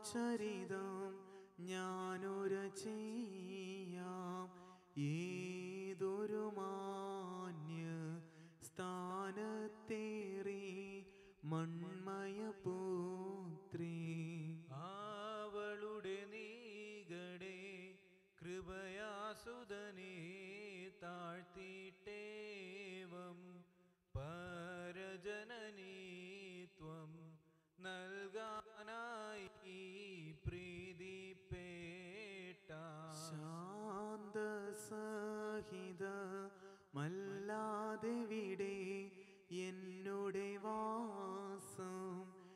ചരിതം ഞാനൊര ചെയ്യാം ഏതൊരു മാന്യ സ്ഥാനത്തേറി മൺമയ പുത്രീ അവളുടെ നീകടെ കൃപയാസുതനെ താഴ്ത്തിയിട്ടേവം പരജനനീത്വം നൽകാനായി പ്രീതിപ്പേട്ട ശാന്തസഹിത മല്ലാതെവിടെ എന്നോടെ വാസം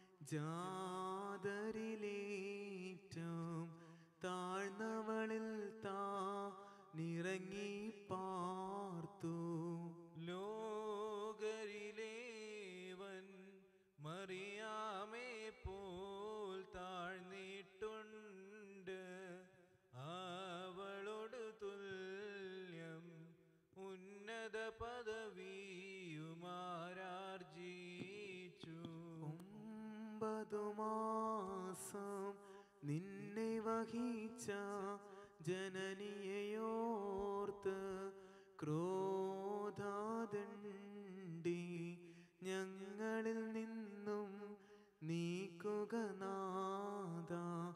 ജാതരിലേറ്റം താഴ്ന്നവളിൽ താ നിറങ്ങി പാർത്തു ലോകരിലേവൻ മറിയാമേ പോൽ താഴ്ന്നിട്ടുണ്ട് അവളോട് തുല്യം ഉന്നത പദവിയുമാരാർജിച്ചു ഒമ്പതു മാസം നിന്നെ വഹിച്ച ജനനിയോർത്ത് ക്രോധാദണ്ഡി ഞങ്ങളിൽ നിന്നും നീക്കുക നാദ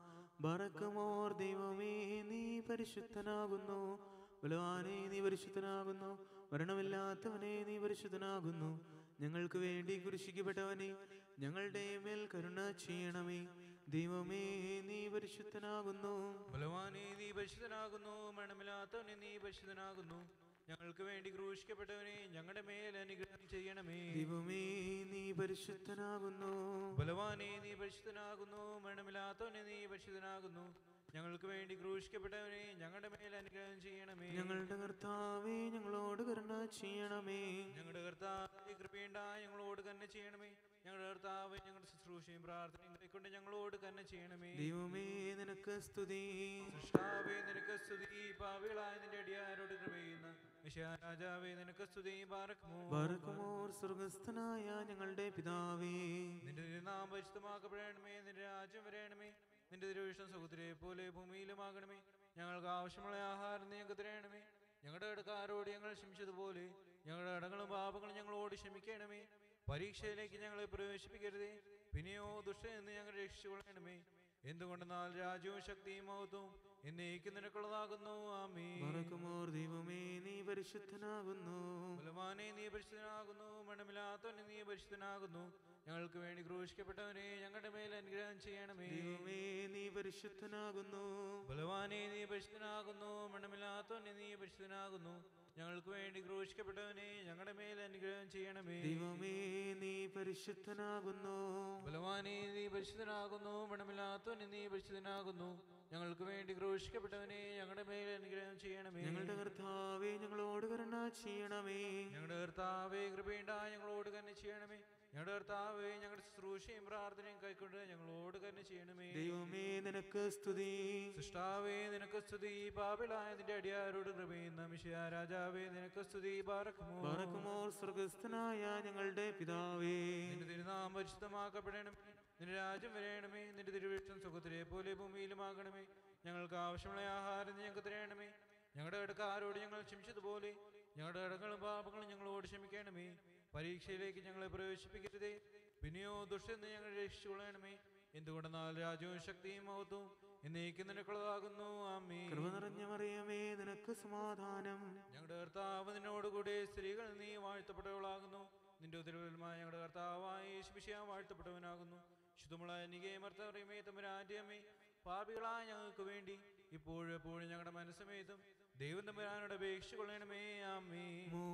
ബറക്കുമോർ ദൈവമേ നീ പരിശുദ്ധനാകുന്നു ബലവാനെ നീ പരിശുദ്ധനാകുന്നു മരണമില്ലാത്തവനെ നീ പരിശുദ്ധനാകുന്നു ഞങ്ങൾക്ക് വേണ്ടി കുരിശിക്കപ്പെട്ടവനെ ഞങ്ങളുടെ മേൽ കരുണ ചെയ്യണമേ ദൈവമേ നീ പരിശുദ്ധനാകുന്നു ബലവാനെ നീ പരിശുദ്ധനാകുന്നു മരണമില്ലാത്തവനെ നീ പരിശുദ്ധനാകുന്നു ഞങ്ങൾക്ക് വേണ്ടി ക്രൂശിക്കപ്പെട്ടവനെ ഞങ്ങളുടെ മേൽ അനുഗ്രഹം ചെയ്യണമേ ദൈവമേ നീ പരിശുദ്ധനാകുന്നു ബലവാനെ നീ പരിശുദ്ധനാകുന്നു മരണമില്ലാത്തവനെ നീ പരിശുദ്ധനാകുന്നു ഞങ്ങൾക്ക് വേണ്ടി ക്രൂശിക്കപ്പെട്ടവനെ ഞങ്ങളുടെ മേൽ അനുഗ്രഹം ചെയ്യണമേ ഞങ്ങളുടെ കർത്താവേ ഞങ്ങളോട് കരുണ ചെയ്യണമേ ഞങ്ങളുടെ കർത്താവ് കൃപയുണ്ട ഞങ്ങളോട് തന്നെ ചെയ്യണമേ ഞങ്ങളുടെ കർത്താവ് ഞങ്ങളുടെ ശുശ്രൂഷയും പ്രാർത്ഥനയും കൈക്കൊണ്ട് ഞങ്ങളോട് തന്നെ ചെയ്യണമേ ദൈവമേ നിനക്ക് സ്തുതി സൃഷ്ടാവേ നിനക്ക് സ്തുതി പാവികളായ നിന്റെ അടിയാരോട് കൃപയുന്ന രാജാവേ നിനക്ക് സ്തുതി പാറക്കുമോ ബറക്കുമോർ സ്വർഗസ്ഥനായ ഞങ്ങളുടെ പിതാവേ നിന്റെ തിരുനാം പരിശുദ്ധമാക്കപ്പെടണമേ നിന്റെ രാജ്യം വരയണമേ നിന്റെ തിരുവിഷ്ടം സുഖത്തിലെ പോലെ ഭൂമിയിലുമാകണമേ ഞങ്ങൾക്ക് ആവശ്യമുള്ള ആഹാരം നീ ഞങ്ങൾക്ക് തരണമേ ഞങ്ങളുടെ ഇടക്കാരോട് ഞങ്ങൾ ക്ഷമിച്ചതുപോലെ ഞങ്ങളുടെ ഇടങ്ങളും പാപങ്ങളും ഞങ്ങളോട് ക്ഷമിക്കണമേ പരീക്ഷയിലേക്ക് ഞങ്ങളെ പ്രവേശിപ്പിക്കരുതേ പിന്നെയോ ദുഷ്ട എന്ന് ഞങ്ങൾ രക്ഷിച്ചുകൊള്ളണമേ എന്തുകൊണ്ടെന്നാൽ രാജ്യവും ശക്തിയും മഹത്വവും എന്നേക്കും നിനക്കുള്ളതാകുന്നു ആമേ ബറക്കുമോർ ദൈവമേ നീ പരിശുദ്ധനാകുന്നു ബലവാനെ നീ പരിശുദ്ധനാകുന്നു മണമില്ലാത്തവനെ നീ പരിശുദ്ധനാകുന്നു ഞങ്ങൾക്ക് വേണ്ടി ക്രൂശിക്കപ്പെട്ടവനെ ഞങ്ങളുടെ മേൽ അനുഗ്രഹം ചെയ്യണമേ ദൈവമേ നീ പരിശുദ്ധനാകുന്നു ബലവാനെ നീ പരിശുദ്ധനാകുന്നു മണമില്ലാത്തവനെ നീ പരിശുദ്ധനാകുന്നു ഞങ്ങൾക്ക് വേണ്ടി ക്രൂശിക്കപ്പെട്ടവനെ ഞങ്ങളുടെ മേൽ അനുഗ്രഹം ചെയ്യണമേ ദൈവമേ നീ പരിശുദ്ധനാകുന്നു ബലവാനെ നീ പരിശുദ്ധനാകുന്നു മണമില്ലാത്തവനെ നീ പരിശുദ്ധനാകുന്നു ഞങ്ങൾക്ക് വേണ്ടി ക്രൂശിക്കപ്പെട്ടവനെ ഞങ്ങളുടെ മേൽ അനുഗ്രഹം ചെയ്യണമേ ഞങ്ങളുടെ കർത്താവേ ഞങ്ങളോട് കരുണ ചെയ്യണമേ ഞങ്ങളുടെ കർത്താവേ കൃപയുണ്ടാ ഞങ്ങളോട് തന്നെ ചെയ്യണമേ ഞങ്ങളുടെ കർത്താവേ ഞങ്ങളുടെ ശുശ്രൂഷയും പ്രാർത്ഥനയും കൈക്കൊണ്ട് ഞങ്ങളോട് തന്നെ ചെയ്യണമേ ദൈവമേ നിനക്ക് സ്തുതി സൃഷ്ടാവേ നിനക്ക് സ്തുതി പാപിളായ നിന്റെ അടിയാരോട് കൃപയുന്ന മിഷിയ രാജാവേ നിനക്ക് സ്തുതി ബാറക്കുമോ ബറക്കുമോർ സ്വർഗസ്ഥനായ ഞങ്ങളുടെ പിതാവേ നിന്റെ തിരുനാം പരിശുദ്ധമാക്കപ്പെടണമേ നിന്റെ രാജ്യം വരയണമേ നിന്റെ തിരുവിഷ്ടം സുഖത്തിലെ പോലെ ഭൂമിയിലുമാകണമേ ഞങ്ങൾക്ക് ആവശ്യമുള്ള ആഹാരം നീ ഞങ്ങൾക്ക് തരണമേ ഞങ്ങളുടെ ഇടക്കാരോട് ഞങ്ങൾ ക്ഷമിച്ചതുപോലെ ഞങ്ങളുടെ ഇടങ്ങളും പാപങ്ങളും ഞങ്ങളോട് ക്ഷമിക്കണമേ പരീക്ഷയിലേക്ക് ഞങ്ങളെ പ്രവേശിപ്പിക്കരുതേ പിന്നെയോ ദുഷ്ടന്ന് ഞങ്ങൾ രക്ഷിച്ചുകൊള്ളണമേ എന്തുകൊണ്ടെന്നാൽ രാജ്യവും ശക്തിയും മഹത്വവും എന്നേക്കും നിനക്കുള്ളതാകുന്നു ആമേ കൃപ നിറഞ്ഞ മറിയമേ നിനക്ക് സമാധാനം ഞങ്ങളുടെ കർത്താവ് നിന്നോടുകൂടെ സ്ത്രീകൾ നീ വാഴ്ത്തപ്പെട്ടവളാകുന്നു നിന്റെ ഉത്തരവിലുമായ ഞങ്ങളുടെ കർത്താവായ യേശുമിശിഹ വാഴ്ത്തപ്പെട്ടവനാകുന്നു ശുദ്ധമുള്ള നികേ മർത്തറിയമേ തമ്പുരാന്റെ അമ്മേ പാപികളായ ഞങ്ങൾക്ക് വേണ്ടി ഇപ്പോഴും എപ്പോഴും ഞങ്ങളുടെ മനസ്സമേതും ദൈവം തമ്പുരാനോട് അപേക്ഷ കൊള്ളണമേ ആമേ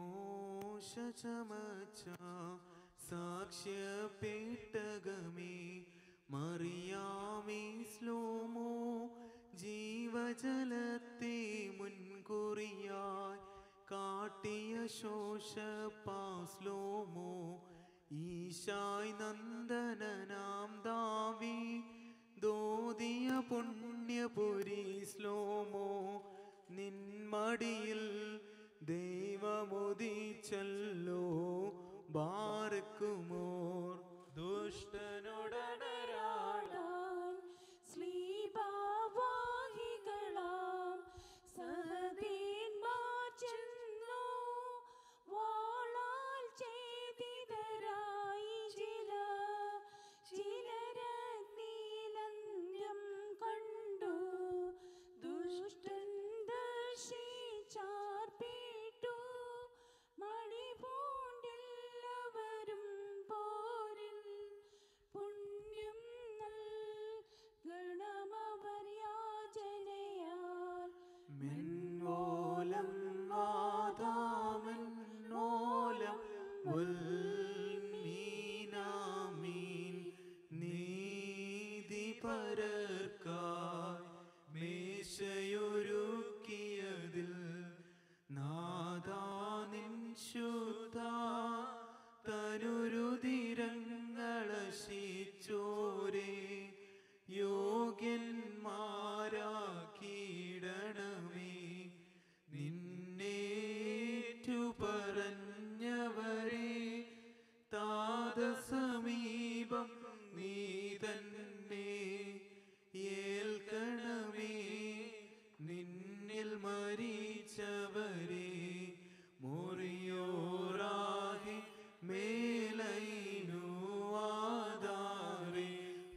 മോശ ചമച്ച സാക്ഷ്യപേട്ടകമേ മറിയാമേ സ്ലോമോ ജീവജലത്തെ മുൻകുറിയായി കാട്ടിയ ശോഷപാസ്ലോമോ ഈശായ് നന്ദനനാം ദാവി ദോതിയ പുണ്യപുരി സ്ലോമോ നിന്മടിയിൽ ദൈവമുദിച്ചല്ലോ ബാർക്കുമോർ ദുഷ്ടനോടനരാ ാൻ ശ്ലീ പരക്കായി മേശയൊരുക്കിയതിൽ നാദാ നിൻ ശുദ്ധ തനുരുതിരങ്ങളശിച്ചോരേ യോഗ്യന്മാരാക്കിയിടണമേ നിന്നേറ്റു പറഞ്ഞവരെ താതസമീപം നീ തന്നെ ഏൽക്കണമേ നിന്നിൽ മരിച്ചവരെ മുറിയോറാകെ മേലൈനുവാദാറെ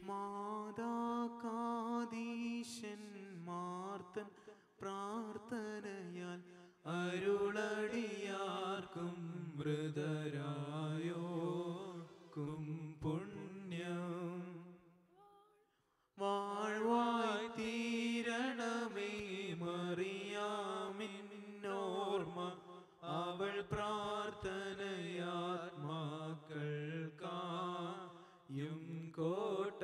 മാതാകാദീശന്മാർത്തൻ പ്രാർത്ഥനയാൽ അരുളടിയാർക്കും മൃതരായോർക്കും പുണ്യം വാഴ്വായി തീരണമേ മറിയാമിന്നോർമ്മ അവൾ പ്രാർത്ഥനയാത്മാക്കൾക്കായും കോട്ട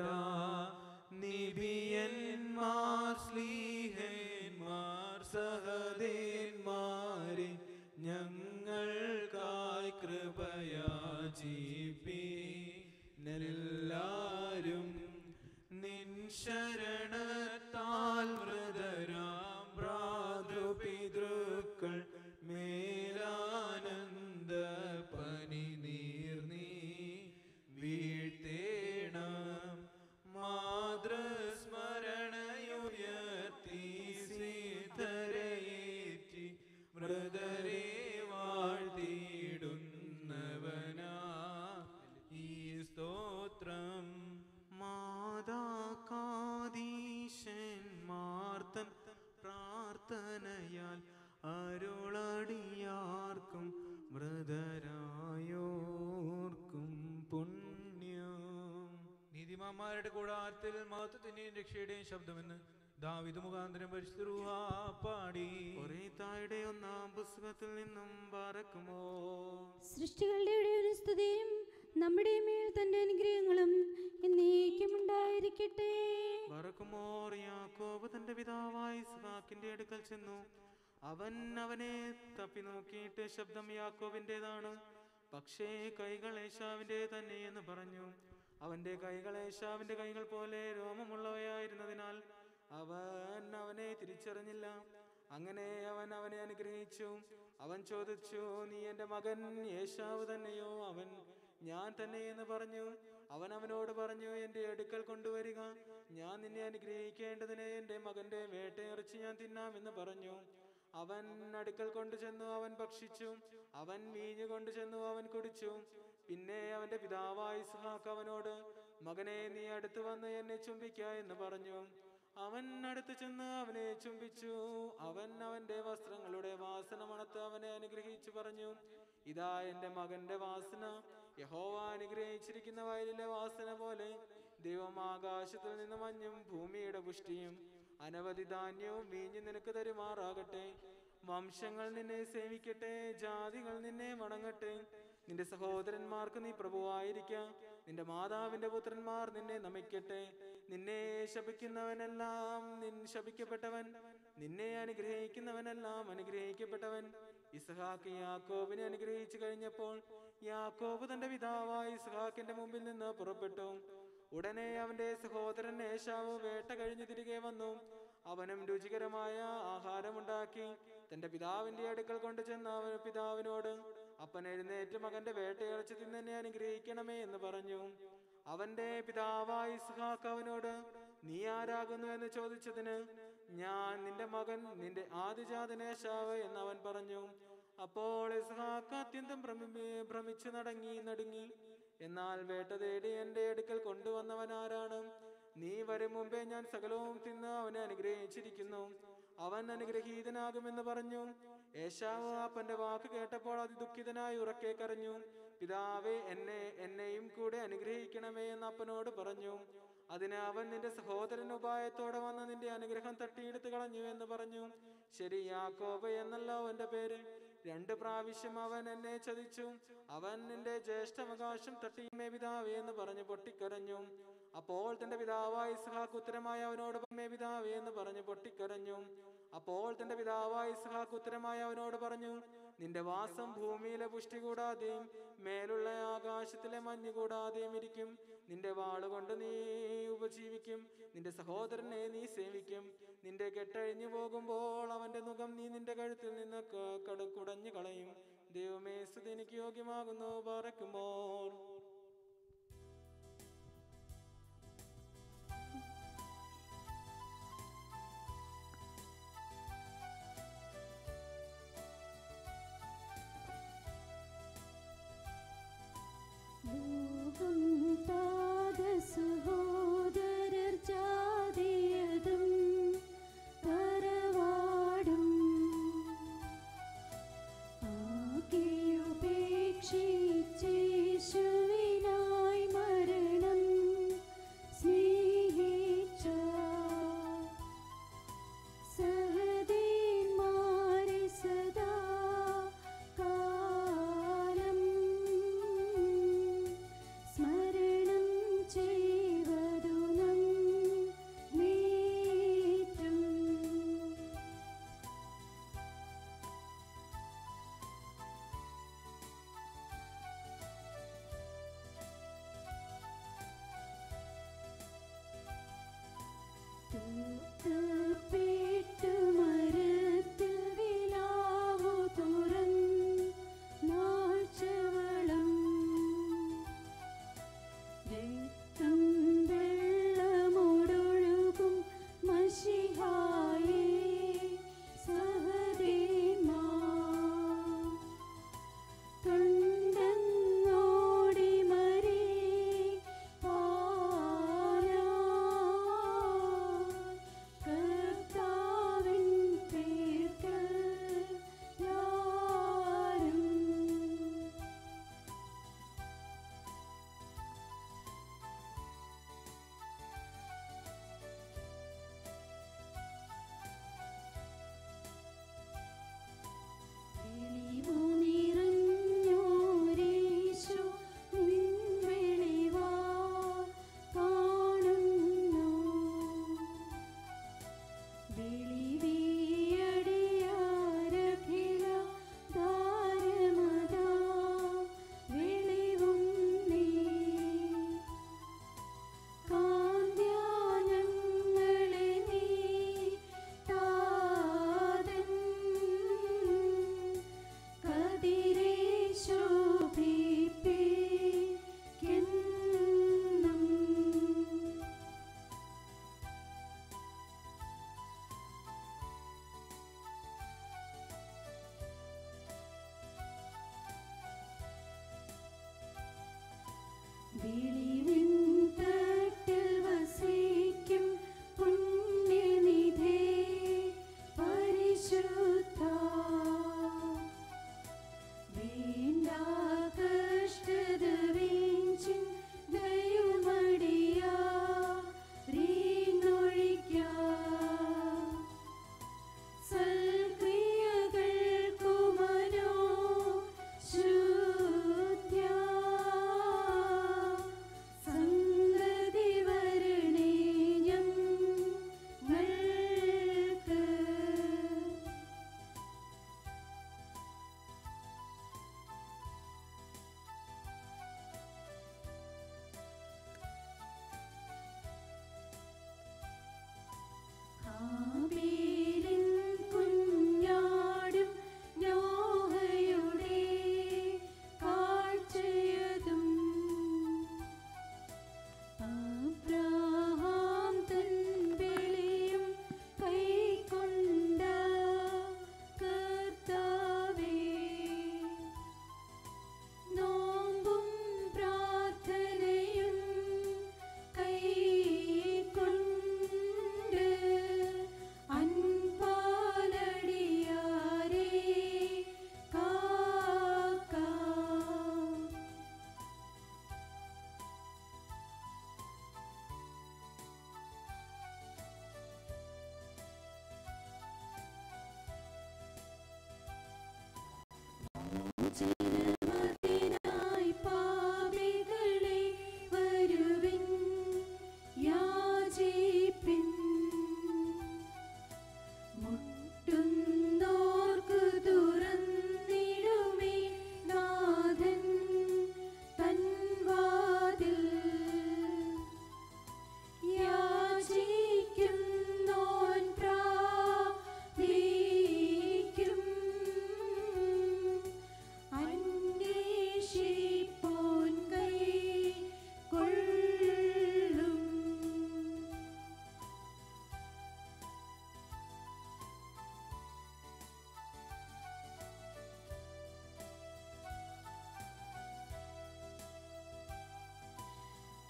നിബിയന്മാർ സ്ലീഹന്മാർ സഹദേന്മാരെ ഞങ്ങൾക്കായി കൃപയാചിപ്പി എല്ലാരും നിൻ ശരണത്താൽ മൃതരാം ഭ്രാതൃപിതൃക്കൾ മേലാനന്ദ പനി നീർനീ വീഴ്ത്തേണം മാതൃസ്മരണയുയർത്തി സീതരയേറ്റി മൃതരെ വാഴ്ത്തിയിടുന്നവനാ ഈ സ്തോത്രം മാതാകാദീശന്മാർത്തൻ പ്രാർത്ഥനയാൽ അരുളടിയാർക്കും മൃതരായോർക്കും പുണ്യം നീതിമാന്മാരുടെ കൂടാരത്തിൽ മഹത്വത്തിന്റെയും രക്ഷയുടെയും ശബ്ദമെന്ന് ദാവിദ് മുഖാന്തരം പരിശുദ്ധ പാടി ഒരേത്തായുടെ ഒന്നാം പുസ്തകത്തിൽ നിന്നും പറക്കുമോ സൃഷ്ടികളുടെ ഇടയൊരു സ്തുതിയും നമ്മുടെ മേൽ തന്റെ അനുഗ്രഹങ്ങളും എന്നേക്കും ഉണ്ടായിരിക്കട്ടെ പറക്കുമോർ യാക്കോബ് തന്റെ പിതാവായ ഇസ്ഹാക്കിന്റെ അടുക്കൽ ചെന്നു അവൻ അവനെ തപ്പി നോക്കിയിട്ട് ശബ്ദം യാക്കോബിൻ്റെതാണ് പക്ഷേ കൈകൾ ഏശാവിൻ്റെ തന്നെ എന്ന് പറഞ്ഞു അവന്റെ കൈകൾ ഏശാവിന്റെ കൈകൾ പോലെ രോമമുള്ളവയായിരുന്നതിനാൽ അവൻ അവനെ തിരിച്ചറിഞ്ഞില്ല അങ്ങനെ അവൻ അവനെ അനുഗ്രഹിച്ചു അവൻ ചോദിച്ചു നീ എൻ്റെ മകൻ യേശാവ് തന്നെയോ അവൻ ഞാൻ തന്നെ എന്ന് പറഞ്ഞു അവൻ അവനോട് പറഞ്ഞു എൻ്റെ അടുക്കൽ കൊണ്ടുവരിക ഞാൻ നിന്നെ അനുഗ്രഹിക്കേണ്ടതിന് എൻ്റെ മകന്റെ വേട്ടയിറച്ചി ഞാൻ തിന്നാം എന്ന് പറഞ്ഞു അവൻ അടുക്കൽ കൊണ്ടുചെന്നു അവൻ ഭക്ഷിച്ചു അവൻ വീഞ്ഞു കൊണ്ടുചെന്നു അവൻ കുടിച്ചു പിന്നെ അവന്റെ പിതാവായ ഇസ്ഹാക്ക് അവനോട് മകനെ നീ അടുത്ത് വന്ന് എന്നെ ചുംബിക്ക എന്ന് പറഞ്ഞു അവൻ അടുത്ത് ചെന്ന് അവനെ ചുംബിച്ചു അവൻ അവന്റെ വസ്ത്രങ്ങളുടെ വാസന മണത്ത് അവനെ അനുഗ്രഹിച്ചു പറഞ്ഞു ഇതാ എന്റെ മകന്റെ വാസന യഹോവ അനുഗ്രഹിച്ചിരിക്കുന്ന വയലിലെ വാസന പോലെ ദൈവം ആകാശത്തിൽ നിന്ന് മഞ്ഞും ഭൂമിയുടെ പുഷ്ടിയും അനവധി ധാന്യവും വീഞ്ഞു നിനക്ക് തരുമാറാകട്ടെ വംശങ്ങൾ നിന്നെ സേവിക്കട്ടെ ജാതികൾ നിന്നെ വണങ്ങട്ടെ നിന്റെ സഹോദരന്മാർക്ക് നീ പ്രഭുവായിരിക്ക നിന്റെ മാതാവിന്റെ പുത്രന്മാർ നിന്നെ നമിക്കട്ടെ നിന്നെ ശപിക്കുന്നവനെല്ലാം നിൻ ശപിക്കപ്പെട്ടവൻ നിന്നെ അനുഗ്രഹിക്കുന്നവനെല്ലാം അനുഗ്രഹിക്കപ്പെട്ടവൻ ഇസ്ഹാക്ക് യാക്കോബിനെ അനുഗ്രഹിച്ചു കഴിഞ്ഞപ്പോൾ യാക്കോബ് തന്റെ പിതാവായ ഇസ്ഹാക്കിന്റെ മുമ്പിൽ നിന്ന് പുറപ്പെട്ടു ഉടനെ അവന്റെ സഹോദരൻ ഏശാവ് വേട്ട കഴിഞ്ഞ് തിരികെ വന്നു അവനും രുചികരമായ ആഹാരമുണ്ടാക്കി തന്റെ പിതാവിന്റെ അടുക്കൽ കൊണ്ടു ചെന്ന് അവൻ പിതാവിനോട് അപ്പൻ എഴുന്നേറ്റ് മകന്റെ വേട്ടയിറച്ചി തിന്നെ അനുഗ്രഹിക്കണമേ എന്ന് പറഞ്ഞു അവന്റെ പിതാവായ ഇസ്ഹാക്ക് അവനോട് നീ ആരാകുന്നു എന്ന് ചോദിച്ചതിന് ഞാൻ നിന്റെ മകൻ നിന്റെ ആദിജാതനേശാവ് എന്ന് അവൻ പറഞ്ഞു അപ്പോൾ ഇസ്ഹാക്ക് അത്യന്തം ഭ്രമി- ഭ്രമിച്ചു നടങ്ങി നടുങ്ങി എന്നാൽ വേട്ട തേടി എന്റെ അടുക്കൽ കൊണ്ടുവന്നവൻ ആരാണ് നീ വരും മുമ്പേ ഞാൻ സകലവും തിന്ന് അവനെ അനുഗ്രഹിച്ചിരിക്കുന്നു അവൻ അനുഗ്രഹീതനാകുമെന്ന് പറഞ്ഞു ഏശാവ് അപ്പന്റെ വാക്ക് കേട്ടപ്പോൾ അതിദുഃഖിതനായി ഉറക്കെ കരഞ്ഞു പിതാവേ എന്നെ എന്നെയും കൂടെ അനുഗ്രഹിക്കണമേ എന്ന് അപ്പനോട് പറഞ്ഞു അതിന് അവൻ നിന്റെ സഹോദരൻ ഉപായത്തോടെ വന്ന് നിന്റെ അനുഗ്രഹം തട്ടിയെടുത്ത് കളഞ്ഞു എന്ന് പറഞ്ഞു ശരി യാക്കോബ് എന്നല്ല അവന്റെ പേര് രണ്ട് പ്രാവശ്യം അവൻ എന്നെ ചതിച്ചു അവൻ നിന്റെ ജ്യേഷ്ഠാവകാശം തട്ടിയുമേ പിതാവേ എന്ന് പറഞ്ഞു പൊട്ടിക്കരഞ്ഞു അപ്പോൾ തന്റെ പിതാവായ ഇസ്ഹാക്ക് ഉത്തരമായ അവനോട് മേ പിതാവേ എന്ന് പറഞ്ഞു പൊട്ടിക്കരഞ്ഞു അപ്പോൾ തന്റെ പിതാവായ ഇസ്ഹാക്ക് ഉത്തരമായ അവനോട് പറഞ്ഞു നിന്റെ വാസം ഭൂമിയിലെ പുഷ്ടി കൂടാതെയും മേലുള്ള ആകാശത്തിലെ മഞ്ഞ് കൂടാതെയും ഇരിക്കും നിന്റെ വാളുകൊണ്ട് നീ ഉപജീവിക്കും നിന്റെ സഹോദരനെ നീ സേവിക്കും നിന്റെ കെട്ടഴിഞ്ഞു പോകുമ്പോൾ അവന്റെ മുഖം നീ നിന്റെ കഴുത്തിൽ നിന്ന് ക- കട കുടഞ്ഞു കളയും ദൈവമേ സ്തുതി എനിക്ക് യോഗ്യമാകുന്നു പറക്കുമ്പോൾ ലോകം താത സഹോദരർ ജാതിയതും തറവാടും ആകെയുപേക്ഷിച്ചേശുവിനായി മരണം സ്നേഹിച്ച സഹദേന്മാരെ സദാ കാലം സ്മരണം ചെയ്വതു നമ്മേറ്റം തൂക്കപ്പെട്ടു മരത്തിൽ വിലാവു തുറന്നാഴ്ചവളം രക്തം വെള്ളമോടൊഴുകും മഷിഹായേ സഹദേമാ കണ്ടങ്ങോടി മരി കർത്താവിൻ പേർക്കൽ യാരും വെളിവു നിറഞ്ഞോരേശു നിൻ വെളിവാൽ കാണുന്നു. വെളിവിയടിയാരഖില ദാരമതാ വെളിവും നീ. കാന്ത്യാനങ്ങളെ നീ താതൻ കതിരെ ശോഭിപ്പിക്കെന്നും വെളിവിൻ തട്ടിൽ വസിക്കും പുണ്യനിധേ പരിശുദ്ധ വേണ്ട കഷ്ടത വീഞ്ചിൻ ദയുമടിയാ റീനൊഴിക്കാ സൽക്രിയകൾക്കുമനോ ശുദ്ധ്യാ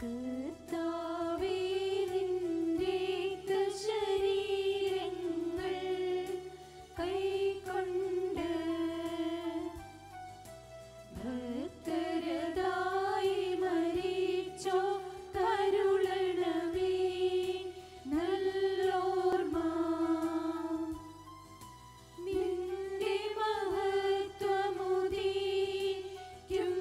കർത്താവേ നിന്റെ ശരീരങ്ങൾ കൈക്കൊണ്ട് ഭക്തരതായി മരിച്ചോ കരുളണമേ നല്ലോർമ്മ നിന്റെ മഹത്വമുദീക്കും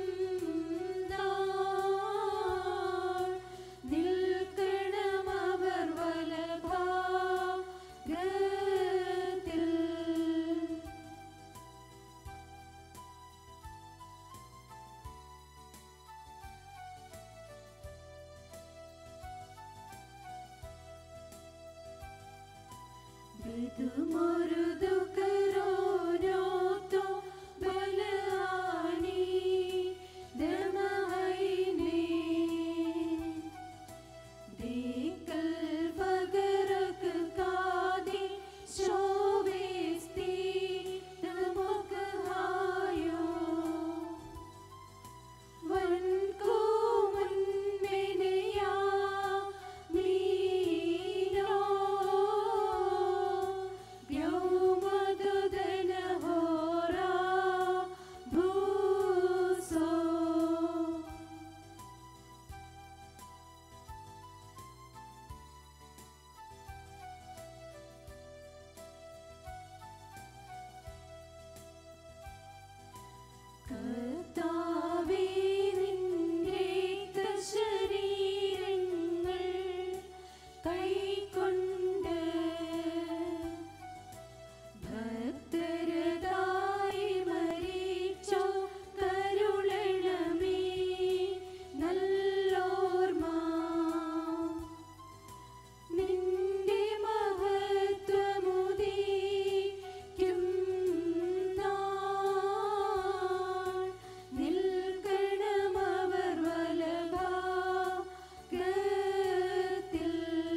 നാൾ നിൽക്കണമവർ വലഭാഗത്തിൽ മൃദുമരുദു കരോനോത്തോ ബലആനി ദമഹൈനെ ദേക്കൽ ഫഗരക കാദി ശോവേസ്തി ദമുഖഹായോ വൻ കോ മുൻമെനയാ മീനോ വ്യോമദുദന ഹോരാ ഭൂസോ കർത്താവേ നിന്റെ ശരീരങ്ങൾ കൈക്കൊണ്ട് ഭക്തരതായി മരിച്ചോ കരുളണമേ നല്ലോർമ്മ നിന്റെ മഹത്വമുദീക്കും നാൾ നിൽക്കണമവർ വലഭാഗത്തിൽ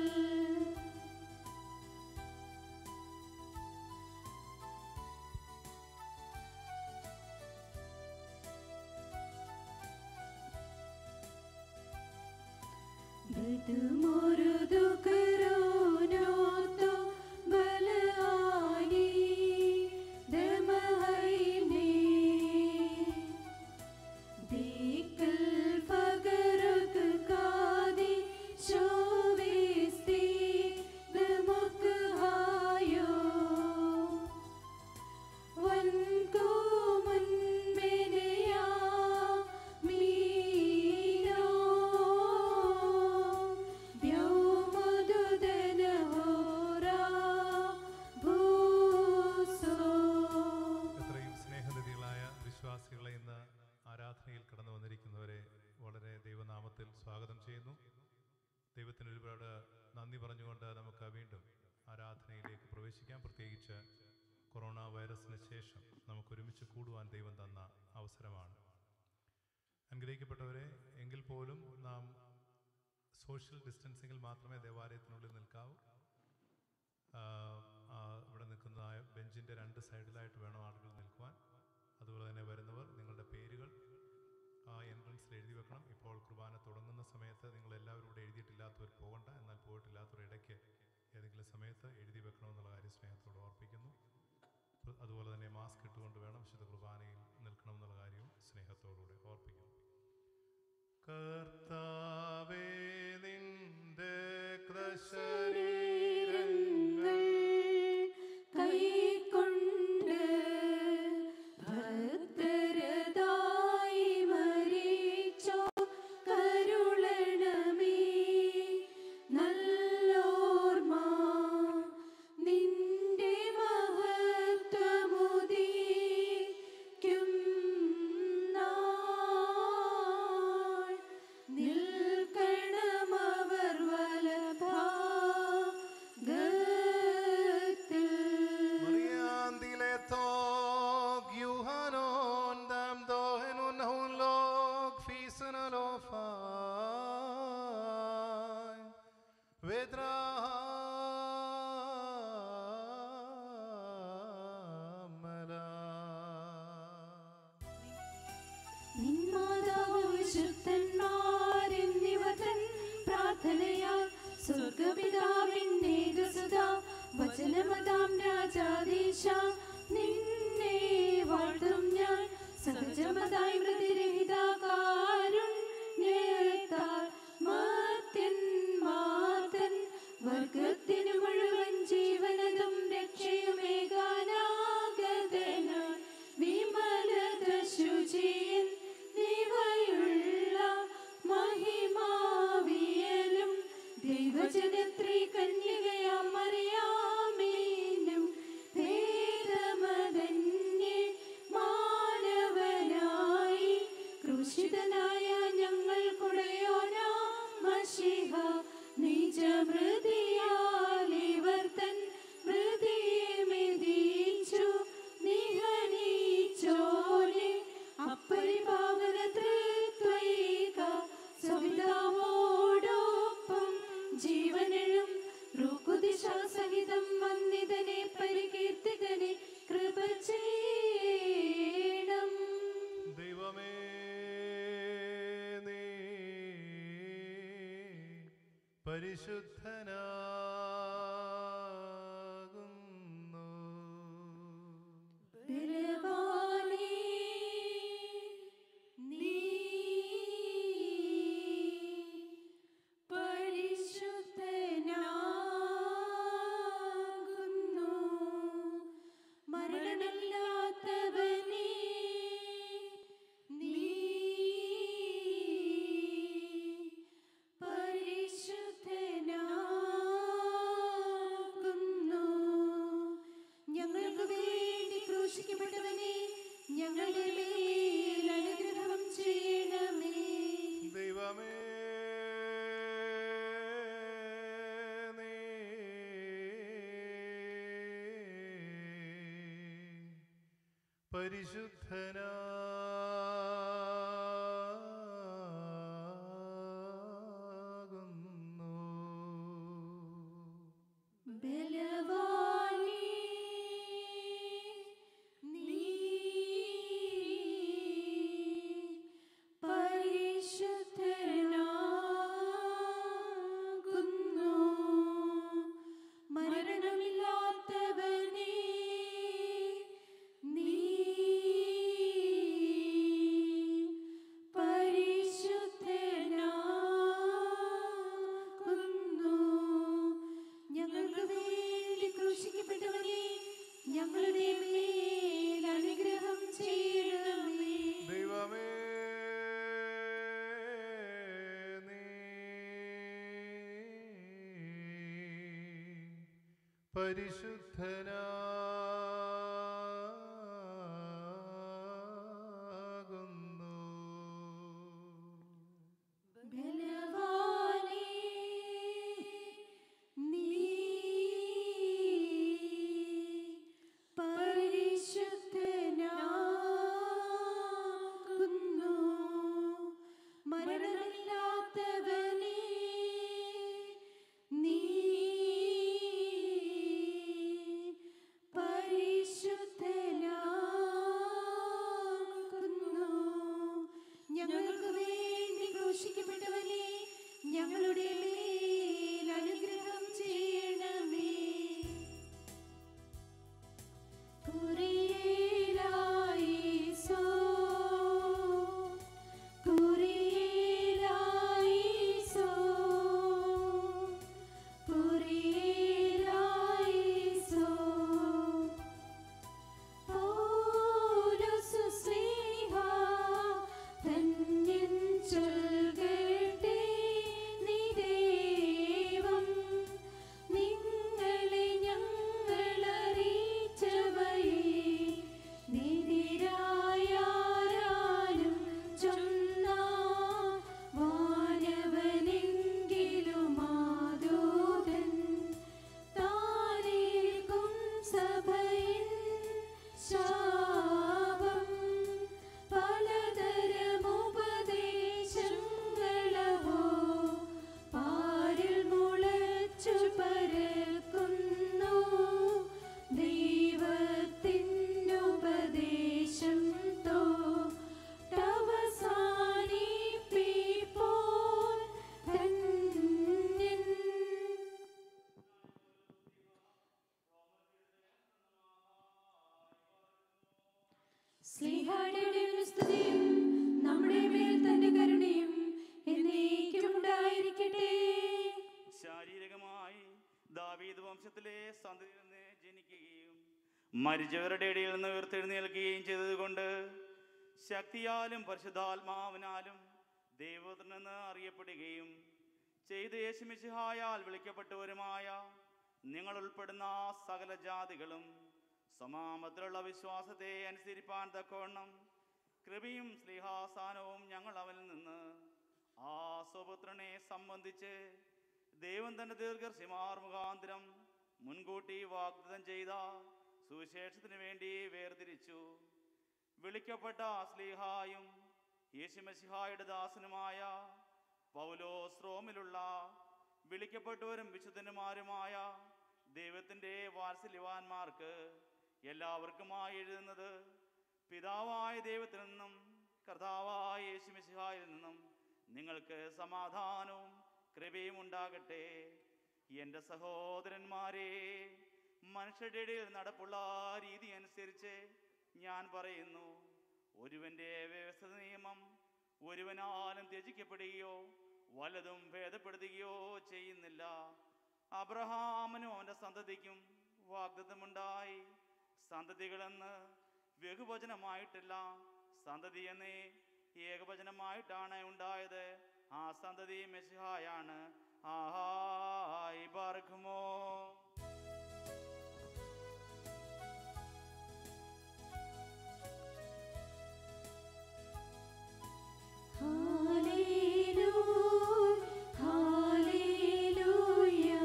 മൃദുമരുദു കരോനോത്തോ ബലആനി ദമഹൈനെ ദേക്കൽ ഫഗരക കാദി ശോവേസ്തി ദമുഖഹായോ വൻ കോ മുൻമെനയാ മീനോ വ്യോമദുദന ഹോരാ ഭൂസോ എത്രയും സ്നേഹനിധികളായ വിശ്വാസികളെ ഇന്ന് ആരാധനയിൽ കടന്നു വന്നിരിക്കുന്നവരെ വളരെ ദൈവനാമത്തിൽ സ്വാഗതം ചെയ്യുന്നു ദൈവത്തിന് ഒരുപാട് നന്ദി പറഞ്ഞുകൊണ്ട് നമുക്ക് വീണ്ടും ആരാധനയിലേക്ക് പ്രവേശിക്കാം പ്രത്യേകിച്ച് കൊറോണ വൈറസിന് ശേഷം നമുക്ക് ഒരുമിച്ച് കൂടുവാൻ ദൈവം തന്ന അവസരമാണ് അനുഗ്രഹിക്കപ്പെട്ടവരെ എങ്കിൽ പോലും നാം സോഷ്യൽ ഡിസ്റ്റൻസിങ്ങിൽ മാത്രമേ ദേവാലയത്തിനുള്ളിൽ നിൽക്കാവൂ ആഹ് ആ ഇവിടെ നിൽക്കുന്ന ആ ബെഞ്ചിൻ്റെ രണ്ട് സൈഡിലായിട്ട് വേണം ആളുകൾ നിൽക്കുവാൻ അതുപോലെ തന്നെ വരുന്നവർ നിങ്ങളുടെ പേരുകൾ ആ എൻട്രൻസിൽ എഴുതി വെക്കണം ഇപ്പോൾ കുർബാന തുടങ്ങുന്ന സമയത്ത് നിങ്ങൾ എല്ലാവരും ഇവിടെ എഴുതിയിട്ടില്ലാത്തവർ പോകണ്ട എന്നാൽ പോയിട്ടില്ലാത്തവർ ഇടയ്ക്ക് ഏതെങ്കിലും സമയത്ത് എഴുതി വെക്കണമെന്നുള്ള കാര്യം സ്നേഹത്തോട് ഓർപ്പിക്കുന്നു പ്ര- അതുപോലെ തന്നെ മാസ്ക് ഇട്ടുകൊണ്ട് വേണം വിശുദ്ധ കുർബാനയിൽ നിൽക്കണം എന്നുള്ള കാര്യവും സ്നേഹത്തോടുകൂടി ഓർപ്പിക്കുന്നു കർത്താവേ നിന്റെ ശരീരങ്ങൾ കൈക്കൊണ്ട് ഭക്തരതായി മരിച്ചോ കരുളണമേ നല്ലോർമ്മ നിന്റെ മഹത്വമുദീക്കും നാൾ ഈശ നിന്നെ വാഴ്ത്തും ഞാൻ സഹജമതായി മൃതിരഹിത കാരുണ്യത്താൽ മാത്യൻ മാതൻ വർഗത്തിനു മുഴുവൻ ജീവനതും രക്ഷയുമേകാനാഗതനായി വിമലത ശുചിയൻ നിവയുള്ള മഹിമാവിയലും ദൈവജനത്രി കന്യകയാം മറിയാമീനും ഭേദമതന്യേ മാനവനായി ക്രൂശിതനായ ഞങ്ങൾ കുടയോനാ മഷിഹ നിജമൃതിയാലിവർത്തൻ മൃതിയെ മെതിച്ചു നിഹനിച്ചോനെ അപ്പരിപാവന തൃത്വൈക സവിതാവോടൊപ്പം ജീവനും റുക്കുദിശ സഹിതം വന്നിതനെ പരികീർത്തികനെ കൃപ ചെയ്യണം ദൈവമേ നീ പരിശുദ്ധനാകുന്നു ബലവാനേ, നീ പരിശുദ്ധനാകുന്നു. മരണമില്ലാത്തവനേ, നീ പരിശുദ്ധനാകുന്നു. ഞങ്ങൾക്ക് വേണ്ടി ക്രൂശിക്കപ്പെട്ടവനെ ഞങ്ങളുടെ മേൽ അനുഗ്രഹം ചെയ്യണമേ ദൈവമേ നീ പരിശുദ്ധനാകുന്നു ബലവാനേ, നീ പരിശുദ്ധനാകുന്നു. മരണമില്ലാത്തവനേ, നീ പരിശുദ്ധനാകുന്നു. ഞങ്ങൾക്ക് വേണ്ടി ക്രൂശിക്കപ്പെട്ടവനെ ഞങ്ങളുടെ മേൽ അനുഗ്രഹം ചെയ്യണമേ ദൈവമേ നീ പരിശുദ്ധനാകുന്നു ബലവാനേ, നീ പരിശുദ്ധനാകുന്നു. മരണമില്ലാത്തവനേ, നീ വംശത്തിലെ സന്തതിയിൽ നിന്ന് ജനിക്കുകയും മരിച്ചവരുടെ ഇടയിൽ നിന്ന് ഉയർത്തെഴുന്നേൽക്കുകയും ചെയ്തതുകൊണ്ട് ശക്തിയാലും പരിശുദ്ധാത്മാവിനാലും ദൈവത്തിൽ നിന്ന് അറിയപ്പെടുകയും ചെയ്ത് യേശുമിശിഹായാൽ വിളിക്കപ്പെട്ടവരുമായ നിങ്ങൾ ഉൾപ്പെടുന്ന സകല ജാതികളും സമാമത്തിലുള്ള വിശ്വാസത്തെ അനുസരിപ്പാൻ തക്കവണ്ണം കൃപയും സ്നേഹാസാനവും ഞങ്ങൾ അവനിൽ നിന്ന് ആ സ്വപുത്രനെ സംബന്ധിച്ച് ദൈവം തന്റെ ദീർഘർഷിമാർ മുഖാന്തരം മുൻകൂട്ടി വാഗ്ദത്തം ചെയ്ത സുവിശേഷത്തിന് വേണ്ടി വേർതിരിച്ചു വിളിക്കപ്പെട്ട സ്ലീഹായും യേശുമസിഹായുടെ ദാസനുമായ പൗലോസ് റോമിലുള്ള വിളിക്കപ്പെട്ടവരും വിശുദ്ധന്മാരുമായ ദൈവത്തിൻ്റെ വാത്സല്യവാന്മാർക്ക് എല്ലാവർക്കുമായി എഴുതുന്നത് പിതാവായ ദൈവത്തിൽ നിന്നും കർത്താവായ യേശുമിശിഹായിൽ നിന്നും നിങ്ങൾക്ക് സമാധാനവും കൃപയും ഉണ്ടാകട്ടെ എൻ്റെ സഹോദരന്മാരെ മനുഷ്യരുടെ ഇടയിൽ നടപ്പുള്ള രീതി അനുസരിച്ച് ഞാൻ പറയുന്നു ഒരുവന്റെ വ്യവസ്ഥ നിയമം ഒരുവനാലും ത്യജിക്കപ്പെടുകയോ വല്ലതും ഭേദപ്പെടുത്തുകയോ ചെയ്യുന്നില്ല അബ്രഹാമനും അവന്റെ സന്തതിക്കും വാഗ്ദത്തമുണ്ടായി സന്തതികളെന്ന് ബഹുവചനമായിട്ടില്ല സന്തതി എന്നേ ഏകവചനമായിട്ടാണ് ഉണ്ടായത് ആ സന്തതി മെസ്സിഹായാണ് ആഹായി പാർക്കുമോ ഹല്ലേലൂയ ഹല്ലേലൂയ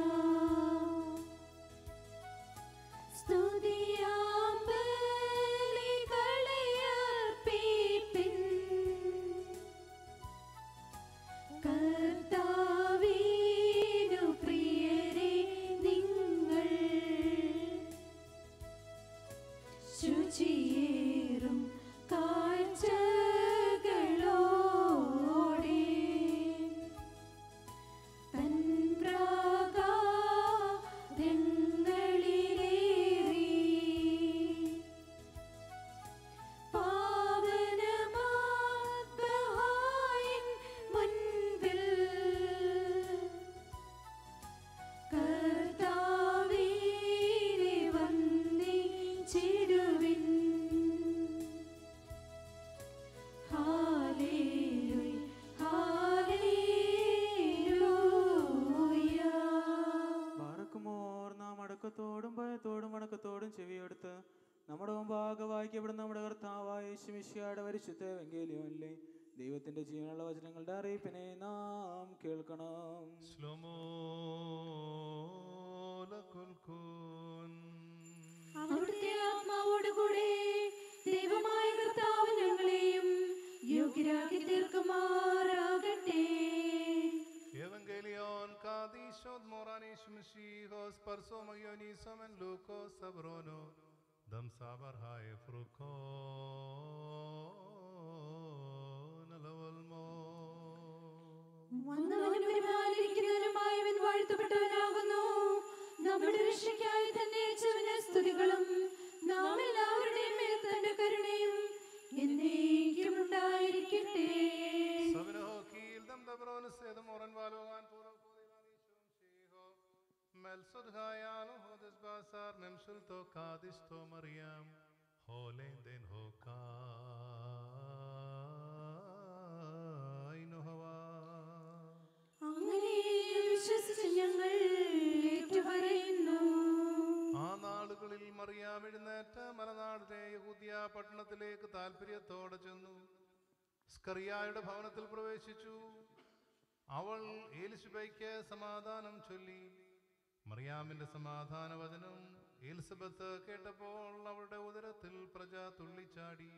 സ്തുതിയാം ബലികളെ അർപ്പിപ്പിൻ കർത്താവിനു പ്രിയരെ നിങ്ങൾ ശുചിയേറും കാഴ്ചകളോടെ തൻ പ്രാകാരങ്ങളിലേറി പാവനമാകഹായിൻ മുൻപിൽ കർത്താവിനെ വന്ദിച്ചിടുവിൻ ഹാലേലൂയ ഹാലേലൂയ പാറക്കുമോർ നാം അടക്കത്തോടും ഭയത്തോടും വണക്കത്തോടും ചെവിയെടുത്ത് നമ്മുടെ മുമ്പാകെ വായിക്കപ്പെടുന്ന നമ്മുടെ കർത്താവായ യേശുമിശിയുടെ പരിശുദ്ധ വെങ്കേലിയല്ലേ ദൈവത്തിന്റെ ജീവനുള്ള വചനങ്ങളുടെ അറിയിപ്പിനെ നാം കേൾക്കണം ശ്ലോമോ ലകുൽക്കുൻ. അവിടുത്തെ ആത്മാവോടുകൂടെ ദൈവമായ കർത്താവ് ഞങ്ങളെയും യോഗ്യരാക്കി തീർക്കുമാറാകട്ടെ Evangelion kadishod moranis mishihos parso magionis en lukos sabrono dam sabar hae frukon alawalmo. വന്നവനും പരിപാലിക്കുന്നവനുമായവൻ വാഴ്ത്തപ്പെട്ടവനാകുന്നു നമ്മുടെ രക്ഷയ്ക്കായി തന്നെ അയച്ചവന് സ്തുതികളും നാം എല്ലാവരുടെയും മേൽ തന്റെ കരുണയും എന്നേക്കും ഉണ്ടായിരിക്കട്ടെ Sabino kil dam dabron sedam oran valogan puro kodivadishum shiho. Melsud hayano hodes basar memsul to kadish to Mariam. Holen den hokai no hava. അങ്ങനെ വിശ്വസിച്ച് ഞങ്ങൾ ഏറ്റുപറയുന്നു ആ നാളുകളിൽ മറിയാം എഴുന്നേറ്റ് മലനാടിലെ യഹൂദിയ പട്ടണത്തിലേക്ക് താല്പര്യത്തോടെ ചെന്നു സ്കറിയായുടെ ഭവനത്തിൽ പ്രവേശിച്ചു അവൾ ഏലിശുബയ്ക്ക് സമാധാനം ചൊല്ലി മറിയാമിന്റെ സമാധാന വചനം എലിസബത്ത് കേട്ടപ്പോൾ അവളുടെ ഉദരത്തിൽ പ്രജ തുള്ളിച്ചാടി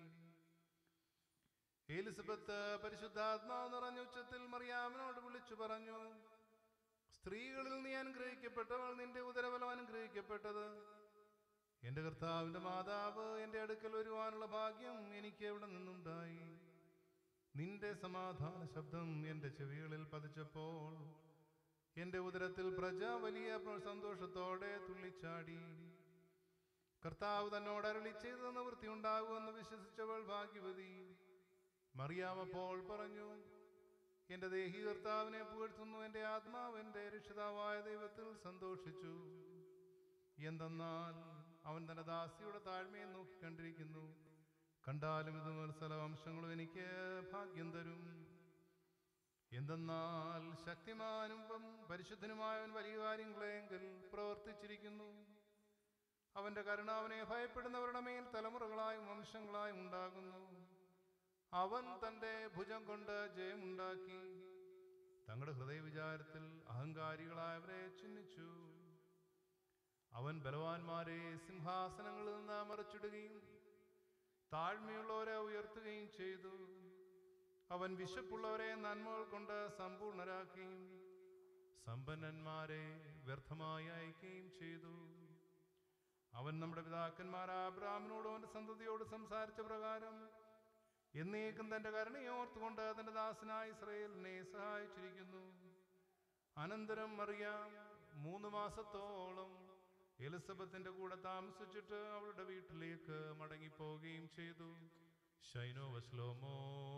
എലിസബത്ത് പരിശുദ്ധാത്മാവ് നിറഞ്ഞ ഉച്ചത്തിൽ മറിയാമിനോട് വിളിച്ചു പറഞ്ഞു സ്ത്രീകളിൽ നീ അനുഗ്രഹിക്കപ്പെട്ടവൾ നിന്റെ ഉദരബലം അനുഗ്രഹിക്കപ്പെട്ടത് എന്റെ കർത്താവിന്റെ മാതാവ് എന്റെ അടുക്കൽ വരുവാനുള്ള ഭാഗ്യം എനിക്ക് എവിടെ നിന്നുണ്ടായി നിന്റെ സമാധാന ശബ്ദം എന്റെ ചെവികളിൽ പതിച്ചപ്പോൾ എന്റെ ഉദരത്തിൽ പ്രജ വലിയ പ്ര- സന്തോഷത്തോടെ തുള്ളിച്ചാടി കർത്താവ് തന്നോട് അരളി ചെയ്ത നിവൃത്തി ഉണ്ടാകുമെന്ന് വിശ്വസിച്ചവൾ ഭാഗ്യവതി മറിയാം അപ്പോൾ പറഞ്ഞു എന്റെ ദേഹി കർത്താവിനെ പുകഴ്ത്തുന്നു എന്റെ ആത്മാവ് എന്റെ രക്ഷിതാവായ ദൈവത്തിൽ സന്തോഷിച്ചു എന്തെന്നാൽ അവൻ തന്റെ ദാസിയുടെ താഴ്മയെ നോക്കിക്കണ്ടിരിക്കുന്നു കണ്ടാലും ഇത് മത്സല വംശങ്ങളും എനിക്ക് ഭാഗ്യം തരും എന്തെന്നാൽ ശക്തിമാനും പം- പരിശുദ്ധനുമായവൻ വലിയ കാര്യങ്ങളെങ്കിൽ പ്രവർത്തിച്ചിരിക്കുന്നു അവന്റെ കരുണ അവനെ ഭയപ്പെടുന്നവരുടെ മേൽ തലമുറകളായും വംശങ്ങളായും ഉണ്ടാകുന്നു അവൻ തന്റെ ഭുജം കൊണ്ട് ജയമുണ്ടാക്കി തങ്ങളുടെ ഹൃദയവിചാരത്തിൽ അഹങ്കാരികളായവരെ ചിഹ്നിച്ചു അവൻ ബലവാന്മാരെ സിംഹാസനങ്ങളിൽ നിന്ന് മറിച്ചിടുകയും താഴ്മയുള്ളവരെ ഉയർത്തുകയും ചെയ്തു അവൻ വിശപ്പുള്ളവരെ നന്മകൾ കൊണ്ട് സമ്പൂർണരാക്കുകയും സമ്പന്നന്മാരെ വ്യർത്ഥമായി അയക്കുകയും ചെയ്തു അവൻ നമ്മുടെ പിതാക്കന്മാർ അബ്രാമിനോട് അവന്റെ സന്തതിയോട് സംസാരിച്ച പ്രകാരം എന്നേക്കും തന്റെ കരുണയോർത്തുകൊണ്ട് തന്റെ ദാസനായ ഇസ്രയേലിനെ സഹായിച്ചിരിക്കുന്നു അനന്തരം അറിയാം മൂന്ന് മാസത്തോളം എലിസബത്തിന്റെ കൂടെ താമസിച്ചിട്ട് അവളുടെ വീട്ടിലേക്ക് മടങ്ങിപ്പോവുകയും ചെയ്തു ഷൈനോ വസ്ലോമോ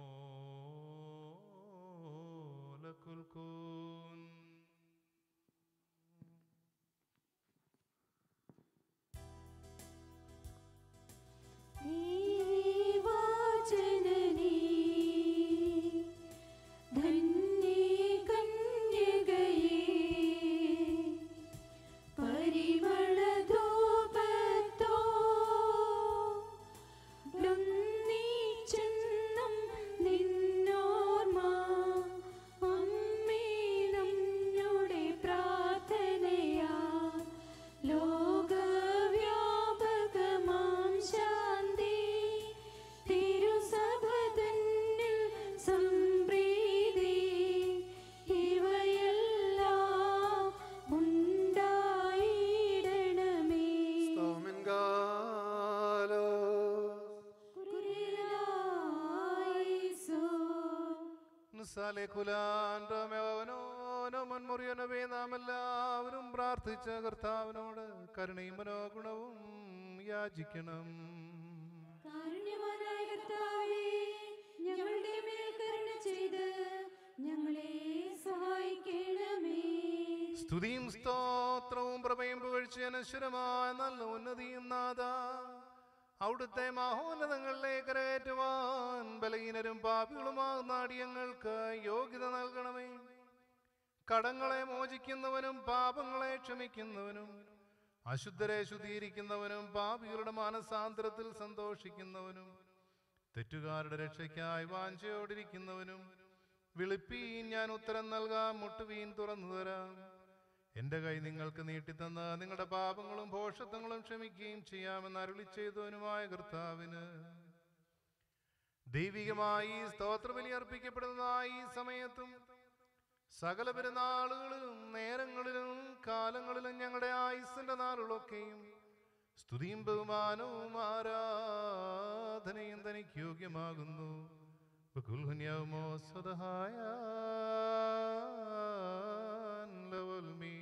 ലക്കുൽക്കൂൻ നീവാചനനീ ധന്യേ കന്യകയേ പരിമളധൂപത്തോ ബ്രഹ്മീച്ചെന്നും നിന്നോർമ്മ അമ്മേ നമ്മുടെ പ്രാർത്ഥനയാ ലോകവ്യാപകമാം ശാന്തി തിരുസഭ തന്നിൽ സംപ്രീതി ഇവയെല്ലാം ഉണ്ടായിടണമേ Stomengalos. കുരിയലായിസോ നുസാലെ കുലാൻ റോമെവനോനോ മുൻമുറിയനവേ നാം എല്ലാവരും പ്രാർത്ഥിച്ച കർത്താവിനോട് കരുണയും മനോഗുണവും യാചിക്കണം കാരുണ്യവാനായ കർത്താവേ ഞങ്ങളുടെ മേൽ കരുണ ചെയ്ത് ഞങ്ങളെ സഹായിക്കണമേ സ്തുതിയും സ്തോത്രവും പ്രഭയും പുകഴ്ച അനശ്വരമായ നല്ല ഉന്നതിയും നാഥ അവിടുത്തെ മഹോന്നതങ്ങളിലേക്ക് കരകയറ്റുവാൻ ബലഹീനരും പാപികളുമാകുന്ന അടിയങ്ങൾക്ക് യോഗ്യത നൽകണമേ കടങ്ങളെ മോചിക്കുന്നവനും പാപങ്ങളെ ക്ഷമിക്കുന്നവനും അശുദ്ധരെ ശുദ്ധീകരിക്കുന്നവനും പാപികളുടെ മാനസാന്തരത്തിൽ സന്തോഷിക്കുന്നവനും തെറ്റുകാരുടെ രക്ഷയ്ക്കായി വാഞ്ചയോടിരിക്കുന്നവനും വിളിപ്പീൻ ഞാൻ ഉത്തരം നൽകാം മുട്ടുവീൻ തുറന്നു തരാം എന്റെ കൈ നിങ്ങൾക്ക് നീട്ടിത്തന്ന് നിങ്ങളുടെ പാപങ്ങളും ഭോഷത്വങ്ങളും ക്ഷമിക്കുകയും ചെയ്യാമെന്ന് അരുളി ചെയ്തവനുമായ കർത്താവിന് ദൈവികമായി സ്തോത്രബലി അർപ്പിക്കപ്പെടുന്നതായി ഈ സമയത്തും സകല പെരുന്നാളുകളിലും നേരങ്ങളിലും കാലങ്ങളിലും ഞങ്ങളുടെ ആയുസിന്റെ നാളുകളൊക്കെയും സ്തുതിയും ബഹുമാനവും ആരാധനയും തനിക്ക് യോഗ്യമാകുന്നു ബകുൽഹുന്യാവുമോ സ്വതഹായ ലവൽമീ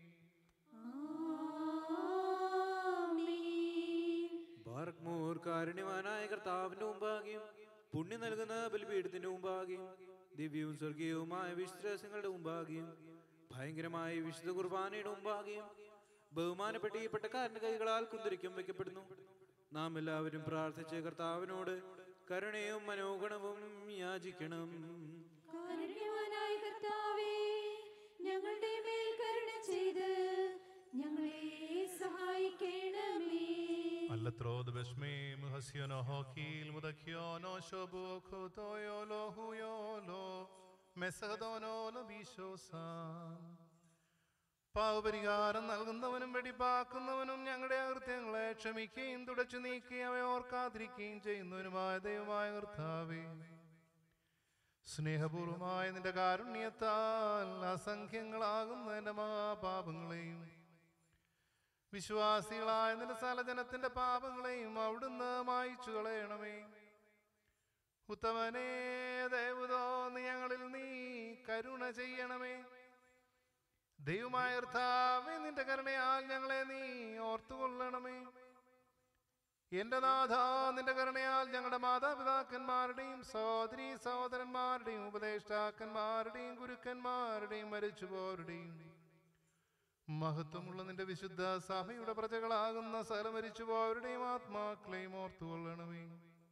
ആമേൻ ബാർക്മൂർ കാരുണ്യവാനായ കർത്താവിന്റെ മുമ്പാകെയും പുണ്യം നൽകുന്ന ബലിപീഠത്തിന്റെ മുമ്പാകെയും ദിവ്യവും സ്വർഗീയവുമായ വിശ്വാസങ്ങളുടെ മുമ്പാകെയും ഭയങ്കരമായ വിശുദ്ധ കുർബാനയുടെ മുമ്പാകെയും ബഹുമാനപ്പെട്ട ഈ പട്ടക്കാരന്റെ കൈകളാൽ കുന്തിരിക്കും വെക്കപ്പെടുന്നു നാം എല്ലാവരും പ്രാർത്ഥിച്ച് കർത്താവിനോട് കരുണയും മനോഗുണവും യാചിക്കണം കാരുണ്യവാനായ കർത്താവേ ഞങ്ങളുടെ മേൽ കരുണ ചെയ്ത് ഞങ്ങളെ സഹായിക്കണമേ Allatrod beshmim hasyono hokil mudakyono shobuko toyolo huyolo മെസഹദോനോ ലബീശോസാൻ പാവപരിഹാരം നൽകുന്നവനും വെടിപ്പാക്കുന്നവനും ഞങ്ങളുടെ അകൃത്യങ്ങളെ ക്ഷമിക്കുകയും തുടച്ചു നീക്കുകയും അവയെ ഓർക്കാതിരിക്കുകയും ചെയ്യുന്നവനുമായ ദൈവമായ കർത്താവേ സ്നേഹപൂർവമായ നിന്റെ കാരുണ്യത്താൽ അസംഖ്യങ്ങളാകുന്ന എന്റെ മഹാപാപങ്ങളെയും വിശ്വാസികളായ നിന്റെ സലജനത്തിന്റെ പാപങ്ങളെയും അവിടുന്ന് മായിച്ചു കളയണമേ ഉത്തമനേ ദൈവതോന്ന് ഞങ്ങളിൽ നീ കരുണ ചെയ്യണമേ ദൈവമായ കർത്താവേ നിന്റെ കരുണയാൽ ഞങ്ങളെ നീ ഓർത്തുകൊള്ളണമേ എന്റെ നാഥ നിന്റെ കരുണയാൽ ഞങ്ങളുടെ മാതാപിതാക്കന്മാരുടെയും സഹോദരി സഹോദരന്മാരുടെയും ഉപദേഷ്ടാക്കന്മാരുടെയും ഗുരുക്കന്മാരുടെയും മരിച്ചുപോരുടെയും മഹത്വമുള്ള നിന്റെ വിശുദ്ധ സഭയുടെ പ്രജകളാകുന്ന സകല മരിച്ചുപോയവരുടെയും ആത്മാക്കളെയും ഓർത്തുകൊള്ളണമേ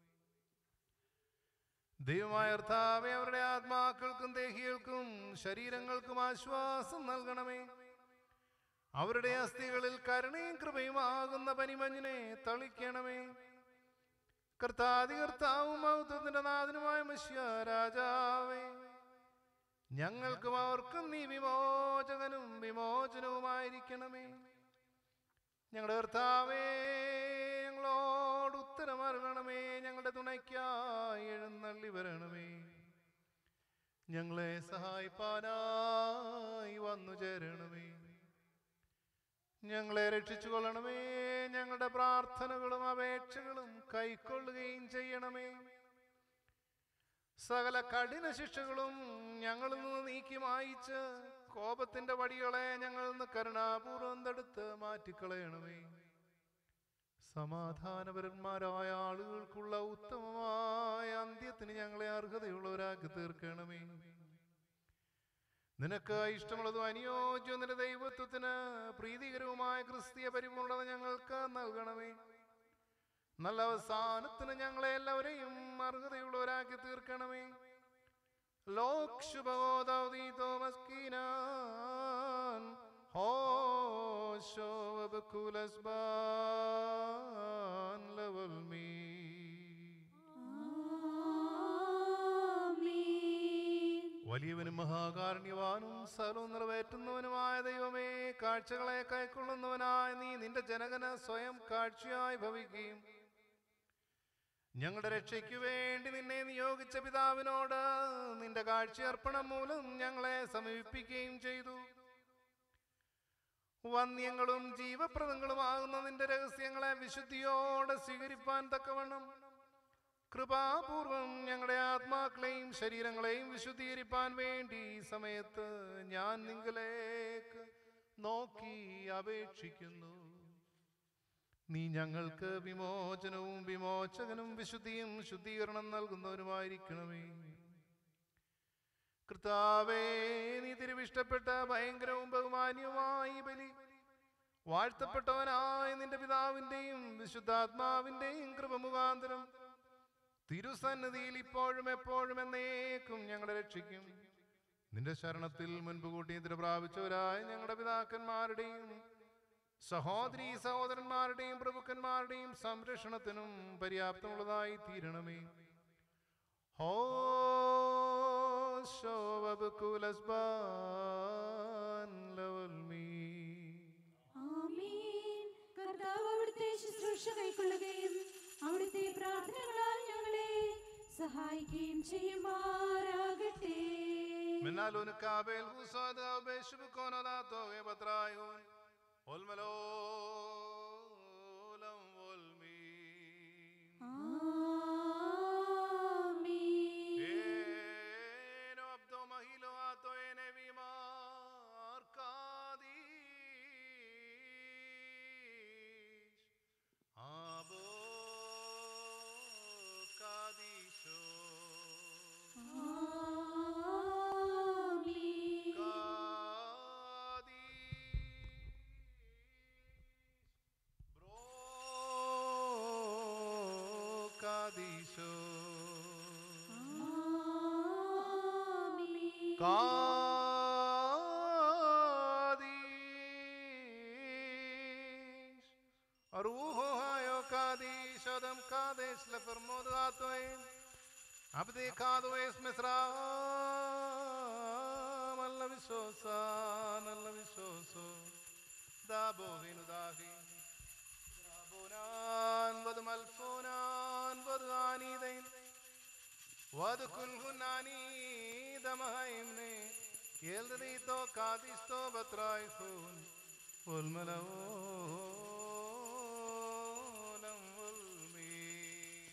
ദൈവമായ അർത്ഥാവെ അവരുടെ ആത്മാക്കൾക്കും ദേഹികൾക്കും ശരീരങ്ങൾക്കും ആശ്വാസം നൽകണമേ അവരുടെ അസ്ഥികളിൽ കരുണയും കൃപയുമാകുന്ന പനിമഞ്ഞിനെ തളിക്കണമേ കർത്താതി കർത്താവും മൗത്വത്തിന്റെ നാഥനുമായ മഷ്യ രാജാവേ ഞങ്ങൾക്കും അവർക്കും നീ വിമോചകനും വിമോചനവുമായിരിക്കണമേ ഞങ്ങളുടെ കർത്താവേ ഞങ്ങളോട് ഉത്തരം അരുളണമേ ഞങ്ങളുടെ തുണയ്ക്കായി എഴുന്നള്ളി വരണമേ ഞങ്ങളെ സഹായിപ്പാനായി വന്നു ചേരണമേ ഞങ്ങളെ രക്ഷിച്ചു കൊള്ളണമേ ഞങ്ങളുടെ പ്രാർത്ഥനകളും അപേക്ഷകളും കൈക്കൊള്ളുകയും ചെയ്യണമേ സകല കഠിന ശിക്ഷകളും ഞങ്ങളിൽ നിന്ന് നീക്കി മായിച്ച് കോപത്തിന്റെ വടികളെ ഞങ്ങളിൽ നിന്ന് കരുണാപൂർവം തടുത്ത് മാറ്റിക്കളയണമേ സമാധാനപരന്മാരായ ആളുകൾക്കുള്ള ഉത്തമമായ അന്ത്യത്തിന് ഞങ്ങളെ അർഹതയുള്ളവരാക്കി തീർക്കണമേ നിനക്ക് ഇഷ്ടമുള്ളതും അനുയോജ്യവും നിന്റെ ദൈവത്വത്തിന് പ്രീതികരവുമായ ക്രിസ്തീയ പരിപൂർണത ഞങ്ങൾക്ക് നൽകണമേ നല്ല അവസാനത്തിന് ഞങ്ങളെ എല്ലാവരെയും അർഹതയുള്ളവരാക്കി തീർക്കണമേ ലോക് ശുഭോദീതോ മസ്കീനാൻ ഹോശോ വബക്കുലസ്ബാൻ ലവൽ മീ ആമേൻ വലിയവനും മഹാകാരുണ്യവാനും സകലവും നിറവേറ്റുന്നവനുമായ ദൈവമേ കാഴ്ചകളെ കൈക്കൊള്ളുന്നവനായ നീ നിന്റെ ജനകന് സ്വയം കാഴ്ചയായി ഭവിക്കുകയും ഞങ്ങളുടെ രക്ഷയ്ക്കു വേണ്ടി നിന്നെ നിയോഗിച്ച പിതാവിനോട് നിന്റെ കാഴ്ചയർപ്പണം മൂലം ഞങ്ങളെ സമീപിക്കുകയും ചെയ്തു വന്യങ്ങളും ജീവപ്രദങ്ങളുമാകുന്ന നിന്റെ രഹസ്യങ്ങളെ വിശുദ്ധിയോടെ സ്വീകരിപ്പാൻ തക്കവണ്ണം കൃപാപൂർവം ഞങ്ങളുടെ ആത്മാക്കളെയും ശരീരങ്ങളെയും വിശുദ്ധീകരിപ്പാൻ വേണ്ടി ഈ സമയത്ത് ഞാൻ നിങ്ങളേക്ക് നോക്കി അപേക്ഷിക്കുന്നു നീ ഞങ്ങൾക്ക് വിമോചനവും വിമോചകനും വിശുദ്ധിയും ശുദ്ധീകരണം നൽകുന്നവരുമായിരിക്കണമേ കർത്താവേ നീ തിരുവിഷ്ടപ്പെട്ട ഭയങ്കരവും ബഹുമാന്യവുമായ ഈ ബലി വാഴ്ത്തപ്പെട്ടവനായ നിന്റെ പിതാവിന്റെയും വിശുദ്ധാത്മാവിന്റെയും കൃപ മുഖാന്തരം തിരുസന്നിധിയിൽ ഇപ്പോഴും എപ്പോഴും എന്നേക്കും ഞങ്ങളെ രക്ഷിക്കും നിന്റെ ശരണത്തിൽ മുൻപ് കൂട്ടി എതിര് പ്രാപിച്ചവരായ ഞങ്ങളുടെ പിതാക്കന്മാരുടെയും സഹോദരി സഹോദരന്മാരുടെയും പ്രഭുക്കന്മാരുടെയും സംരക്ഷണത്തിനും പര്യാപ്തമുള്ളതായി തീരണമേ ഹോ ശോഭകുലസ്ബാൻ ലവൽ മീ ആമേൻ കർത്താവ് അവിടുത്തെ ശുശ്രൂഷ കൈക്കൊള്ളുകയും അവിടുത്തെ പ്രാർത്ഥനകളാൽ ഞങ്ങളെ സഹായിക്കുകയും ചെയ്യുമാറാകട്ടെ منالون كابل وصاد وبشب كون لا توي بترايون والملولم والمين ആമേൻ ഏനോ അബ്ദോ മഹിലോ ആത്തോ എനെ വിമാർ കാദീശ് ആബോ കാദീശോ ആമേൻ Kadisho ആമേൻ Kadish Aruho hayo Kadish Adam Kadesh lefermod datoin Abde Kadoes Mesram Alla visosan Alla visoso Dabo vinu dahi Rabonan Vad malfonan Vad ganidain وادخل هناني دمهيمني يلديتو كاديستو بترايفون والملولم والمين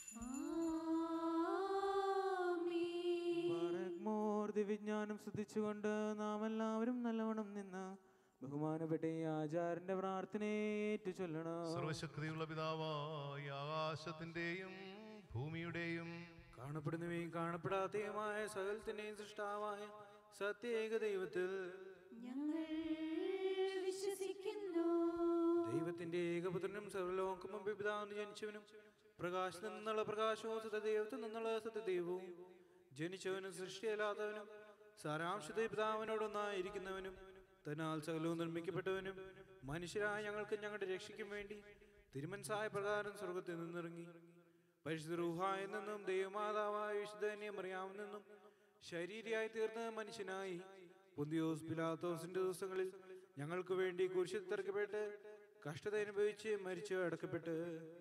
ആമേൻ ബാറക്മോർ ദിവ്യജ്ഞാനം ശ്രദ്ധിച്ചുകൊണ്ട് നാം എല്ലാവരും നല്ലവണ്ണം നിന്ന് ബഹുമാനപ്പെട്ട ഈ ആചാരന്റെ പ്രാർത്ഥനയെ ഏറ്റു ചൊല്ലണം സർവശക്തിയുള്ള പിതാവായ ആകാശത്തിന്റെയും ഭൂമിയുടെയും കാണപ്പെടുന്നവയും കാണപ്പെടാത്തതുമായ സകലത്തിന്റെയും സൃഷ്ടാവായ സത്യേക ദൈവത്തിൽ ഞങ്ങൾ വിശ്വസിക്കുന്നു ദൈവത്തിന്റെ ഏകപുത്രനും സർവലോകം മുമ്പ് പിതാവിന് ജനിച്ചവനും പ്രകാശത്തിൽ നിന്നുള്ള പ്രകാശവും സത്യദൈവത്തിൽ നിന്നുള്ള സത്യദൈവവും ജനിച്ചവനും സൃഷ്ടിയല്ലാത്തവനും സാരാംശത്തെ പിതാവിനോടൊന്നായിരിക്കുന്നവനും തന്നാൽ സകലവും നിർമ്മിക്കപ്പെട്ടവനും മനുഷ്യരായ ഞങ്ങൾക്ക് ഞങ്ങളുടെ രക്ഷയ്ക്കും വേണ്ടി തിരുമൻസായ പ്രകാരം സ്വർഗത്തിൽ നിന്നിറങ്ങി പരിശുദ്ധ റൂഹായിൽ നിന്നും ദൈവമാതാവായ വിശുദ്ധനെ മറിയാമിൽ നിന്നും ശരീരിയായി തീർന്ന മനുഷ്യനായി പൊന്തിയോസ് പിലാത്തോസിന്റെ ദിവസങ്ങളിൽ ഞങ്ങൾക്ക് വേണ്ടി കുരിശിൽ തിറക്കപ്പെട്ട് കഷ്ടത അനുഭവിച്ച് മരിച്ചു അടക്കപ്പെട്ട്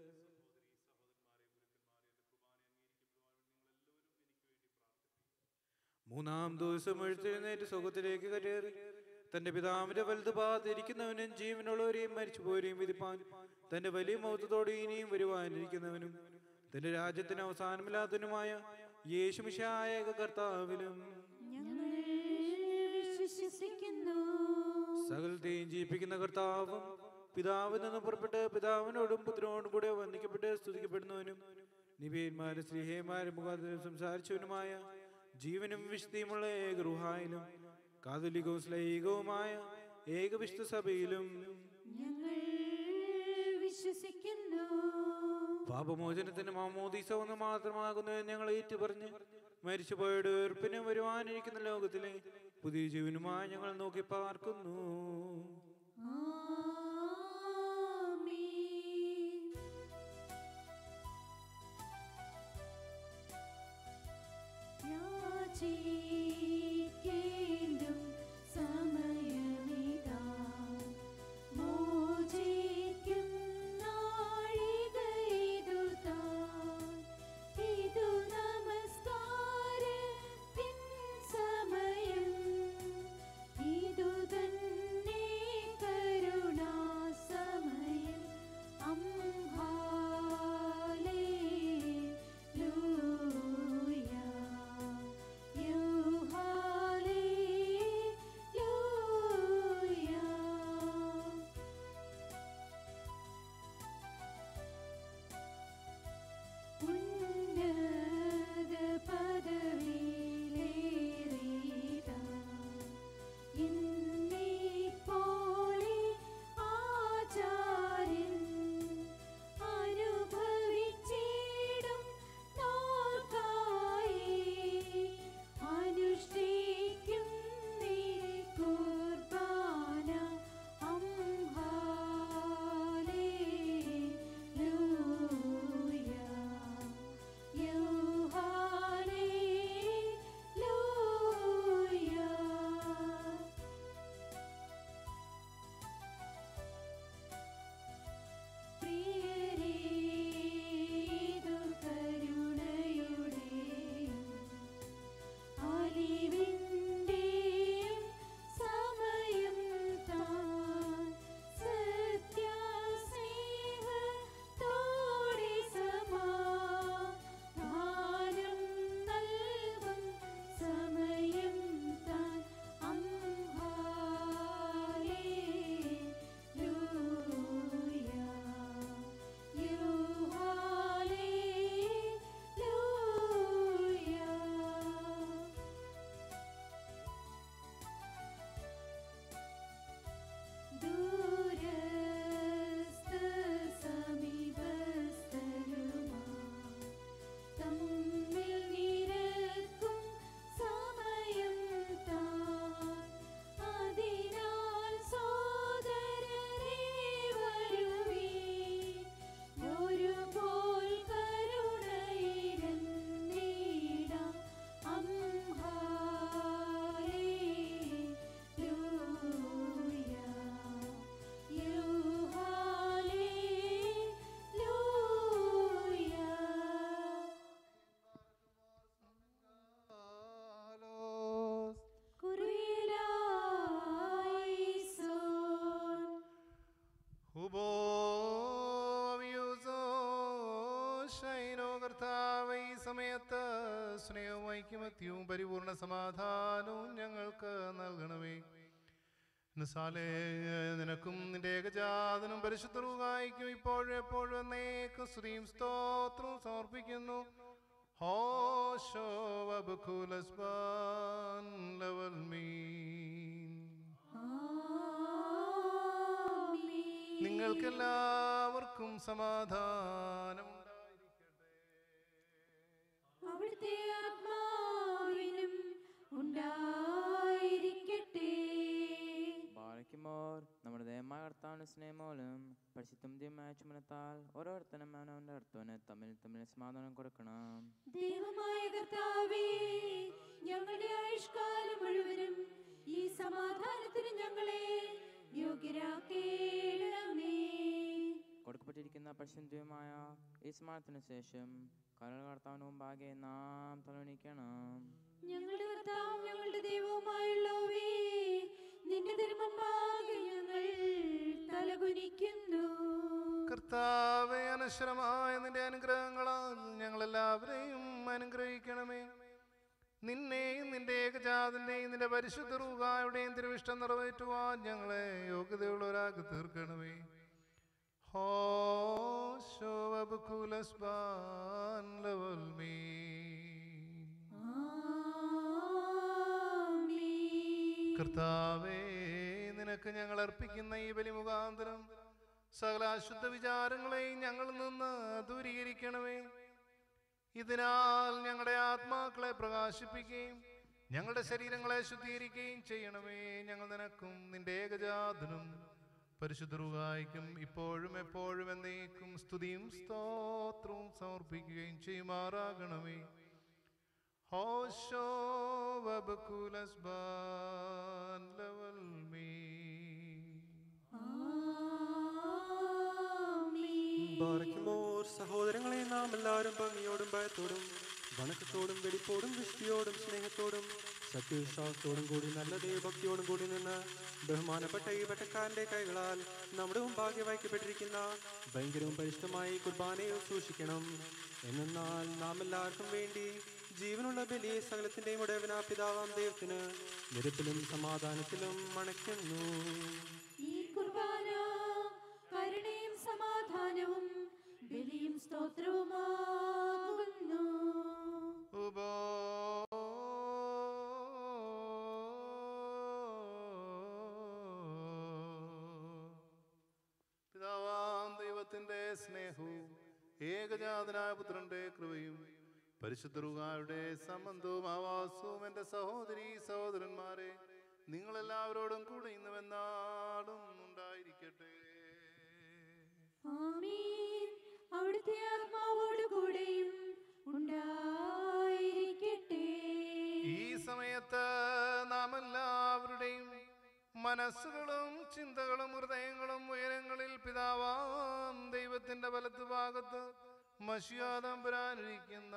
മൂന്നാം ദിവസം എഴുത്തിരുന്നേറ്റ് സുഖത്തിലേക്ക് കയറി തന്റെ പിതാവിന്റെ വലുത് പാതിരിക്കുന്നവനും ജീവനുള്ളവരെയും മരിച്ചുപോരെയും വിധിപ്പാൻ തന്റെ വലിയ മൗത്തത്തോടെ ഇനിയും വരുവാനിരിക്കുന്നവനും തന്റെ രാജ്യത്തിന് അവസാനമില്ലാത്തവനുമായ യേശുമിശായ കർത്താവിലും ഞങ്ങൾ വിശ്വസിക്കുന്നു സകലത്തെയും ജീവിപ്പിക്കുന്ന കർത്താവും പിതാവിൽ നിന്ന് പുറപ്പെട്ട് പിതാവിനോടും പുത്രനോടും കൂടെ വന്ദിക്കപ്പെട്ട് സ്തുതിക്കപ്പെടുന്നവനും നിബിയന്മാരും സ്ത്രീഹേമാരും മുഖാന്തരം സംസാരിച്ചവനുമായ ജീവനും വിശുദ്ധിയുമുള്ള ഏകഗൃഹായിലും കാതലികവും സ്ലൈകവുമായ ഏകവിശുദ്ധ സഭയിലും ഞങ്ങൾ വിശ്വസിക്കുന്നു പാപമോചനത്തിന് മാമോദീസ ഒന്ന് മാത്രമാകുന്നത് ഞങ്ങൾ ഏറ്റുപറഞ്ഞ് മരിച്ചുപോയുടെ ഉയർപ്പിനും വരുവാനിരിക്കുന്ന ലോകത്തിലെ പുതിയ ജീവനുമായി ഞങ്ങൾ നോക്കി പാർക്കുന്നു ആമേൻ യാചിക്കേണ്ടും സമയമിതാ മോചിക്കും നാഴികയിതു താൻ ഇതു നമസ്കാരത്തിൻ സമയം ഇതു തന്നെ കരുണാസമയം അംഹാലേലൂയ യുഹാലേലൂയ ഉന്നത പദവിയിലേറിയിതാ ഇന്നീപോലെ ആചാര്യൻ അനുഭവിച്ചിടും നോർക്കായി അനുഷ്ഠിക്കും നീ കുർബാന അംഹാലേലൂയ യുഹാലേലൂയ പ്രിയരേതു കരുണയുടെയും അലിവിന്റെയും സമയം താൻ സത്യസ്നേഹത്തോടെ സമാധാനം നൽകും സമയം താൻ അംഹാലേലൂയ യുഹാലേലൂയ ദൂരസ്ഥ സമീപസ്ഥരുമാ തമ്മിൽ നിരക്കും സമയം താൻ അതിനാൽ സോദരരേ വരുവീൻ ഒരുപോൽ കരുണയിരന്നീടാം അംഹാലേലൂയ യുഹാലേലൂയ കുറിയിലായിസോൻ ശൈനോ കർത്താവ് ഈ സമയത്ത് സ്നേഹവും ഐക്യമത്യവും പരിപൂർണ സമാധാനവും ഞങ്ങൾക്ക് നൽകണമേ നിസാലേ നിനക്കും നിന്റെ ഏകജാതനും പരിശുദ്ധറുകായിക്കും ഇപ്പോഴും എപ്പോഴും എന്നേക്കും സ്ത്രീയും സ്തോത്രവും സമർപ്പിക്കുന്നു ഹോശോ വബുക്കുലസ്ബാൻ ലവൽ മീൻ ആമേൻ നിങ്ങൾക്കെല്ലാവർക്കും സമാധാനം അവിടുത്തെ ആത്മാവിനും ഉണ്ടായിരിക്കട്ടെ ബാലയ്ക്കുമോർ നമ്മുടെ ദയമായ കർത്താവിന്റെ സ്നേഹമൂലം പരിശുദ്ധം ദൈവമായ ചുമനത്താൽ ഓരോരുത്തരും അവനവന്റെ അടുത്തവന് തമ്മിൽ തമ്മിൽ സമാധാനം കൊടുക്കണം ദൈവമായ കർത്താവേ ഞങ്ങളുടെ ആയുഷ്കാലം മുഴുവനും ഈ സമാധാനത്തിന് ഞങ്ങളെ യോഗ്യരാക്കേണമേ കൊടുക്കപ്പെട്ടിരിക്കുന്ന പരിശുദ്ധമായ ഈ സമാധാനത്തിന് ശേഷം കരൾ കർത്താവിന് മുമ്പാകെ നാം തലവണിക്കണം ഞങ്ങളുടെ കർത്താവും ഞങ്ങളുടെ ദൈവവുമായുള്ളവേ നിന്റെ തിരുമുമ്പാകെ ഞങ്ങൾ തലകുനിക്കുന്നു കർത്താവെ അനശ്വരമായ നിന്റെ അനുഗ്രഹങ്ങളാൽ ഞങ്ങളെല്ലാവരെയും അനുഗ്രഹിക്കണമേ നിന്നെയും നിന്റെ ഏകജാതിന്റെയും നിന്റെ പരിശുദ്ധ റൂഹായുടെയും തിരുവിഷ്ടം നിറവേറ്റുവാൻ ഞങ്ങളെ യോഗ്യതയുള്ളവരാക്കി തീർക്കണമേ ഹോ ശോഭകുലസ്ബാൻ ലവൽ മീ ആമേൻ. കർത്താവേ നിനക്ക് ഞങ്ങൾ അർപ്പിക്കുന്ന ഈ ബലി മുഖാന്തരം സകല അശുദ്ധ വിചാരങ്ങളെയും ഞങ്ങളിൽ നിന്ന് ദൂരീകരിക്കണമേ ഇതിനാൽ ഞങ്ങളുടെ ആത്മാക്കളെ പ്രകാശിപ്പിക്കുകയും ഞങ്ങളുടെ ശരീരങ്ങളെ ശുദ്ധീകരിക്കുകയും ചെയ്യണമേ ഞങ്ങൾ നിനക്കും നിന്റെ ഏകജാതനും പരിശുദ്ധറുകായിക്കും ഇപ്പോഴും എപ്പോഴും എന്നേക്കും സ്തുതിയും സ്തോത്രവും സമർപ്പിക്കുകയും ചെയ്യുമാറാകണമേ ഹോശോ വബകുലസ്ബാൻ ലവൽ മീ ആമേൻ. ബാറയ്ക്കുമോർ സഹോദരങ്ങളെ നാം എല്ലാവരും ഭംഗിയോടും ഭയത്തോടും വണക്കത്തോടും വെടിപ്പോടും വിഷ്ടിയോടും സ്നേഹത്തോടും സത്യവിശ്വാസത്തോടും കൂടി നല്ല ദൈവഭക്തിയോടും കൂടി നിന്ന് ബഹുമാനപ്പെട്ട ഈ വെട്ടക്കാരന്റെ കൈകളാൽ നമ്മുടെ മുമ്പാകെ വയ്ക്കപ്പെട്ടിരിക്കുന്ന ഭയങ്കരവും പരിശുദ്ധമായ ഈ കുർബാനയെ സൂക്ഷിക്കണം എന്നാൽ നാം എല്ലാവർക്കും വേണ്ടി ജീവനുള്ള ബലിയെ സകലത്തിന്റെയും ഉടയവനാ പിതാവാം ദൈവത്തിന് നിരപ്പിലും സമാധാനത്തിലും മണയ്ക്കുന്നു ഈ കുർബാന കരുണയും സമാധാനവും ബലിയും സ്തോത്രവുമാകുന്നു ഉബോ പിതാവാം ദൈവത്തിന്റെ സ്നേഹവും ഏകജാതനായ പുത്രന്റെ കൃപയും പരിശുദ്ധറുകാരുടെ സംബന്ധവും ആവാസവും എൻ്റെ സഹോദരി സഹോദരന്മാരെ നിങ്ങളെല്ലാവരോടും കൂടെ ഇന്നുവെന്നാടും ഉണ്ടായിരിക്കട്ടെ ആമീൻ അവിടുത്തെ ആത്മാവോട് കൂടെയും ഉണ്ടായിരിക്കട്ടെ ഈ സമയത്ത് നാം എല്ലാവരുടെയും മനസ്സുകളും ചിന്തകളും ഹൃദയങ്ങളും ഉയരങ്ങളിൽ പിതാവാം ദൈവത്തിന്റെ വലത്ത് ഭാഗത്ത് മഷിയാതമ്പുരാനിരിക്കുന്ന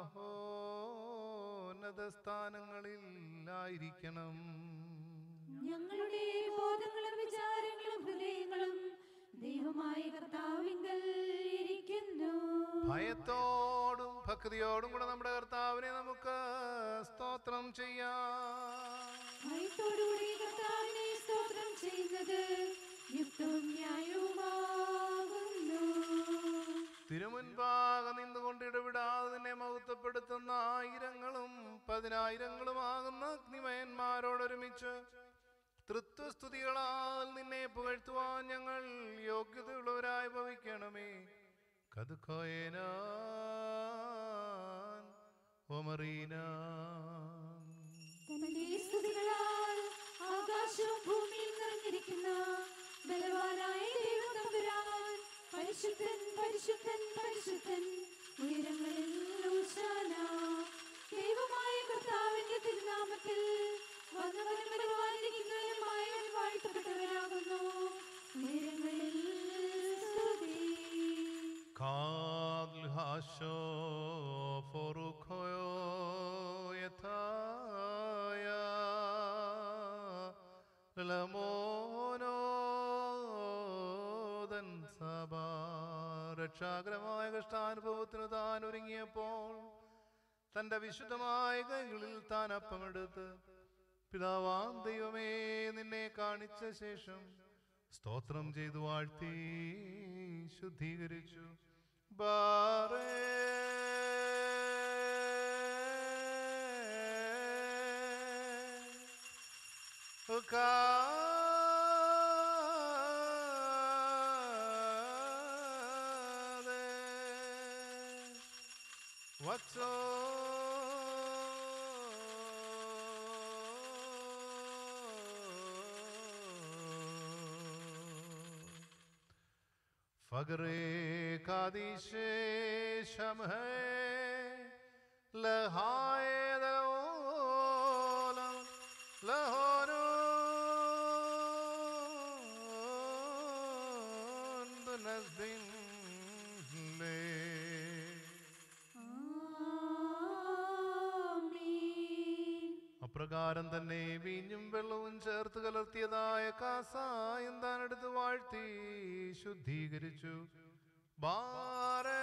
മഹോന്നത സ്ഥാനങ്ങളിലായിരിക്കണം ഞങ്ങളുടെ ബോധങ്ങളും വിചാരങ്ങളും ഹൃദയങ്ങളും ദൈവമായ കർത്താവിങ്കൽ ഇരിക്കുന്നു ഭയത്തോടും ഭക്തിയോടും കൂടെ നമ്മുടെ കർത്താവിനെ നമുക്ക് സ്തോത്രം ചെയ്യാം ഭയത്തോടുകൂടി കർത്താവിനെ സ്തോത്രം ചെയ്യുന്നത് യുക്തവും ന്യായവുമാകുന്നു തിരുമുൻപാകെ നിന്നുകൊണ്ട് ഇടപെടാതെ നിന്നെ മഹത്വപ്പെടുത്തുന്ന ആയിരങ്ങളും പതിനായിരങ്ങളുമാകുന്ന അഗ്നിമയന്മാരോടൊരുമിച്ച് തൃത്വസ്തുതികളാൽ നിന്നെ പുകഴ്ത്തുവാൻ ഞങ്ങൾ യോഗ്യതയുള്ളവരായി ഭവിക്കണമേ കതുക്കോയനാൻ ഒമറീനാൻ തന്റെ സ്തുതികളാൽ ആകാശവും ഭൂമിയും നിറഞ്ഞിരിക്കുന്ന ബലവാനായ ദൈവം തമ്പുരാൻ പരിശുദ്ധൻ പരിശുദ്ധൻ പരിശുദ്ധൻ ഉയരങ്ങളിൽ ഊശാന ദൈവമായ കർത്താവിന്റെ തിരുനാമത്തിൽ വന്നവനും വരുവാനിരിക്കുന്നവനുമായവൻ വാഴ്ത്തപ്പെട്ടവനാകുന്നു ഉയരങ്ങളിൽ സ്തുതി കാൽ ഹാശോ ഫോറുഖോയോ യഥായ ലമോനോദൻ സഭ രക്ഷാകരമായ കഷ്ടാനുഭവത്തിന് താൻ ഒരുങ്ങിയപ്പോൾ തന്റെ വിശുദ്ധമായ കൈകളിൽ താൻ അപ്പമെടുത്ത് പിതാവാം ദൈവമേ നിന്നെ കാണിച്ച ശേഷം സ്തോത്രം ചെയ്തു വാഴ്ത്തി ശുദ്ധീകരിച്ചു ബാറേ വത്സോ फगरे कादिशे शम है लहाए दलोलम लहोरो नजबिन ले ആമേൻ അപ്രകാരം തന്നെ വീഞ്ഞും വെള്ളവും ചേർത്ത് കലർത്തിയതായ കാസായം താൻ എടുത്ത് വാഴ്ത്തി ശുദ്ധീകരിച്ചു ബാരേ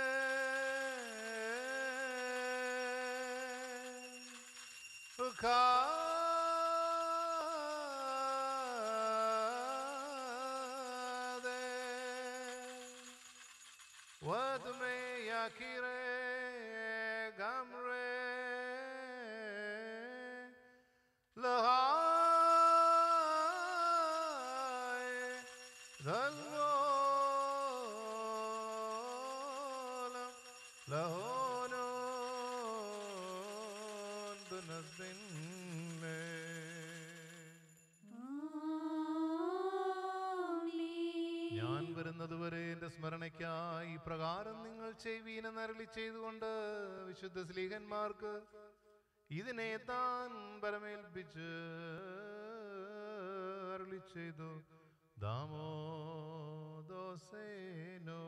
ودمي يا كيري قمري لهاي ذلولم لهونون بنزبن ആമേൻ ഞാൻ വരുന്നതുവരെ എന്റെ സ്മരണയ്ക്കായി ഈ പ്രകാരം നിങ്ങൾ ചെയ്വീനെന്ന് അരളി ചെയ്തുകൊണ്ട് വിശുദ്ധ സ്ലീഹന്മാർക്ക് ഇതിനെ താൻ പരമേൽപ്പിച്ച് അരളി ചെയ്തു ദാമോദോസേനോ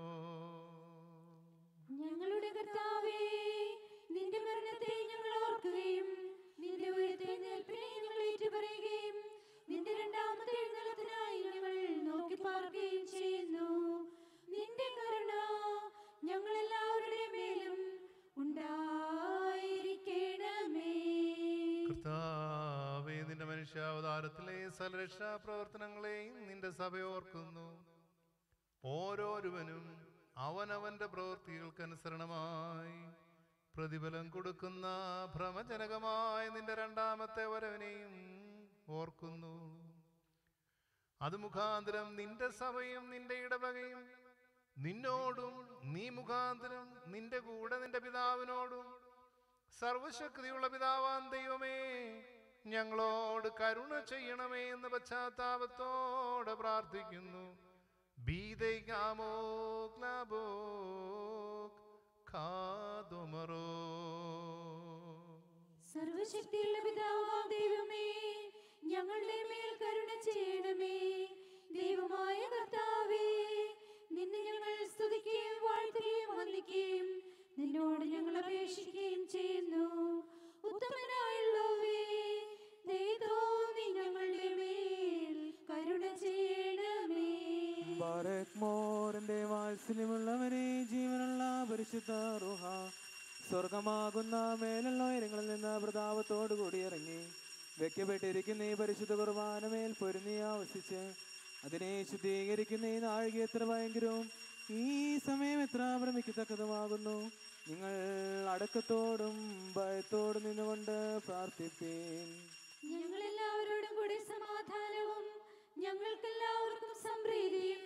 ഞങ്ങളുടെ കർത്താവേ നിന്റെ മരണത്തെ ഞങ്ങൾ ഓർക്കുകയും നിന്റെ ഉയർത്തെഴുന്നേൽപ്പിനെ ഞങ്ങൾ ഏറ്റുപറയുകയും നിന്റെ രണ്ടാമത്തെ എഴുന്നള്ളത്തിനായി ഞങ്ങൾ നോക്കി പാർക്കുകയും ചെയ്യുന്നു നിന്റെ കരുണ ഞങ്ങൾ എല്ലാവരുടെയും മേലും ഉണ്ടായിരിക്കണമേ കർത്താവേ നിന്റെ മനുഷ്യാവതാരത്തിലെ സലരക്ഷാ പ്രവർത്തനങ്ങളെയും നിന്റെ സഭ ഓർക്കുന്നു ഓരോരുവനും അവനവന്റെ പ്രവൃത്തികൾക്കനുസരണമായി പ്രതിഫലം കൊടുക്കുന്ന ഭ്രമജനകമായ നിന്റെ രണ്ടാമത്തെ വരവിനെയും ഓർക്കുന്നു അത് മുഖാന്തരം നിന്റെ സഭയും നിന്റെ ഇടവകയും നിന്നോടും നീ മുഖാന്തരം നിന്റെ കൂടെ നിന്റെ പിതാവിനോടും സർവശക്തിയുള്ള പിതാവാൻ ദൈവമേ ഞങ്ങളോട് കരുണ ചെയ്യണമേ എന്ന് പശ്ചാത്താപത്തോടെ പ്രാർത്ഥിക്കുന്നു ബീതൈകാമോ ക്ലാബോ ഖാദുമറോ സർവശക്തിയുള്ള പിതാവാം ദൈവമേ ഞങ്ങളുടെ മേൽ കരുണ ചെയ്യണമേ ദൈവമായ കർത്താവേ നിന്നെ ഞങ്ങൾ സ്തുതിക്കുകയും വാഴ്ത്തുകയും വന്ദിക്കുകയും നിന്നോട് ഞങ്ങൾ അപേക്ഷിക്കുകയും ചെയ്യുന്നു ഉത്തമനായുള്ളവേ ദൈവോ നീ ഞങ്ങളുടെ മേൽ കരുണ ചെയ്യണമേ ബാരക് മോറിന്റെ വാത്സല്യമുള്ളവരെ ജീവനുള്ള പരിശുദ്ധ റുഹ സ്വർഗമാകുന്ന മേലുള്ള ഉയരങ്ങളിൽ നിന്ന് പ്രതാപത്തോടു കൂടി ഇറങ്ങി വെക്കപ്പെട്ടിരിക്കുന്ന ഈ പരിശുദ്ധ കുർബാന മേൽ പൊരുന്നി ആവസിച്ച് അതിനെ ശുദ്ധീകരിക്കുന്ന ഈ നാഴിക എത്ര ഭയങ്കരവും ഈ സമയം എത്ര ഭ്രമിക്കത്തക്കതുമാകുന്നു നിങ്ങൾ അടക്കത്തോടും ഭയത്തോടും നിന്നുകൊണ്ട് പ്രാർത്ഥിപ്പീൻ ഞങ്ങൾ എല്ലാവരോടും കൂടി സമാധാനവും ഞങ്ങൾക്കെല്ലാവർക്കും സംപ്രീതിയും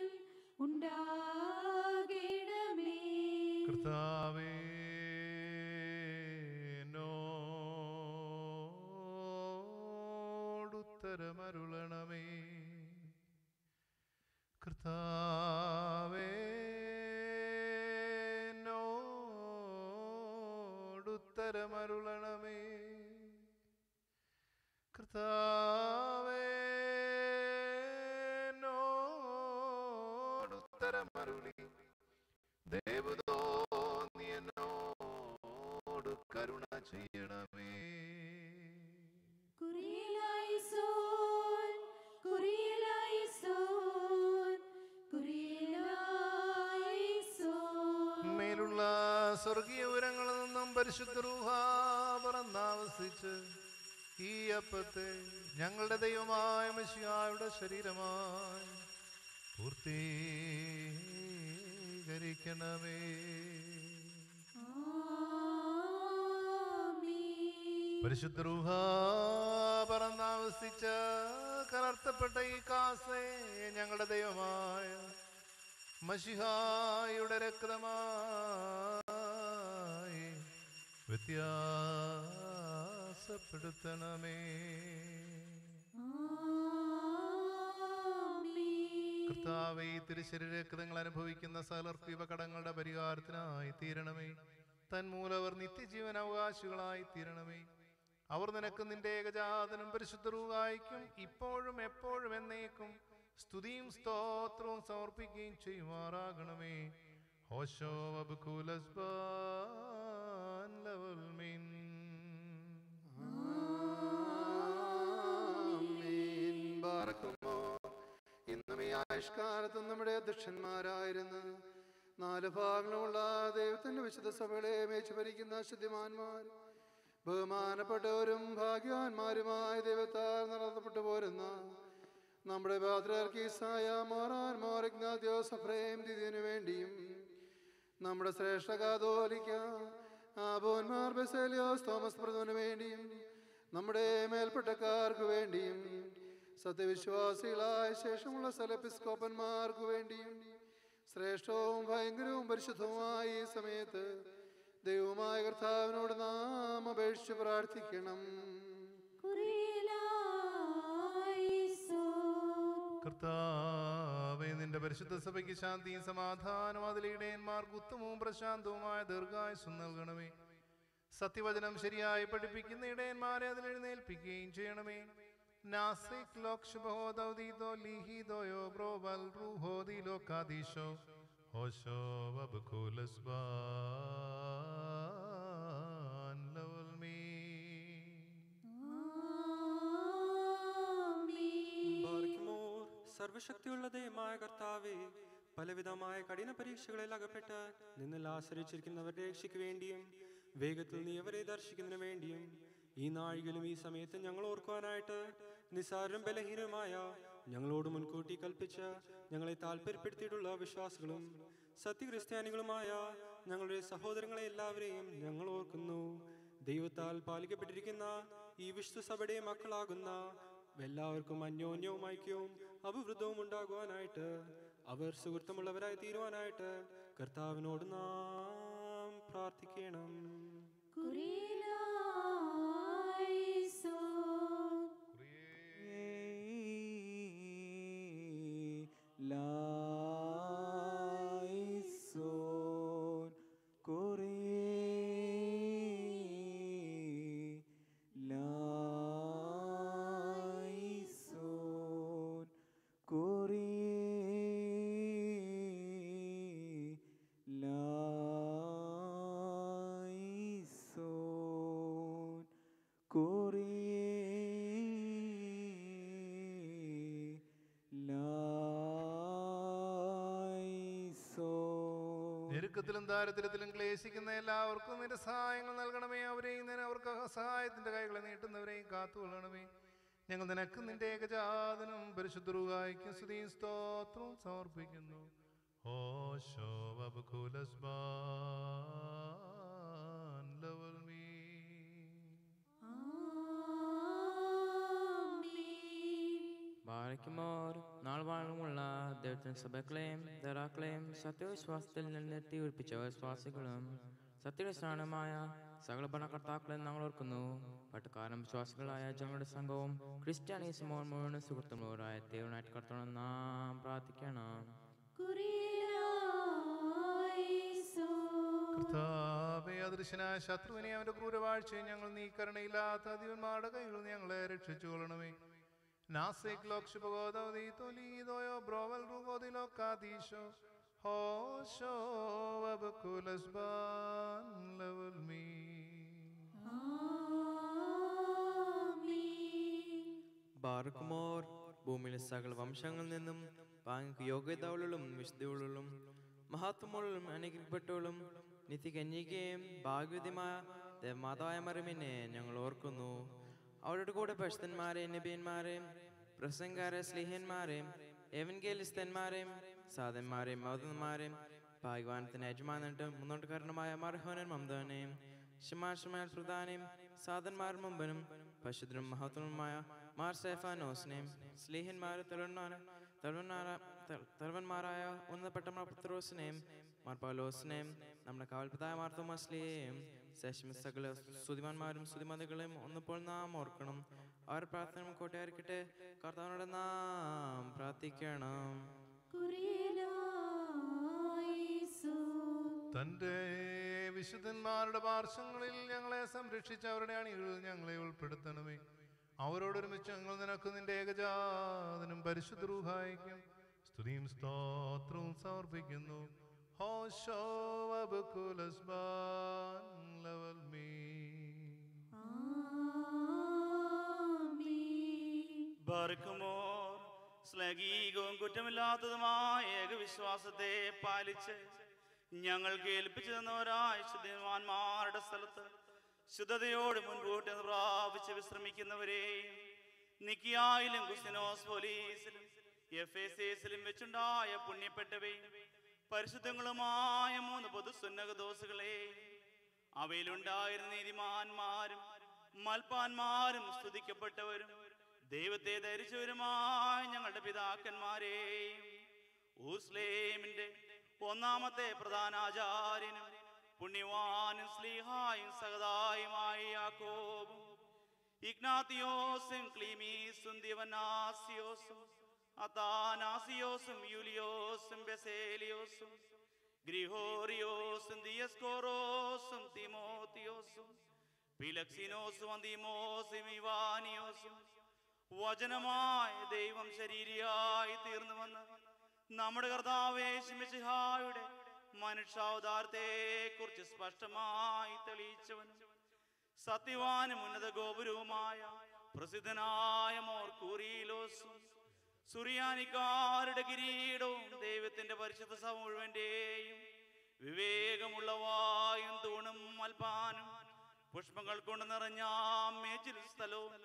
ഉണ്ടാകണമേ കർത്താവേ നോടുത്തരമരുളണമേ കർത്താവേ നോടുത്തരമരുളണമേ കർത്താവേ നോടുത്തരമരുളി ദേവതോ നീ എന്നോട് കരുണ ചെയ്യണമേ കുറിയലായിസോൻ കുറിയലായിസോൻ കുറിയലായിസോൻ മേലുള്ള സ്വർഗീയ ഉയരങ്ങളിൽ നിന്നും പരിശുദ്ധ റൂഹ പറന്നാവസിച്ച് ഈ അപ്പത്തെ ഞങ്ങളുടെ ദൈവമായ മെസ്സിയായുടെ ശരീരമായി പൂർത്തീകരിക്കണമേ ആമേൻ പരിശുദ്ധ റൂഹ പറന്നാവസിച്ച കലർത്തപ്പെട്ട ഈ കാസേ ഞങ്ങളുടെ ദൈവമായ മഷിഹായുടെ രക്തമായി വ്യത്യാസപ്പെടുത്തണമേ കർത്താവെ ഈ തിരുശരീരക്തങ്ങൾ അനുഭവിക്കുന്ന സകലർക്കും ഇവ കടങ്ങളുടെ പരിഹാരത്തിനായി തീരണമേ തന്മൂലം അവർ നിത്യജീവൻ അവകാശികളായി തീരണമേ അവർ നിനക്ക് നിന്റെ ഏകജാതനും പരിശുദ്ധറുവായിക്കും ഇപ്പോഴും എപ്പോഴും എന്നേക്കും സ്തുതിയും സ്തോത്രവും സമർപ്പിക്കുകയും ചെയ്യുമാറാകണമേ ഹോശോ അബ്കുലസ്ബാൻ ലവൽ മിൻ ആമേൻ. ബാറക്കുമോ. ഇന്നും ഈ ആയുഷ്കാലത്തും നമ്മുടെ അധ്യക്ഷന്മാരായിരുന്ന നാല് ഭാഗങ്ങളുള്ള ദൈവത്തിന്റെ വിശുദ്ധ സഭകളെ മേച്ചു ഭരിക്കുന്ന ശുദ്ധിമാന്മാർ ബഹുമാനപ്പെട്ടവരും ഭാഗ്യവാന്മാരുമായ ദൈവത്താൽ നടത്തപ്പെട്ടു പോരുന്ന നമ്മുടെ പാത്രർക്കീസായ മോറാൻ മോറിഗ്നാദ്യോസഫ്രേം ദിദിനു വേണ്ടിയും നമ്മുടെ ശ്രേഷ്ഠ കാതോലിക്ക ആബോന്മാർ ബെസേലിയോസ് തോമസ് പ്രഭുവിന് വേണ്ടിയും നമ്മുടെ മേൽപ്പെട്ടക്കാർക്ക് വേണ്ടിയും സത്യവിശ്വാസികളായ ശേഷമുള്ള സലപ്പിസ്കോപ്പന്മാർക്ക് വേണ്ടിയും ശ്രേഷ്ഠവും ഭയങ്കരവും പരിശുദ്ധവുമായ ഈ സമയത്ത് ദൈവമായ കർത്താവിനോട് നാം അപേക്ഷിച്ച് പ്രാർത്ഥിക്കണം കർത്താവേ നിന്റെ പരിശുദ്ധ സഭയ്ക്ക് ശാന്തിയും സമാധാനവും അതിലിടയന്മാർക്ക് ഉത്തമവും പ്രശാന്തവുമായ ദീർഘായുസും നൽകണമേ സത്യവചനം ശരിയായി പഠിപ്പിക്കുന്ന ഇടയന്മാരെ അതിൽ എഴുന്നേൽപ്പിക്കുകയും ചെയ്യണമേ നാസിക് ലോക്ഷബോധൗദീതോ ലീഹിതോയോ ബ്രോവൽ റൂഹോദിലോ കാദീശോ ഹോശോ വബ്കുലസ്ബാൻ ലവൽ മീ ബാർക്കുമോർ സർവശക്തിയുള്ള ദൈവമായ കർത്താവേ പലവിധമായ കഠിന പരീക്ഷകളിൽ അകപ്പെട്ട് നിന്നിൽ ആശ്രയിച്ചിരിക്കുന്നവരുടെ രക്ഷയ്ക്ക് വേണ്ടിയും വേഗത്തിൽ നീ അവരെ ദർശിക്കുന്നതിന് വേണ്ടിയും ഈ നാഴികയിലും ഈ സമയത്ത് ഞങ്ങൾ ഓർക്കുവാനായിട്ട് നിസാരം ബലഹീനമായ ഞങ്ങളോട് മുൻകൂട്ടി കൽപ്പിച്ച് ഞങ്ങളെ താല്പര്യപ്പെടുത്തിയിട്ടുള്ള വിശ്വാസികളും സത്യക്രിസ്ത്യാനികളുമായ ഞങ്ങളുടെ സഹോദരങ്ങളെ എല്ലാവരെയും ഞങ്ങൾ ഓർക്കുന്നു ദൈവത്താൽ പാലിക്കപ്പെട്ടിരിക്കുന്ന ഈ വിശുദ്ധ സഭയുടെ മക്കളാകുന്ന എല്ലാവർക്കും അന്യോന്യവും ഐക്യവും അഭിവൃദ്ധവും ഉണ്ടാകുവാനായിട്ട് അവർ സുഹൃത്തമുള്ളവരായി തീരുവാനായിട്ട് കർത്താവിനോട് നാം പ്രാർത്ഥിക്കണം Laison, Kyrie, Laison, Kyrie, Laison, Kyrie, Laison. ഞെരുക്കത്തിലും ദാരിദ്ര്യത്തിലും ക്ലേശിക്കുന്ന എല്ലാവർക്കും നിന്റെ സഹായങ്ങൾ നൽകണമേ അവരെയും നിന്നെ അവർക്ക് സഹായത്തിന്റെ കൈകളെ നീട്ടുന്നവരെയും കാത്തുകൊള്ളണമേ ഞങ്ങൾ നിനക്ക് നിന്റെ ഏകജാതനും പരിശുദ്ധറുകായ്ക്കും സ്തുതിയും സ്തോത്രവും സമർപ്പിക്കുന്നു ഓശോ വബുകുലസ്ബാൻ ലവൽ മീ ബാരയ്ക്കുമോർ നാൾ വാഴുമുള്ള ദൈവത്തിന് സഭകളെയും ധരാക്കളെയും സത്യവിശ്വാസത്തിൽ നിന്നെത്തി ഉറപ്പിച്ച വിശ്വാസികളും സത്യവിസ്ഥാനമായ സകല ഭരണകർത്താക്കളെ ഞങ്ങൾ ഓർക്കുന്നു പട്ടക്കാരൻ വിശ്വാസികളായ ജനങ്ങളുടെ സംഘവും ക്രിസ്ത്യാനി സമൂഹം മുഴുവൻ സുഹൃത്തുക്കളോരായ ദൈവനായിട്ട് കർത്തണം നാം പ്രാർത്ഥിക്കണം കർത്താവേ അദൃശ്യനായ ശത്രുവിനെ അവന്റെ ക്രൂരവാഴ്ചയെ ഞങ്ങൾ നീ കരുണയില്ലാത്ത ദിവന്മാരുടെ കൈകളിൽ നിന്ന് ഞങ്ങളെ രക്ഷിച്ചു കൊള്ളണമേ നാസിക് ലോക്ഷപഗോദി തൊലീതോയോ ബ്രോവൽ റുഗോദിലോ കാദീശോ ഹോശോ വബകുലസ്ബാൻ ലവൽ മീ ബാർക്കുമോർ ഭൂമിയിലെ സകല വംശങ്ങളിൽ നിന്നും പാങ്ങക്ക് യോഗ്യതയുള്ളും വിശുദ്ധിയുള്ളും മഹാത്മുള്ളും അനുഗ്രഹിക്കപ്പെട്ടവളും നിത്യകന്യകയും ഭാഗ്യവതിമായ മാതാവായ മറിമിനെ ഞങ്ങൾ ഓർക്കുന്നു അവരുടെ കൂടെ പരിശുദ്ധന്മാരെയും നബിയന്മാരെയും പ്രസംഗാരെ സ്ലിഹന്മാരെയും എവൻഗേലിസ്തന്മാരെയും സാധന്മാരെയും മൗതന്മാരെയും ഭാഗ്യവാനത്തിന് യജമാനിട്ട് മുന്നോട്ട് കാരണമായ മർഹോനൻ മമതനെയും ഷിമാഷമാൽ പ്രധാനയും സാധന്മാർ മുമ്പനും പശുദ്ധനും മഹത്വനുമായ മാർ സേഫാനോസിനെയും സ്ലീഹന്മാരെ തലവന്മാര തലവന്മാര തലവന്മാരായ ഉന്നതപ്പെട്ട പത്രോസിനെയും മാർ പൗലോസിനെയും നമ്മുടെ കാവൽപിതായ മാർത്തോമാസ്ലിയെയും ശേഷം സകല സ്തുതിമാന്മാരും സ്തുതിമതികളെയും ഒന്നിപ്പോൾ നാം ഓർക്കണം അവർ പ്രാർത്ഥന കോട്ടയായിരിക്കട്ടെ കർത്താവിനോട് നാം പ്രാർത്ഥിക്കണം തന്റെ വിശുദ്ധന്മാരുടെ പാർശ്വങ്ങളിൽ ഞങ്ങളെ സംരക്ഷിച്ച അവരുടെ അണികളിൽ ഞങ്ങളെ ഉൾപ്പെടുത്തണമേ അവരോടൊരുമിച്ച് ഞങ്ങൾ നിനക്ക് നിന്റെ ഏകജാതനും പരിശുദ്ധ റൂഹായിക്കും സ്തുതിയും സ്തോത്രവും സമർപ്പിക്കുന്നു ഹോശോ വബകുലസ്ബാൻ ലവൽ മീ ബർക്കുമോർ ശ്ലഗീകവും കുറ്റമില്ലാത്തതുമായ ഏകവിശ്വാസത്തെ പാലിച്ച് ഞങ്ങൾക്ക് ഏൽപ്പിച്ചു തന്നവരായ ശുദ്ധന്മാന്മാരുടെ സ്ഥലത്ത് ശുദ്ധതയോട് മുൻപോട്ട് പ്രാപിച്ച് വിശ്രമിക്കുന്നവരെയും നിക്കിയായിലും കുസിനോസ് പോലീസിലും എഫ് എസ് എസിലും വെച്ചുണ്ടായ പുണ്യപ്പെട്ടവയും പരിശുദ്ധങ്ങളുമായ മൂന്ന് പൊതു സുന്നകദോസുകളെ അവയിലുണ്ടായിരുന്ന നീതിമാന്മാരും മൽപ്പാന്മാരും സ്തുതിക്കപ്പെട്ടവരും ദൈവത്തെ ധരിച്ചവരുമായ ഞങ്ങളുടെ പിതാക്കന്മാരെയും ഊസ്ലേമിന്റെ ഒന്നാമത്തെ പ്രധാനാചാര്യനും പുണ്യവാനും സ്ലീഹായും സഹതായുമായ യാക്കോബും ഇഗ്നാത്തിയോസും ക്ലീമീസും ദിവനാസിയോസും അതാനാസിയോസും യൂലിയോസും ബെസേലിയോസും ഗ്രിഹോറിയോസും ദിയസ്കോറോസും തിമോത്തിയോസും പിലക്സിനോസും അന്തിമോസും ഇവാനിയോസും വചനമായ ദൈവം ശരീരിയായി തീർന്നുവന്ന് നമ്മുടെ കർത്താവേശിഹായുടെ മനുഷ്യാവതാരത്തെ കുറിച്ച് സ്പഷ്ടമായി തെളിയിച്ചവനും സത്യവാനും ഉന്നത ഗോപുരവുമായ പ്രസിദ്ധനായ മോർക്കൂറിയിലോസും സുറിയാനിക്കാരുടെ കിരീടവും ദൈവത്തിന്റെ പരിശുദ്ധ സഭ മുഴുവന്റെയും വിവേകമുള്ള വായും തൂണും മൽപ്പാനും പുഷ്പങ്ങൾ കൊണ്ട് നിറഞ്ഞ മേച്ചിൽ സ്ഥലവും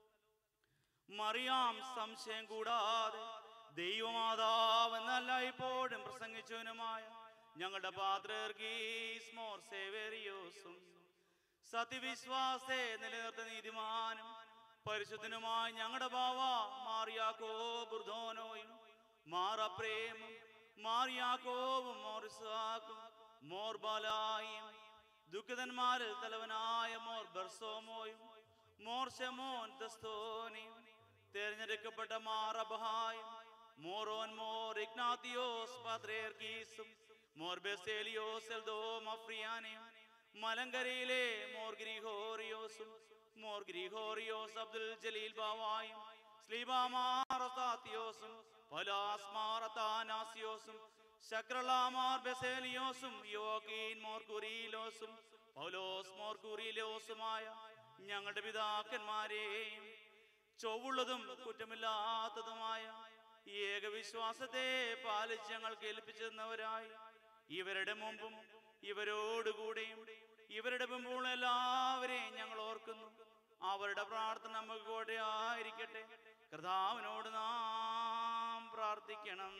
മറിയാം സംശയം കൂടാതെ ദൈവമാതാവെന്നല്ല ഇപ്പോഴും പ്രസംഗിച്ചവനുമായ ഞങ്ങളുടെ പാത്രർഗീസ് മോർ സേവേറിയോസും സത്യവിശ്വാസത്തെ നിലനിർത്ത നീതിമാനും പരിശുദ്ധനുമായ ഞങ്ങളുടെ ബാവ മാറിയാക്കോ ബുർധോനോയും മാറപ്രേമും മാറിയാക്കോവും മോറിസാക്കും മോർ ബാലായും ദുഃഖിതന്മാരിൽ തലവനായ മോർ ബർസോമോയും മോർ ശമോൻ ദസ്തോനിയും തിരഞ്ഞെടുക്കപ്പെട്ട മാർ അബഹായും മോറോൻ മോർ ഇഗ്നാത്തിയോസ് പാത്രേർഗീസും മോർ ബെസേലിയോസ് എൽദോ മഫ്രിയാനയും മലങ്കരയിലെ മോർ ഗ്രിഹോറിയോസും മോർ ഗ്രിഹോറിയോസ് അബ്ദുൽ ജലീൽ ബാവായും സ്ലീബാമാറത്താത്തിയോസും പലാസ്മാറത്താനാസിയോസും ശക്രലാമാർ ബെസേലിയോസും യോക്കീൻ മോർ കുരീലോസും പൗലോസ് മോർ കുരീലോസുമായ ഞങ്ങളുടെ പിതാക്കന്മാരെയും ചൊവ്വുള്ളതും കുറ്റമില്ലാത്തതുമായ ഈ ഏകവിശ്വാസത്തെ പാലിച്ച് ഞങ്ങൾക്ക് ഏൽപ്പിച്ചു തന്നവരായി ഇവരുടെ മുമ്പും ഇവരോടുകൂടെയും ഇവരുടെ മുമ്പുള്ള എല്ലാവരെയും ഞങ്ങൾ ഓർക്കുന്നു അവരുടെ പ്രാർത്ഥന നമുക്ക് കോട്ടയായിരിക്കട്ടെ കർത്താവിനോട് നാം പ്രാർത്ഥിക്കണം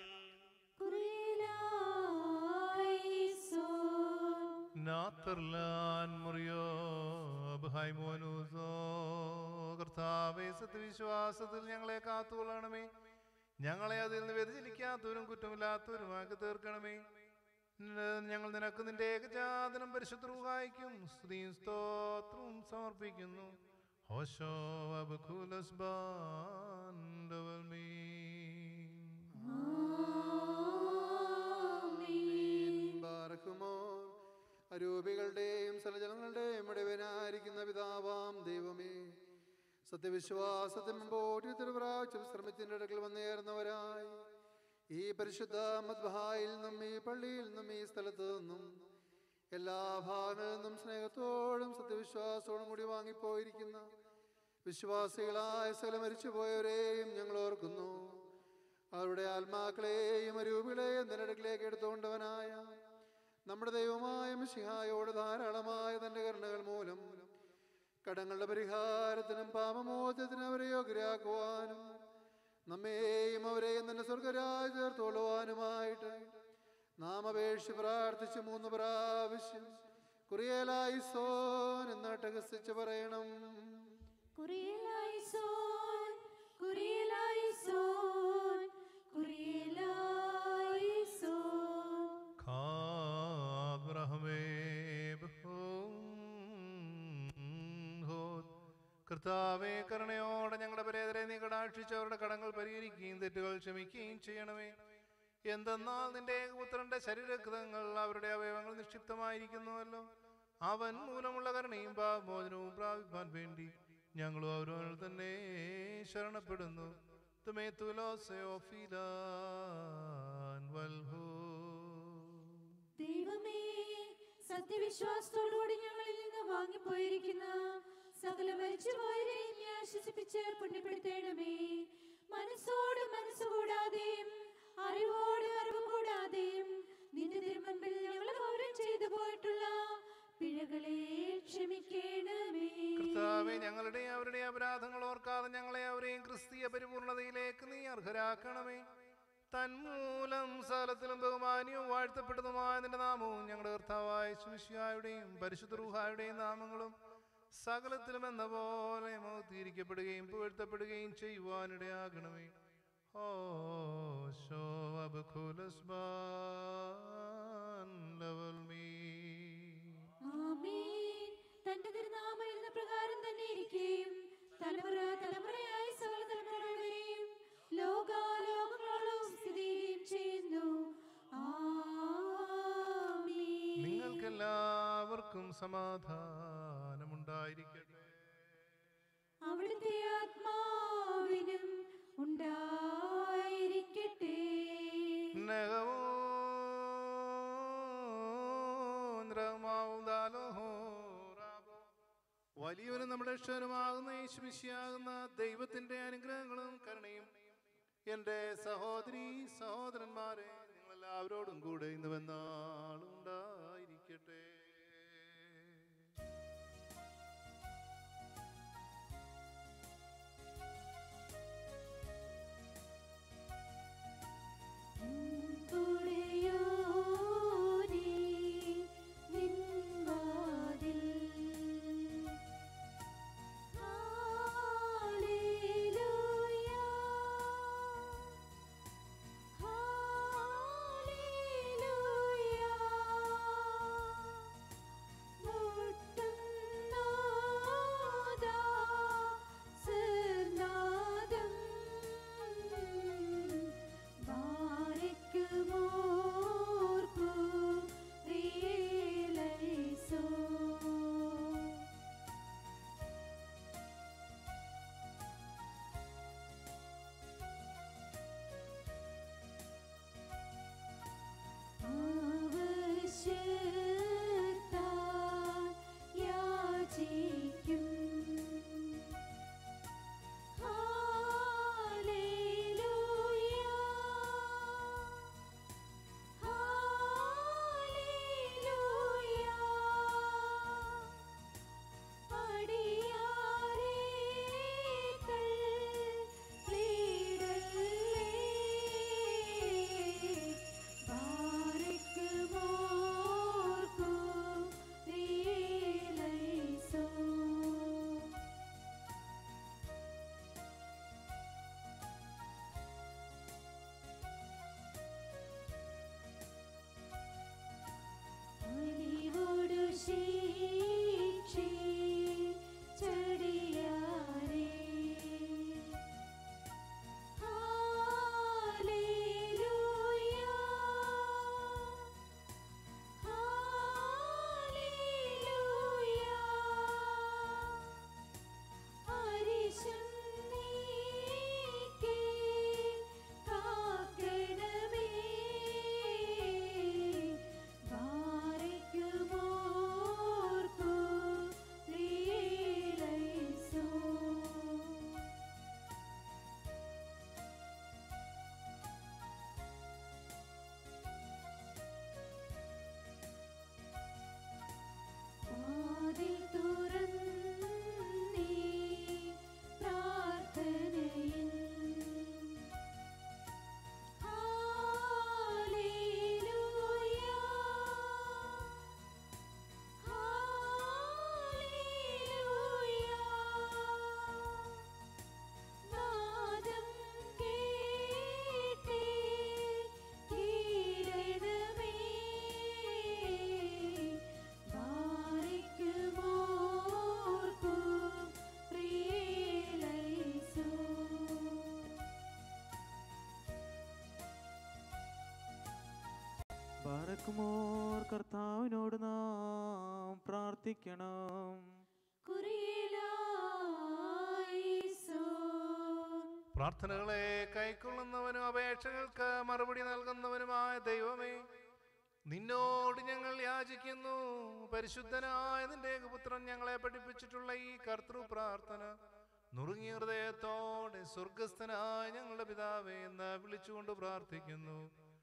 നാത്തർലാൻ മുറിയോ അബ്ഹായ്മോനൂസോ കർത്താവേ സത്യവിശ്വാസത്തിൽ ഞങ്ങളെ കാത്തുകൊള്ളണമേ ഞങ്ങളെ അതിൽ നിന്ന് വ്യതിചലിക്കാത്തവരും കുറ്റമില്ലാത്തവരുമാക്കി തീർക്കണമേ ന- ഞങ്ങൾ നിനക്ക് നിന്റെ ഏകജാതനം പരിശുദ്ധവും സ്തുതിയും സ്തോത്രവും സമർപ്പിക്കുന്നു ഹോശോ അബുഖുലസ്ബാൻ ബാറക്കുമോ അരൂപികളുടെയും സലജനങ്ങളുടെയും ഇടവനായിരിക്കുന്ന പിതാവാം ദൈവമേ സത്യവിശ്വാസത്തിൽ മുമ്പോട്ട് പ്രാവശ്യം വിശ്രമത്തിന്റെ ഇടകൾ വന്നേറുന്നവരായി ഈ പരിശുദ്ധ മദ്ബഹായിൽ നിന്നും ഈ പള്ളിയിൽ നിന്നും ഈ സ്ഥലത്ത് നിന്നും എല്ലാ ഭാഗങ്ങളിൽ നിന്നും സ്നേഹത്തോടും സത്യവിശ്വാസത്തോടും കൂടി വാങ്ങിപ്പോയിരിക്കുന്ന വിശ്വാസികളായ സകല മരിച്ചുപോയവരെയും ഞങ്ങൾ ഓർക്കുന്നു അവരുടെ ആത്മാക്കളെയും അരൂപികളെയും നിലടുക്കിലേക്ക് എടുത്തുകൊണ്ടവനായ നമ്മുടെ ദൈവമായ മിശിഹായോട് ധാരാളമായ തന്റെ കരുണകൾ മൂലം കടങ്ങളുടെ പരിഹാരത്തിനും പാപമോചനത്തിനും അവരെ യോഗ്യരാക്കുവാനും നമ്മെയും അവരെയും തന്നെ സ്വർഗരാജ ചേർത്തുകൊള്ളുവാനുമായിട്ട് നാം അപേക്ഷിച്ച് പ്രാർത്ഥിച്ച് മൂന്ന് പ്രാവശ്യം കുറിയലായി സോൻ എന്ന് അട്ടഹസിച്ച് പറയണം കുറിയലായിസോൻ കുറിയലായിസോൻ കുറിയലായിസോൻ കാ കർത്താവേ കരുണയോടെ ഞങ്ങളുടെ പരേതരെ നീ കടാക്ഷിച്ച് അവരുടെ കടങ്ങൾ പരിഹരിക്കുകയും തെറ്റുകൾ ക്ഷമിക്കുകയും ചെയ്യണമേ എന്തെന്നാൽ നിന്റെ ഏകപുത്രന്റെ ശരീരകൃതങ്ങൾ അവരുടെ അവയവങ്ങൾ നിക്ഷിപ്തമായിരിക്കുന്നുവല്ലോ അവൻ മൂലമുള്ള കരുണയും പാപമോചനവും പ്രാപിപ്പാൻ വേണ്ടി ഞങ്ങളും അവരോട് തന്നെ ശരണപ്പെടുന്നു തുമേ തുലോസയോ ഫിലാൻ വൽഹോ ദൈവമേ സത്യവിശ്വാസത്തോടുകൂടി ഞങ്ങളിൽ നിന്ന് വാങ്ങിപ്പോയിരിക്കുന്ന സകല മരിച്ചുപോയവരെയും നീ ആശ്വസിപ്പിച്ച് പുണ്യപ്പെടുത്തേണമേ മനസ്സോട് മനസ്സുകൂടാതെയും അറിവോട് അറിവ് കൂടാതെയും നിന്റെ തിരുമുൻപിൽ ഞങ്ങൾ പൗരം ചെയ്തു പോയിട്ടുള്ള പിഴകളെ ക്ഷമിക്കണമേ കർത്താവെ ഞങ്ങളുടെ അവരുടെ അപരാധങ്ങൾ ഓർക്കാതെ ഞങ്ങളെ അവരെയും ക്രിസ്തീയ പരിപൂർണതയിലേക്ക് നീ അർഹരാക്കണമേ തന്മൂലം സകലത്തിലും ബഹുമാനിയും വാഴ്ത്തപ്പെടുന്നതുമായ നിന്റെ നാമവും ഞങ്ങളുടെ കർത്താവായ ശുശ്യായുടെയും പരിശുദ്ധ റൂഹായുടെയും നാമങ്ങളും സകലത്തിലും എന്ന പോലെ മോത്തീരിക്കപ്പെടുകയും പുകഴ്ത്തപ്പെടുകയും ചെയ്യുവാനിടയാകണമേ ഓ ശോ ആമേൻ തന്റെ തിരുനാമം എന്ന പ്രകാരം തന്നെ ഇരിക്കുകയും തലമുറ തലമുറയായി സകല തലമുറകൾ വരെയും ലോകാലോകങ്ങളോളം സ്ഥിതി ചെയ്യുന്നു ആമേൻ നിങ്ങൾക്കെല്ലാവർക്കും സമാധാനമുണ്ടായിരിക്കട്ടെ അവിടുത്തെ ആത്മാവിനും ഉണ്ടായിരിക്കട്ടെ വലിയവനും നമ്മുടെ രക്ഷകനുമാകുന്ന യേശുമിശിയാകുന്ന ദൈവത്തിന്റെ അനുഗ്രഹങ്ങളും കരുണയും എൻ്റെ സഹോദരി സഹോദരന്മാരെ നിങ്ങളെല്ലാവരോടും കൂടെ ഇന്ന് വന്നാളും ഉണ്ടായിരിക്കട്ടെ ഉടയോനേ, നിൻ വാതിൽ. ഹല്ലേലൂയ. ഹല്ലേലൂയ. പറക്കുമോർ കർത്താവിനോട് നാം പ്രാർത്ഥിക്കണം പ്രാർത്ഥനകളെ കൈക്കൊള്ളുന്നവനും അപേക്ഷകൾക്ക് മറുപടി നൽകുന്നവനുമായ ദൈവമേ നിന്നോട് ഞങ്ങൾ യാചിക്കുന്നു പരിശുദ്ധനായ നിന്റെ ഏകപുത്രൻ ഞങ്ങളെ പഠിപ്പിച്ചിട്ടുള്ള ഈ കർത്തൃ പ്രാർത്ഥന നുറുങ്ങിയ ഹൃദയത്തോടെ സ്വർഗസ്ഥനായ ഞങ്ങളുടെ പിതാവേ എന്ന് വിളിച്ചുകൊണ്ട് പ്രാർത്ഥിക്കുന്നു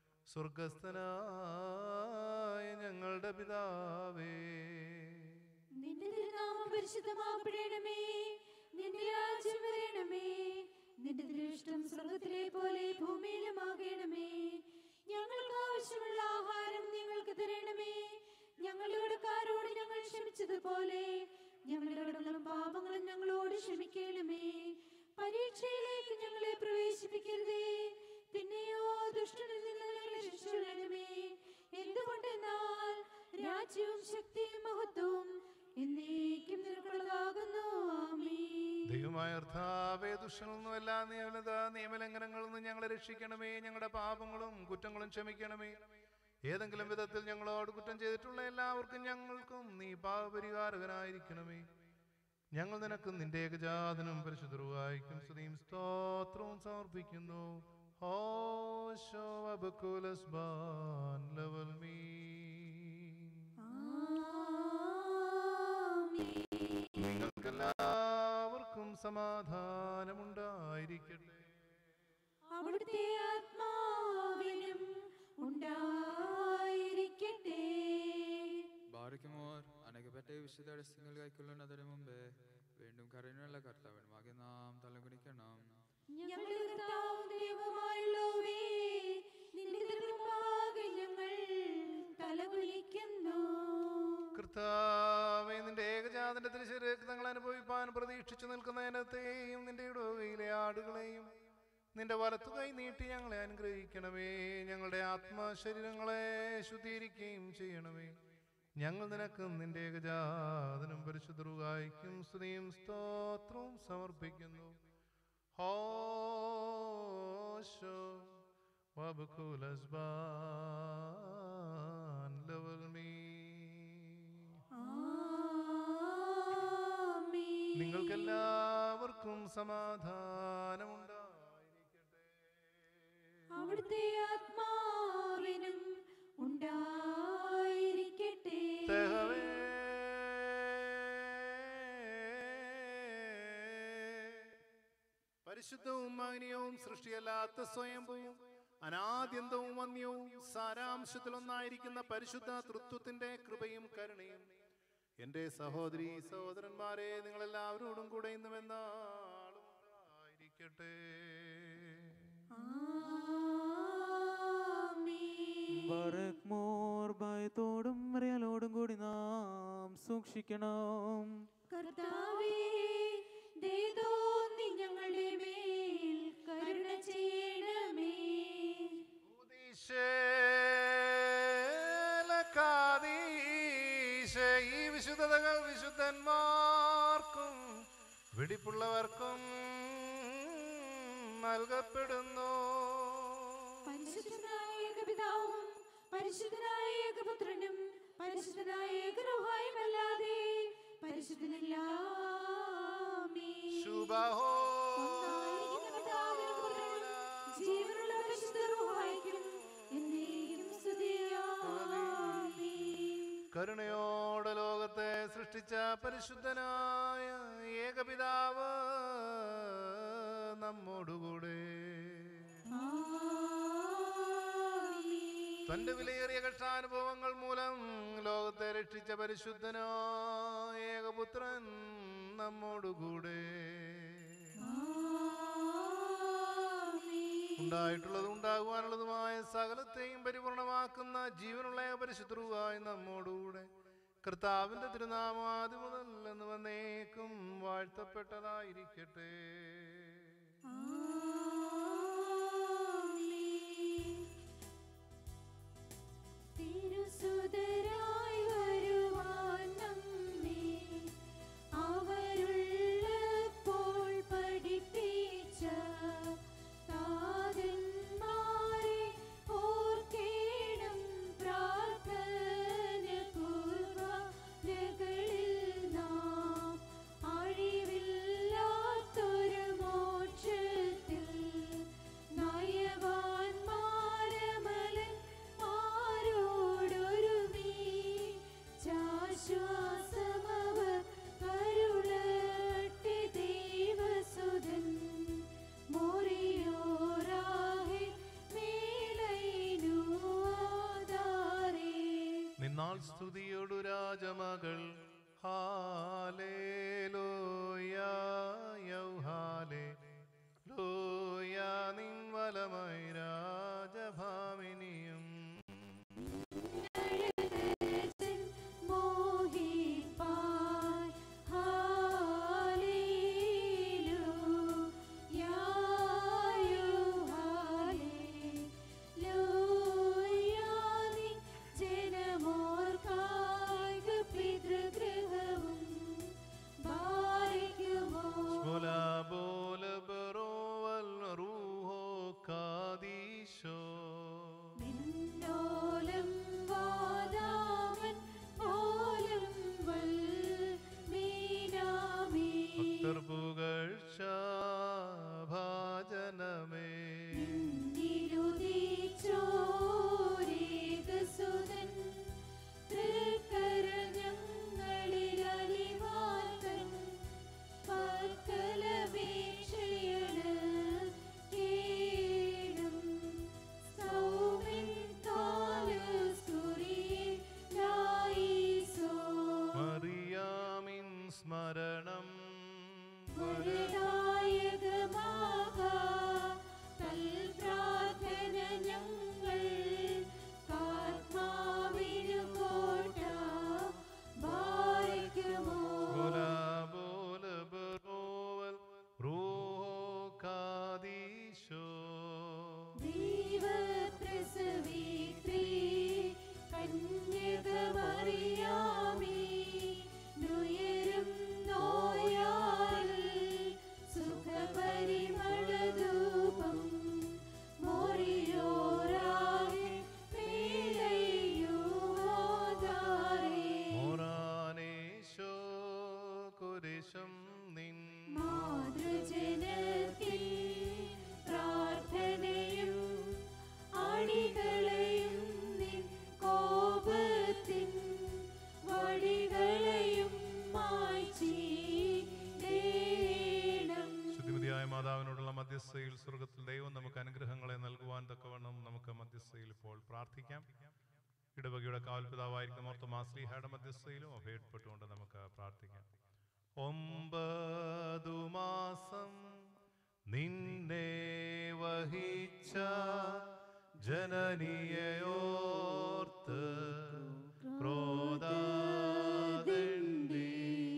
സ്വർഗസ്ഥനായ ഞങ്ങളുടെ പിതാവേ നിന്റെ തിരുനാമം പരിശുദ്ധമാക്കപ്പെടണമേ നിന്റെ രാജ്യം വരണമേ നിന്റെ ദൃഷ്ടം സ്വർഗത്തിലെ പോലെ ഭൂമിയിലുമാകണമേ ഞങ്ങൾക്ക് ആവശ്യമുള്ള ആഹാരം ഞങ്ങൾക്ക് തരണമേ ഞങ്ങളുടെ കടക്കാരോട് ഞങ്ങൾ ക്ഷമിച്ചതുപോലെ ഞങ്ങളുടെ കടങ്ങളും പാപങ്ങളും ഞങ്ങളോട് ക്ഷമിക്കണമേ പരീക്ഷയിലേക്ക് ഞങ്ങളെ പ്രവേശിപ്പിക്കരുതേ പിന്നെയോ ദുഷ്ടനിൽ നിന്ന് ഞങ്ങളെ രക്ഷിക്കണമേ എന്തുകൊണ്ടെന്നാൽ രാജ്യവും ശക്തിയും മഹത്വവും എന്നേക്കും നിനക്കുള്ളതാകുന്നു ആമീൻ ദൈവമായ അർത്ഥാവേ ദുഷ്ടങ്ങളൊന്നും എല്ലാ നിയമലത നിയമലംഘനങ്ങളിൽ നിന്ന് ഞങ്ങളെ രക്ഷിക്കണമേ ഞങ്ങളുടെ പാപങ്ങളും കുറ്റങ്ങളും ക്ഷമിക്കണമേ ഏതെങ്കിലും വിധത്തിൽ ഞങ്ങളോട് കുറ്റം ചെയ്തിട്ടുള്ള എല്ലാവർക്കും ഞങ്ങൾക്കും നീ പാപപരിഹാരകനായിരിക്കണമേ ഞങ്ങൾ നിനക്കും നിന്റെ ഏകജാതനും പരിശുദ്ധരുവായിക്കും സ്തുതിയും സ്തോത്രവും സമർപ്പിക്കുന്നു ഹോശോ അബക്കുലസ്ബാൻ ലവൽ മീ നിങ്ങൾക്കെല്ലാവർക്കും സമാധാനമുണ്ടായിരിക്കട്ടെ അവിടുത്തെ ആത്മാവിനും ഉണ്ടായിരിക്കട്ടെ ബാറിക്കുമോർ അനകപ്പെട്ട വിശുദ്ധ രഹസ്യങ്ങൾ കൈക്കൊള്ളുന്നതിന് മുമ്പ് വീണ്ടും കരുണയുള്ള കർത്താവിനുമാകെ നാം തലകുനിക്കണം ഞങ്ങളുടെ കർത്താവും ദൈവമായുള്ളവേ നിന്റെ തിരുമുമ്പാകെ ഞങ്ങൾ തലകുലിക്കുന്നു കർത്താവേ നിന്റെ ഏകജാതന്റെ തിരുശരീരങ്ങൾ അനുഭവിപ്പാൻ പ്രതീക്ഷിച്ചു നിൽക്കുന്ന ഇനത്തെയും നിന്റെ ഇടവകയിലെ ആടുകളെയും നിന്റെ വലത്തു കൈ നീട്ടി ഞങ്ങളെ അനുഗ്രഹിക്കണമേ ഞങ്ങളുടെ ആത്മശരീരങ്ങളെ ശുദ്ധീകരിക്കുകയും ചെയ്യണമേ ഞങ്ങൾ നിനക്കും നിന്റെ ഏകജാതനും പരിശുദ്ധറുകായിക്കും സ്തുതിയും സ്തോത്രവും സമർപ്പിക്കുന്നു ഹോശോ വബുക്കുലസ്ബാൻ ലവൽ മീ നിങ്ങൾക്കെല്ലാവർക്കും സമാധാനമുണ്ടായിരിക്കട്ടെ അവിടുത്തെ ആത്മാവിനും ഉണ്ടായിരിക്കട്ടെ തെഹവേ. പരിശുദ്ധവും മാന്യവും സൃഷ്ടിയല്ലാത്ത സ്വയംഭവും അനാദ്യന്തവും വന്യവും സാരാംശത്തിലൊന്നായിരിക്കുന്ന പരിശുദ്ധ തൃത്വത്തിന്റെ കൃപയും കരുണയും എന്റെ സഹോദരി സഹോദരന്മാരെ നിങ്ങളെല്ലാവരോടും കൂടെ ഇന്നും എന്നാളും ഉണ്ടായിരിക്കട്ടെ ബറക്മോർ ഭയത്തോടും റിയലോടും കൂടി നാം സൂക്ഷിക്കണം കർത്താവേ ദയതോന്നി ഞങ്ങളുടെ മേൽ കരുണ ചെയ്യണമേ ശേലക്കാദീശ ഈ വിശുദ്ധതകൾ വിശുദ്ധന്മാർക്കും വെടിപ്പുള്ളവർക്കും നൽകപ്പെടുന്നു പരിശുദ്ധനായ ഏകപിതാവും പരിശുദ്ധനായ ഏകപുത്രനും പരിശുദ്ധനായ ഏകരൂഹായുമല്ലാതെ പരിശുദ്ധനില്ല ശുഭഹോ ജീവനുള്ള പരിശുദ്ധ റൂഹായിക്കും എന്നേക്കും സ്തുതിയാമീൻ കരുണയോടെ ലോകത്തെ സൃഷ്ടിച്ച പരിശുദ്ധനായ ഏകപിതാവ് നമ്മോടുകൂടെ തന്റെ വിലയേറിയ കഷ്ടാനുഭവങ്ങൾ മൂലം ലോകത്തെ രക്ഷിച്ച പരിശുദ്ധനായ ഏകപുത്രൻ നമ്മോടുകൂടെ ഉണ്ടായിട്ടുള്ളതും ഉണ്ടാകുവാനുള്ളതുമായ സകലത്തെയും പരിപൂർണമാക്കുന്ന ജീവനുള്ള പരിശുദ്ധരുവായി നമ്മോടുകൂടെ കർത്താവിന്റെ തിരുനാമം ആദ്യം മുതൽ എന്ന് വന്നേക്കും വാഴ്ത്തപ്പെട്ടതായിരിക്കട്ടെ തിരുസുതരായി വരുവാൻ നമ്മെ അവരുള്ളപ്പോൾ പഠിപ്പിച്ച താതന്മാരെ ഓർക്കേണം പ്രാ സ്തുതിയോടു രാജമകൾ ഹാലേലോയ യൗഹാലേ ലോയ നിൻ വലമായി രാജഭാമിനിയും മോഹിപ്പാൻ ഹാലേലൂയ ജനമോർക്കായിക പിതൃഗൃഹവും ഭാരിക്കുമോ Shmola bola baroval ruho kadisho. മിന്നോലം വാദാമൻ പോലും വൽ മീനാമീ ഭക്തർ പുകഴ്ച ഭാജനമേ നിരുദിച്ചോരേകസുതൻ തൃക്കര ഞങ്ങളിൽ അലിവാതൻ പക്കലപേക്ഷയണ് കേടും സൗമിൻ കാലുസ്കുറിയെ ലായിസോ മറിയാമിൻ സ്മരണം വരദായകമാകാ തൽപ്രാർത്ഥന ഞങ്ങൾ കാത്മാവിനു കോട്ട ഭാരിക്കുമോ Shmola bola baroval ruho kadisho. ദൈവപ്രസവിത്രീ കന്യകമറിയാമേ നുയരും നോയാൽ സുഖപരിമളധൂപം മോറിയോരാകെ മേലയുവാതാരേ മോറാനേശോ കുരിശം നിൻ മാതൃജനത്തിൽ പ്രാർത്ഥനയും അണികളെയും നിൻ കോപത്തിൻ വഴികളെയും മായ്ച്ചീടേണം ശുദ്ധിമതിയായ മാതാവിനോടുള്ള മധ്യസ്ഥയിൽ സ്വർഗത്തിൽ ദൈവം നമുക്ക് അനുഗ്രഹങ്ങളെ നൽകുവാൻ തക്കവണ്ണം നമുക്ക് മധ്യസ്ഥയിൽ ഇപ്പോൾ പ്രാർത്ഥിക്കാം ഇടവകയുടെ കാവൽപിതാവായിരിക്കും ഓർത്തമാസ്ലിഹയുടെ മധ്യസ്ഥയിലും അഭയപ്പെട്ടുകൊണ്ട് നമുക്ക് പ്രാർത്ഥിക്കാം ഒമ്പതു മാസം നിന്നെ വഹിച്ച ജനനിയോർത്ത് ക്രോധാദണ്ഡി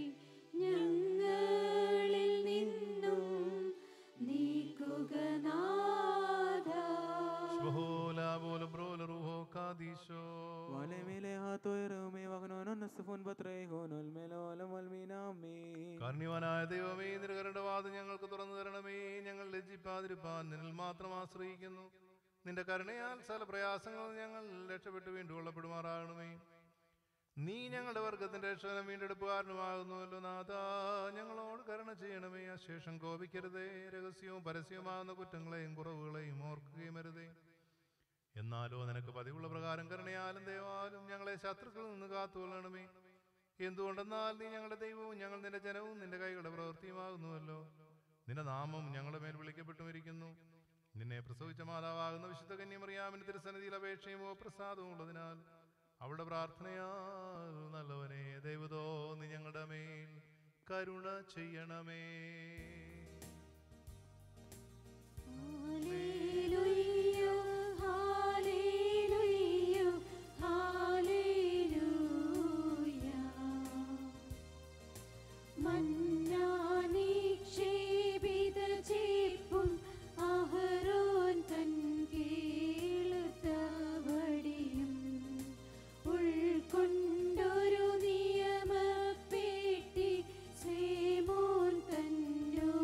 ഞങ്ങളിൽ നിന്നും നീക്കുക നാഥ Shmola bola brola ruho kadisho. Wale mele hato erume wagnono nasufun batrehono melolem walminami. കാരുണ്യവാനായ ദൈവമേ നിരകരുടെ വാദം ഞങ്ങൾക്ക് തുറന്നു തരണമേ ഞങ്ങൾ ലജ്ജിപ്പാതിരിപ്പാൻ നിന്നിൽ മാത്രം ആശ്രയിക്കുന്നു നിന്റെ കരുണയാൽ സകല പ്രയാസങ്ങൾ ഞങ്ങൾ രക്ഷപ്പെട്ട് വീണ്ടും കൊള്ളപ്പെടുമാറാകണമേ നീ ഞങ്ങളുടെ വർഗത്തിന്റെ രക്ഷകനും വീണ്ടെടുപ്പുകാരനുമാകുന്നുവല്ലോ നാഥ ഞങ്ങളോട് കരുണ ചെയ്യണമേ അശേഷം കോപിക്കരുതേ രഹസ്യവും പരസ്യവുമാകുന്ന കുറ്റങ്ങളെയും കുറവുകളെയും ഓർക്കുകയും അരുതേ എന്നാലോ നിനക്ക് പതിവുള്ള പ്രകാരം കരുണയാലും ദൈവാലും ഞങ്ങളെ ശത്രുക്കളിൽ നിന്ന് കാത്തുകൊള്ളണമേ എന്തുകൊണ്ടെന്നാൽ നീ ഞങ്ങളുടെ ദൈവവും ഞങ്ങൾ നിന്റെ ജനവും നിന്റെ കൈകളുടെ പ്രവൃത്തിയുമാകുന്നുവല്ലോ നിന്റെ നാമം ഞങ്ങളുടെ മേൽ വിളിക്കപ്പെട്ടുമിരിക്കുന്നു നിന്നെ പ്രസവിച്ച മാതാവാകുന്ന വിശുദ്ധ കന്യമറിയാമിന് തിരുസന്നിധിയിൽ അപേക്ഷയുമോ പ്രസാദവും ഉള്ളതിനാൽ അവളുടെ പ്രാർത്ഥനയാൽ നല്ലവനെ ദൈവതോ നീ ഞങ്ങളുടെ മേൽ കരുണ ചെയ്യണമേ ഹല്ലേലൂയ ഹല്ലേലൂയ ഹല്ലേലൂയ മന്നാനിക്ഷേപിത ചേപ്പും അഹരോൻ തൻ കീഴ്ത്തവടിയും ഉൾക്കൊണ്ടൊരു നിയമപ്പെട്ടി സേമോൻ തന്നോ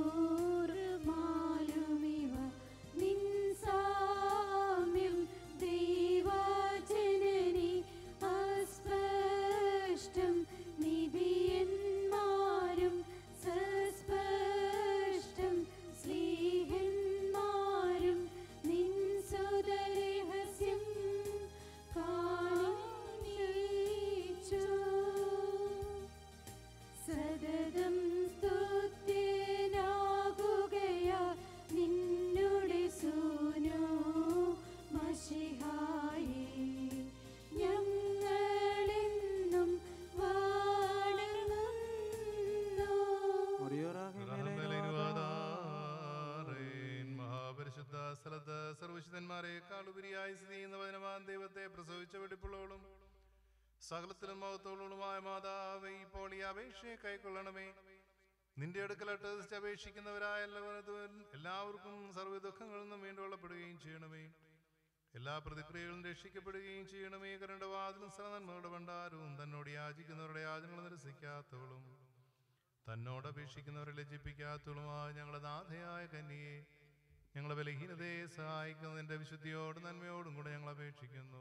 സ്ഥലത്ത് സർവശിതന്മാരെക്കാൾ ഉപരിയായി സ്ഥിതി ചെയ്യുന്ന വചനവാൻ ദൈവത്തെ പ്രസവിച്ച വെടിപ്പുള്ളവളും സകലത്തിലും മഹത്വമുള്ളതുമായ മാതാവ് ഇപ്പോൾ ഈ അപേക്ഷയെ കൈക്കൊള്ളണമേ നിന്റെ അടുക്കലട്ട് അപേക്ഷിക്കുന്നവരായ എല്ലാവരും എല്ലാവർക്കും സർവ്വ ദുഃഖങ്ങളിൽ നിന്നും വീണ്ടുകൊള്ളപ്പെടുകയും ചെയ്യണമേ എല്ലാ പ്രതിക്രിയകളും രക്ഷിക്കപ്പെടുകയും ചെയ്യണമേ കരണ്ട വാതിലും സ്ഥലനന്മയുടെ ഭണ്ഡാരവും തന്നോട് യാചിക്കുന്നവരുടെ യാചനകൾ നിരസിക്കാത്തവളും തന്നോട് അപേക്ഷിക്കുന്നവരെ ലജ്ജിപ്പിക്കാത്തവളുമായ ഞങ്ങളുടെ നാഥയായ കന്യയെ ഞങ്ങളെ ബലഹീനതയെ സഹായിക്കുന്നതിന്റെ വിശുദ്ധിയോടും നന്മയോടും കൂടെ ഞങ്ങൾ അപേക്ഷിക്കുന്നു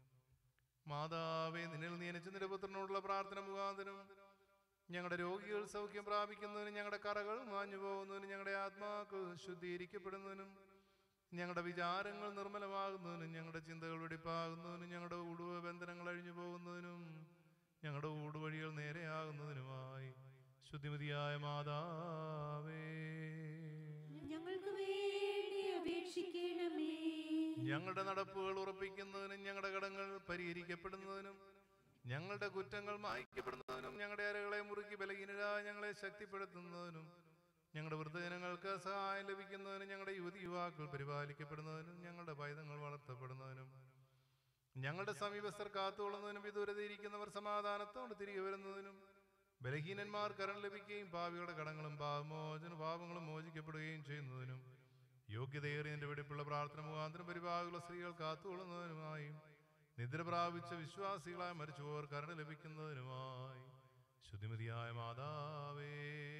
മാതാവേ നിന്നിൽ നിയനിച്ച നിന്റെ പുത്രനോടുള്ള പ്രാർത്ഥന മുഖാന്തരം ഞങ്ങളുടെ രോഗികൾ സൗഖ്യം പ്രാപിക്കുന്നതിനും ഞങ്ങളുടെ കറകൾ മാഞ്ഞു പോകുന്നതിനും ഞങ്ങളുടെ ആത്മാക്കൾ ശുദ്ധീകരിക്കപ്പെടുന്നതിനും ഞങ്ങളുടെ വിചാരങ്ങൾ നിർമ്മലമാകുന്നതിനും ഞങ്ങളുടെ ചിന്തകൾ വെടിപ്പാകുന്നതിനും ഞങ്ങളുടെ ഊടുവ ബന്ധനങ്ങൾ അഴിഞ്ഞു പോകുന്നതിനും ഞങ്ങളുടെ ഊടുവഴികൾ നേരെയാകുന്നതിനുമായി ശുദ്ധിമതിയായ മാതാവേ ഞങ്ങൾക്ക് വേണ്ടി അപേക്ഷിക്കണമേ ഞങ്ങളുടെ നടപ്പുകൾ ഉറപ്പിക്കുന്നതിനും ഞങ്ങളുടെ കടങ്ങൾ പരിഹരിക്കപ്പെടുന്നതിനും ഞങ്ങളുടെ കുറ്റങ്ങൾ മായ്ക്കപ്പെടുന്നതിനും ഞങ്ങളുടെ അരകളെ മുറുക്കി ബലഹീനരായ ഞങ്ങളെ ശക്തിപ്പെടുത്തുന്നതിനും ഞങ്ങളുടെ വൃദ്ധജനങ്ങൾക്ക് സഹായം ലഭിക്കുന്നതിനും ഞങ്ങളുടെ യുവതി യുവാക്കൾ പരിപാലിക്കപ്പെടുന്നതിനും ഞങ്ങളുടെ പൈതങ്ങൾ വളർത്തപ്പെടുന്നതിനും ഞങ്ങളുടെ സമീപസ്ഥർ കാത്തുകൊള്ളുന്നതിനും വിദൂരതയിരിക്കുന്നവർ സമാധാനത്തോട് തിരികെ വരുന്നതിനും ബലഹീനന്മാർ കരം ലഭിക്കുകയും പാവികളുടെ കടങ്ങളും പാപമോചന പാപങ്ങളും മോചിക്കപ്പെടുകയും ചെയ്യുന്നതിനും യോഗ്യതയേറിയതിന്റെ വെടിപ്പുള്ള പ്രാർത്ഥന മുഖാന്തരം പരിപാടിയുള്ള സ്ത്രീകൾ കാത്തുകൊള്ളുന്നതിനുമായും നിദ്ര പ്രാപിച്ച വിശ്വാസികളായ മരിച്ചുപോർ കരുണ ലഭിക്കുന്നതിനുമായി ശുദ്ധിമതിയായ മാതാവേ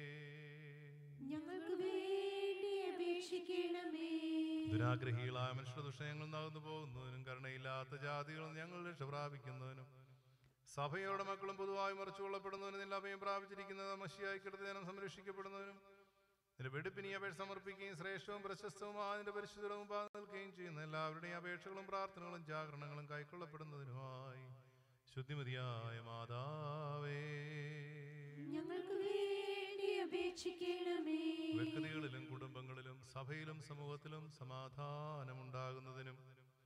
ഞങ്ങൾക്ക് വേണ്ടി അപേക്ഷിക്കണമേ ദുരാഗ്രഹികളായ മനുഷ്യ ദുഷയങ്ങൾ നടന്നു പോകുന്നതിനും കരുണയില്ലാത്ത ജാതികളും ഞങ്ങൾ രക്ഷ പ്രാപിക്കുന്നതിനും സഭയോടെ മക്കളും പൊതുവായി മറിച്ചുകൊള്ളപ്പെടുന്നതിനും നിന്റെ അഭയം പ്രാപിച്ചിരിക്കുന്നത് മഷിയായി കിടത്ത് ജനം സംരക്ഷിക്കപ്പെടുന്നതിനും നിന്റെ വെടുപ്പിനി അപേക്ഷ സമർപ്പിക്കുകയും ശ്രേഷ്ഠവും പ്രശസ്തവുമായ നിന്റെ പരിശുദ്ധവും മുമ്പാകെ നിൽക്കുകയും ചെയ്യുന്ന എല്ലാവരുടെയും അപേക്ഷകളും പ്രാർത്ഥനകളും ജാഗരണങ്ങളും കൈക്കൊള്ളപ്പെടുന്നതിനുമായി ശുദ്ധിമതിയായ മാതാവേ ഞങ്ങൾക്ക് വേണ്ടി അപേക്ഷിക്കണമേ വ്യക്തികളിലും കുടുംബങ്ങളിലും സഭയിലും സമൂഹത്തിലും സമാധാനമുണ്ടാകുന്നതിനും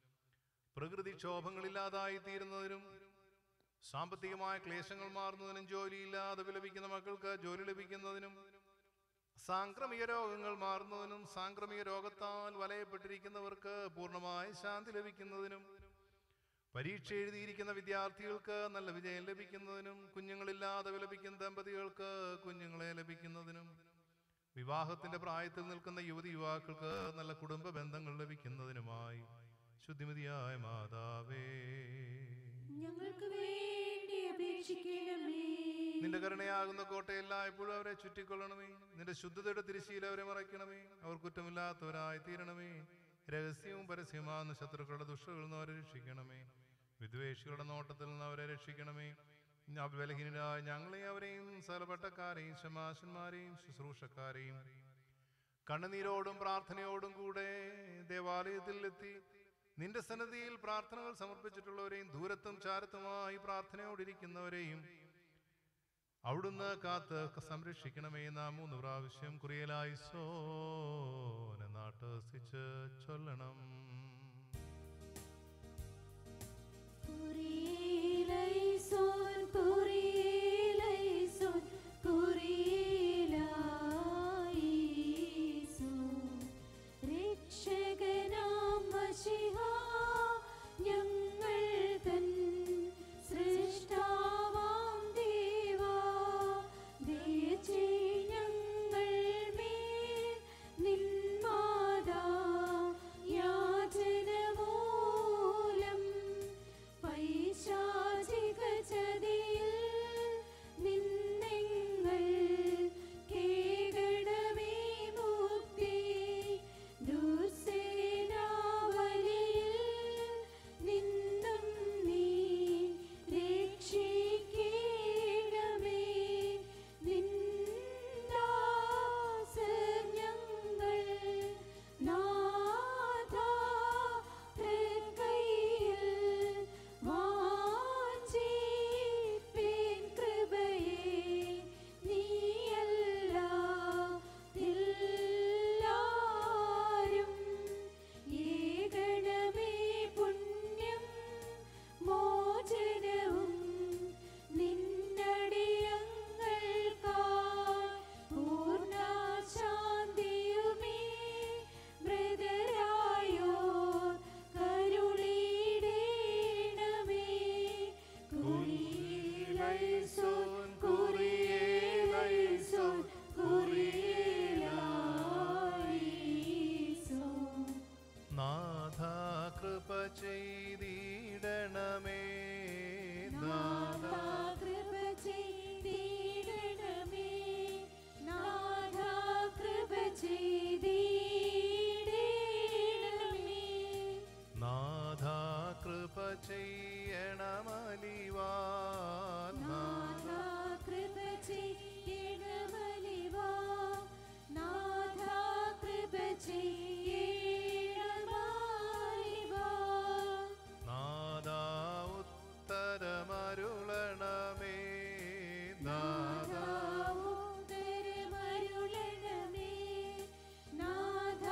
പ്രകൃതിക്ഷോഭങ്ങളില്ലാതായി തീരുന്നതിനും സാമ്പത്തികമായ ക്ലേശങ്ങൾ മാറുന്നതിനും ജോലിയില്ലാതെ വിലപിക്കുന്ന മക്കൾക്ക് ജോലി ലഭിക്കുന്നതിനും സാംക്രമിക രോഗങ്ങൾ മാറുന്നതിനും സാംക്രമിക രോഗത്താൽ വലയപ്പെട്ടിരിക്കുന്നവർക്ക് പൂർണ്ണമായ ശാന്തി ലഭിക്കുന്നതിനും പരീക്ഷ എഴുതിയിരിക്കുന്ന വിദ്യാർത്ഥികൾക്ക് നല്ല വിജയം ലഭിക്കുന്നതിനും കുഞ്ഞുങ്ങളില്ലാതെ വിലപിക്കുന്ന ദമ്പതികൾക്ക് കുഞ്ഞുങ്ങളെ ലഭിക്കുന്നതിനും വിവാഹത്തിന്റെ പ്രായത്തിൽ നിൽക്കുന്ന യുവതി യുവാക്കൾക്ക് നല്ല കുടുംബ ബന്ധങ്ങൾ ലഭിക്കുന്നതിനുമായി ശുദ്ധിമതിയായ മാതാവേ ഞങ്ങൾക്ക് വേണ്ടി അപേക്ഷിക്കണമേ നിന്റെ കരുണയാകുന്ന കോട്ടയെല്ലാം എപ്പോഴും അവരെ ചുറ്റിക്കൊള്ളണമേ നിന്റെ ശുദ്ധതയുടെ തിരിശീല അവരെ മറയ്ക്കണമേ അവർ കുറ്റമില്ലാത്തവരായി തീരണമേ രഹസ്യവും പരസ്യമാകുന്ന ശത്രുക്കളുടെ ദുഷ്ടകളിൽ നിന്ന് അവരെ രക്ഷിക്കണമേ വിദ്വേഷികളുടെ നോട്ടത്തിൽ നിന്ന് അവരെ രക്ഷിക്കണമേ ഞ- ബലഹീനരായ ഞങ്ങളെയും അവരെയും സകലപട്ടക്കാരെയും ശമാശന്മാരെയും ശുശ്രൂഷക്കാരെയും കണ്ണുനീരോടും പ്രാർത്ഥനയോടും കൂടെ ദേവാലയത്തിൽ എത്തി നിന്റെ സന്നദ്ധിയിൽ പ്രാർത്ഥനകൾ സമർപ്പിച്ചിട്ടുള്ളവരെയും ദൂരത്തും ചാരത്തുമായി പ്രാർത്ഥനയോടിരിക്കുന്നവരെയും അവിടുന്ന് കാത്ത് സംരക്ഷിക്കണമേ നാം മൂന്ന് പ്രാവശ്യം കുറിയലായി സോന നാട്ടസിച്ച് ചൊല്ലണം കുറിയിലൈസോൻ കുറിയിലൈസോൻ കുറിയിലായിസോൻ രക്ഷകനാം മശിഹാ ഞങ്ങൾ തൻ സൃഷ്ടാവാം ദേവാ ദയചേ ഞങ്ങൾ മേൽ നിൻ മാതാ യാ ചെയ്തിടണമേ നാഥ നാഥ കൃപ ചെയ്തിടണമേ നാഥ കൃപ ചെയ്തിടണമേ നാഥ കൃപ ചെയ്യണമലിവാൻ നാഥ കൃപ ചെയ്യണമലിവാ നാഥ കൃപ ചെയ്യണമലിവാ നാഥ ഉത്തരമരുളണമേ നാഥ ഉത്തരമരുളണമേ നാഥ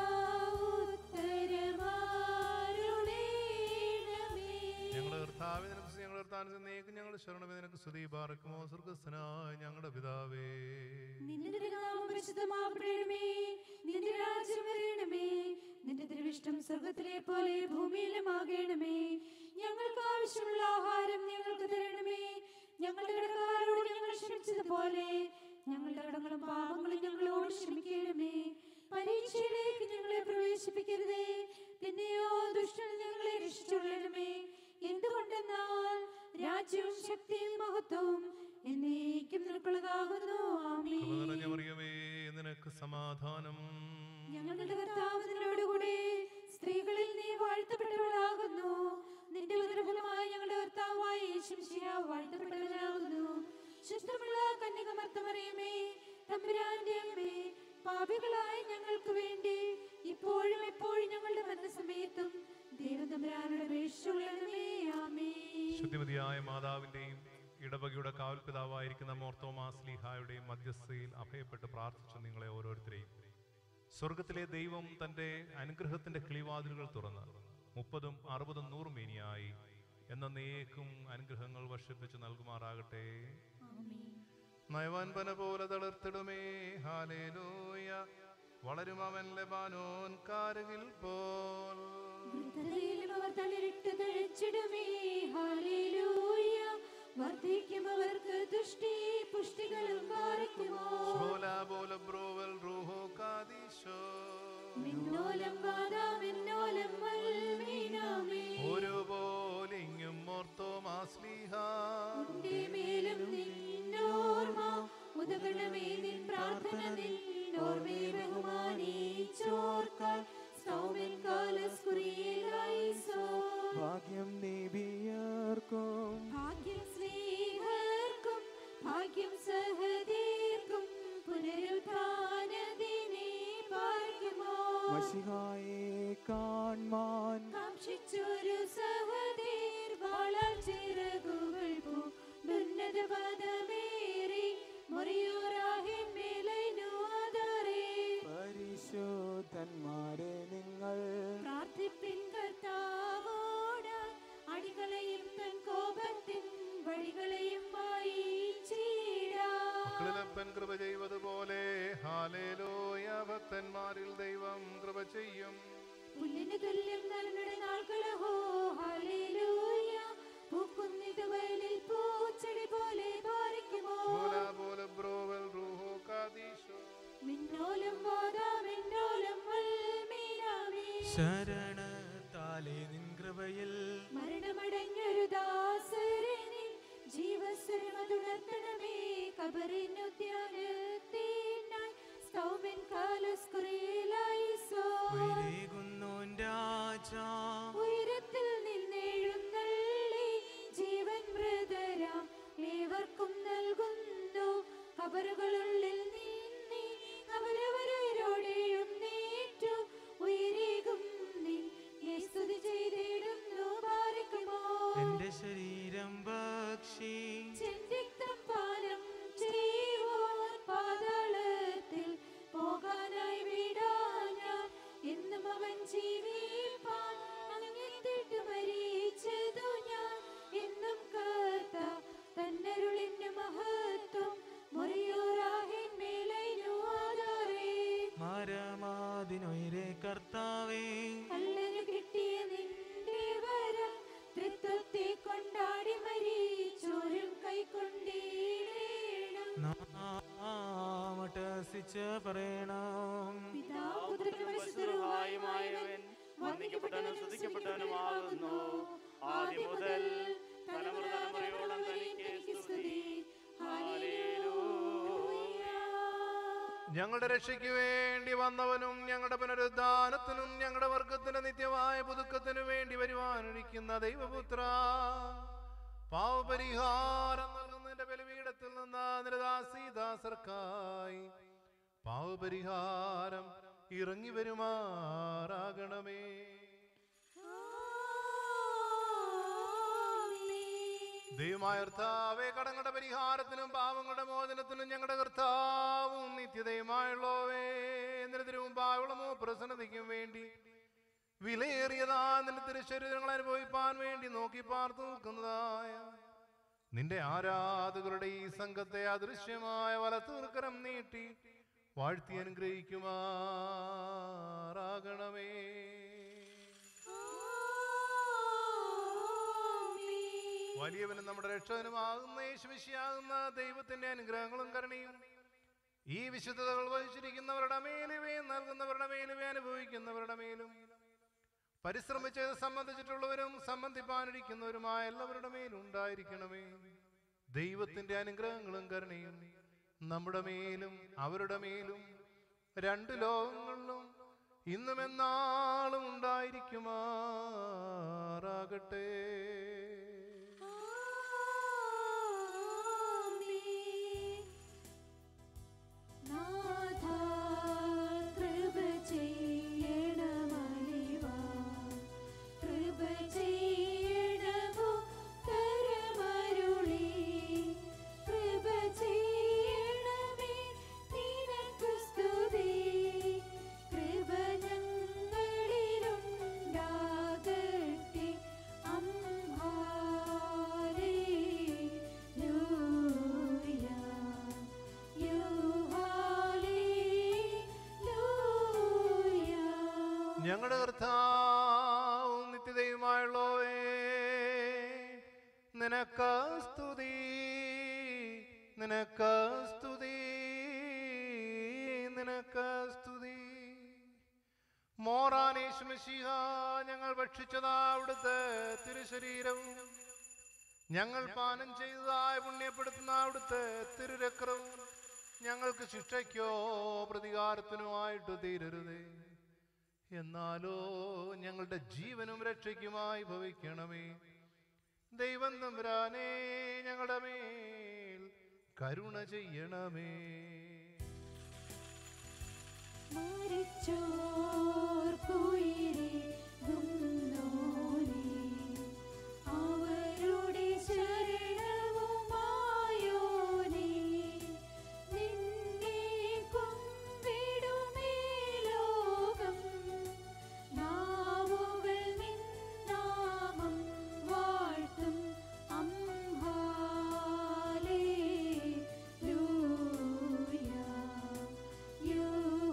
ഉത്തരമരുളണമേ ഞങ്ങളുടെ കർത്താവേ നിനക്ക് സ്തുതി, ഞങ്ങളുടെ കർത്താവിനെ നീക്കും ഞങ്ങളുടെ ശരണമേ നിനക്ക് സ്തുതി പാർക്കുമോ സ്വർഗസ്ഥനായ ഞങ്ങളുടെ പിതാവേ നിന്റെ തിരുനാമം പരിശുദ്ധമാക്കണമേ നിന്റെ രാജ്യം വരണമേ നിന്റെ തിരുവിഷ്ടം സ്വർഗത്തിലെ പോലെ ഭൂമിയിലും ആകണമേ ഞങ്ങൾക്ക് ആവശ്യമുള്ള ആഹാരം ഞങ്ങൾക്ക് തരണമേ ഞങ്ങളുടെ കടക്കാരോട് ഞങ്ങൾ ക്ഷമിച്ചതുപോലെ ഞങ്ങളുടെ കടങ്ങളും പാപങ്ങളും ഞങ്ങളോട് ക്ഷമിക്കണമേ പരീക്ഷയിലേക്ക് ഞങ്ങളെ പ്രവേശിപ്പിക്കരുതേ പിന്നെയോ ദുഷ്ടൻ ഞങ്ങളെ രക്ഷിച്ചുകൊള്ളണമേ എന്തുകൊണ്ടെന്നാൽ രാജ്യവും ശക്തിയും മഹത്വവും എന്നേക്കും നിനക്കുള്ളതാകുന്നു കൃപ ആമേൻ നിറഞ്ഞ മറിയമേ നിനക്ക് സമാധാനം ഞങ്ങളുടെ കർത്താവ് നിന്നോടുകൂടെ സ്ത്രീകളിൽ നീ വാഴ്ത്തപ്പെട്ടവളാകുന്നു നിന്റെ ഉദരഫലമായി ഞങ്ങളുടെ കർത്താവായ യേശുമിശിഹ വാഴ്ത്തപ്പെട്ടവനാകുന്നു ശുദ്ധമുള്ള കന്യകമർത്തമറിയമേ തമ്പുരാന്റെ അമ്മേ പാപികളായ ഞങ്ങൾക്ക് വേണ്ടി ഇപ്പോഴും എപ്പോഴും ഞങ്ങളുടെ മരണസമയത്തും ദൈവതമ്പുരാനുടെ അപേക്ഷിച്ചുള്ളണമേ ആമേ ശുദ്ധിമതിയായ മാതാവിന്റെയും ഇടവകയുടെ കാവൽ പിതാവായിരിക്കുന്ന മോർത്തോമാസ്ലിഹായുടെയും മധ്യസ്ഥയിൽ അഭയപ്പെട്ട് പ്രാർത്ഥിച്ചു നിങ്ങളെ ഓരോരുത്തരെയും സ്വർഗത്തിലെ ദൈവം തന്റെ അനുഗ്രഹത്തിന്റെ കിളിവാതിലുകൾ തുറന്ന് മുപ്പതും അറുപതും നൂറും മേനിയായി എന്നേക്കും അനുഗ്രഹങ്ങൾ വർഷിപ്പിച്ച് നൽകുമാറാകട്ടെ നയവാൻപന പോലെ തളിർത്തിടുമേ ഹാലേലൂയ വളരും അവൻ ലെബാനോൻ കാരകിൽ പോൽ വൃദ്ധതയിലും അവർ തളിരിട്ട് തഴച്ചിടുമേ ഹാലേലൂയ വർദ്ധിക്കും അവർക്ക് ദുഷ്ടി പുഷ്ടികളും പാറിക്കുമോ ശോലാ പോല ബ്രോവൽ റൂഹോ കാദീശോ മിന്നോലം വാദാ മിന്നോലം വൽമീനാമേ ഒരുപോലിങ്ങും മോർത്തോ മാസ്ലിഹ ഉണ്ടേ മേലും നിന്നോർമ്മ ഉദകണമേ നിൻ പ്രാർത്ഥന നിന്നോർമ്മേ ബഹുമാനിച്ചോർക്കാൻ സൗമ്യൻ കാലസ്കുറിയിലായിസോ ഭാഗ്യം നീബിയർക്കും ഭാഗ്യം സ്നേഹർക്കും ഭാഗ്യം സഹദീർക്കും പുനരുത്ഥാനദിനെ പാർക്കുമോ മഷിഹായെ കാൺമാൻ കാക്ഷിച്ചൊരു സഹദീർ വാളാൽ ചിറകുകൾ പൂണ്ടുന്നത പദമേറി മുറിയോറാഹിൻ മേലൈനു ആധാരേ പരിശുദ്ധന്മാരെ നിങ്ങൾ പ്രാർത്ഥിപ്പിൻ കർത്താവോടായി അടികളെയും തൻ കോപത്തിൻ വഴികളെയും വായിച്ചിടാം മക്കളിലപ്പൻ കൃപ ചെയ്വതുപോലെ ഹാലേലൂയ ഭക്തന്മാരിൽ ദൈവം കൃപ ചെയ്യും പുല്ലിന് തുല്യം നന്മയുടെ നാൾകളഹോ ഹല്ലേലൂയ പൂക്കുന്നിത് വയലിൽ പൂച്ചെടി പോലെ പാറിക്കുമോ ശോലാ പോല ബ്രോവൽ റൂഹോ കാദീശോ മിന്നോലം വാദാ മിന്നോലം വൽമീനാമേ ശരണത്താലേ നിൻ കൃപയിൽ മരണമടഞ്ഞൊരു ദാസരനിൽ ജീവസ്വരമതുണർത്തണമേ കബറിനുദ്യാനത്തിനായി സ്തൗമൻ കാലസ്കുറിയിലായിസോ ഉയരേകുന്നോൻ രാജാ ഉയരത്തിൽ നിന്നെഴുന്നള്ളി ജീവൻ മൃതരാം ഏവർക്കും നൽകുന്നു കബറുകളുള്ളിൽ നീന്നി അവരവരോടെയും നേറ്റു ഉയരേകും നിന്നെ സ്തുതി ചെയ്തിടുന്നു പാറിക്കുമോ എന്റെ ശരീരം ഭക്ഷി ചെന്തിക്തം പാനം ചെയ്യുവാൻ പാതാളത്തിൽ പോകാനായി വിടാഞ്ഞ എന്നും അവൻ ജീവിപ്പാൻ അങ്ങെത്തിട്ട് മരിച്ചതു ഞാൻ എന്നും കാത്ത തന്നരുളിന്റെ മഹത്വം മുറിയോറാഹിൻ മേലൈനു ആധാരേ മരമാതിനുയരെ കർത്താവേ കള്ളന് കിട്ടിയ നിന്റെ വരം തൃത്വത്തെ കൊണ്ടാടി മരിച്ചോരും കൈക്കൊണ്ടേടേണം നാമട്ടസിച്ച് പറയണം പിതാപുത്രനും പരിശുദ്ധരുമായവൻ വന്ദിക്കപ്പെട്ടവനും സ്തുതിക്കപ്പെട്ടവനുമാകുന്നു ഞങ്ങളുടെ രക്ഷയ്ക്ക് വേണ്ടി വന്നവനും ഞങ്ങളുടെ പുനരുദ്ധാനത്തിനും ഞങ്ങളുടെ വർഗത്തിന്റെ നിത്യമായ പുതുക്കത്തിനു വേണ്ടി വരുവാനിരിക്കുന്ന ദൈവപുത്ര പാവപരിഹാരം നൽകുന്നതിന്റെ ബലിപീഠത്തിൽ നിന്ന് നിരദാസീദാസർക്കായി പാവപരിഹാരം ഇറങ്ങി വരുമാറാകണമേ ദൈവമായ കർത്താവേ കടങ്ങളുടെ പരിഹാരത്തിനും പാവങ്ങളുടെ മോചനത്തിനും ഞങ്ങളുടെ കർത്താവും നിത്യതയുമായുള്ളവേ നിരന്തരവും പാവളമോ പ്രസന്നതയ്ക്കും വേണ്ടി വിലയേറിയതാ നിന്റെ തിരുശരീരങ്ങൾ അനുഭവിപ്പാൻ വേണ്ടി നോക്കി പാർത്തു നിൽക്കുന്നതായ നിന്റെ ആരാധകരുടെ ഈ സംഘത്തെ അദൃശ്യമായ വലത്തൂർക്കരം നീട്ടി വാഴ്ത്തി അനുഗ്രഹിക്കുമാറാകണമേ വലിയവനും നമ്മുടെ രക്ഷകനുമാകുന്ന യേശുമിശിയാകുന്ന ദൈവത്തിന്റെ അനുഗ്രഹങ്ങളും കരുണയും ഈ വിശുദ്ധതകൾ വഹിച്ചിരിക്കുന്നവരുടെ മേലുവയും നൽകുന്നവരുടെ മേലുവേ അനുഭവിക്കുന്നവരുടെ മേലും പരിശ്രമിച്ചത് സംബന്ധിച്ചിട്ടുള്ളവരും സംബന്ധിപ്പാനിരിക്കുന്നവരുമായ എല്ലാവരുടെ മേലും ഉണ്ടായിരിക്കണമേ ദൈവത്തിന്റെ അനുഗ്രഹങ്ങളും കരുണയും നമ്മുടെ മേലും അവരുടെ മേലും രണ്ട് ലോകങ്ങളിലും ഇന്നും എന്നാളും ഉണ്ടായിരിക്കുമാറാകട്ടെ നാഥാ കൃപ ചെയ്യണമലിവാ കൃപ ചെയ്യണമോ കരമരുളി കൃപ ചെയ്യണമേ നിനക്കു സ്തുതി കൃപ ഞങ്ങളിലുണ്ടാകട്ടെ അംഹാലേലൂയ യുഹാലേലൂയ ഞങ്ങളുടെ കർത്താവും നിത്യതയുമായുള്ളവേ നിനക്ക് സ്തുതി നിനക്ക് സ്തുതി നിനക്ക് സ്തുതി മോറാനേശ്മശിഹ ഞങ്ങൾ ഭക്ഷിച്ചതാ അവിടുത്തെ തിരുശരീരവും ഞങ്ങൾ പാനം ചെയ്തതായ പുണ്യപ്പെടുത്തുന്ന അവിടുത്തെ തിരുരക്രവും ഞങ്ങൾക്ക് ശിക്ഷയ്ക്കോ പ്രതികാരത്തിനുമായിട്ട് തീരരുതേ എന്നാലോ ഞങ്ങളുടെ ജീവനും രക്ഷയ്ക്കുമായി ഭവിക്കണമേ ദൈവം തമ്പുരാനേ ഞങ്ങളുടെ മേൽ കരുണ ചെയ്യണമേ മരിച്ചോർക്കുയിരേകുന്നോനേ, അവരുടെ ശരണവുമായോനേ, നിന്നെ കുമ്പിടുമേ ലോകം, നാവുകൾ നിൻ നാമം വാഴ്ത്തും അംഹാലേലൂയ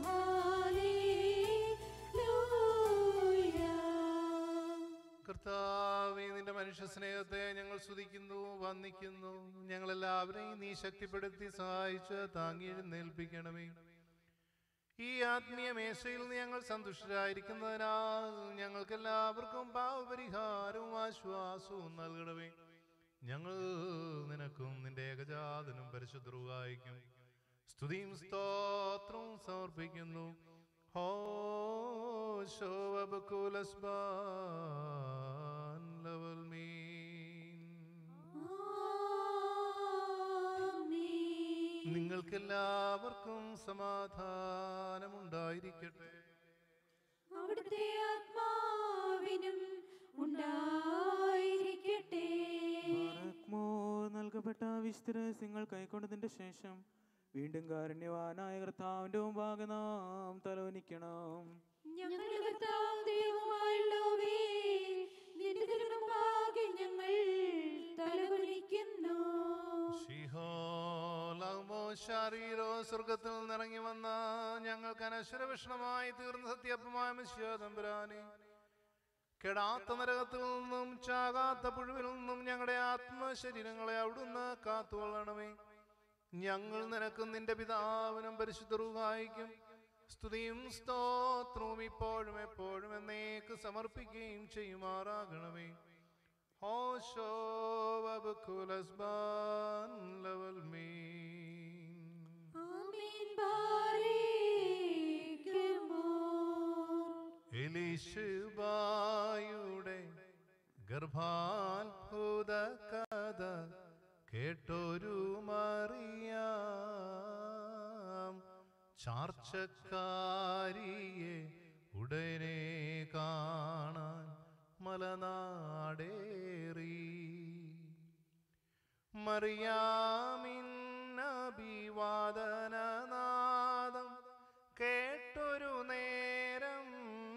കർത്താവേ നിന്റെ മനുഷ്യ സ്നേഹത്തെ ഞങ്ങൾ സ്തുതിക്കുന്നു വന്ദിക്കുന്നു ഞങ്ങളെല്ലാവരെയും നീ ശക്തിപ്പെടുത്തി സഹായിച്ച് താങ്ങി എഴുന്നേൽപ്പിക്കണമേ ഈ ആത്മീയ മേശയിൽ നിന്ന് ഞങ്ങൾ സന്തുഷ്ടരായിരിക്കുന്നതിനാൽ ഞങ്ങൾക്ക് എല്ലാവർക്കും പാവപരിഹാരവും ആശ്വാസവും നൽകണമേ ഞങ്ങൾ നിനക്കും നിന്റെ ഏകജാതനും പരിശുദ്ധറുവായിക്കും സ്തുതിയും സ്തോത്രവും സമർപ്പിക്കുന്നു ഹോ ശോഭകുലസ്ബാൻ ലവൽ മീൻ നിങ്ങൾക്കെല്ലാവർക്കും സമാധാനമുണ്ടായിരിക്കട്ടെ അവിടുത്തെ ആത്മാവിനും ഉണ്ടായിരിക്കട്ടെ മോ നൽകപ്പെട്ട വിസ്തരസ്യങ്ങൾ കൈക്കൊണ്ടതിന്റെ ശേഷം വീണ്ടും കാരുണ്യവാനായ കർത്താവിന്റെ മുമ്പാകെ നാം തലോനിക്കണം ഞങ്ങളുടെ കർത്താവ് ദൈവമായുള്ളവേ നിന്റെ തിരുമുമ്പാകെ ഞങ്ങൾ തലകുനിക്കുന്നു ശിഹോലമോ ശാരീരോ സ്വർഗത്തിൽ നിന്നിറങ്ങി വന്ന ഞങ്ങൾക്ക് അനശ്വരവിഷണമായി തീർന്ന സത്യപ്പമായ മിശ്യാതമ്പുരാനെ കെടാത്ത നരകത്തിൽ നിന്നും ചാകാത്ത പുഴുവിൽ നിന്നും ഞങ്ങളുടെ ആത്മശരീരങ്ങളെ അവിടുന്ന് കാത്തുകൊള്ളണമേ ഞങ്ങൾ നിനക്ക് നിന്റെ പിതാവിനും പരിശുദ്ധറുവായിക്കും സ്തുതിയും സ്തോത്രവും ഇപ്പോഴും എപ്പോഴും എന്നേക്ക് സമർപ്പിക്കുകയും ചെയ്യുമാറാകണമേ ഹോശോ വബുക്കുലസ്ബാൻ ലവൽ മീൻ ആമീൻ ബാരേ ലിഷുബായുടെ ഗർഭാത്ഭുത കഥ കേട്ടൊരു മറിയാം ചാർച്ചക്കാരിയെ ഉടനെ കാണാൻ മലനാടേറി മറിയാമിന്നഭിവാദനനാദം കേട്ടൊരു നേരം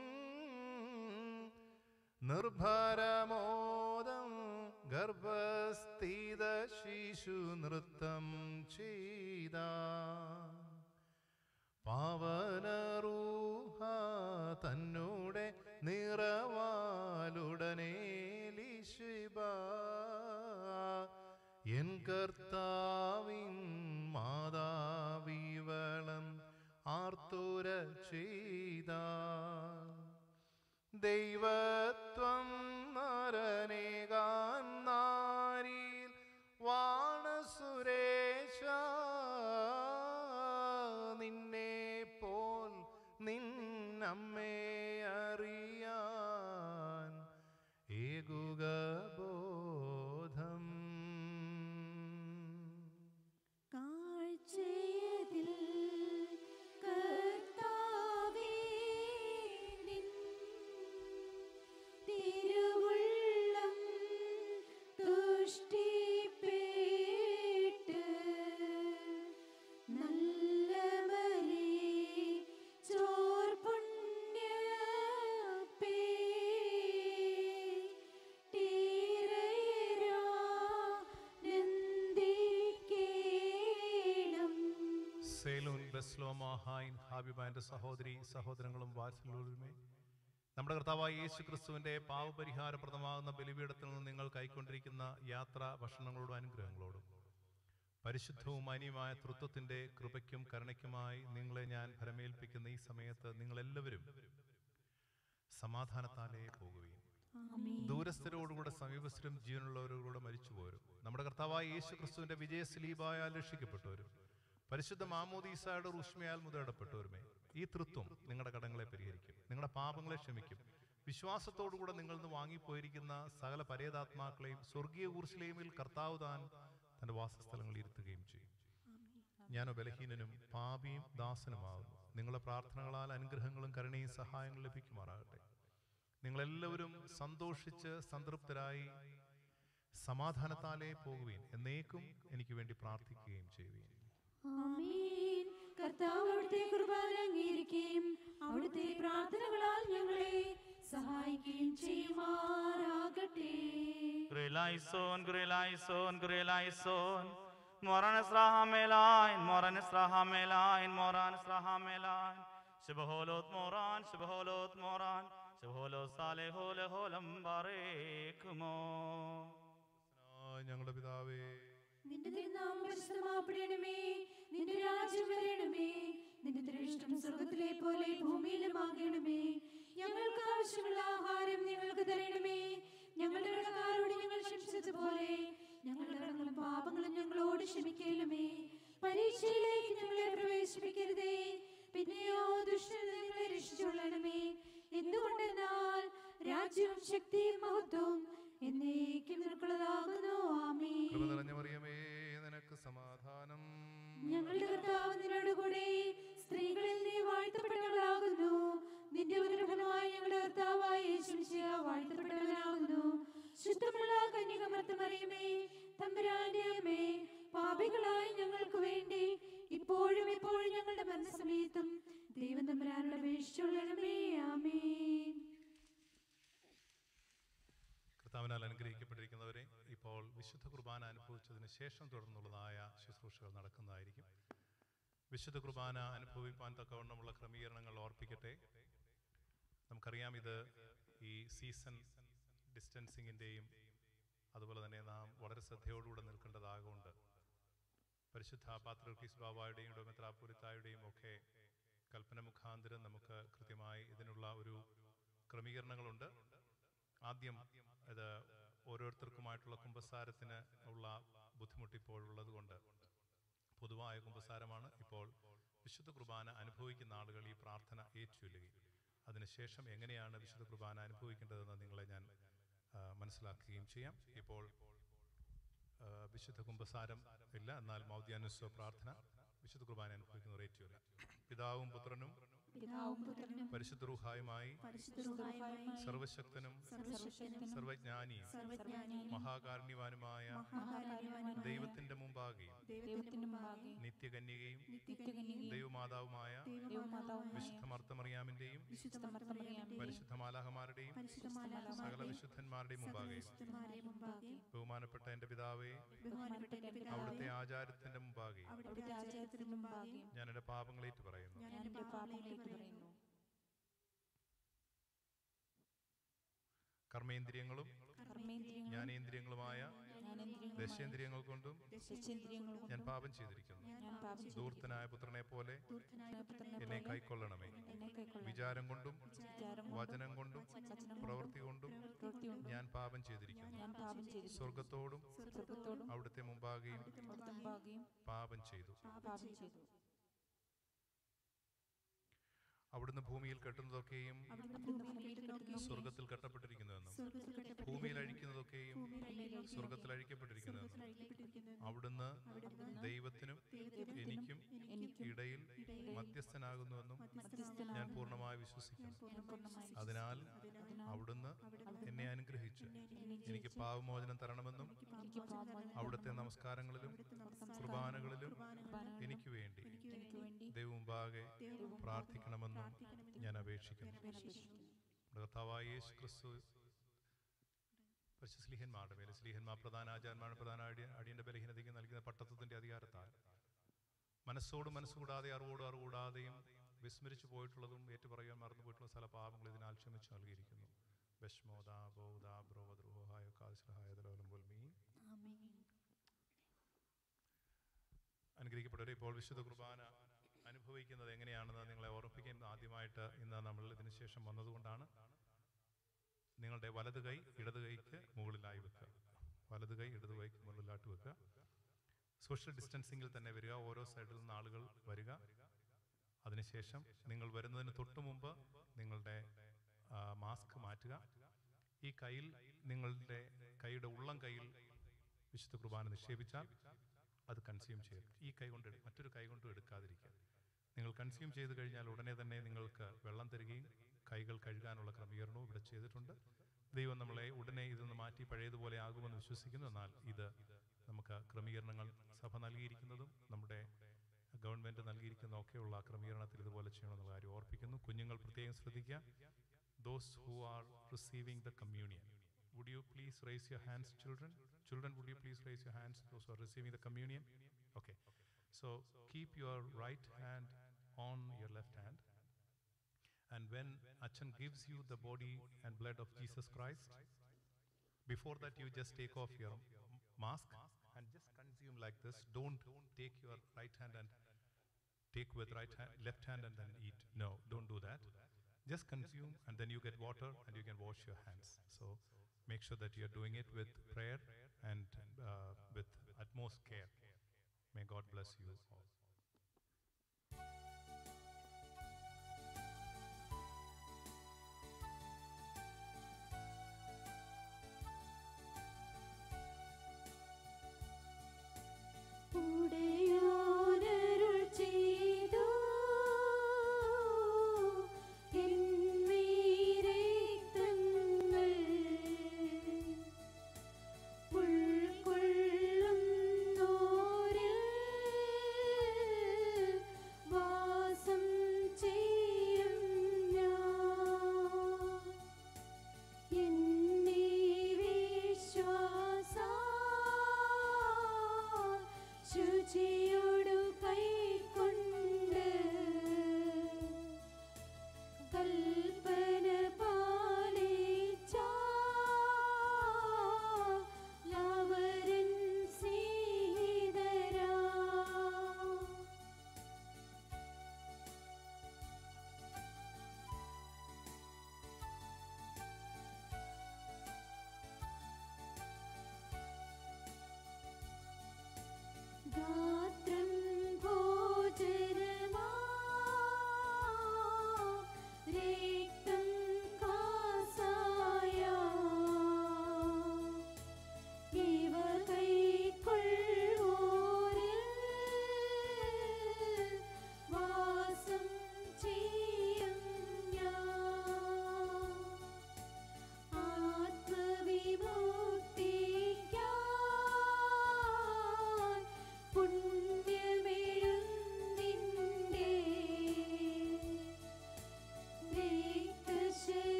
നിർഭരമോദം ഗർഭസ്ഥിത ശിശു നൃത്തം ചെയ്ത പാവനറൂഹ തന്നൂടെ നിറവാലുടനെ ലിശിബ എൻ കർത്താവിൻ മാതാവിവളം ആർത്തുര ചെയ്ത ദൈവത്വം നരനേകാൻ നാരിൽ വാണസുരേശ നിന്നെ പോൽ നിന്നമ്മേ അറിയാൻ ഏകുക ബോധം കാഴ്ചയതിൽ കർത്താവേ നിൻ തിരുവുള്ളം തുഷ്ടിപ്പേട്ട് നല്ല മരി ചോർ പുണ്യപ്പേ ടീരയരാ നന്ദിക്കേണം സേലൂൻ ബെസ്ലോമാഹായിൻ ഹാബിബാന്റെ സഹോദരി സഹോദരങ്ങളും വാത്സല്യങ്ങളുമേ നമ്മുടെ കർത്താവായ യേശു ക്രിസ്തുവിന്റെ പാവപരിഹാരപ്രദമാകുന്ന ബലിപീഠത്തിൽ നിന്ന് നിങ്ങൾ കൈക്കൊണ്ടിരിക്കുന്ന യാത്ര ഭക്ഷണങ്ങളോടും അനുഗ്രഹങ്ങളോടും പരിശുദ്ധവും മാന്യമായ തൃത്വത്തിന്റെ കൃപയ്ക്കും കരുണയ്ക്കുമായി നിങ്ങളെ ഞാൻ ഫലമേൽപ്പിക്കുന്ന ഈ സമയത്ത് നിങ്ങളെല്ലാവരും സമാധാനത്താലേ പോകുകയും ദൂരസ്ഥരോടുകൂടെ സമീപസ്ഥരും ജീവനുള്ളവരോടുകൂടെ മരിച്ചുപോരും നമ്മുടെ കർത്താവായ യേശു ക്രിസ്തുവിന്റെ വിജയസ്ലീബായാൽ രക്ഷിക്കപ്പെട്ടവരും പരിശുദ്ധ മാമോദീസായുടെ റുഷ്മയാൽ മുതലിടപ്പെട്ടവരുമേ ഈ തൃത്വം നിങ്ങളുടെ കടങ്ങളെ പരിഹരിക്കും നിങ്ങളുടെ പാപങ്ങളെ ക്ഷമിക്കും വിശ്വാസത്തോടുകൂടെ നിങ്ങളിൽ നിന്ന് വാങ്ങിപ്പോയിരിക്കുന്ന സകല പരേതാത്മാക്കളെയും സ്വർഗീയ ഊർശിലേമിൽ കർത്താവ് താൻ തന്റെ വാസസ്ഥലങ്ങളിൽ ഇരുത്തുകയും ചെയ്യും ഞാനോ ബലഹീനനും പാപിയും ദാസനുമാകുന്നു നിങ്ങളുടെ പ്രാർത്ഥനകളാൽ അനുഗ്രഹങ്ങളും കരുണയും സഹായങ്ങളും ലഭിക്കുമാറാകട്ടെ നിങ്ങളെല്ലാവരും സന്തോഷിച്ച് സംതൃപ്തരായി സമാധാനത്താലേ പോകുവീൻ എന്നേക്കും എനിക്ക് വേണ്ടി പ്രാർത്ഥിക്കുകയും ചെയ്യുവീൻ ആമേൻ കർത്താവ് അവിടുത്തെ കുർബാന അംഗീകരിക്കുകയും അവിടുത്തെ പ്രാർത്ഥനകളാൽ ഞങ്ങളെ സഹായിക്കുകയും ചെയ്യുമാറാകട്ടെ Grelaison, grelaison, grelaison. Moranes rahamelain, moranes rahamelain, moranes rahamelain. Shibaholot moran, shibaholot moran, shibaholot saleho leholam barekumo. ആ, ഞങ്ങളുടെ പിതാവേ നിന്റെ തിരുനാമം പരിശുദ്ധമാപ്പെടണമേ നിന്റെ രാജ്യം വരണമേ നിന്റെ തിരുഷ്ടം സ്വർഗത്തിലെ പോലെ ഭൂമിയിലുമാകണമേ ഞങ്ങൾക്ക് ആവശ്യമുള്ള ആഹാരം ഞങ്ങൾക്ക് തരണമേ ഞങ്ങളുടെ കടക്കാരോട് ഞങ്ങൾ ക്ഷമിച്ചതുപോലെ ഞങ്ങളുടെ കടങ്ങളും പാപങ്ങളും ഞങ്ങളോട് ക്ഷമിക്കണമേ പരീക്ഷയിലേക്ക് ഞങ്ങളെ പ്രവേശിപ്പിക്കരുതേ പിന്നെയോ ദുഷ്ടനിൽ നിന്ന് ഞങ്ങളെ രക്ഷിച്ചുകൊള്ളണമേ എന്തുകൊണ്ടെന്നാൽ രാജ്യവും ശക്തിയും മഹത്വവും എന്നേക്കും നിനക്കുള്ളതാകുന്നു ആമേ കൃപ നിറഞ്ഞ മറിയമേ നിനക്ക് സമാധാനം ഞങ്ങളുടെ കർത്താവ് നിന്നോട് കൂടെ സ്ത്രീകളിൽ നീ വാഴ്ത്തപ്പെട്ടവളാകുന്നു നിന്റെ ഉദരഫലമായി ഞങ്ങളുടെ കർത്താവായ യേശുമിശിഹ വാഴ്ത്തപ്പെട്ടവനാകുന്നു ശുദ്ധമുള്ള കന്യകമർത്തമറിയമേ തമ്പുരാന്റെ അമ്മേ പാപികളായ ഞങ്ങൾക്ക് വേണ്ടി ഇപ്പോഴും എപ്പോഴും ഞങ്ങളുടെ മരണസമയത്തും ദൈവം തമ്പുരാനോട് അപേക്ഷിച്ചുള്ളണമേ ആമേൻ കർത്താവിനാൽ അനുഗ്രഹിക്കപ്പെട്ടിരിക്കുന്നവരെ ഇപ്പോൾ വിശുദ്ധ കുർബാന അനുഭവിച്ചതിന് ശേഷം തുടർന്നുള്ളതായ ശുശ്രൂഷകൾ നടക്കുന്നതായിരിക്കും വിശുദ്ധ കുർബാന അനുഭവിപ്പാൻ തക്കവണ്ണമുള്ള ക്രമീകരണങ്ങൾ ഓർപ്പിക്കട്ടെ നമുക്കറിയാം ഇത് ഈ സീസൺ ഡിസ്റ്റൻസിങ്ങിൻ്റെയും അതുപോലെ തന്നെ നാം വളരെ ശ്രദ്ധയോടുകൂടെ നിൽക്കേണ്ടതാകൊണ്ട് പരിശുദ്ധ പാത്രർക്കീസ് ബാബായുടെയും ഡോമെത്രാപുരത്തായുടെയും ഒക്കെ കൽപ്പന മുഖാന്തരം നമുക്ക് കൃത്യമായി ഇതിനുള്ള ഒരു ക്രമീകരണങ്ങളുണ്ട് ആദ്യം ഇത് ഓരോരുത്തർക്കുമായിട്ടുള്ള കുമ്പസാരത്തിന് ഉള്ള ബുദ്ധിമുട്ട് ഇപ്പോൾ ഉള്ളത് കൊണ്ട് പൊതുവായ കുമ്പസാരമാണ് ഇപ്പോൾ വിശുദ്ധ കുർബാന അനുഭവിക്കുന്ന ആളുകൾ ഈ പ്രാർത്ഥന ഏറ്റുചൊല്ലുകയും അതിനുശേഷം എങ്ങനെയാണ് വിശുദ്ധ കുർബാന അനുഭവിക്കേണ്ടതെന്ന് നിങ്ങളെ ഞാൻ ആ, മനസ്സിലാക്കുകയും ചെയ്യാം ഇപ്പോൾ ആ, വിശുദ്ധ കുംഭസാരം ഇല്ല എന്നാൽ മൗദ്യാനുസ്വ പ്രാർത്ഥന വിശുദ്ധ കുർബാന അനുഭവിക്കുന്നവർ ഏറ്റുവല്ല പിതാവും പുത്രനും പിതാവും പുത്രനും പരിശുദ്ധ റൂഹായുമായി പരിശുദ്ധരുമായുമായി സർവശക്തനും സർവശക്തനും സർവജ്ഞാനിയും സർവജ്ഞാനിയും മഹാകാരുണ്യവാനുമായ മഹാകാരുണ്യവാനുമായ ദൈവത്തിന്റെ മുമ്പാകെയും ദൈവത്തിന്റെ മുമ്പാകെ നിത്യകന്യകയും നിത്യകന്യകയും ദൈവമാതാവുമായ ദൈവമാതാവുമായ വിശുദ്ധ മർത്തമറിയാമിന്റെയും വിശുദ്ധ മർത്തമറിയാമിന്റെയും പരിശുദ്ധ മാലാഹമാരുടെയും പരിശുദ്ധ സകല മാലാഖമാരുടെയും വിശുദ്ധന്മാരുടെയും മുമ്പാകെ വിശുദ്ധന്മാരുടെ മുമ്പാകെ ബഹുമാനപ്പെട്ട എന്റെ പിതാവേ ബഹുമാനപ്പെട്ട എന്റെ പിതാവേ, അവിടുത്തെ ആചാരത്തിന്റെ മുമ്പാകെ അവിടുത്തെ ആചാരത്തിന് മുമ്പാകെ ഞാൻ എന്റെ പാപങ്ങളേറ്റ് പറയുന്നു ഞാൻ എന്റെ പാപങ്ങളേറ്റ് പറയുന്നു കർമ്മേന്ദ്രിയങ്ങളും കർമ്മേന്ദ്രിയങ്ങളും ജ്ഞാനേന്ദ്രിയങ്ങളുമായ ജ്ഞാനേന്ദ്രിയങ്ങളുമായ ദശേന്ദ്രിയങ്ങൾ കൊണ്ടും ദശേന്ദ്രിയങ്ങൾ കൊണ്ടും ഞാൻ പാപം ചെയ്തിരിക്കുന്നു ഞാൻ പാപം ചെയ്തിരിക്കുന്നു. ദൂർത്തനായ പുത്രനെ പോലെ ദൂർത്തനായ പുത്രനെ എന്നെ പോലെ കൈക്കൊള്ളണമേ എന്നെ കൈക്കൊള്ളണമേ. വിചാരം കൊണ്ടും വിചാരം കൊണ്ടും വചനം കൊണ്ടും വചനം കൊണ്ടും പ്രവൃത്തി കൊണ്ടും പ്രവൃത്തി കൊണ്ടും ഞാൻ പാപം ചെയ്തിരിക്കുന്നു ഞാൻ പാപം ചെയ്തിരിക്കുന്നു. സ്വർഗത്തോടും സ്വർഗ്ഗത്തോടും അവിടുത്തെ മുമ്പാകെയും അവിടുത്തെ മുമ്പാകെയും പാപം ചെയ്തു പാപം ചെയ്തു അവിടുന്ന് ഭൂമിയിൽ കെട്ടുന്നതൊക്കെയും അവിടുന്ന് ഭൂമിയിൽ കെട്ടുന്നതൊക്കെയും സ്വർഗത്തിൽ കെട്ടപ്പെട്ടിരിക്കുന്നുവെന്നും സ്വർഗ്ഗത്തിൽ കെട്ടപ്പെട്ടിരിക്കുന്നു. ഭൂമിയിൽ അഴിക്കുന്നതൊക്കെയും ഭൂമിയിൽ അഴിക്കുന്നതൊക്കെയും സ്വർഗത്തിൽ അഴിക്കപ്പെട്ടിരിക്കുന്നുവെന്നും സ്വർഗ്ഗത്തിൽ അഴിക്കപ്പെട്ടിരിക്കുന്നുവെന്നും അവിടുന്ന് അവിടുന്ന് ദൈവത്തിനും ദൈവത്തിനും എനിക്കും എനിക്കും ഇടയിൽ ഇടയിൽ മധ്യസ്ഥനാകുന്നുവെന്നും മധ്യസ്ഥനാകുന്നു ഞാൻ പൂർണ്ണമായി വിശ്വസിക്കുന്നു ഞാൻ പൂർണ്ണമായി അതിനാൽ അതിനാൽ അവിടുന്ന് അവിടുന്ന് എന്നെ അനുഗ്രഹിച്ച് എന്നെ എനിക്ക് പാപമോചനം തരണമെന്നും എനിക്ക് പാപമോചനം അവിടുത്തെ നമസ്കാരങ്ങളിലും കുർബാനകളിലും എനിക്ക് വേണ്ടി എനിക്ക് വേണ്ടി ദൈവമുമ്പാകെ പ്രാർത്ഥിക്കണമെന്നും ഞാൻ അപേക്ഷിക്കുന്നു അപേക്ഷിക്കുന്നു. നമ്മുടെ കർത്താവായ യേശു ക്രിസ്തു പരിശുദ്ധ സ്ലീഹന്മാരുടെ മേലെ സ്ലീഹന്മാർ പ്രധാന ആചാര്യന്മാരുടെ പ്രധാന അടിയ അടിയന്റെ ബലഹീനതയ്ക്ക് നൽകുന്ന പട്ടത്വത്തിന്റെ അധികാരത്താൽ മനസ്സോട് മനസ്സുകൂടാതെ അറിവോട് അറിവുകൂടാതെയും വിസ്മരിച്ചു പോയിട്ടുള്ളതും ഏറ്റുപറയാൻ മറന്നു പോയിട്ടുള്ള സ്ഥല പാപങ്ങൾ ഇതിനാൽ ക്ഷമിച്ചു നൽകിയിരിക്കുന്നു ബഷ്മോദാ ബോദാ ബ്രോവദ്രോഹായ കാശ്രഹായ ദലോലം പോൽമീ അനുഗ്രഹിക്കപ്പെട്ടവരെ ഇപ്പോൾ വിശുദ്ധ കുർബാന അനുഭവിക്കുന്നത് എങ്ങനെയാണെന്ന് നിങ്ങളെ ഓർമ്മിപ്പിക്കാൻ ആദ്യമായിട്ട് ഇന്ന് നമ്മൾ ഇതിനു ശേഷം വന്നതുകൊണ്ടാണ് നിങ്ങളുടെ വലത് കൈ ഇടത് കൈക്ക് മുകളിലായി വെക്കുക വലത് കൈ ഇടത് കൈക്ക് മുകളിലായിട്ട് വെക്കുക സോഷ്യൽ ഡിസ്റ്റൻസിങ്ങിൽ തന്നെ വരിക ഓരോ സൈഡിൽ നിന്ന് ആളുകൾ വരിക അതിനുശേഷം നിങ്ങൾ വരുന്നതിന് തൊട്ട് മുമ്പ് നിങ്ങളുടെ ആ, മാസ്ക് മാറ്റുക ഈ കയ്യിൽ നിങ്ങളുടെ കൈയുടെ ഉള്ളം കൈയിൽ വിശുദ്ധ കുർബാന നിക്ഷേപിച്ചാൽ അത് കൺസ്യൂം ചെയ്യും ഈ കൈ കൊണ്ട് എടു- മറ്റൊരു കൈ കൊണ്ടും എടുക്കാതിരിക്കുക നിങ്ങൾ കൺസ്യൂം ചെയ്ത് കഴിഞ്ഞാൽ ഉടനെ തന്നെ നിങ്ങൾക്ക് വെള്ളം തരികയും കൈകൾ കഴുകാനുള്ള ക്രമീകരണവും ഇവിടെ ചെയ്തിട്ടുണ്ട് ദൈവം നമ്മളെ ഉടനെ ഇതൊന്ന് മാറ്റി പഴയതുപോലെ ആകുമെന്ന് വിശ്വസിക്കുന്നു എന്നാൽ ഇത് നമുക്ക് ക്രമീകരണങ്ങൾ സഭ നൽകിയിരിക്കുന്നതും നമ്മുടെ ഗവൺമെന്റ് നൽകിയിരിക്കുന്ന ഒക്കെയുള്ള ക്രമീകരണത്തിൽ ഇതുപോലെ ചെയ്യണമെന്നുള്ള കാര്യം ഓർപ്പിക്കുന്നു കുഞ്ഞുങ്ങൾ പ്രത്യേകം ശ്രദ്ധിക്കുക those who are receiving the communion would you please raise your hands children children would you please raise your hands those who are receiving the communion okay so keep your right hand on your left hand. And when Achan gives you the body and blood of Jesus Christ, before that you just take off your m- mask and just consume like this. Don't take your right hand and take with right hand, left hand and then eat. No, don't do that. Just consume and then you get water and you can wash your hands. So make sure that you're doing it with prayer and uh, with utmost care. May God bless you all. ഉടയോനരുൾ ചെയ്തു എന്മീരക്തങ്ങൾ ഉൾക്കൊള്ളുന്നോരിൽ വാ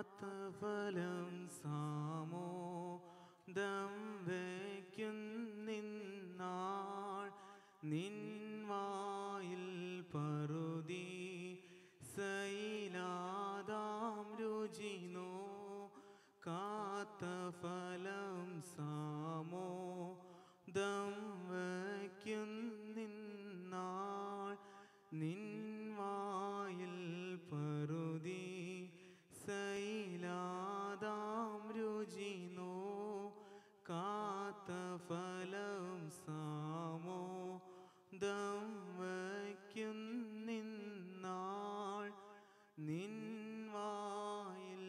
കാത്തഫലം സാമോ ദം വയ്ക്കും നിന്നാൾ നിൻവായിൽ പറുതി സൈലാദാം രുചിനോ കാത്തഫലം സാമോ ദം വയ്ക്കും നിന്നാൾ നിൻവായിൽ പറുതി സൈലാദാം രുചിനോ കാത്തഫലം സാമോ ദം വയ്ക്കും നിന്നാൾ നിൻവായിൽ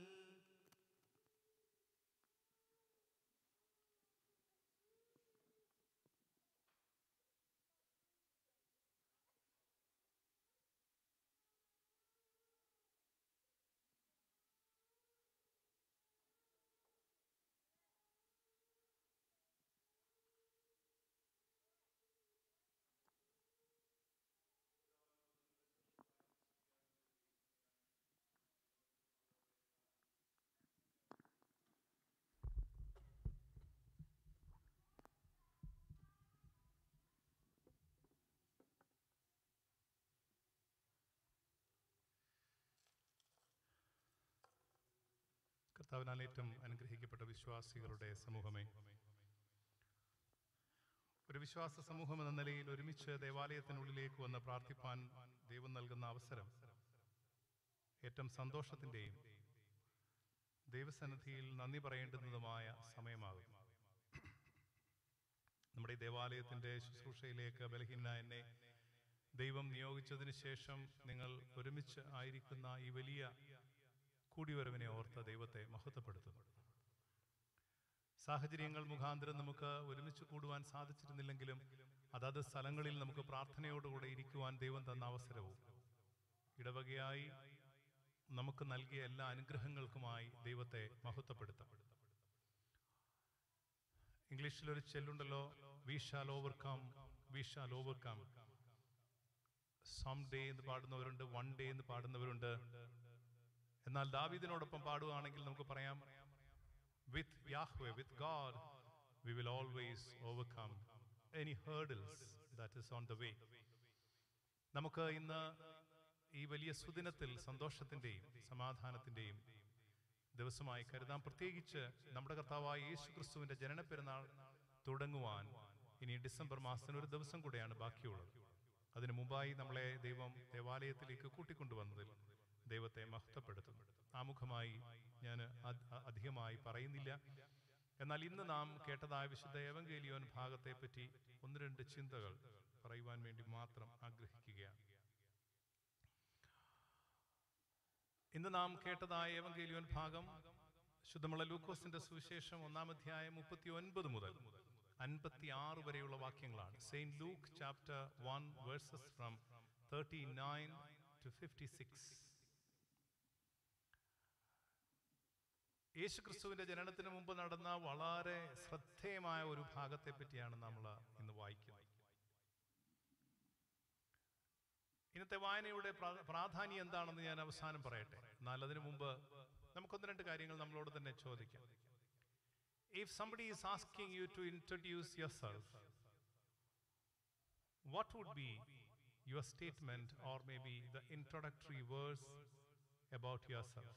കർത്താവിനാൽ ഏറ്റവും അനുഗ്രഹിക്കപ്പെട്ട വിശ്വാസികളുടെ സമൂഹമേ ഒരു വിശ്വാസ സമൂഹം എന്ന നിലയിൽ ഒരുമിച്ച് ദേവാലയത്തിനുള്ളിലേക്ക് വന്ന് പ്രാർത്ഥിപ്പാൻ ദൈവം നൽകുന്ന അവസരം ഏറ്റവും സന്തോഷത്തിൻ്റെയും ദൈവസന്നിധിയിൽ നന്ദി പറയേണ്ടുന്നതുമായ സമയമാകും നമ്മുടെ ഈ ദേവാലയത്തിൻ്റെ ശുശ്രൂഷയിലേക്ക് ബലഹീന എന്നെ ദൈവം നിയോഗിച്ചതിന് ശേഷം നിങ്ങൾ ഒരുമിച്ച് ആയിരിക്കുന്ന ഈ വലിയ കൂടിവരവിനെ ഓർത്ത് ദൈവത്തെ മഹത്വപ്പെടുത്തുന്നു സാഹചര്യങ്ങൾ മുഖാന്തരം നമുക്ക് ഒരുമിച്ച് കൂടുവാൻ സാധിച്ചിരുന്നില്ലെങ്കിലും അതത് സ്ഥലങ്ങളിൽ നമുക്ക് പ്രാർത്ഥനയോടുകൂടെ ഇരിക്കുവാൻ ദൈവം തന്ന അവസരവും ഇടവകയായി നമുക്ക് നൽകിയ എല്ലാ അനുഗ്രഹങ്ങൾക്കുമായി ദൈവത്തെ മഹത്വപ്പെടുത്താം ഇംഗ്ലീഷിൽ ഒരു ചെല്ലുണ്ടല്ലോ we shall overcome we shall overcome someday എന്ന് പാടുന്നവരുണ്ട് വൺ ഡേ എന്ന് പാടുന്നവരുണ്ട് എന്നാൽ ദാവീദിനോടൊപ്പം പാടുകയാണെങ്കിൽ നമുക്ക് പറയാം with Yahweh with God we will always overcome any hurdles that is on the way നമുക്ക് ഇന്ന് ഈ വലിയ സുദിനത്തിൽ സന്തോഷത്തിന്റെയും സമാധാനത്തിന്റെയും ദിവസമായി കരുതാം പ്രത്യേകിച്ച് നമ്മുടെ കർത്താവായ യേശു ക്രിസ്തുവിന്റെ ജനന പെരുന്നാൾ തുടങ്ങുവാൻ ഇനി ഡിസംബർ മാസത്തിന് ഒരു ദിവസം കൂടെയാണ് ബാക്കിയുള്ളത് അതിനു മുമ്പായി നമ്മളെ ദൈവം ദേവാലയത്തിലേക്ക് കൂട്ടിക്കൊണ്ടുവന്നതിൽ ദൈവത്തെ മഹത്വപ്പെടുത്തുന്നു ആമുഖമായി ഞാൻ അധികമായി പറയുന്നില്ല എന്നാൽ ഇന്ന് നാം കേട്ടതായ വിശുദ്ധ ഏവങ്കേലിയോൻ ഭാഗത്തെ പറ്റി ഒന്ന് രണ്ട് ചിന്തകൾ പറയുവാൻ വേണ്ടി മാത്രം ആഗ്രഹിക്കുകയാണ് ഇന്ന് നാം കേട്ടതായ ഏവങ്കേലിയോൻ ഭാഗം ശുദ്ധമുള്ള ലൂക്കോസിന്റെ സുവിശേഷം ഒന്നാം അധ്യായം മുപ്പത്തി ഒൻപത് മുതൽ അൻപത്തി ആറ് വരെയുള്ള വാക്യങ്ങളാണ് Saint Luke chapter one verses from thirty nine to fifty six യേശു ക്രിസ്തുവിന്റെ ജനനത്തിന് മുമ്പ് നടന്ന വളരെ ശ്രദ്ധേയമായ ഒരു ഭാഗത്തെ പറ്റിയാണ് നമ്മൾ ഇന്ന് വായിക്കുന്നത് ഇന്നത്തെ വായനയുടെ പ്രാ- പ്രാധാന്യം എന്താണെന്ന് ഞാൻ അവസാനം പറയട്ടെ എന്നാൽ അതിനു മുമ്പ് നമുക്കൊന്ന് രണ്ട് കാര്യങ്ങൾ നമ്മളോട് തന്നെ ചോദിക്കാം if somebody is asking you to introduce yourself what would be your statement or maybe the introductory verse about yourself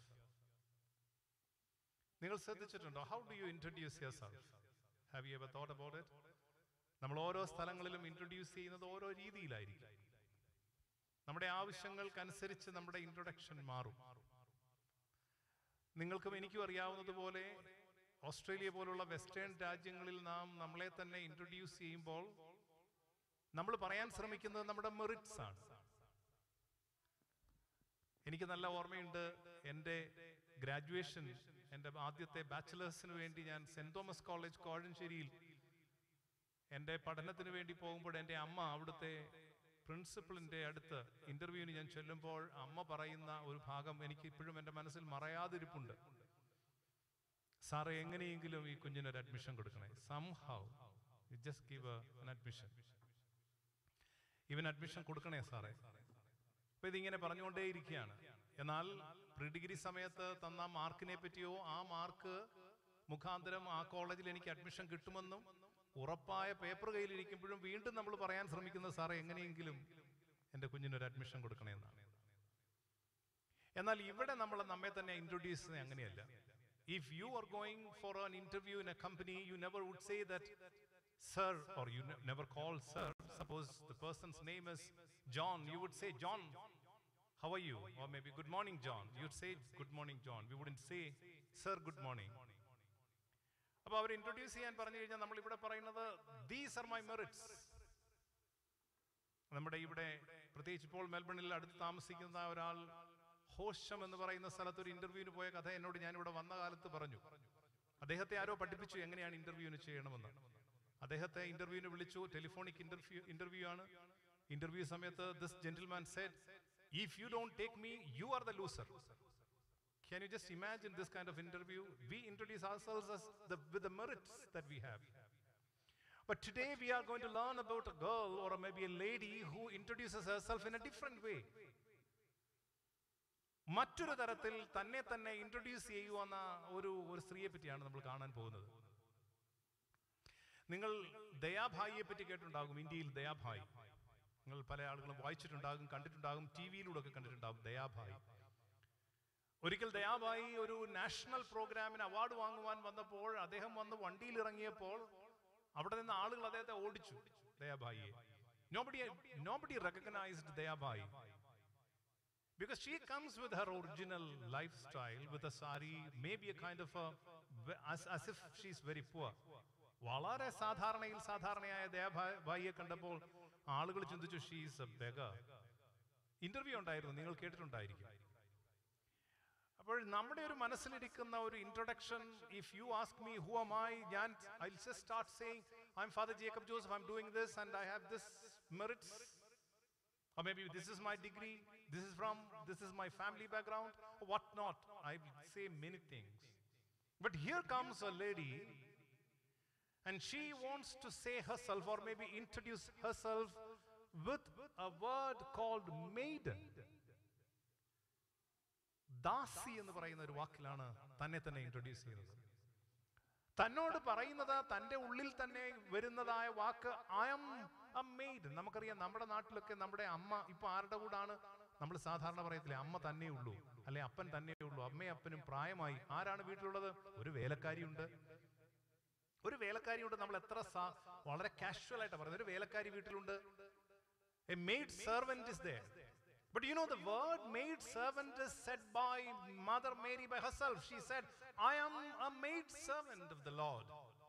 നിങ്ങൾ ശ്രദ്ധിച്ചിട്ടുണ്ടോ how do you introduce yourself have you ever thought about it നമ്മൾ ഓരോ സ്ഥലങ്ങളിലും introduce ചെയ്യുന്നത് ഓരോ രീതിയിലായിരിക്കും നമ്മുടെ ആവശ്യങ്ങൾക്കനുസരിച്ച് നമ്മുടെ ഇൻട്രൊഡക്ഷൻ മാറും നിങ്ങൾക്കും എനിക്കും അറിയാവുന്നതുപോലെ ഓസ്ട്രേലിയ പോലുള്ള വെസ്റ്റേൺ രാജ്യങ്ങളിൽ നാം നമ്മളെ തന്നെ ഇൻട്രൊഡ്യൂസ് ചെയ്യുമ്പോൾ നമ്മൾ പറയാൻ ശ്രമിക്കുന്നത് നമ്മുടെ മെറിറ്റ്സ് ആണ് എനിക്ക് നല്ല ഓർമ്മയുണ്ട് എൻ്റെ ഗ്രാജുവേഷൻ എൻ്റെ ആദ്യത്തെ ബാച്ചിലേഴ്സിന് വേണ്ടി ഞാൻ സെന്റ് തോമസ് കോളേജ് കോഴഞ്ചേരിയിൽ എൻ്റെ പഠനത്തിന് വേണ്ടി പോകുമ്പോൾ എൻ്റെ അമ്മ അവിടുത്തെ പ്രിൻസിപ്പളിൻ്റെ അടുത്ത് ഇന്റർവ്യൂവിന് ഞാൻ ചെല്ലുമ്പോൾ അമ്മ പറയുന്ന ഒരു ഭാഗം എനിക്ക് ഇപ്പോഴും എൻ്റെ മനസ്സിൽ മറയാതിരിപ്പുണ്ട് സാറേ എങ്ങനെയെങ്കിലും ഈ കുഞ്ഞിനൊരു അഡ്മിഷൻ കൊടുക്കണേ somehow just give an admission ഇവൻ അഡ്മിഷൻ കൊടുക്കണേ സാറേ അപ്പൊ ഇതിങ്ങനെ പറഞ്ഞുകൊണ്ടേയിരിക്കുകയാണ് എന്നാൽ പ്രീ ഡിഗ്രി സമയത്ത് തന്ന മാർക്കിനെ പറ്റിയോ ആ മാർക്ക് മുഖാന്തരം ആ കോളേജിൽ എനിക്ക് അഡ്മിഷൻ കിട്ടുമെന്നും ഉറപ്പായ പേപ്പർ കയ്യിലിരിക്കുമ്പോഴും വീണ്ടും നമ്മൾ പറയാൻ ശ്രമിക്കുന്നത് സാറേ എങ്ങനെയെങ്കിലും എൻ്റെ കുഞ്ഞിനൊരു അഡ്മിഷൻ കൊടുക്കണമെന്നാണ് എന്നാൽ ഇവിടെ നമ്മൾ നമ്മെ തന്നെ ഇൻട്രൊഡ്യൂസ് ചെയ്യുന്നത് അങ്ങനെയല്ല if you are going for an interview in a company you never would say that sir or you ne- never call sir suppose the person's name is john you would say john how are you or maybe good morning john you'd say good morning john we wouldn't say sir good morning അപ്പോൾ അവർ introduce ചെയ്യാൻ പറഞ്ഞു കഴിഞ്ഞാൽ നമ്മൾ ഇവിടെ പറയുന്നത് these are my merits നമ്മുടെ ഇവിടെ പ്രത്യേകിച്ച് ഇപ്പോൾ മെൽബണിൽ അടുത്ത് താമസിക്കുന്ന ഒരാൾ ഹോഷം എന്ന് പറയുന്ന സ്ഥലത്ത് ഒരു ഇന്റർവ്യൂവിന് പോയ കഥ എന്നോട് ഞാൻ ഇവിടെ വന്ന കാലത്ത് പറഞ്ഞു അദ്ദേഹത്തെ ആരോ പഠിപ്പിച്ചു എങ്ങനെയാണ് ഇന്റർവ്യൂവിന് ചെയ്യണമെന്ന് അദ്ദേഹത്തെ ഇന്റർവ്യൂവിന് വിളിച്ചു ടെലിഫോണിക് ഇന്റർവ്യൂ ഇന്റർവ്യൂ ആണ് ഇന്റർവ്യൂ സമയത്ത് this gentleman said if you don't take me you are the loser Can you just imagine this kind of interview? We introduce ourselves as the, with the merits that we have. But today we are going to learn about a girl or maybe a lady who introduces herself in a different way. മറ്റൊരു തരത്തിൽ തന്നെ തന്നെ introduce ചെയ്യുന്ന ഒരു ഒരു സ്ത്രീയെ പറ്റിയാണ് നമ്മൾ കാണാൻ പോകുന്നത് നിങ്ങൾ ദയാഭായിയെ പറ്റി കേട്ടിട്ടുണ്ടാകും ഇന്ത്യയിൽ ദയാഭായി നിങ്ങൾ പല ആളുകളും വായിച്ചിട്ടുണ്ടാകും കണ്ടിട്ടുണ്ടാകും ടി വിയിലൂടെ ഒക്കെ കണ്ടിട്ടുണ്ടാകും ദയാഭായി ഒരിക്കൽ ദയാബായി ഒരു നാഷണൽ പ്രോഗ്രാമിന് അവാർഡ് വാങ്ങുവാൻ വന്നപ്പോൾ അദ്ദേഹം വന്ന് വണ്ടിയിൽ ഇറങ്ങിയപ്പോൾ അവിടെ നിന്ന് ആളുകൾ അദ്ദേഹത്തെ ഓടിച്ചു ദയാബായിയെ nobody nobody recognised Dayabai because she comes with her original lifestyle with a sari maybe a kind of a as, as if she's very poor വളരെ സാധാരണയിൽ സാധാരണയായ ദയാബായിയെ കണ്ടപ്പോൾ ആളുകൾ ചിന്തിച്ചു ഷീസ് എ ബെഗർ ഇന്റർവ്യൂ ഉണ്ടായിരുന്നു നിങ്ങൾ കേട്ടിട്ടുണ്ടായിരിക്കും അപ്പോൾ നമ്മുടെ ഒരു മനസ്സിലിരിക്കുന്ന ഒരു introduction if you ask me who am I ഞാൻ I just start saying I'm father Jacob Joseph I'm doing this and I have this merits or maybe this is my degree this is from this is my family background what not i will say many things but here comes a lady and she wants to say herself or maybe introduce herself with a word called maiden ദാസി എന്ന് പറയുന്ന ഒരു വാക്കിലാണ് തന്നെ തന്നെ introduce ചെയ്യുന്നത് തന്നോട് പറയുന്നത് തന്റെ ഉള്ളിൽ തന്നെ വരുന്നതായ വാക്ക് ഐ എം എ മെയ്ഡ് നമുക്കറിയാം നമ്മുടെ നാട്ടിലൊക്കെ നമ്മുടെ അമ്മ ഇപ്പൊ ആരുടെ കൂടാണ് നമ്മൾ സാധാരണ പറയത്തില്ലേ അമ്മ തന്നെ ഉള്ളൂ അല്ലെ അപ്പൻ തന്നെ ഉള്ളൂ അമ്മയും അപ്പനും പ്രായമായി ആരാണ് വീട്ടിലുള്ളത് ഒരു വേലക്കാരിയുണ്ട് ഒരു വേലക്കാരിയുണ്ട് നമ്മൾ എത്ര സാ- വളരെ കാഷ്വൽ ആയിട്ട് പറയുന്നത് ഒരു വേലക്കാരി വീട്ടിലുണ്ട് a maid servant is there But you know, the word maid servant is said by Mother Mary by herself. She said, I am a maid servant of the Lord.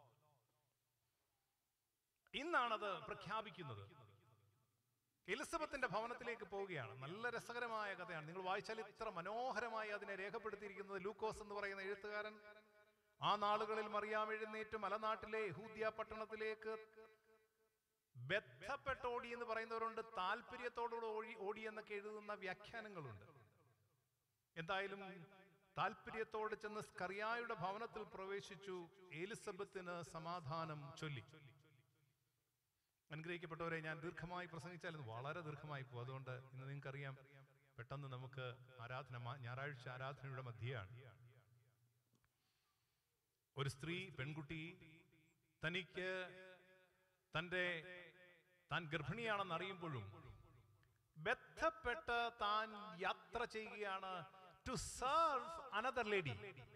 ഇന്നാണത് പ്രഖ്യാപിക്കുന്നത് എലിസബത്തിന്റെ ഭവനത്തിലേക്ക് പോവുകയാണ് നല്ല രസകരമായ കഥയാണ് നിങ്ങൾ വായിച്ചാൽ ഇത്ര മനോഹരമായി അതിനെ രേഖപ്പെടുത്തിയിരിക്കുന്നത് ലൂക്കോസ് എന്ന് പറയുന്ന എഴുത്തുകാരൻ ആ നാളുകളിൽ മറിയാം എഴുന്നേറ്റ് മലനാട്ടിലെ യഹൂദ്യ പട്ടണത്തിലേക്ക് ബന്ധപ്പെട്ടോടി എന്ന് പറയുന്നവരുണ്ട് താല്പര്യത്തോടുകൂടെ ഓടി ഓടി എന്നൊക്കെ എഴുതുന്ന വ്യാഖ്യാനങ്ങളുണ്ട് എന്തായാലും താല്പര്യത്തോട് ചെന്ന് സ്കറിയായുടെ ഭവനത്തിൽ പ്രവേശിച്ചു എലിസബത്തിന് സമാധാനം ചൊല്ലി അനുഗ്രഹിക്കപ്പെട്ടവരെ ഞാൻ ദീർഘമായി പ്രസംഗിച്ചാൽ ഇത് വളരെ ദീർഘമായി പോകും അതുകൊണ്ട് ഇന്ന് നിങ്ങൾക്കറിയാം പെട്ടെന്ന് നമുക്ക് ആരാധന മാ- ഞായറാഴ്ച ആരാധനയുടെ മധ്യയാണ് ഒരു സ്ത്രീ പെൺകുട്ടി തനിക്ക് തൻ്റെ താൻ ഗർഭിണിയാണെന്ന് അറിയുമ്പോഴും ബന്ധപ്പെട്ട് താൻ യാത്ര ചെയ്യുകയാണ് to serve another lady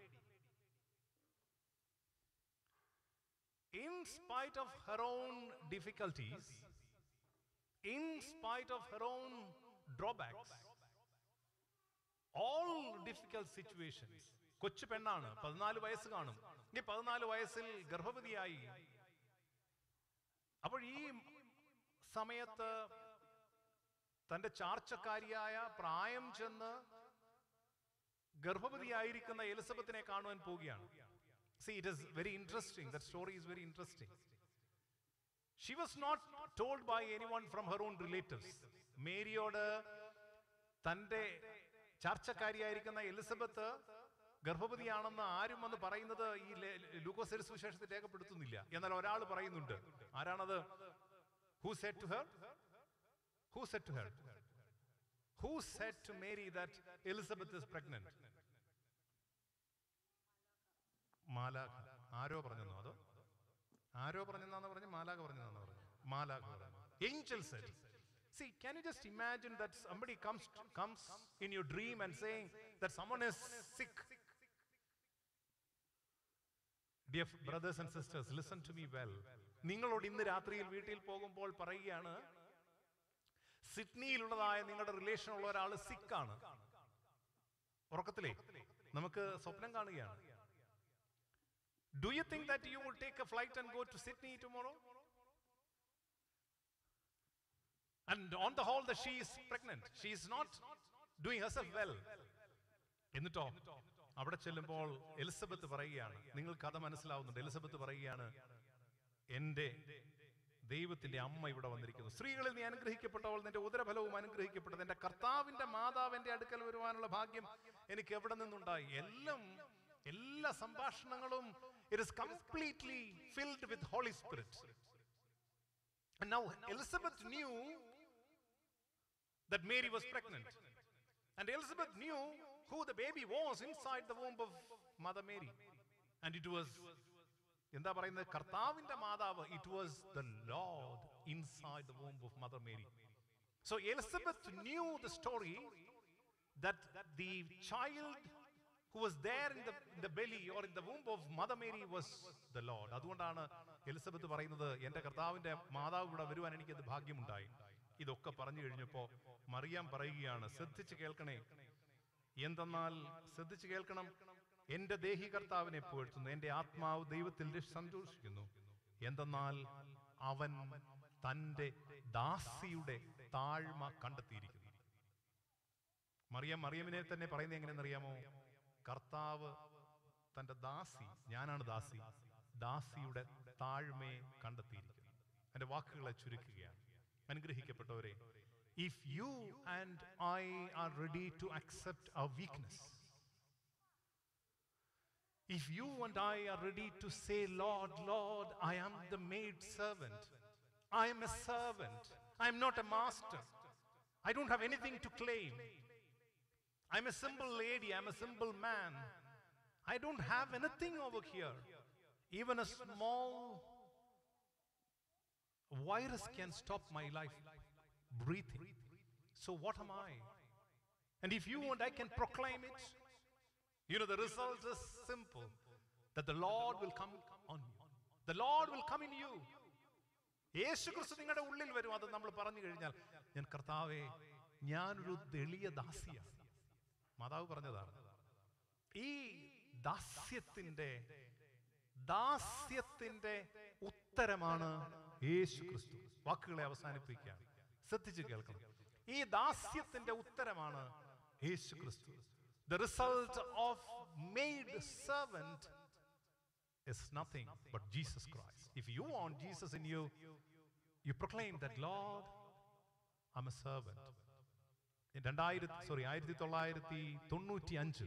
in spite of her own difficulties, in spite of her own drawbacks, all difficult situations. കൊച്ചു പെണ്ണാണ് പതിനാല് വയസ്സ് കാണും ഈ പതിനാല് വയസ്സിൽ ഗർഭവതിയായി അപ്പോൾ ഈ സമയത്ത് തന്റെ ചാർച്ചക്കാരിയായ പ്രായം ചെന്ന് ഗർഭവതിയായിരിക്കുന്ന എലിസബത്തിനെ കാണുവാൻ പോവുകയാണ് See, it is very interesting. That story is very interesting. She was not told by anyone from her own relatives. മേരിയോട് തൻ്റെ ചർച്ചക്കാരിയായിരിക്കുന്ന എലിസബത്ത് ഗർഭവതിയാണെന്ന് ആരും വന്ന് പറയുന്നത് ഈ ലേ- ലൂക്കോസ് സുവിശേഷത്തിൽ രേഖപ്പെടുത്തുന്നില്ല എന്നാൽ ഒരാൾ പറയുന്നുണ്ട് ആരാണത് who said to her who said to her Who said to Mary that Elizabeth is pregnant? മാലാഖ ആരോ പറഞ്ഞെന്നോ അതോ ആരോ പറഞ്ഞെന്നാന്ന് പറഞ്ഞു മാലാഖ പറഞ്ഞെന്നാന്ന് പറഞ്ഞു മാലാഖ പറഞ്ഞു angel said see can you just imagine that somebody comes comes in your dream and saying that someone is sick Dear brothers and sisters, listen to me well. നിങ്ങളോട് ഇന്ന് രാത്രിയിൽ വീട്ടിൽ പോകുമ്പോൾ പറയുകയാണ് സിഡ്നിയിലുള്ളതായ നിങ്ങളുടെ റിലേഷൻ ഉള്ള ഒരാൾ സിക്കാണ് ഉറക്കത്തിലേ നമുക്ക് സ്വപ്നം കാണുകയാണ് do you think that you will take a flight and go to Sydney tomorrow and on the whole the she is pregnant she is not doing herself well എന്നിട്ടോ അവിടെ ചെല്ലുമ്പോൾ എലിസബത്ത് പറയുകയാണ് നിങ്ങൾ കഥ മനസ്സിലാവുന്നുണ്ട് എലിസബത്ത് പറയുകയാണ് എൻ്റെ ദൈവത്തിന്റെ അമ്മ ഇവിടെ വന്നിരിക്കുന്നു സ്ത്രീകളിൽ നീ അനുഗ്രഹിക്കപ്പെട്ടവൾ നിന്റെ ഉദരഫലവും അനുഗ്രഹിക്കപ്പെട്ടത് എന്റെ കർത്താവിന്റെ മാതാവ് എന്റെ അടുക്കൽ വരുവാനുള്ള ഭാഗ്യം എനിക്ക് എവിടെ നിന്നുണ്ടായി എല്ലാം എല്ലാ സംഭാഷണങ്ങളും it is completely filled with holy spirit And now Elizabeth knew that Mary was pregnant. And Elizabeth knew who the baby was inside the womb of Mother Mary. And it was എന്താ പറയുന്നത് കർത്താവിന്റെ മാതാവ് it was the Lord inside the womb of mother Mary so Elizabeth knew the story that the child who was there in the, in the belly or in the womb of Mother Mary was the Lord. അതുകൊണ്ടാണ് Elizabeth പറയുന്നത് എൻ്റെ കർത്താവിൻ്റെ മാതാവ് ഇവിടെ വരുവാൻ എനിക്കത് ഭാഗ്യമുണ്ടായി ഇതൊക്കെ പറഞ്ഞു കഴിഞ്ഞപ്പോൾ മറിയാം പറയുകയാണ് ശ്രദ്ധിച്ച് കേൾക്കണേ എന്തെന്നാൽ ശ്രദ്ധിച്ച് കേൾക്കണം എൻ്റെ ദേഹി കർത്താവിനെ പുകഴ്ത്തുന്നു എൻ്റെ ആത്മാവ് ദൈവത്തിൽ സന്തോഷിക്കുന്നു എന്തെന്നാൽ അവൻ തൻ്റെ ദാസിയുടെ താഴ്മ കണ്ടെത്തിയിരിക്കുന്നു മറിയം മറിയമിനെ തന്നെ പറയുന്നത് എങ്ങനെയെന്നറിയാമോ കർത്താവ് തന്റെ ദാസി ഞാനാണ് ദാസി ദാസിയുടെ താഴ്മയെ കണ്ടെത്തിയിരിക്കുന്നു എന്റെ വാക്കുകളെ ചുരുക്കുകയാണ് അനുഗ്രഹിക്കപ്പെട്ടവരെ if you and I are ready to accept a weakness If you and I are ready to say, Lord, Lord, I am the maid servant. I am a servant. I am not a master. I don't have anything to claim. I'm a simple lady. I'm a simple man. I don't have anything over here. Even a small virus can stop my life breathing. So, what am I? And if you and I can proclaim it, you know, the result is simple that the Lord will come on you. The Lord will come in you. Yesu Kristu നിങ്ങളുടെ ഉള്ളിൽ വരും അത് നമ്മൾ പറഞ്ഞു കഴിഞ്ഞാൽ ഞാൻ കർത്താവെ ഞാനൊരു എളിയ ദാസിയാണ് മാതാവ് പറഞ്ഞതാണ് ഈ ദാസ്യത്തിന്റെ ദാസ്യത്തിന്റെ ഉത്തരമാണ് യേശു ക്രിസ്തു വാക്കുകളെ അവസാനിപ്പിക്കുകയാണ് ശ്രദ്ധിച്ചു കേൾക്കണം ഈ ദാസ്യത്തിന്റെ ഉത്തരമാണ് യേശു ക്രിസ്തു The result of made servant is nothing but Jesus Christ. If you want Jesus in you, you proclaim that, Lord, I'm a servant. രണ്ടായിരത്തി സോറി ആയിരത്തി തൊള്ളായിരത്തി തൊണ്ണൂറ്റി അഞ്ച്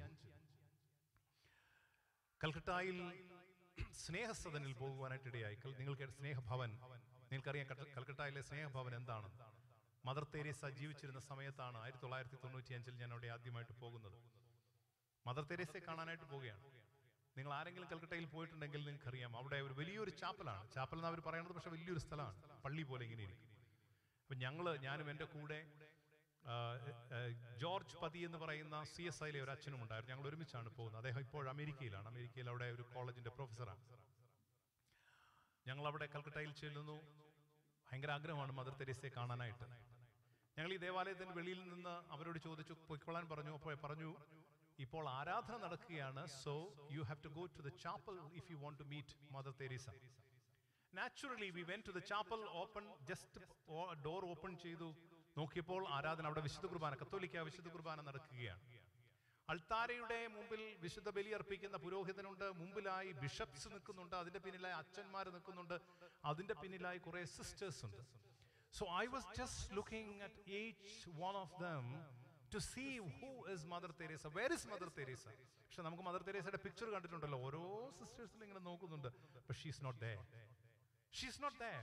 കൽക്കട്ടയിൽ സ്നേഹസദനിൽ പോകുവാനായിട്ട് ഇടയായി കൽ- നിങ്ങൾക്ക് സ്നേഹഭവൻ നിങ്ങൾക്കറിയാം കട്ട- കൽക്കട്ടയിലെ സ്നേഹഭവൻ എന്താണ് മദർ തെരേസ ജീവിച്ചിരുന്ന സമയത്താണ് ആയിരത്തി തൊള്ളായിരത്തി തൊണ്ണൂറ്റി അഞ്ചിൽ ഞാൻ അവിടെ ആദ്യമായിട്ട് പോകുന്നത് മദർ തെരേസയെ കാണാനായിട്ട് പോവുകയാണ് നിങ്ങൾ ആരെങ്കിലും കൽക്കട്ടയിൽ പോയിട്ടുണ്ടെങ്കിൽ നിങ്ങൾക്ക് അറിയാം അവിടെ ഒരു വലിയൊരു ചാപ്പലാണ് ചാപ്പൽ എന്ന് അവർ പറയുന്നത് പക്ഷെ വലിയൊരു സ്ഥലമാണ് പള്ളി പോലെ ഇങ്ങനെ ഇരിക്കും അപ്പൊ ഞങ്ങള് ഞാനും എൻ്റെ കൂടെ ആ, ആ, ജോർജ് പതി എന്ന് പറയുന്ന സി എസ് ഐയിലെ ഒരു അച്ഛനും ഉണ്ടായിരുന്നു ഞങ്ങൾ ഒരുമിച്ചാണ് പോകുന്നത് അദ്ദേഹം ഇപ്പോൾ അമേരിക്കയിലാണ് അമേരിക്കയിൽ അവിടെ ഒരു കോളേജിന്റെ പ്രൊഫസറാണ് ഞങ്ങൾ അവിടെ കൽക്കട്ടയിൽ ചെല്ലുന്നു ഭയങ്കര ആഗ്രഹമാണ് മദർ തെരേസയെ കാണാനായിട്ട് ഞങ്ങൾ ഈ ദേവാലയത്തിന് വെളിയിൽ നിന്ന് അവരോട് ചോദിച്ചു പൊയ്ക്കൊള്ളാൻ പറഞ്ഞു അപ്പോൾ പറഞ്ഞു ഇപ്പോൾ ആരാധന നടക്കുകയാണ് so you have to go to the chapel if you want to meet mother Teresa naturally we went to the chapel open just door open ചെയ്തു നോക്കിയപ്പോൾ ആരാധന അവിടെ വിശുദ്ധ കുർബാന കത്തോലിക്ക വിശുദ്ധ കുർബാന നടക്കുകയാണ് അൾത്താരയുടെ മുമ്പിൽ വിശുദ്ധ ബലി അർപ്പിക്കുന്ന പുരോഹിതനുണ്ട് മുമ്പിലായി ബിഷപ്സ് നിൽക്കുന്നുണ്ട് അതിന്റെ പിന്നിലായി അച്ഛന്മാർ നിൽക്കുന്നുണ്ട് അതിന്റെ പിന്നിലായി കുറെ സിസ്റ്റേഴ്സ് ഉണ്ട് so I was just looking at each one of them to see who is mother Teresa where is mother Teresa പക്ഷെ നമുക്ക് മദർ തെരേസയുടെ പിക്ചർ കണ്ടിട്ടുണ്ടല്ലോ ഓരോ സിസ്റ്റേഴ്സിലും ഇങ്ങനെ നോക്കുന്നുണ്ട് പക്ഷെ she's not there she's not there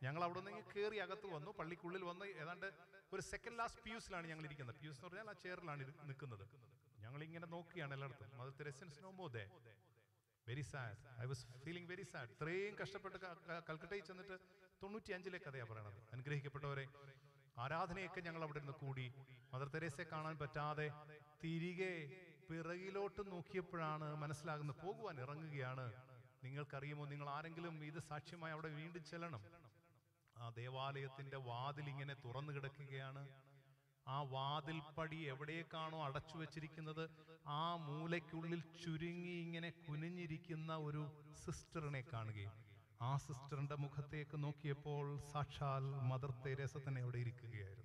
ഞങ്ങൾ അവിടെ നിന്ന് കയറി അകത്ത് വന്നു പള്ളിക്കുള്ളിൽ വന്ന് ഏതാണ്ട് ഒരു സെക്കൻഡ് ലാസ്റ്റ് പ്യൂസിലാണ് ഞങ്ങൾ ഇരിക്കുന്നത് പ്യൂസ് എന്ന് പറഞ്ഞാൽ ആ ചെയറിലാണ് ഇരി- നിൽക്കുന്നത് ഞങ്ങൾ ഇങ്ങനെ നോക്കിയാണ് എല്ലായിടത്തും mother Teresa's no more they very sad I was feeling very sad ഇത്രയും കഷ്ടപ്പെട്ട് ക- ക- കൽക്കട്ടയിൽ ചെന്നിട്ട് തൊണ്ണൂറ്റി അഞ്ചിലെ കഥയാണ് പറയണത് അനുഗ്രഹിക്കപ്പെട്ടവരെ ആരാധനയൊക്കെ ഞങ്ങൾ അവിടെ നിന്ന് കൂടി മദർ തെരേസയെ കാണാൻ പറ്റാതെ തിരികെ പിറകിലോട്ട് നോക്കിയപ്പോഴാണ് മനസ്സിലാകുന്നത് പോകുവാൻ ഇറങ്ങുകയാണ് നിങ്ങൾക്കറിയുമോ നിങ്ങൾ ആരെങ്കിലും ഇത് സാക്ഷ്യമായി അവിടെ വീണ്ടും ചെല്ലണം ആ ദേവാലയത്തിന്റെ വാതിൽ ഇങ്ങനെ തുറന്നു കിടക്കുകയാണ് ആ വാതിൽ പടി എവിടേക്കാണോ അടച്ചു വെച്ചിരിക്കുന്നത് ആ മൂലയ്ക്കുള്ളിൽ ചുരുങ്ങി ഇങ്ങനെ കുനിഞ്ഞിരിക്കുന്ന ഒരു സിസ്റ്ററിനെ കാണുകയും ആ സിസ്റ്ററിന്റെ മുഖത്തേക്ക് നോക്കിയപ്പോൾ സാക്ഷാൽ മദർ തെരേസ തന്നെ അവിടെ ഇരിക്കുകയായിരുന്നു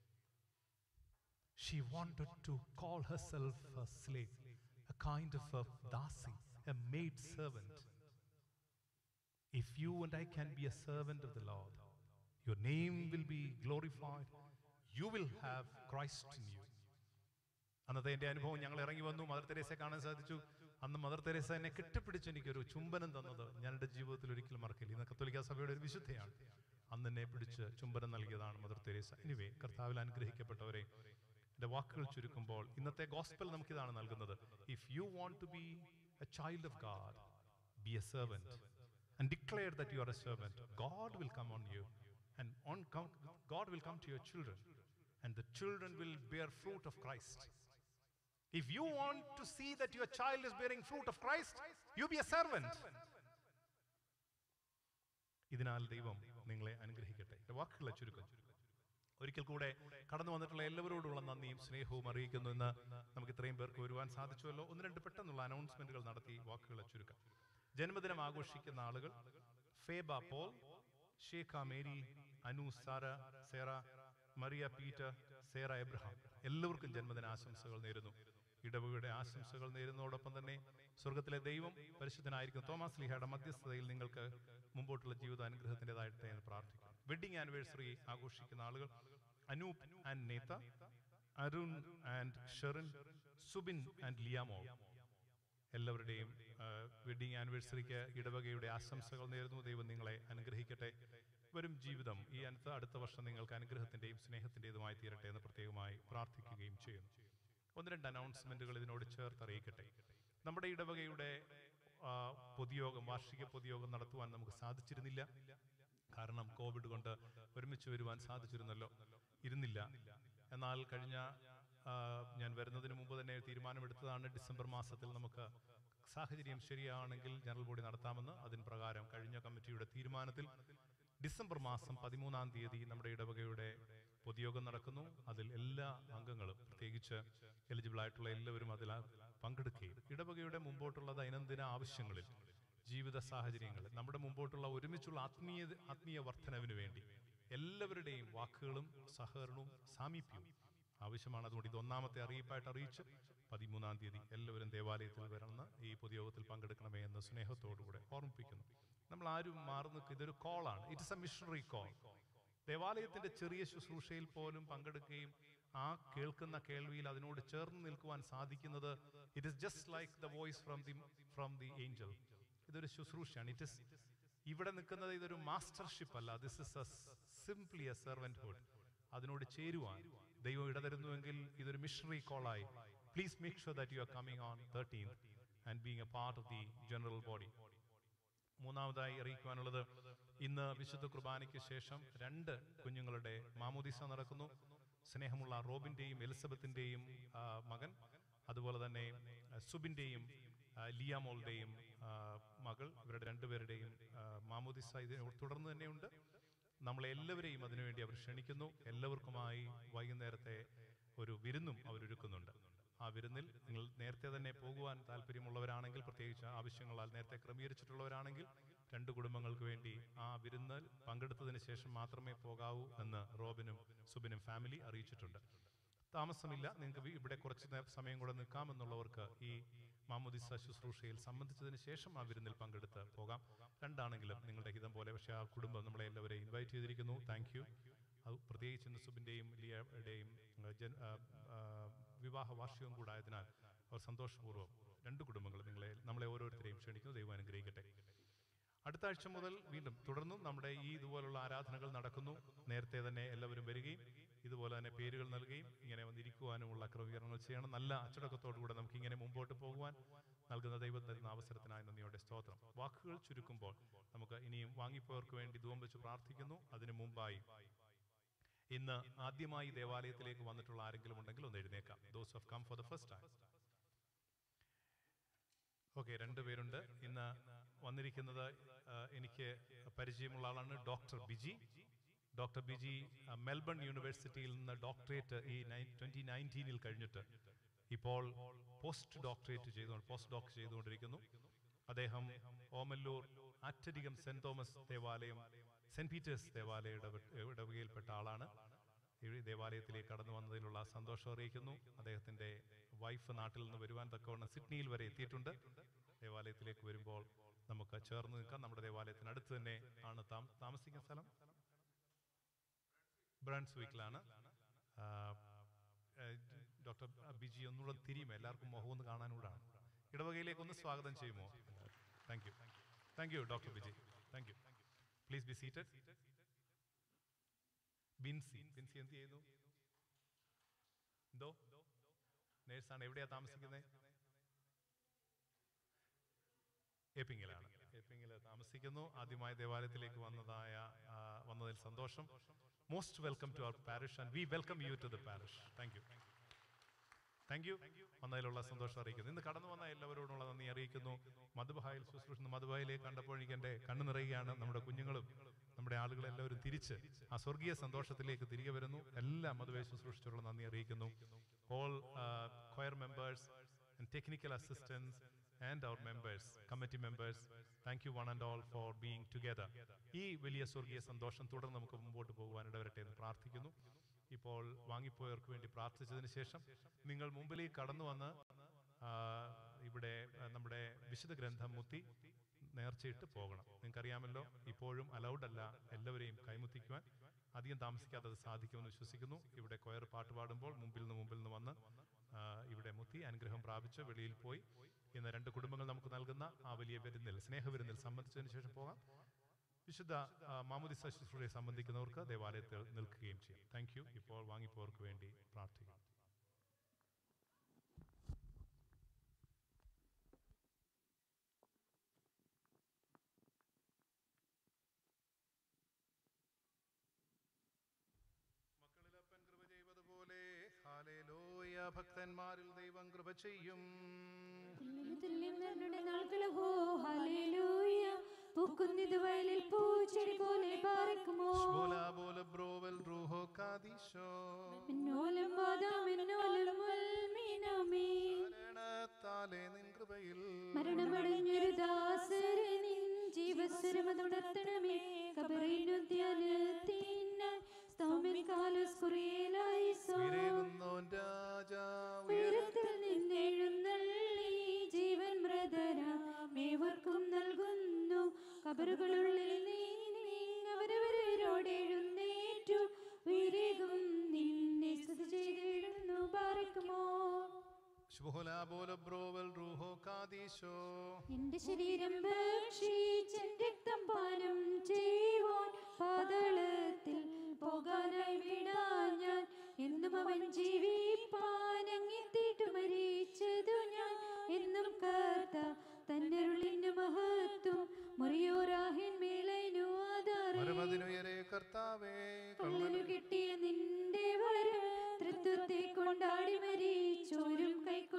She wanted to call herself a slave, a kind of a dasi, a maid servant. If you and I can be a servant of the Lord, your name will be glorified. You will have Christ in you. അന്നത്തെ എൻ്റെ അനുഭവം ഞങ്ങൾ ഇറങ്ങി വന്നു mother തെരേസയെ കാണാൻ സാധിച്ചു അന്ന് mother Teresa എന്നെ കെട്ടിപ്പിടിച്ച് എനിക്കൊരു ചുംബനം തന്നത് ഞാൻ എൻ്റെ ജീവിതത്തിൽ ഒരിക്കലും മറക്കില്ല ഇന്ന് കത്തോലിക്ക സഭയുടെ ഒരു വിശുദ്ധയാണ് അന്ന് എന്നെ പിടിച്ച് ചുംബനം നൽകിയതാണ് മദർ തെരേസ എനിവേ കർത്താവിൽ അനുഗ്രഹിക്കപ്പെട്ടവരെ എൻ്റെ വാക്കുകൾ ചുരുക്കുമ്പോൾ ഇന്നത്തെ ഗോസ്പൽ നമുക്കിതാണ് നൽകുന്നത് if you want to be a child of God be a servant and declare that you are a servant, God will come on you, and on come, God will come to your children, and the children will bear fruit of Christ. If you want to see that your child is bearing fruit of Christ, you be a servant. ഇതിനാൽ ദൈവം നിങ്ങളെ അനുഗ്രഹിക്കട്ടെ എൻ്റെ വാക്കുകളെ ചുരുക്കം ഒരിക്കൽ കൂടെ കടന്നു വന്നിട്ടുള്ള എല്ലാവരോടുള്ള നന്ദിയും സ്നേഹവും അറിയിക്കുന്നു എന്ന് നമുക്ക് ഇത്രയും പേർക്ക് വരുവാൻ സാധിച്ചുവല്ലോ ഒന്ന് രണ്ട് പെട്ടെന്നുള്ള അനൗൺസ്മെന്റുകൾ നടത്തി വാക്കുകളെ ചുരുക്കാം ജന്മദിനം ആഘോഷിക്കുന്ന ആളുകൾ ഫേബ പോൾ ഷേഖ മേരി അനു സാര സേറ മറിയ പീറ്റർ സേറ എബ്രഹാം എല്ലാവർക്കും ജന്മദിന ആശംസകൾ നേരുന്നു ഇടവകയുടെ ആശംസകൾ നേരുന്നതോടൊപ്പം തന്നെ സ്വർഗത്തിലെ ദൈവം പരിശുദ്ധനായിരിക്കും തോമസ് ലീഹയുടെ മധ്യസ്ഥതയിൽ നിങ്ങൾക്ക് മുമ്പോട്ടുള്ള ജീവിത അനുഗ്രഹത്തിൻ്റെതായിട്ട് എന്ന് പ്രാർത്ഥിക്കുന്നു വെഡിങ് ആനിവേഴ്സറി ആഘോഷിക്കുന്ന ആളുകൾ Anoop and Neetha Arun and Sherin Subin and Liyamo എല്ലാവരുടെയും വെഡിങ് ആനിവേഴ്സറിക്ക് ഇടവകയുടെ ആശംസകൾ നേരുന്നു ദൈവം നിങ്ങളെ അനുഗ്രഹിക്കട്ടെ വരും ജീവിതം ഈ അടുത്ത അടുത്ത വർഷം നിങ്ങൾക്ക് അനുഗ്രഹത്തിന്റെയും സ്നേഹത്തിൻ്റെതുമായി തീരട്ടെ എന്ന് പ്രത്യേകമായി പ്രാർത്ഥിക്കുകയും ചെയ്യുന്നു ഒന്ന് രണ്ട് അനൗൺസ്മെന്റുകൾ ഇതിനോട് ചേർത്ത് അറിയിക്കട്ടെ നമ്മുടെ ഇടവകയുടെ ആ, പൊതുയോഗം വാർഷിക പൊതുയോഗം നടത്തുവാൻ നമുക്ക് സാധിച്ചിരുന്നില്ല കാരണം കോവിഡ് കൊണ്ട് ഒരുമിച്ച് വരുവാൻ സാധിച്ചിരുന്നല്ലോ ഇരുന്നില്ല എന്നാൽ കഴിഞ്ഞ ആ, ഞാൻ വരുന്നതിന് മുമ്പ് തന്നെ തീരുമാനമെടുത്തതാണ് ഡിസംബർ മാസത്തിൽ നമുക്ക് സാഹചര്യം ശരിയാണെങ്കിൽ ജനറൽ ബോഡി നടത്താമെന്ന് അതിന് പ്രകാരം കഴിഞ്ഞ കമ്മിറ്റിയുടെ തീരുമാനത്തിൽ ഡിസംബർ മാസം പതിമൂന്നാം തീയതി നമ്മുടെ ഇടവകയുടെ പൊതുയോഗം നടക്കുന്നു അതിൽ എല്ലാ അംഗങ്ങളും പ്രത്യേകിച്ച് എലിജിബിൾ ആയിട്ടുള്ള എല്ലാവരും അതിൽ പങ്കെടുക്കുകയും ഇടവകയുടെ മുമ്പോട്ടുള്ള ദൈനംദിന ആവശ്യങ്ങളിൽ ജീവിത സാഹചര്യങ്ങളിൽ നമ്മുടെ മുമ്പോട്ടുള്ള ഒരുമിച്ചുള്ള ആത്മീയ ആത്മീയ വർധനവിന് വേണ്ടി എല്ലാവരുടെയും വാക്കുകളും സഹകരണവും സാമീപ്യവും ആവശ്യമാണ് അതുകൊണ്ട് ഇത് ഒന്നാമത്തെ അറിയിപ്പായിട്ട് അറിയിച്ച് പതിമൂന്നാം തീയതി എല്ലാവരും ദേവാലയത്തിൽ വരണമെന്ന് ഈ പൊതുയോഗത്തിൽ പങ്കെടുക്കണമേ എന്ന് സ്നേഹത്തോടുകൂടെ ഓർമ്മിപ്പിക്കുന്നു നമ്മൾ ആരും മാറി നിൽക്കുക ഇതൊരു കോളാണ് ഇറ്റ്സ് എ മിഷണറി കോൾ ദേവാലയത്തിന്റെ ചെറിയ ശുശ്രൂഷയിൽ പോലും പങ്കെടുക്കുകയും ആ കേൾക്കുന്ന കേൾവിയിൽ അതിനോട് ചേർന്ന് നിൽക്കുവാൻ സാധിക്കുന്നത് it is just like the voice from the from the angel ഇതൊരു ശുശ്രൂഷയാണ് ഇറ്റ് ഇസ് ഇവിടെ നിൽക്കുന്നത് ഇതൊരു മാസ്റ്റർഷിപ്പ് അല്ല this is a simply a servanthood അതിനോട് ചേരുവാൻ ദൈവം ഇടതരുന്നുവെങ്കിൽ ഇതൊരു മിഷണറി കോളായി please make sure that you are coming on thirteen and being a part of the general body മൂന്നാമതായി അറിയിക്കുവാനുള്ളത് ഇന്ന് വിശുദ്ധ കുർബാനയ്ക്ക് ശേഷം രണ്ട് കുഞ്ഞുങ്ങളുടെ മാമോദിസ നടക്കുന്നു സ്നേഹമുള്ള റോബിന്റെയും എലിസബത്തിന്റെയും ആ, മകൻ അതുപോലെ തന്നെ ആ, സുബിന്റെയും ആ, ലിയാമോളുടെയും ആ, മകൾ ഇവരുടെ രണ്ടുപേരുടെയും ആ, മാമോദിസ ഇതിന് തുടർന്ന് തന്നെയുണ്ട് നമ്മളെ എല്ലാവരെയും അതിനുവേണ്ടി അവർ ക്ഷണിക്കുന്നു എല്ലാവർക്കുമായി വൈകുന്നേരത്തെ ഒരു വിരുന്നും അവരൊരുക്കുന്നുണ്ട് ആ വിരുന്നിൽ നിങ്ങൾ നേരത്തെ തന്നെ പോകുവാൻ താല്പര്യമുള്ളവരാണെങ്കിൽ പ്രത്യേകിച്ച് ആവശ്യങ്ങളാൽ നേരത്തെ ക്രമീകരിച്ചിട്ടുള്ളവരാണെങ്കിൽ രണ്ട് കുടുംബങ്ങൾക്ക് വേണ്ടി ആ വിരുന്നിൽ പങ്കെടുത്തതിന് ശേഷം മാത്രമേ പോകാവൂ എന്ന് റോബിനും സുബിനും ഫാമിലി അറിയിച്ചിട്ടുണ്ട് താമസമില്ല നിങ്ങൾക്ക് വി- ഇവിടെ കുറച്ച് നേ- സമയം കൂടെ നിൽക്കാമെന്നുള്ളവർക്ക് ഈ മാമുദിസ ശുശ്രൂഷയിൽ സംബന്ധിച്ചതിന് ശേഷം ആ വിരുന്നിൽ പങ്കെടുത്ത് പോകാം രണ്ടാണെങ്കിലും നിങ്ങളുടെ ഹിതം പോലെ പക്ഷേ ആ കുടുംബം നമ്മളെ എല്ലാവരെയും ഇൻവൈറ്റ് ചെയ്തിരിക്കുന്നു താങ്ക് യു അത് പ്രത്യേകിച്ച് ഇന്ന് സുബിൻ്റെയും ലിയയുടെയും ആ, ജൻ- ആ, ആ, വിവാഹ വാർഷികവും കൂടായതിനാൽ അവർ സന്തോഷപൂർവ്വം രണ്ട് കുടുംബങ്ങൾ നിങ്ങളെ നമ്മളെ ഓരോരുത്തരെയും ക്ഷണിക്കുന്നു ദൈവം അനുഗ്രഹിക്കട്ടെ അടുത്ത ആഴ്ച മുതൽ വീണ്ടും തുടർന്നും നമ്മുടെ ഈ ഇതുപോലുള്ള ആരാധനകൾ നടക്കുന്നു നേരത്തെ തന്നെ എല്ലാവരും വരികയും ഇതുപോലെ തന്നെ പേരുകൾ നൽകുകയും ഇങ്ങനെ വന്നിരിക്കുവാനുമുള്ള ക്രമീകരണങ്ങൾ ചെയ്യണം നല്ല അച്ചടക്കത്തോടുകൂടെ നമുക്ക് ഇങ്ങനെ മുമ്പോട്ട് പോകുവാൻ നൽകുന്ന ദൈവം തരുന്ന അവസരത്തിനായി നന്ദിയോടെ സ്തോത്രം വാക്കുകൾ ചുരുക്കുമ്പോൾ നമുക്ക് ഇനിയും വാങ്ങിപ്പോയവർക്ക് വേണ്ടി ധൂം വെച്ച് പ്രാർത്ഥിക്കുന്നു അതിനു മുമ്പായി ഇന്ന് ആദ്യമായി ദേവാലയത്തിലേക്ക് വന്നിട്ടുള്ള ആരെങ്കിലും ഉണ്ടെങ്കിൽ ഒന്ന് എഴുന്നേക്കാം those of come for the first time okay രണ്ടുപേരുണ്ട് ഇന്ന് വന്നിരിക്കുന്നത് ആ, എനിക്ക് പരിചയമുള്ള ആളാണ് ഡോക്ടർ ബിജി ഡോക്ടർ ബിജി ആ, മെൽബൺ യൂണിവേഴ്സിറ്റിയിൽ നിന്ന് ഡോക്ടറേറ്റ് ഈ ട്വന്റി നയൻറ്റീനിൽ കഴിഞ്ഞിട്ട് ഇപ്പോൾ പോസ്റ്റ് ഡോക്ടറേറ്റ് ചെയ്തുകൊണ്ട് പോസ്റ്റ് ഡോക്ടർ ചെയ്തുകൊണ്ടിരിക്കുന്നു അദ്ദേഹം ഓമല്ലൂർ ആറ്റരികം സെന്റ് തോമസ് ദേവാലയം സെന്റ് പീറ്റേഴ്സ് ദേവാലയ ഇടപെ- ഇടവകയിൽപ്പെട്ട ആളാണ് ഈ ദേവാലയത്തിലേക്ക് കടന്നു വന്നതിലുള്ള സന്തോഷം അറിയിക്കുന്നു അദ്ദേഹത്തിന്റെ വൈഫ് നാട്ടിൽ നിന്ന് വരുവാൻ തക്കവണ്ണം സിഡ്നിയിൽ വരെ എത്തിയിട്ടുണ്ട് ദേവാലയത്തിലേക്ക് വരുമ്പോൾ നമുക്ക് ചേർന്ന് നിൽക്കാം നമ്മുടെ ദേവാലയത്തിന് അടുത്ത് തന്നെ ആണ് താമ- താമസിക്കുന്ന സ്ഥലം ബ്രാൻസ് വീക്കിലാണ് ഡോക്ടർ ബിജി ഒന്നുകൂടെ തിരിയും എല്ലാവർക്കും മുഖം ഒന്ന് കാണാനൂടാണ് ഇടവകയിലേക്ക് ഒന്ന് സ്വാഗതം ചെയ്യുമോ thank you thank you doctor Biji thank you please be seated Binsi Binsi എന്ത് ചെയ്യുന്നു എന്തോ നേഴ്സാണ് എവിടെയാ താമസിക്കുന്നത് ഏപ്പിങ്ങിലാണ് ഏപ്പിങ്ങിൽ താമസിക്കുന്നു ആദ്യമായി ദേവാലയത്തിലേക്ക് വന്നതായ ആ, വന്നതിൽ സന്തോഷം most welcome to our parish and we welcome you to the parish thank you thank you വന്നതിലുള്ള സന്തോഷം അറിയിക്കുന്നു ഇന്ന് കടന്നു വന്ന എല്ലാവരോടുള്ള നന്ദി അറിയിക്കുന്നു മധുബായിൽ ശുശ്രൂഷ മധുബായിലേക്ക് കണ്ടപ്പോൾ എനിക്ക് എൻ്റെ കണ്ണു നിറയുകയാണ് നമ്മുടെ കുഞ്ഞുങ്ങളും നമ്മുടെ ആളുകളെല്ലാവരും തിരിച്ച് ആ സ്വർഗീയ സന്തോഷത്തിലേക്ക് തിരികെ വരുന്നു എല്ലാ മധുബായി ശുശ്രൂഷിച്ചുള്ള നന്ദി അറിയിക്കുന്നു all choir members and technical assistance and our members committee members thank you one and all for being together ഈ വലിയ സ്വർഗീയ സന്തോഷം തുടർന്ന് നമുക്ക് മുമ്പോട്ട് പോകുവാൻ ഇടവരട്ടെ എന്ന് പ്രാർത്ഥിക്കുന്നു ഇപ്പോൾ വാങ്ങിപ്പോയവർക്ക് വേണ്ടി പ്രാർത്ഥിച്ചതിന് ശേഷം നിങ്ങൾ മുമ്പിലേക്ക് കടന്നു വന്ന് ആ, ഇവിടെ ആ, നമ്മുടെ വിശുദ്ധ ഗ്രന്ഥം മുത്തി നേർച്ചയിട്ട് പോകണം നിങ്ങൾക്കറിയാമല്ലോ ഇപ്പോഴും അലൗഡ് അല്ല എല്ലാവരെയും കൈമുത്തിക്കുവാൻ അധികം താമസിക്കാതെ അത് സാധിക്കുമെന്ന് വിശ്വസിക്കുന്നു ഇവിടെ കൊയർ പാട്ട് പാടുമ്പോൾ മുമ്പിൽ നിന്ന് മുമ്പിൽ നിന്ന് വന്ന് ആ, ഇവിടെ മുത്തി അനുഗ്രഹം പ്രാപിച്ച് വെളിയിൽ പോയി ഇന്ന് രണ്ട് കുടുംബങ്ങൾ നമുക്ക് നൽകുന്ന ആ വലിയ വിരുന്നിൽ സ്നേഹവിരുന്നിൽ സംബന്ധിച്ചതിന് ശേഷം പോകാം വിശുദ്ധ ആ, മാമുദിസ ശുശ്രൂഷയെ സംബന്ധിക്കുന്നവർക്ക് ദേവാലയത്തിൽ നിൽക്കുകയും ചെയ്യും താങ്ക് യു ഇപ്പോൾ വാങ്ങിപ്പോർക്ക് വേണ്ടി പ്രാർത്ഥിക്കാം മക്കളിലപ്പൻ കൃപ ചെയ്തതുപോലെ ഹാലേലൂയ ഭക്തന്മാരിൽ ദൈവം കൃപ ചെയ്യും തുല്യം നരുടെ നാൾകള് ഹോ ഹല്ലേലൂയ പൂക്കുന്നിത് വയലിൽ പൂച്ചെടി പോലെ പാറിക്കുമോ ബോലാ ബോല ബ്രോവൽ റൂഹോ കാദീശോ മിന്നോലം വാദാം മിന്നോലം മുൽമീനാമേ മരണത്താലെ നിൻ കൃപയിൽ മരണമടഞ്ഞൊരു ദാസരെ നിൻ ജീവസ്വരമതുണർത്തണമേ കബറിനു ധ്യാനത്തിന സ്തോമൻ കാലസ് കുറിയലായി വിരേകുന്നോൻ രാജാ ഉയരത്തിൽ നിന്നെഴുന്നള്ളി ജീവൻ മൃതരാമേവർക്കും നൽകുന്നു കബറുകളുള്ളിൽ നീ അവരവരോട് എഴുന്നേറ്റു ഉയരേകും നിന്നെ സ്തുതി ചെയ്തിടുന്നു പാറക്കുമോ ശുഭോലാ ബോല ബ്രോവൽ റൂഹോ കാദീശോ എന്റെ ശരീരം ഭക്ഷിച്ചൻ രക്തം പാനം ചെയ്യുവാൻ പാതാളത്തിൽ പോകാനായി വിടാ ഞാൻ എന്നും അവൻ ജീവിപ്പാൻ അങ്ങിത്തിട്ടു മരിച്ചതു ഞാൻ എന്നും കർത്ത തന്നരുളിന്റെ മഹത്വം മുറിയോരാഹിൻ മേലൈനു ആധാരേ പരമതിനുയരെ കർത്താവേ കള്ളനു കിട്ടിയ നിന്റെ വരം തൃത്വത്തെ കൊണ്ടാടി മരിച്ചോരും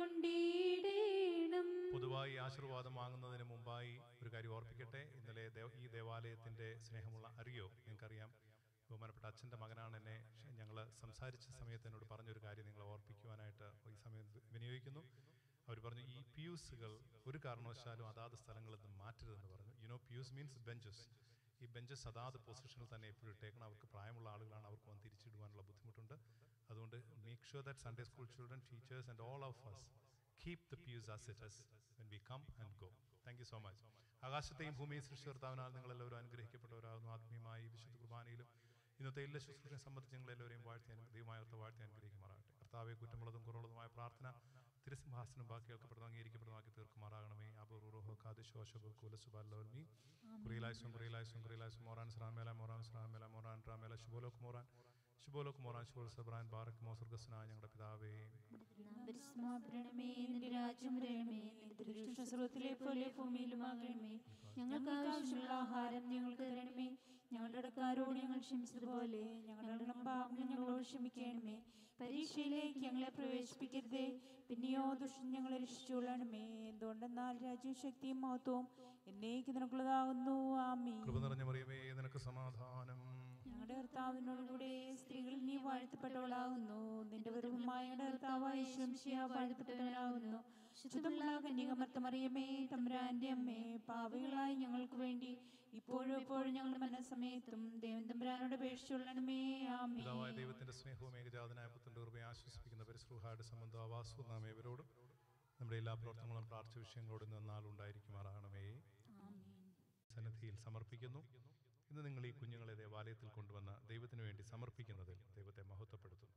കൈക്കൊണ്ടിടേണം പൊതുവായി ആശീർവാദം വാങ്ങുന്നതിന് മുമ്പായി ഒരു കാര്യം ഓർപ്പിക്കട്ടെ ഇന്നലെ ദേവ- ഈ ദേവാലയത്തിന്റെ സ്നേഹമുള്ള അറിയോ നിങ്ങൾക്കറിയാം ബഹുമാനപ്പെട്ട അച്ഛൻ്റെ മകനാണ് എന്നെ ഞങ്ങൾ സംസാരിച്ച സമയത്ത് എന്നോട് പറഞ്ഞൊരു കാര്യം നിങ്ങളെ ഓർപ്പിക്കുവാനായിട്ട് ഈ സമയം വിനിയോഗിക്കുന്നു അവർ പറഞ്ഞു ഈ പ്യൂസുകൾ ഒരു കാരണവശാലും അതാത് സ്ഥലങ്ങളിൽ നിന്ന് മാറ്റരുതെന്ന് പറഞ്ഞു യുനോ പ്യൂസ് മീൻസ് ബെഞ്ചസ് ഈ ബെഞ്ചസ് അതാത് പൊസിഷനിൽ തന്നെ എപ്പോഴും ഇട്ടേക്കണം അവർക്ക് പ്രായമുള്ള ആളുകളാണ് അവർക്ക് വന്ന് തിരിച്ചിടുവാനുള്ള ബുദ്ധിമുട്ടുണ്ട് അതുകൊണ്ട് make sure that Sunday school children teachers and all of us keep the pews as it us when we come and go thank you so much ആകാശത്തെയും ഭൂമിയും സൃഷ്ടികർത്താവിനാൽ നിങ്ങളെല്ലാവരും അനുഗ്രഹിക്കപ്പെട്ടവരാകുന്നു ആത്മീയമായി വിശുദ്ധ കുർബാനയിലും ഇന്നത്തെ എല്ലാ ശുശ്രൂഷയെ സംബന്ധിച്ച് നിങ്ങളെല്ലാവരെയും വാഴ്ത്തി അനു- ദൈവമായ ഓർത്ത് വാഴ്ത്തി അനുഗ്രഹിക്കുമാറാകട്ടെ കർത്താവെ കുറ്റമുള്ളതും കുറവുള്ളതുമായ പ്രാർത്ഥന തിരുസിംഹാസനം ബാക്കി കേൾക്കപ്പെടുന്നു അംഗീകരിക്കപ്പെടുന്നു തീർക്കുമാറാകണമേ അപൂർവോ കാദിശോശബു കുലസുബാലോൽമി കുറിയിലായ്സും കുറിയിലായ്സും കുറിയിലായ്സും മോറാൻ സ്രാമേല മോറാൻ സ്രാമേല മോറാൻ റാമേല ശുഭോലോക് മോറാൻ ശുഭോലോക് മോറാൻ ശുഭോൽ സബ്രാൻ ബാറക് മോസുർഗസ്നായ ഞങ്ങളുടെ പിതാവേ പരിസമാപരണമേ നിന്റെ രാജ്യം വരണമേ നിന്റെ ദൃഷ്ടസ്രോതത്തിലെ പോലെ ഭൂമിയിലുമാകണമേ ഞങ്ങൾക്ക് ആവശ്യമുള്ള ആഹാരം ഞങ്ങൾക്ക് തരണമേ ഞങ്ങളുടെ ഇടക്കാരോട് ഞങ്ങൾ ക്ഷമിച്ചതുപോലെ ഞങ്ങളുടെ പാപം ഞങ്ങളോട് ക്ഷമിക്കണമേ പരീക്ഷയിലേക്ക് ഞങ്ങളെ പ്രവേശിപ്പിക്കരുതേ പിന്നെയോ ദുഷ്ടം ഞങ്ങളെ രക്ഷിച്ചുകൊള്ളണമേ എന്തുകൊണ്ടെന്നാൽ രാജ്യവും ശക്തിയും മഹത്വവും എന്നേക്ക് നിനക്കുള്ളതാകുന്നു ആമീ കൃപ നിറഞ്ഞ മറിയമേ നിനക്ക് സമാധാനം ഞങ്ങളുടെ കർത്താവിനോടുകൂടെ സ്ത്രീകളിൽ നീ വാഴ്ത്തപ്പെട്ടവളാകുന്നു നിന്റെ വെറുമായ കർത്താവായ ശംശിയ വാഴ്ത്തപ്പെട്ടവനാകുന്നു ശുദ്ധമുള്ള കന്യകമർത്തമറിയമേ തമ്പുരാന്റെ അമ്മേ പാവികളായി ഞങ്ങൾക്ക് വേണ്ടി ഇപ്പോഴും എപ്പോഴും ഞങ്ങളുടെ മനസ്സമയത്തും ദേവൻ തമ്പുരാനോട് അപേക്ഷിച്ചുള്ളണമേ ആമേ പിതാവായ ദൈവത്തിന്റെ സ്നേഹവും ഏകജാതനായ പുത്രന്റെ കൃപയെ ആശ്വസിപ്പിക്കുന്ന പരിശ്രൂഹായുടെ സംബന്ധം ആവാസവും നാം ഏവരോടും നമ്മുടെ എല്ലാ പ്രവർത്തനങ്ങളും പ്രാർത്ഥന വിഷയങ്ങളോടും നന്നാളുണ്ടായിരിക്കുമാറാകണമേ സന്നിധിയിൽ സമർപ്പിക്കുന്നു ഇന്ന് നിങ്ങൾ ഈ കുഞ്ഞുങ്ങളെ ദേവാലയത്തിൽ കൊണ്ടുവന്ന ദൈവത്തിന് വേണ്ടി സമർപ്പിക്കുന്നതിൽ ദൈവത്തെ മഹത്വപ്പെടുത്തുന്നു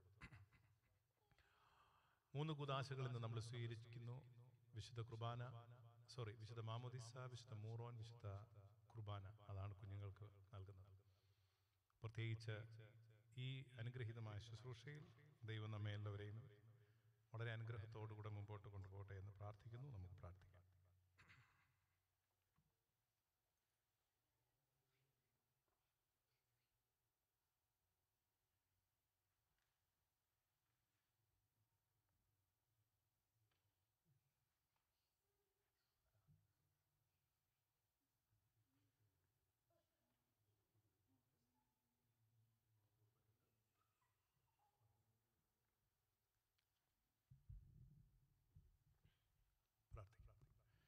മൂന്ന് കുദാശകൾ ഇന്ന് നമ്മൾ സ്വീകരിക്കുന്നു വിശുദ്ധ കുർബാന സോറി വിശുദ്ധ മാമോദിസ വിശുദ്ധ മൂറോൻ വിശുദ്ധ കുർബാന അതാണ് കുഞ്ഞുങ്ങൾക്ക് നൽകുന്നത് പ്രത്യേകിച്ച് ഈ അനുഗ്രഹീതമായ ശുശ്രൂഷയിൽ ദൈവം നമ്മെ എല്ലാവരെയും വളരെ അനുഗ്രഹത്തോടുകൂടെ മുമ്പോട്ട് കൊണ്ടുപോകട്ടെ എന്ന് പ്രാർത്ഥിക്കുന്നു നമുക്ക് പ്രാർത്ഥിക്കാം പ്രാർത്ഥിക്കാം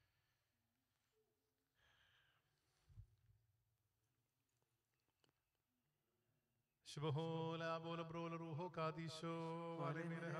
ശുഭഹോല ബോല ബ്രോല റൂഹോ കാദീശോ വലമിനെ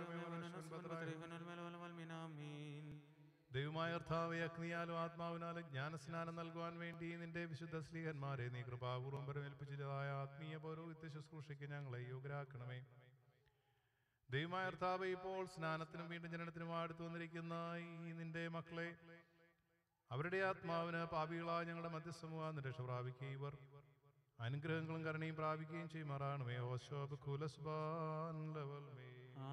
ദൈവമായ കർത്താവെ അഗ്നിയാലും ആത്മാവിനാലും ജ്ഞാനസ്നാനം നൽകുവാൻ വേണ്ടി നിന്റെ വിശുദ്ധ സ്ത്രീഹന്മാരെ നീ കൃപാപൂർവം പരമേൽപ്പിച്ചതായ ആത്മീയ പൗരോഹിത്യ ശുശ്രൂഷയ്ക്ക് ഞങ്ങളെ യോഗ്യരാക്കണമേ ദൈവമായ കർത്താവ് ഇപ്പോൾ സ്നാനത്തിനും വീണ്ടും ജനനത്തിനും അടുത്തു വന്നിരിക്കുന്ന ഈ നിന്റെ മക്കളെ അവരുടെ ആത്മാവിന് പാപികളായ ഞങ്ങളുടെ മധ്യസ്ഥമുഖ രക്ഷ പ്രാപിക്കുകയും ഇവർ അനുഗ്രഹങ്ങളും കരുണയും പ്രാപിക്കുകയും ചെയ്യുമാറാണമേ ഓശോബ് കുലസ്ബാൻ ലവൽമേ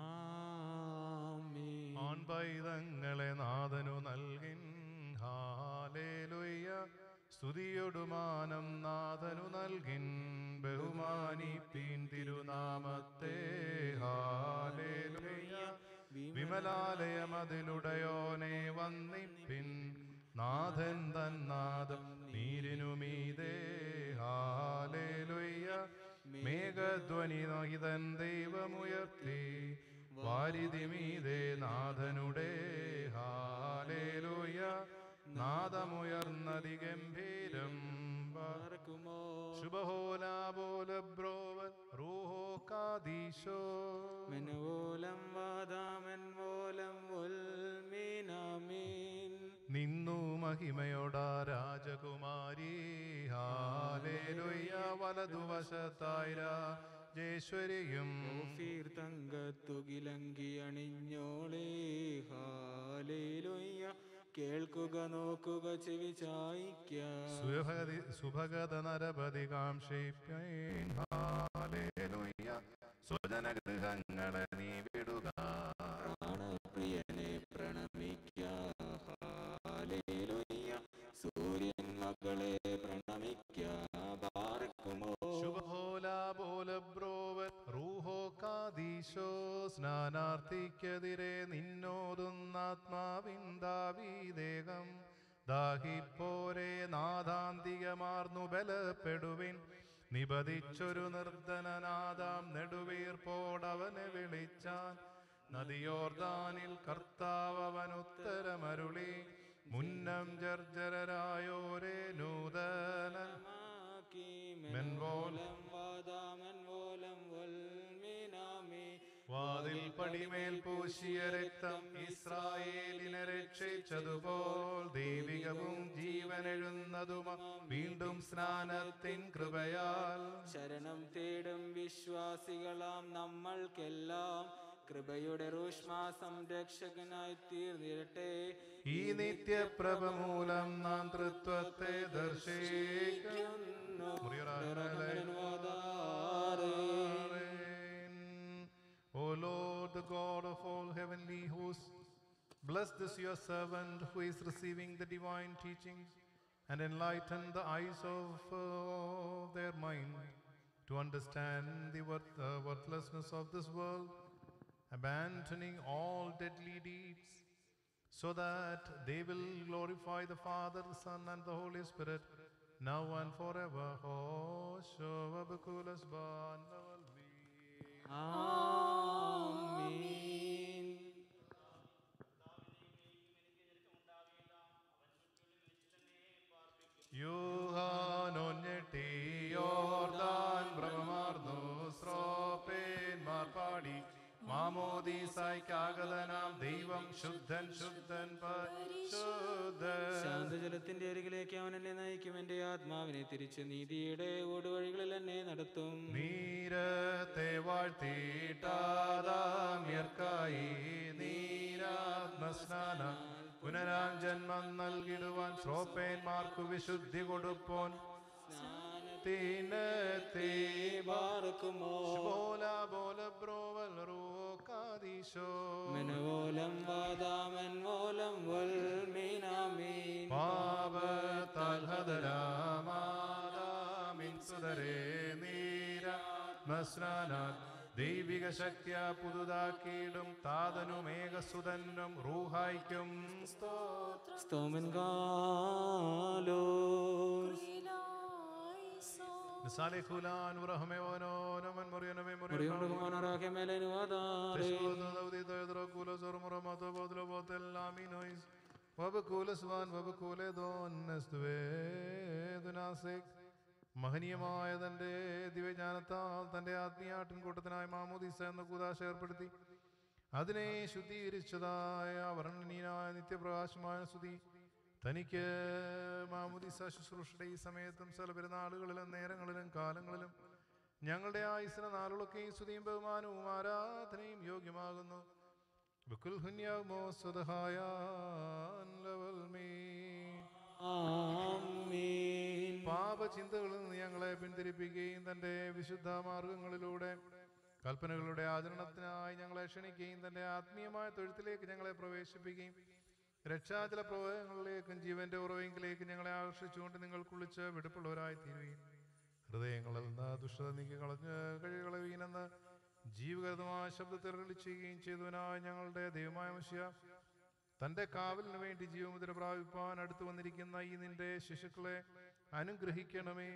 ആൺപൈതങ്ങളെ നാഥനു നൽകിൻ ഹാലേലുയ്യ സ്തുതിയൊടുമാനം നാഥനു നൽകിൻ ബഹുമാനിപ്പീൻ തിരുനാമത്തെ ഹാലേലുയ്യ വിമലാലയമതിലുടയോനെ വന്നിപ്പിൻ നാഥൻ തന്നാദം നീരിനുമീതേ ഹാലേലുയ്യ മേഘധ്വനി നോഹിതൻ ദൈവമുയർത്തി വാരിതിമീതേ നാഥനുടെ ഹാലേലുയ നാദമുയർന്നതി ഗംഭീരം ശുഭഹോലാബോലബ്രോവൻ റൂഹോ കാദീശോ മെനുവോലം വാദാമെൻവോലം ഉൽമീനാമീൻ നിന്നു മഹിമയോടാ രാജകുമാരി ഹാലേലുയ്യ വലതുവശത്തായിര ജേശ്വരിയും ഓഫീർ തങ്കത്തുകിലങ്കി അണിഞ്ഞോളേ ഹാലേലുയ്യ കേൾക്കുക നോക്കുക ചെവി ചായ്ക്ക സുഭഗതി സുഭഗത നരപതി കാംക്ഷിപ്പേൻ ഹാലേലുയ്യ സ്വജനഗൃഹങ്ങളെ നീ വിടുക പ്രാണപ്രിയനെ പ്രണമിക്ക ഹാലേലുയ്യ സൂര്യൻ മകളെ പ്രണമിക്ക ബാർക്കുമോ ശുഭഹോലാബോലബ്രോവൻ റൂഹോ കാദീശോ സ്നാനാർത്ഥിക്കെതിരെ നിന്നോതുന്നാത്മാവിന്ദാവീദേഹം ദാഹിപ്പോരെ നാദാന്തികമാർന്നു ബലപ്പെടുവിൻ നിബദിച്ചൊരു നിർദ്ധനനാദാം നെടുവീർപ്പോടവനെ വിളിച്ചാൻ നദിയോർദാനിൽ കർത്താവ് അവനുത്തരമരുളി മുന്നം ജർജരരായോരേ നൂതന മെൻവോലം വാദാമെൻവോലം ഉൽമീനാമീ വാതിൽ പടിമേൽ പൂശിയ രക്തം ഇസ്രായേലിനെ രക്ഷിച്ചതുപോൽ ദൈവികവും ജീവനെഴുന്നതും വീണ്ടും സ്നാനത്തിൻ കൃപയാൽ ശരണം തേടും വിശ്വാസികളാം നമ്മൾക്കെല്ലാം കൃപയുടെ റൂഷ്മ സംരക്ഷകനായി തീർന്നിരട്ടെ ഈ നിത്യപ്രഭ മൂലം നാം തൃത്വത്തെ ദർശിക്കുന്നു O Lord, the God of all heavenly hosts, bless this your servant who is receiving the divine teachings and enlighten the eyes of uh, their mind to understand the worth, uh, worthlessness of this world, abandoning all deadly deeds, so that they will glorify the Father, the Son, and the Holy Spirit, now and forever. Oh, Shovabakulas Ban. ആമീൻ യൂഹാനൊഞ്ഞെട്ടി യോർദാൻ ഭ്രമമാർന്നു സ്രോപ്പേന്മാർ പാടി മാമോദീസായ്ക്കാഗതനാം ദൈവം ശുദ്ധൻ ശുദ്ധൻ പരിശുദ്ധൻ ശാന്തജലത്തിന്റെ അരികിലേക്ക് അവൻ എന്നെ നയിക്കും എന്റെ ആത്മാവിനെ തിരിച്ച് നീതിയുടെ ഓടുവഴികളിൽ എന്നെ നടത്തും നീരത്തെ വാഴ്ത്തിയിട്ടാദാമ്യർക്കായി നീരാത്മസ്നാനം പുനരാം ജന്മം നൽകിടുവാൻ ശ്രോപ്പേന്മാർക്കു വിശുദ്ധി കൊടുപ്പോൻ സ്നാനത്തിനെത്തി ബാർക്കുമോ ബോല ബോല ബ്രോവൽ റൂക്കാദീശോ മെനവോലം വാദാമൻ മോലം വൽമീനാമീൻ പാപത്താൽ ഹതരാമാദാമിൻ സുതരേ നീരാത്മസ്നാനാൻ ദൈവിക ശക്തിയ പുതുതാക്കിയിടും താതനും ഏകസുതനും റൂഹായിക്കും സ്തോമൻ കാലോ Sale Kulan, Urahame Ono, Naman Morianame Murion Rumanarake Melenuadare Teshudo Daudito Kulas or Moramato Bodlo Botel Laminois. Wabakulas one, Wabakule Don, Nestue, Dunasik. മഹനീയമായ തൻ്റെ ദിവ്യജ്ഞാനത്താൽ തൻ്റെ ആത്മീയാട്ടിൻ കൂട്ടത്തിനായി മാമോദീസ എന്ന കൂതാശ ഏർപ്പെടുത്തി അതിനെ ശുദ്ധീകരിച്ചതായ വർണ്ണനീയനായ നിത്യപ്രകാശമായ സ്തുതി തനിക്ക് മാമുദിസ ശുശ്രൂഷയുടെ ഈ സമയത്തും ചില പെരുന്നാളുകളിലും നേരങ്ങളിലും കാലങ്ങളിലും ഞങ്ങളുടെ ആയുസിന നാളുകളൊക്കെ ഈ സ്തുതിയും ബഹുമാനവും ആരാധനയും യോഗ്യമാകുന്നു ബുക്കുൽ ഹുന്യാമോ സ്വതഹായ പാപചിന്തകളിൽ നിന്ന് ഞങ്ങളെ പിന്തിരിപ്പിക്കുകയും തൻ്റെ വിശുദ്ധ മാർഗങ്ങളിലൂടെ കൽപ്പനകളുടെ ആചരണത്തിനായി ഞങ്ങളെ ക്ഷണിക്കുകയും തൻ്റെ ആത്മീയമായ തൊഴുത്തിലേക്ക് ഞങ്ങളെ പ്രവേശിപ്പിക്കുകയും രക്ഷാചല പ്രവാഹങ്ങളിലേക്കും ജീവന്റെ ഉറവെങ്കിലേക്ക് ഞങ്ങളെ ആകർഷിച്ചുകൊണ്ട് നിങ്ങൾ കുളിച്ച് വെടുപ്പുള്ളവരായി തീരുകയും ഹൃദയങ്ങളിൽ നിന്ന് ദുഷ്ടത നീക്കി കളഞ്ഞ് കഴികളവീനെന്ന് ജീവകരമായ ശബ്ദത്തിൽ ചെയ്യുകയും ചെയ്തവനായ ഞങ്ങളുടെ ദൈവമായ മനുഷ്യ തന്റെ കാവലിന് വേണ്ടി ജീവമുദ്ര പ്രാപിപ്പാൻ അടുത്തു വന്നിരിക്കുന്ന ഈ നിന്റെ ശിശുക്കളെ അനുഗ്രഹിക്കണമേ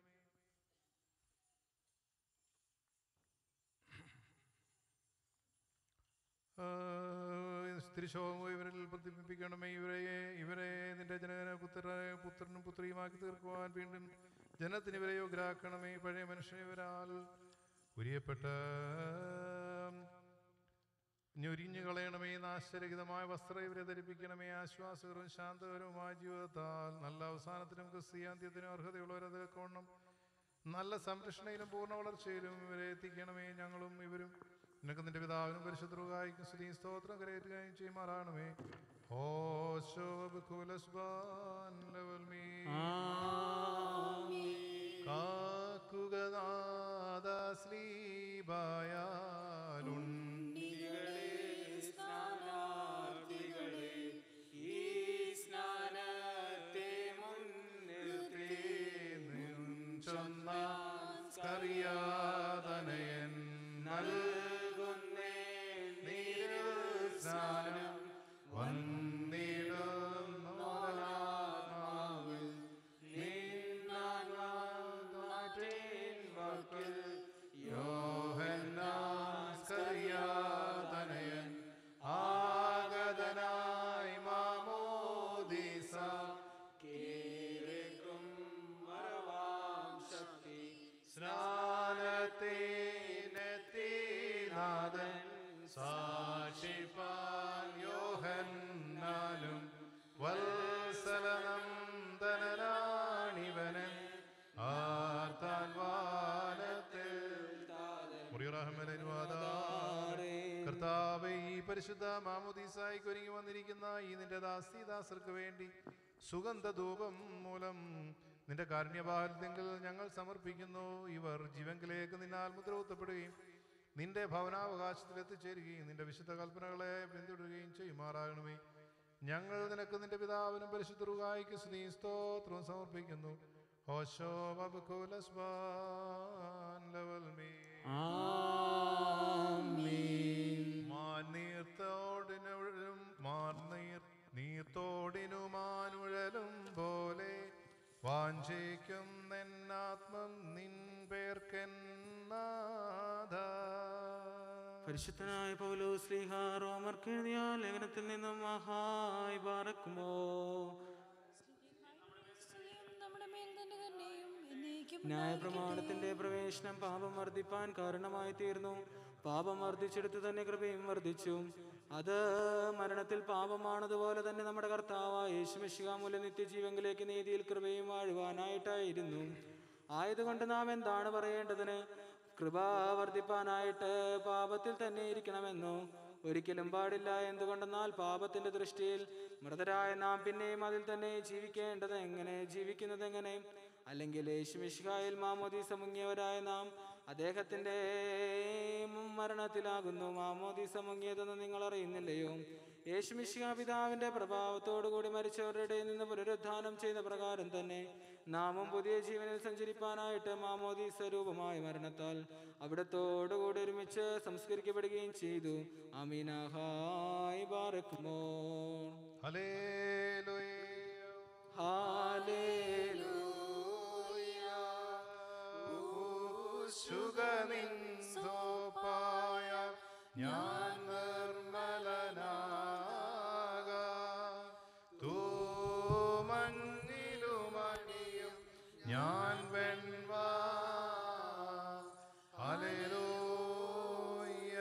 തിരിശോകമോ ഇവരിൽ പ്രതിബിംബിക്കണമേ ഇവരെ ഇവരെ നിന്റെ ജനകന പുത്ര പുത്രനും പുത്രിയുമാക്കി തീർക്കുവാൻ വീണ്ടും ജനത്തിന് ഇവരെ യോഗ്യരാക്കണമേ പഴയ മനുഷ്യനെ ഇവരാൽ ഉരിയപ്പെട്ട ഞൊരിഞ്ഞു കളയണമേ നാശരഹിതമായ വസ്ത്രം ഇവരെ ധരിപ്പിക്കണമേ ആശ്വാസകരവും ശാന്തകരവുമായ ജീവിതത്താൽ നല്ല അവസാനത്തിനും ക്രിസ്തീയാന്ത്യത്തിനും അർഹതയുള്ളവരത് കോണം നല്ല സംരക്ഷണയിലും പൂർണ്ണ വളർച്ചയിലും ഇവരെ എത്തിക്കണമേ ഞങ്ങളും ഇവരും നിനക്ക് നിന്റെ പിതാവിനും പരിശുദ്ധർക്കായിക്കും സ്ത്രീ സ്തോത്രം കരയറ്റുകയും ചെയ്യുമാറാണമേ ഓ ശോഭകുലസ്ബാൻ ലെവൽ മീ കാക്കുക നാദ ശ്രീബായാലുണ്ണികളെ സ്ഥാനാർത്ഥികളെ ഈ സ്നാനത്തെ മുൻനിർത്തി സ്കറിയാതനയൻ നൽകുന്നേ സ്നാനം വന്നിടുന്നോരാത്മാവിൽ വാക്കിൽ യോഹന്നാസ്കറിയാതനയൻ ആഗതനായി മാമോദീസ കേൾക്കും മറവാം ശക്തി സ്നാനത്തിനെത്തിനാഥൻ സാക്ഷിപ്പാൻ യോഹന്നാലും വത്സലനന്ദനാണിവനൻ ആർത്താൻ വാനത്തിൽ മുറിയുറഹമനുവാദ കർത്താവെ ഈ പരിശുദ്ധ മാമുദീസായിക്ക് ഒരുങ്ങി വന്നിരിക്കുന്ന ഈ നിന്റെ ദാസീദാസർക്ക് വേണ്ടി സുഗന്ധ ധൂപം മൂലം നിന്റെ കാരുണ്യഭാരതെങ്കിൽ ഞങ്ങൾ സമർപ്പിക്കുന്നു ഇവർ ജീവങ്കിലേക്ക് നിന്നാൽ മുദ്രകുത്തപ്പെടുകയും നിന്റെ ഭവനാവകാശത്തിൽ എത്തിച്ചേരുകയും നിന്റെ വിശുദ്ധ കൽപ്പനകളെ പിന്തുടരുകയും ചെയ്യുമാറാകണമേ ഞങ്ങൾ നിനക്ക് നിന്റെ പിതാവിനും പരിശുദ്ധ റുകായിക്ക് സ്നീ സ്തോത്രവും സമർപ്പിക്കുന്നു ഹോശോ ബബുക്കുലസ്ബാൻ ലവൽ മീ മാനീർത്തോടിനും മാർനീർ നീർത്തോടിനുമാനുഴലും പോലെ വാഞ്ചിക്കും നിന്നാത്മം നിൻ പേർക്കെന്നാഥ പരിശുദ്ധനായ പൗലോ ശ്രീഹ റോമർക്ക് എഴുതിയ ലേഖനത്തിൽ നിന്നും മഹായി പാറക്കുമോ നമ്മുടെ മേൽ തന്നെ തന്നെയും എന്നേക്കും ന്യായപ്രമാണത്തിന്റെ പ്രവേശനം പാപം വർദ്ധിപ്പാൻ കാരണമായി തീർന്നു പാപം വർദ്ധിച്ചെടുത്ത് തന്നെ കൃപയും വർദ്ധിച്ചു അത് മരണത്തിൽ പാപമാണതുപോലെ തന്നെ നമ്മുടെ കർത്താവായ യേശുമിശിക മൂലം നിത്യജീവങ്കിലേക്ക് നീതിയിൽ കൃപയും വാഴുവാനായിട്ടായിരുന്നു ആയതുകൊണ്ട് നാം എന്താണ് പറയേണ്ടതിന് കൃപ വർദ്ധിപ്പാനായിട്ട് പാപത്തിൽ തന്നെ ഇരിക്കണമെന്നോ ഒരിക്കലും പാടില്ല എന്തുകൊണ്ടെന്നാൽ പാപത്തിന്റെ ദൃഷ്ടിയിൽ മൃതരായ നാം പിന്നെയും അതിൽ തന്നെ ജീവിക്കേണ്ടത് എങ്ങനെ ജീവിക്കുന്നത് എങ്ങനെ അല്ലെങ്കിൽ യേശുമിഷിഹായിൽ മാമോദീസ മുങ്ങിയവരായ നാം അദ്ദേഹത്തിന്റെ മരണത്തിലാകുന്നു മാമോദീസ മുങ്ങിയതെന്ന് നിങ്ങൾ അറിയുന്നില്ലയോ യേശുമിഷിഹ പിതാവിന്റെ പ്രഭാവത്തോടുകൂടി മരിച്ചവരുടെ ഇടയിൽ നിന്ന് പുനരുദ്ധാനം ചെയ്ത പ്രകാരം തന്നെ നാമും പുതിയ ജീവനിൽ സഞ്ചരിപ്പാനായിട്ട് മാമോദീസ രൂപമായ മരണത്താൽ അവിടത്തോടുകൂടി ഒരുമിച്ച് സംസ്കരിക്കപ്പെടുകയും ചെയ്തു അമീനഹായ് ബാറക്കുമോ ഹല്ലേലൂയ ഹാലേലൂയ സുഖനിന്തോപ്പായ ഞാൻ നിർമ്മലനാക തൂമഞ്ഞിലുമണിയും ഞാൻ വെൺവാ ഹല്ലേലൂയ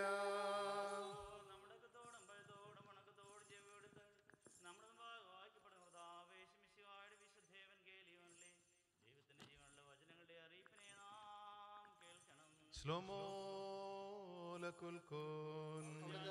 ശ്ലോമോ ലകുൽക്കോൻ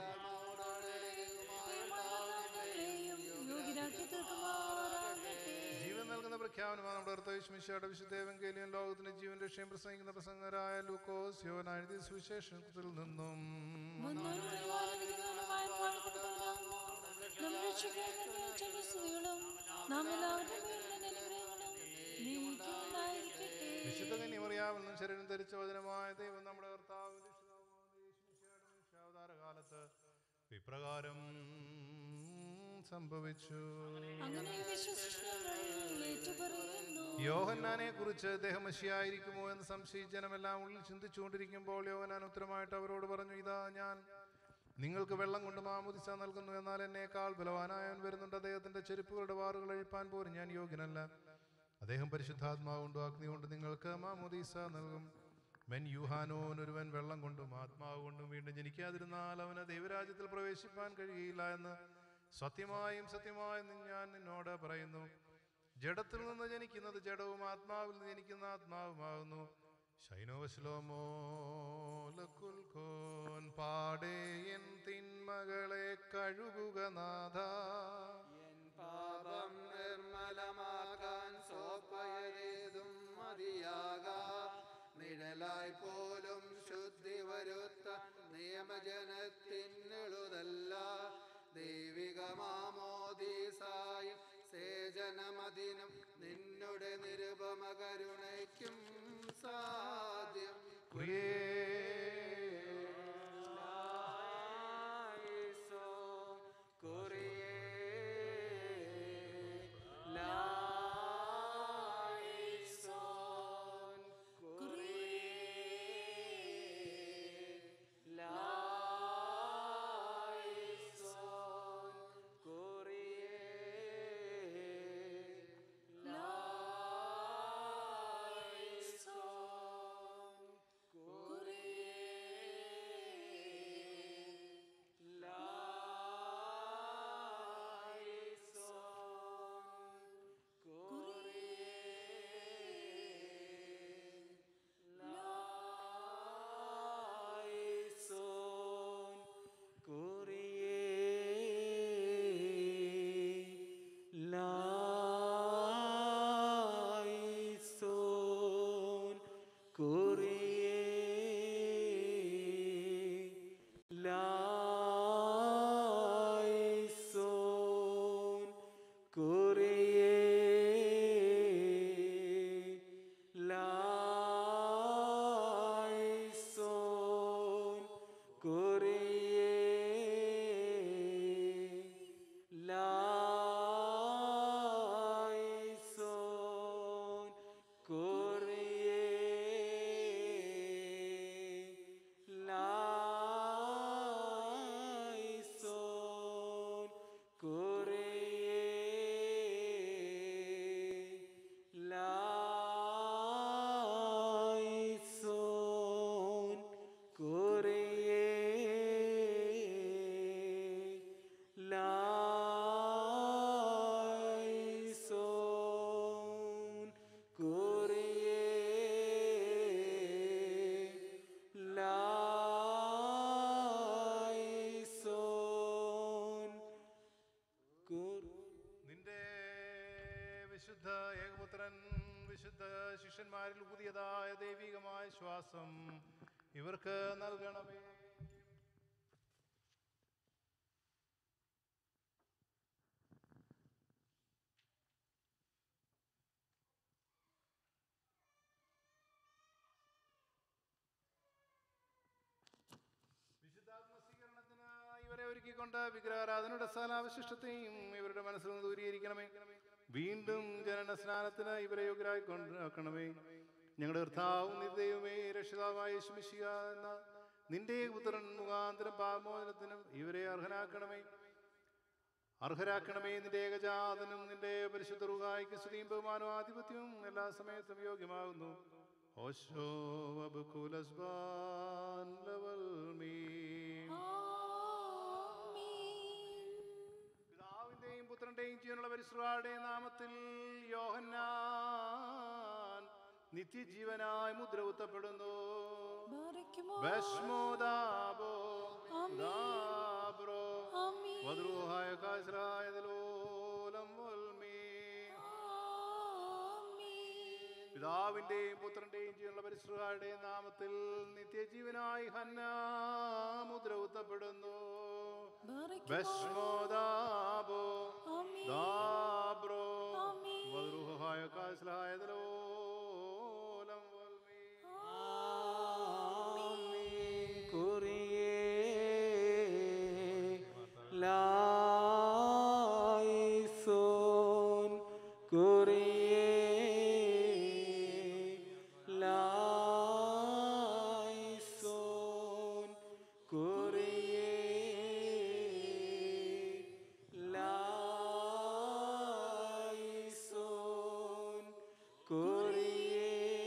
യോഗ്യരാക്കി തീർക്കുമാറാകട്ടെ ജീവൻ നൽകുന്ന പ്രഖ്യാപനമാണ് നമ്മുടെ കർത്തവിശ്മിശയുടെ വിശുദ്ധ എവങ്കേലിയൻ ലോകത്തിന് ജീവൻ രക്ഷയും പ്രസംഗിക്കുന്ന പ്രസംഗരായ ലൂക്കോസ് യോന എഴുതിയ സുവിശേഷത്തിൽ നിന്നും മുന്നൂറ് പരിപാലനമായ പാടുപെടുന്നവരാകുന്നു നമ്മുടെ രക്ഷിക്കാരന്റെ ചില സ്തുതികളും നാം എല്ലാവരുടെ മേൽ തന്നെ അനുഗ്രഹങ്ങളും നീക്കും ഉണ്ടായിരിക്കട്ടെ വിശുദ്ധ കന്യമറിയാവിൽ നിന്നും ശരീരം ധരിച്ച വചനമായ ദൈവം നമ്മുടെ കർത്താവ് അവതാര കാലത്ത് ഇപ്രകാരം സംഭവിച്ചു അങ്ങനെ വിശ്വസിച്ചവർ ഏറ്റുപറയുന്നു യോഹന്നാനെ കുറിച്ച് ദേഹമശിയായിരിക്കുമോ എന്ന് സംശയിച്ച് ജനമെല്ലാം ഉള്ളിൽ ചിന്തിച്ചുകൊണ്ടിരിക്കുമ്പോൾ യോഹന്നാൻ ഉത്തരമായിട്ട് അവരോട് പറഞ്ഞു ഇതാ ഞാൻ നിങ്ങൾക്ക് വെള്ളം കൊണ്ട് മാമുദിസ നൽകുന്നു എന്നാൽ എന്നേക്കാൾ ബലവാനായവൻ വരുന്നുണ്ട് അദ്ദേഹത്തിന്റെ ചെരുപ്പുകളുടെ വാറുകൾ അഴിപ്പാൻ പോലും ഞാൻ യോഗ്യനല്ല അദ്ദേഹം പരിശുദ്ധാത്മാവ് കൊണ്ടും അഗ്നി കൊണ്ട് നിങ്ങൾക്ക് മാമുദീസ നൽകും മെൻ യൂഹാനോൻ ഒരുവൻ വെള്ളം കൊണ്ടും ആത്മാവ് കൊണ്ടും വീണ്ടും ജനിക്കാതിരുന്നാൽ അവന് ദൈവരാജ്യത്തിൽ പ്രവേശിപ്പാൻ കഴിയുകയില്ല എന്ന് സത്യമായും സത്യമായും ഞാൻ നിന്നോട് പറയുന്നു ജഡത്തിൽ നിന്ന് ജനിക്കുന്നത് ജഡവും ആത്മാവിൽ നിന്ന് ജനിക്കുന്ന ആത്മാവുമാകുന്നു ശൈനോവശലോമോ ലക്കുൽക്കോൻ പാടേ എൻ തിന്മകളെ കഴുകുക നാഥ പാപം നിർമ്മലമാക്കാൻ സോപ്പയതേതും മതിയാകാ നിഴലായി പോലും ശുദ്ധി വരുത്ത നിയമജനത്തിനെളുതല്ല ദൈവിക മാമോദീസായും സേചനമതിനും നിന്നുടെ നിരുപമ കരുണയ്ക്കും സാധ്യം Glory വിശുദ്ധ ശിഷ്യന്മാരിൽ ഊതിയതായ ദൈവികമായ ശ്വാസം ഇവർക്ക് നൽകണമേ വിശുദ്ധാത്മസ്വീകരണത്തിന് ഇവരെ ഒരുക്കിക്കൊണ്ട് വിഗ്രഹാരാധനയുടെ സ്ഥലാവശിഷ്ടത്തെയും ഇവരുടെ മനസ്സിൽ നിന്ന് ദൂരീകരിക്കണമേ വീണ്ടും ജനന സ്നാനത്തിന് ഇവരെ യോഗ്യരായി കൊണ്ടാക്കണമേ ഞങ്ങളുടെ കർത്താവും നിത്യയുമേ രക്ഷിതാവായ യേശുമിശിഹ എന്ന നിന്റെ പുത്രൻ മുഖാന്തരം പാമോചനത്തിനും ഇവരെ അർഹനാക്കണമേ അർഹരാക്കണമേ നിന്റെ ഏകജാതനും നിന്റെ പരിശുദ്ധ റുഹായിക്ക് സ്തുതിയും ബഹുമാനവും ആധിപത്യവും എല്ലാ സമയത്തും യോഗ്യമാകുന്നു ഓശോ അബുക്കുലസ്ബാൻ ലവൽ മീൻ പിതാവിന്റെയും പുത്രന്റെയും ജീവനുള്ള പരിശ്രവാളുടെയും നാമത്തിൽ യോഹന്നാൻ നിത്യജീവനായി മുദ്ര കുത്തപ്പെടുന്നു ഭസ്മോദാബോ ദാബ്രോ വദ്രൂഹായ കാശ്രായതലോലം വൽമീൻ പിതാവിന്റെയും പുത്രന്റെയും ജീവനുള്ള പരിശ്രവാളുടെയും നാമത്തിൽ നിത്യജീവനായി ഹന്ന മുദ്ര കുത്തപ്പെടുന്നു ഭസ്മോദാബോ ദാബ്രോ വദ്രൂഹായ കാശ്രായതലോലം ലായിസോൻ കുറിയേ ലായിസോൻ കുറിയേ ലായിസോൻ കുറിയേ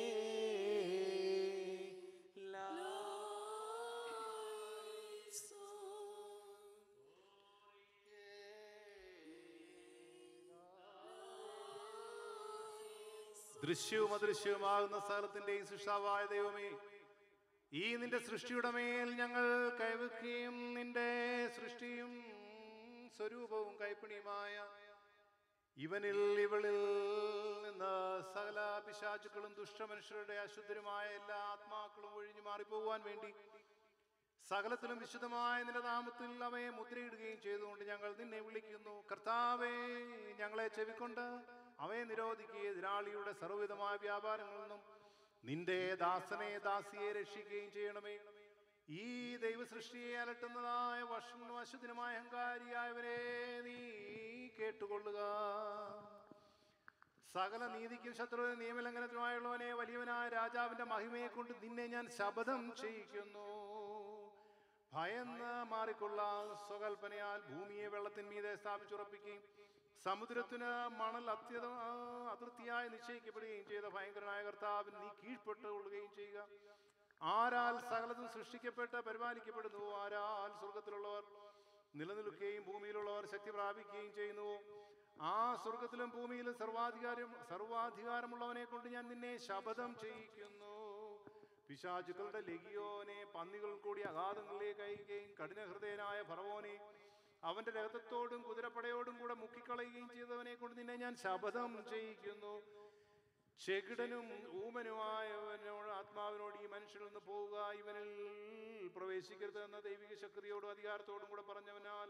ദൃശ്യവും അദൃശ്യവുമാകുന്ന സകലത്തിന്റെയും സൃഷ്ടാവായ ദൈവമേ ഈ നിന്റെ സൃഷ്ടിയുടെ മേൽ ഞങ്ങൾ കൈവയ്ക്കുകയും നിന്റെ സൃഷ്ടിയും സ്വരൂപവും കൈപ്പണിയുമായ ഇവനിൽ ഇവളിൽ നിന്ന് സകല പിശാചുക്കളും ദുഷ്ടമനുഷ്യരുടെ അശുദ്ധരുമായ എല്ലാ ആത്മാക്കളും ഒഴിഞ്ഞു മാറിപ്പോകുവാൻ വേണ്ടി സകലത്തിലും വിശുദ്ധമായ നിന്റെ നാമത്തിൽ അവയെ മുദ്രയിടുകയും ചെയ്തുകൊണ്ട് ഞങ്ങൾ നിന്നെ വിളിക്കുന്നു കർത്താവേ ഞങ്ങളെ ചെവിക്കൊണ്ട് അവയെ നിരോധിക്കുകയും എതിരാളിയുടെ സർവ്വവിധമായ വ്യാപാരങ്ങളിൽ നിന്നും നിന്റെ ദാസനെ ദാസിയെ രക്ഷിക്കുകയും ചെയ്യണമേ ഈ ദൈവ സൃഷ്ടിയെ അലട്ടുന്നതായ വഷനും അശുദ്ധനുമായ അഹങ്കാരിയായവരെ നീ കേട്ടുകൊള്ളുക സകല നീതിക്കും ശത്രു നിയമലംഘനത്തിനുമായുള്ളവനെ വലിയവനായ രാജാവിന്റെ മഹിമയെ കൊണ്ട് നിന്നെ ഞാൻ ശപഥം ചെയ്യിക്കുന്നു ഭയന്ന് മാറിക്കൊള്ളാൻ സ്വകൽപ്പനയാൽ ഭൂമിയെ വെള്ളത്തിന്മീതെ സ്ഥാപിച്ചുറപ്പിക്കുകയും സമുദ്രത്തിന് മണൽ അത്യത അതിർത്തിയായി നിശ്ചയിക്കപ്പെടുകയും ചെയ്ത ഭയങ്കരനായ കർത്താവിന് നീ കീഴ്പ്പെട്ട് കൊള്ളുകയും ചെയ്യുക ആരാൽ സകലതും സൃഷ്ടിക്കപ്പെട്ട് പരിപാലിക്കപ്പെടുന്നു ആരാൽ സ്വർഗത്തിലുള്ളവർ നിലനിൽക്കുകയും ഭൂമിയിലുള്ളവർ ശക്തി പ്രാപിക്കുകയും ചെയ്യുന്നുവോ ആ സ്വർഗത്തിലും ഭൂമിയിലും സർവാധികാരം സർവാധികാരമുള്ളവനെ കൊണ്ട് ഞാൻ നിന്നെ ശപഥം ചെയ്യിക്കുന്നു പിശാചുക്കളുടെ ലഗിയോനെ പന്നികൾ കൂടി അഗാധങ്ങളിലേക്ക് അയക്കുകയും കഠിനഹൃദയനായ ഫറവോനെ അവന്റെ രക്തത്തോടും കുതിരപ്പടയോടും കൂടെ മുക്കിക്കളയുകയും ചെയ്തവനെ കൊണ്ട് നിന്നെ ഞാൻ ശപഥം ചെയ്യിക്കുന്നു ചെകിടനും ഊമനുമായവനോട് ആത്മാവിനോട് ഈ മനുഷ്യരിൽ നിന്ന് പോവുക ഇവനിൽ പ്രവേശിക്കരുത് എന്ന ദൈവിക ശക്തിയോടും അധികാരത്തോടും കൂടെ പറഞ്ഞവനാൽ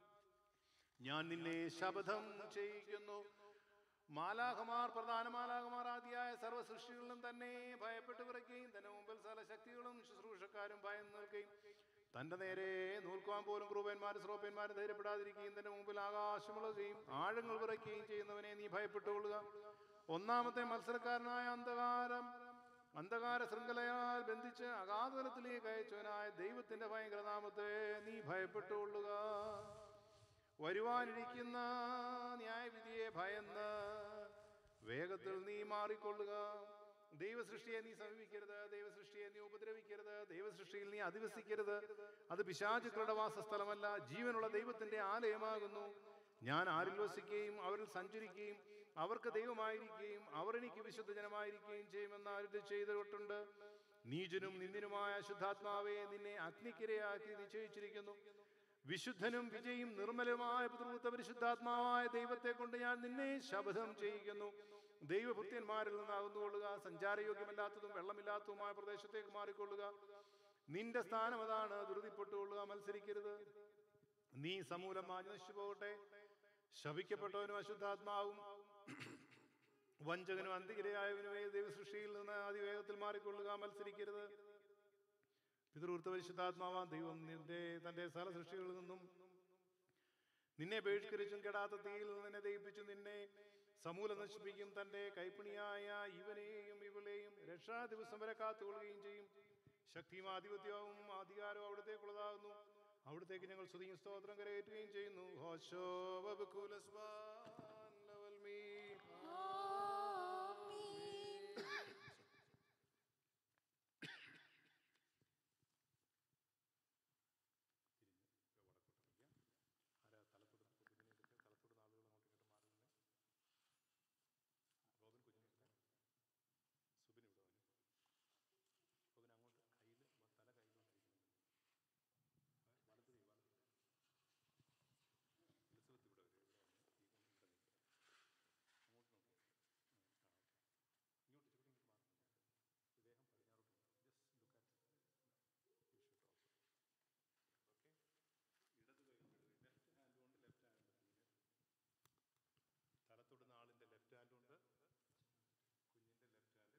ഞാൻ നിന്നെ ശപഥം ചെയ്യിക്കുന്നു മാലാഹമാർ പ്രധാന മാലാഹമാർ ആദിയായ സർവ്വ സൃഷ്ടികളിലും തന്നെ ഭയപ്പെട്ടു വിറയ്ക്കുകയും തന്റെ മുമ്പിൽ സകല ശക്തികളും ശുശ്രൂഷക്കാരും ഭയം നിൽക്കുകയും തന്റെ നേരെ നൂൽക്കുവാൻ പോലും ക്രൂപന്മാരും ശ്രോപ്പന്മാരും ധൈര്യപ്പെടാതിരിക്കുകയും തന്റെ മുമ്പിൽ ആകാശമുള്ളതുകയും ആഴങ്ങൾ വിറയ്ക്കുകയും ചെയ്യുന്നവനെ നീ ഭയപ്പെട്ടുകൊള്ളുക ഒന്നാമത്തെ മത്സരക്കാരനായ അന്ധകാരം അന്ധകാര ശൃംഖലയാൽ ബന്ധിച്ച് അഗാധതലത്തിലേക്ക് അയച്ചവനായ ദൈവത്തിന്റെ ഭയങ്കര നാമത്തെ നീ ഭയപ്പെട്ടുകൊള്ളുക വരുവാനിരിക്കുന്ന ന്യായവിധിയെ ഭയന്ന് വേഗത്തിൽ നീ മാറിക്കൊള്ളുക ദൈവസൃഷ്ടിയെ നീ സമീപിക്കരുത് ദൈവസൃഷ്ടിയെ നീ ഉപദ്രവിക്കരുത് ദൈവസൃഷ്ടിയിൽ നീ അധിവസിക്കരുത് അത് പിശാചുക്കളുടെ വാസസ്ഥലമല്ല ജീവനുള്ള ദൈവത്തിന്റെ ആലയമാകുന്നു ഞാൻ ആരിൽ വസിക്കുകയും അവരിൽ സഞ്ചരിക്കുകയും അവർക്ക് ദൈവമായിരിക്കുകയും അവർ എനിക്ക് വിശുദ്ധ ജനമായിരിക്കുകയും ചെയ്യുമെന്ന് അരുത് ചെയ്തിട്ടുണ്ട് നീചനും നിന്ദിനുമായ ശുദ്ധാത്മാവെ നിന്നെ അഗ്നിക്കിരയാക്കി നിശ്ചയിച്ചിരിക്കുന്നു വിശുദ്ധനും വിജയും നിർമ്മലമായ പുത്രപുത്ര പരിശുദ്ധാത്മാവായ ദൈവത്തെ കൊണ്ട് ഞാൻ നിന്നെ ശപഥം ചെയ്യിക്കുന്നു ദൈവഭൃത്യന്മാരിൽ നിന്ന് അകന്നുകൊള്ളുക സഞ്ചാരയോഗ്യമല്ലാത്തതും വെള്ളമില്ലാത്തതുമായ പ്രദേശത്തേക്ക് മാറിക്കൊള്ളുക നിന്റെ സ്ഥാനം അതാണ് ധൃതിപ്പെട്ടുകൊള്ളുക മത്സരിക്കരുത് നീ സമൂലം മാഞ്ഞു നശിച്ചു പോകട്ടെ ശവിക്കപ്പെട്ടവനും അശുദ്ധാത്മാവും വഞ്ചകനും അന്തികിരയായവനുമേ ദൈവസൃഷ്ടിയിൽ നിന്ന് അതിവേഗത്തിൽ മാറിക്കൊള്ളുക മത്സരിക്കരുത് പിതൃവൃത്ത പരിശുദ്ധാത്മാവാൻ ദൈവം നിന്റെ തന്റെ സകല സൃഷ്ടികളിൽ നിന്നും നിന്നെ ബഹിഷ്കരിച്ചും കെടാത്ത തീയിൽ നിന്ന് നിന്നെ ദയിപ്പിച്ചു നിന്നെ സമൂലം നശിപ്പിക്കും തന്റെ കൈപ്പണിയായ ഇവനെയും ഇവളെയും രക്ഷാ ദിവസം വരെ കാത്തുകൊള്ളുകയും ചെയ്യും ശക്തിയും ആധിപത്യവും അധികാരവും അവിടത്തേക്കുള്ളതാകുന്നു അവിടത്തേക്ക് ഞങ്ങൾ സ്തുതിയും സ്തോത്രം കരയേറ്റുകയും ചെയ്യുന്നു ഹോശോ വബുക്കുലസ്ബാൻ ലവൽ മീ. തലത്തൊടുന്ന ആളിന്റെ ലെഫ്റ്റ് ഹാൻഡ് ഉണ്ട് കുഞ്ഞിന്റെ ലെഫ്റ്റ് ഹാൻഡ്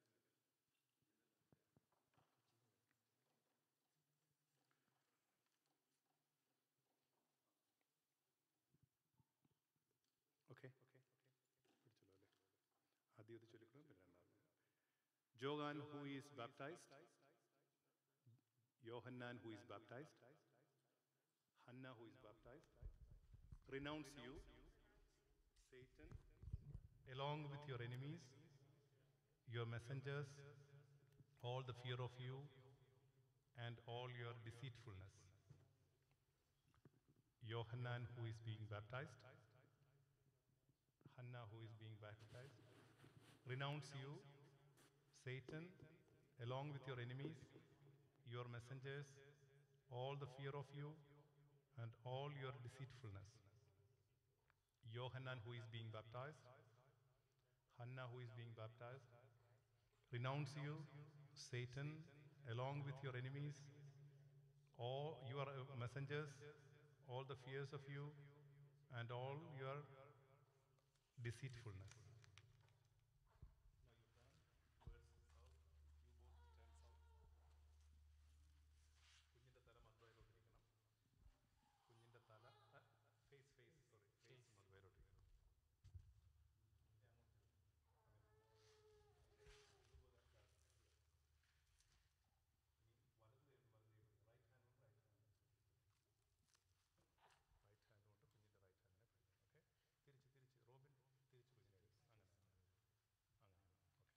ഓക്കെ പിടിച്ചല്ലോ അല്ലേ ആദ്യം ഇത് ചൊല്ലിക്കണം പിന്നെ രണ്ടാമത് Johan who is baptised Yohannan who is baptised Hanna who is baptised renounce you Satan along with your enemies your messengers all the fear of you and all your deceitfulness Yohanan who is being baptized Hannah who is being baptized renounce you Satan along with your enemies your messengers all the fear of you and all your deceitfulness Yohanan who is being baptized, Hannah who is being baptized, renounce you, Satan, along with your enemies, all your uh, messengers, all the fears of you, and all your deceitfulness. കുഞ്ഞിന്റെ തല മധ്വയിലോട്ടിരിക്കണം കുഞ്ഞിന്റെ തല face face sorry face മധ്വയിലോട്ടിരിക്കണം right hand കൊണ്ട് കുഞ്ഞിന്റെ right ഹാൻഡിനെ പിടിക്കണം okay തിരിച്ച് തിരിച്ച് റോബിൻ തിരിച്ച് കുഞ്ഞിനെ എടുക്കും. അങ്ങനെ അങ്ങനെ okay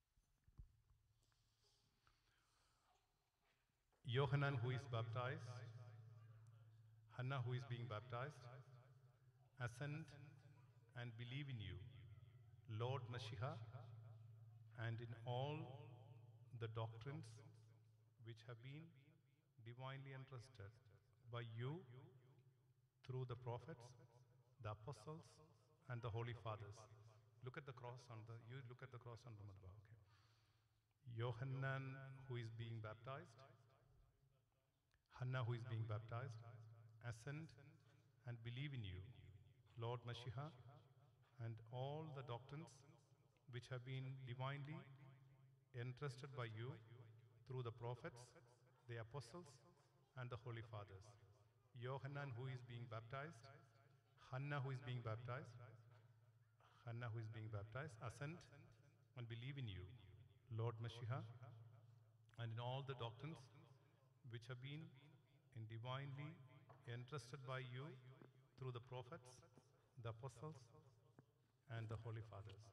Yohanan who is baptized, Hannah who is being baptized, assent and believe in you, Lord Mashiach, and in all the doctrines which have been divinely entrusted by you through the prophets, the apostles, and the holy fathers. Look at the cross on the, you look at the cross on the Madhva, okay. Yohanan who is being baptized, Hannah who is being baptized, assent and believe in you, Lord Mashiach, and all the doctrines which have been divinely entrusted by you through the prophets, the apostles, and the holy fathers. Yohanan who is being baptized, Hannah who is being baptized, Hannah who is being baptized, assent and believe in you, Lord Mashiach, and in all the doctrines which have been in divinely entrusted by you through the prophets, the apostles, and the holy fathers.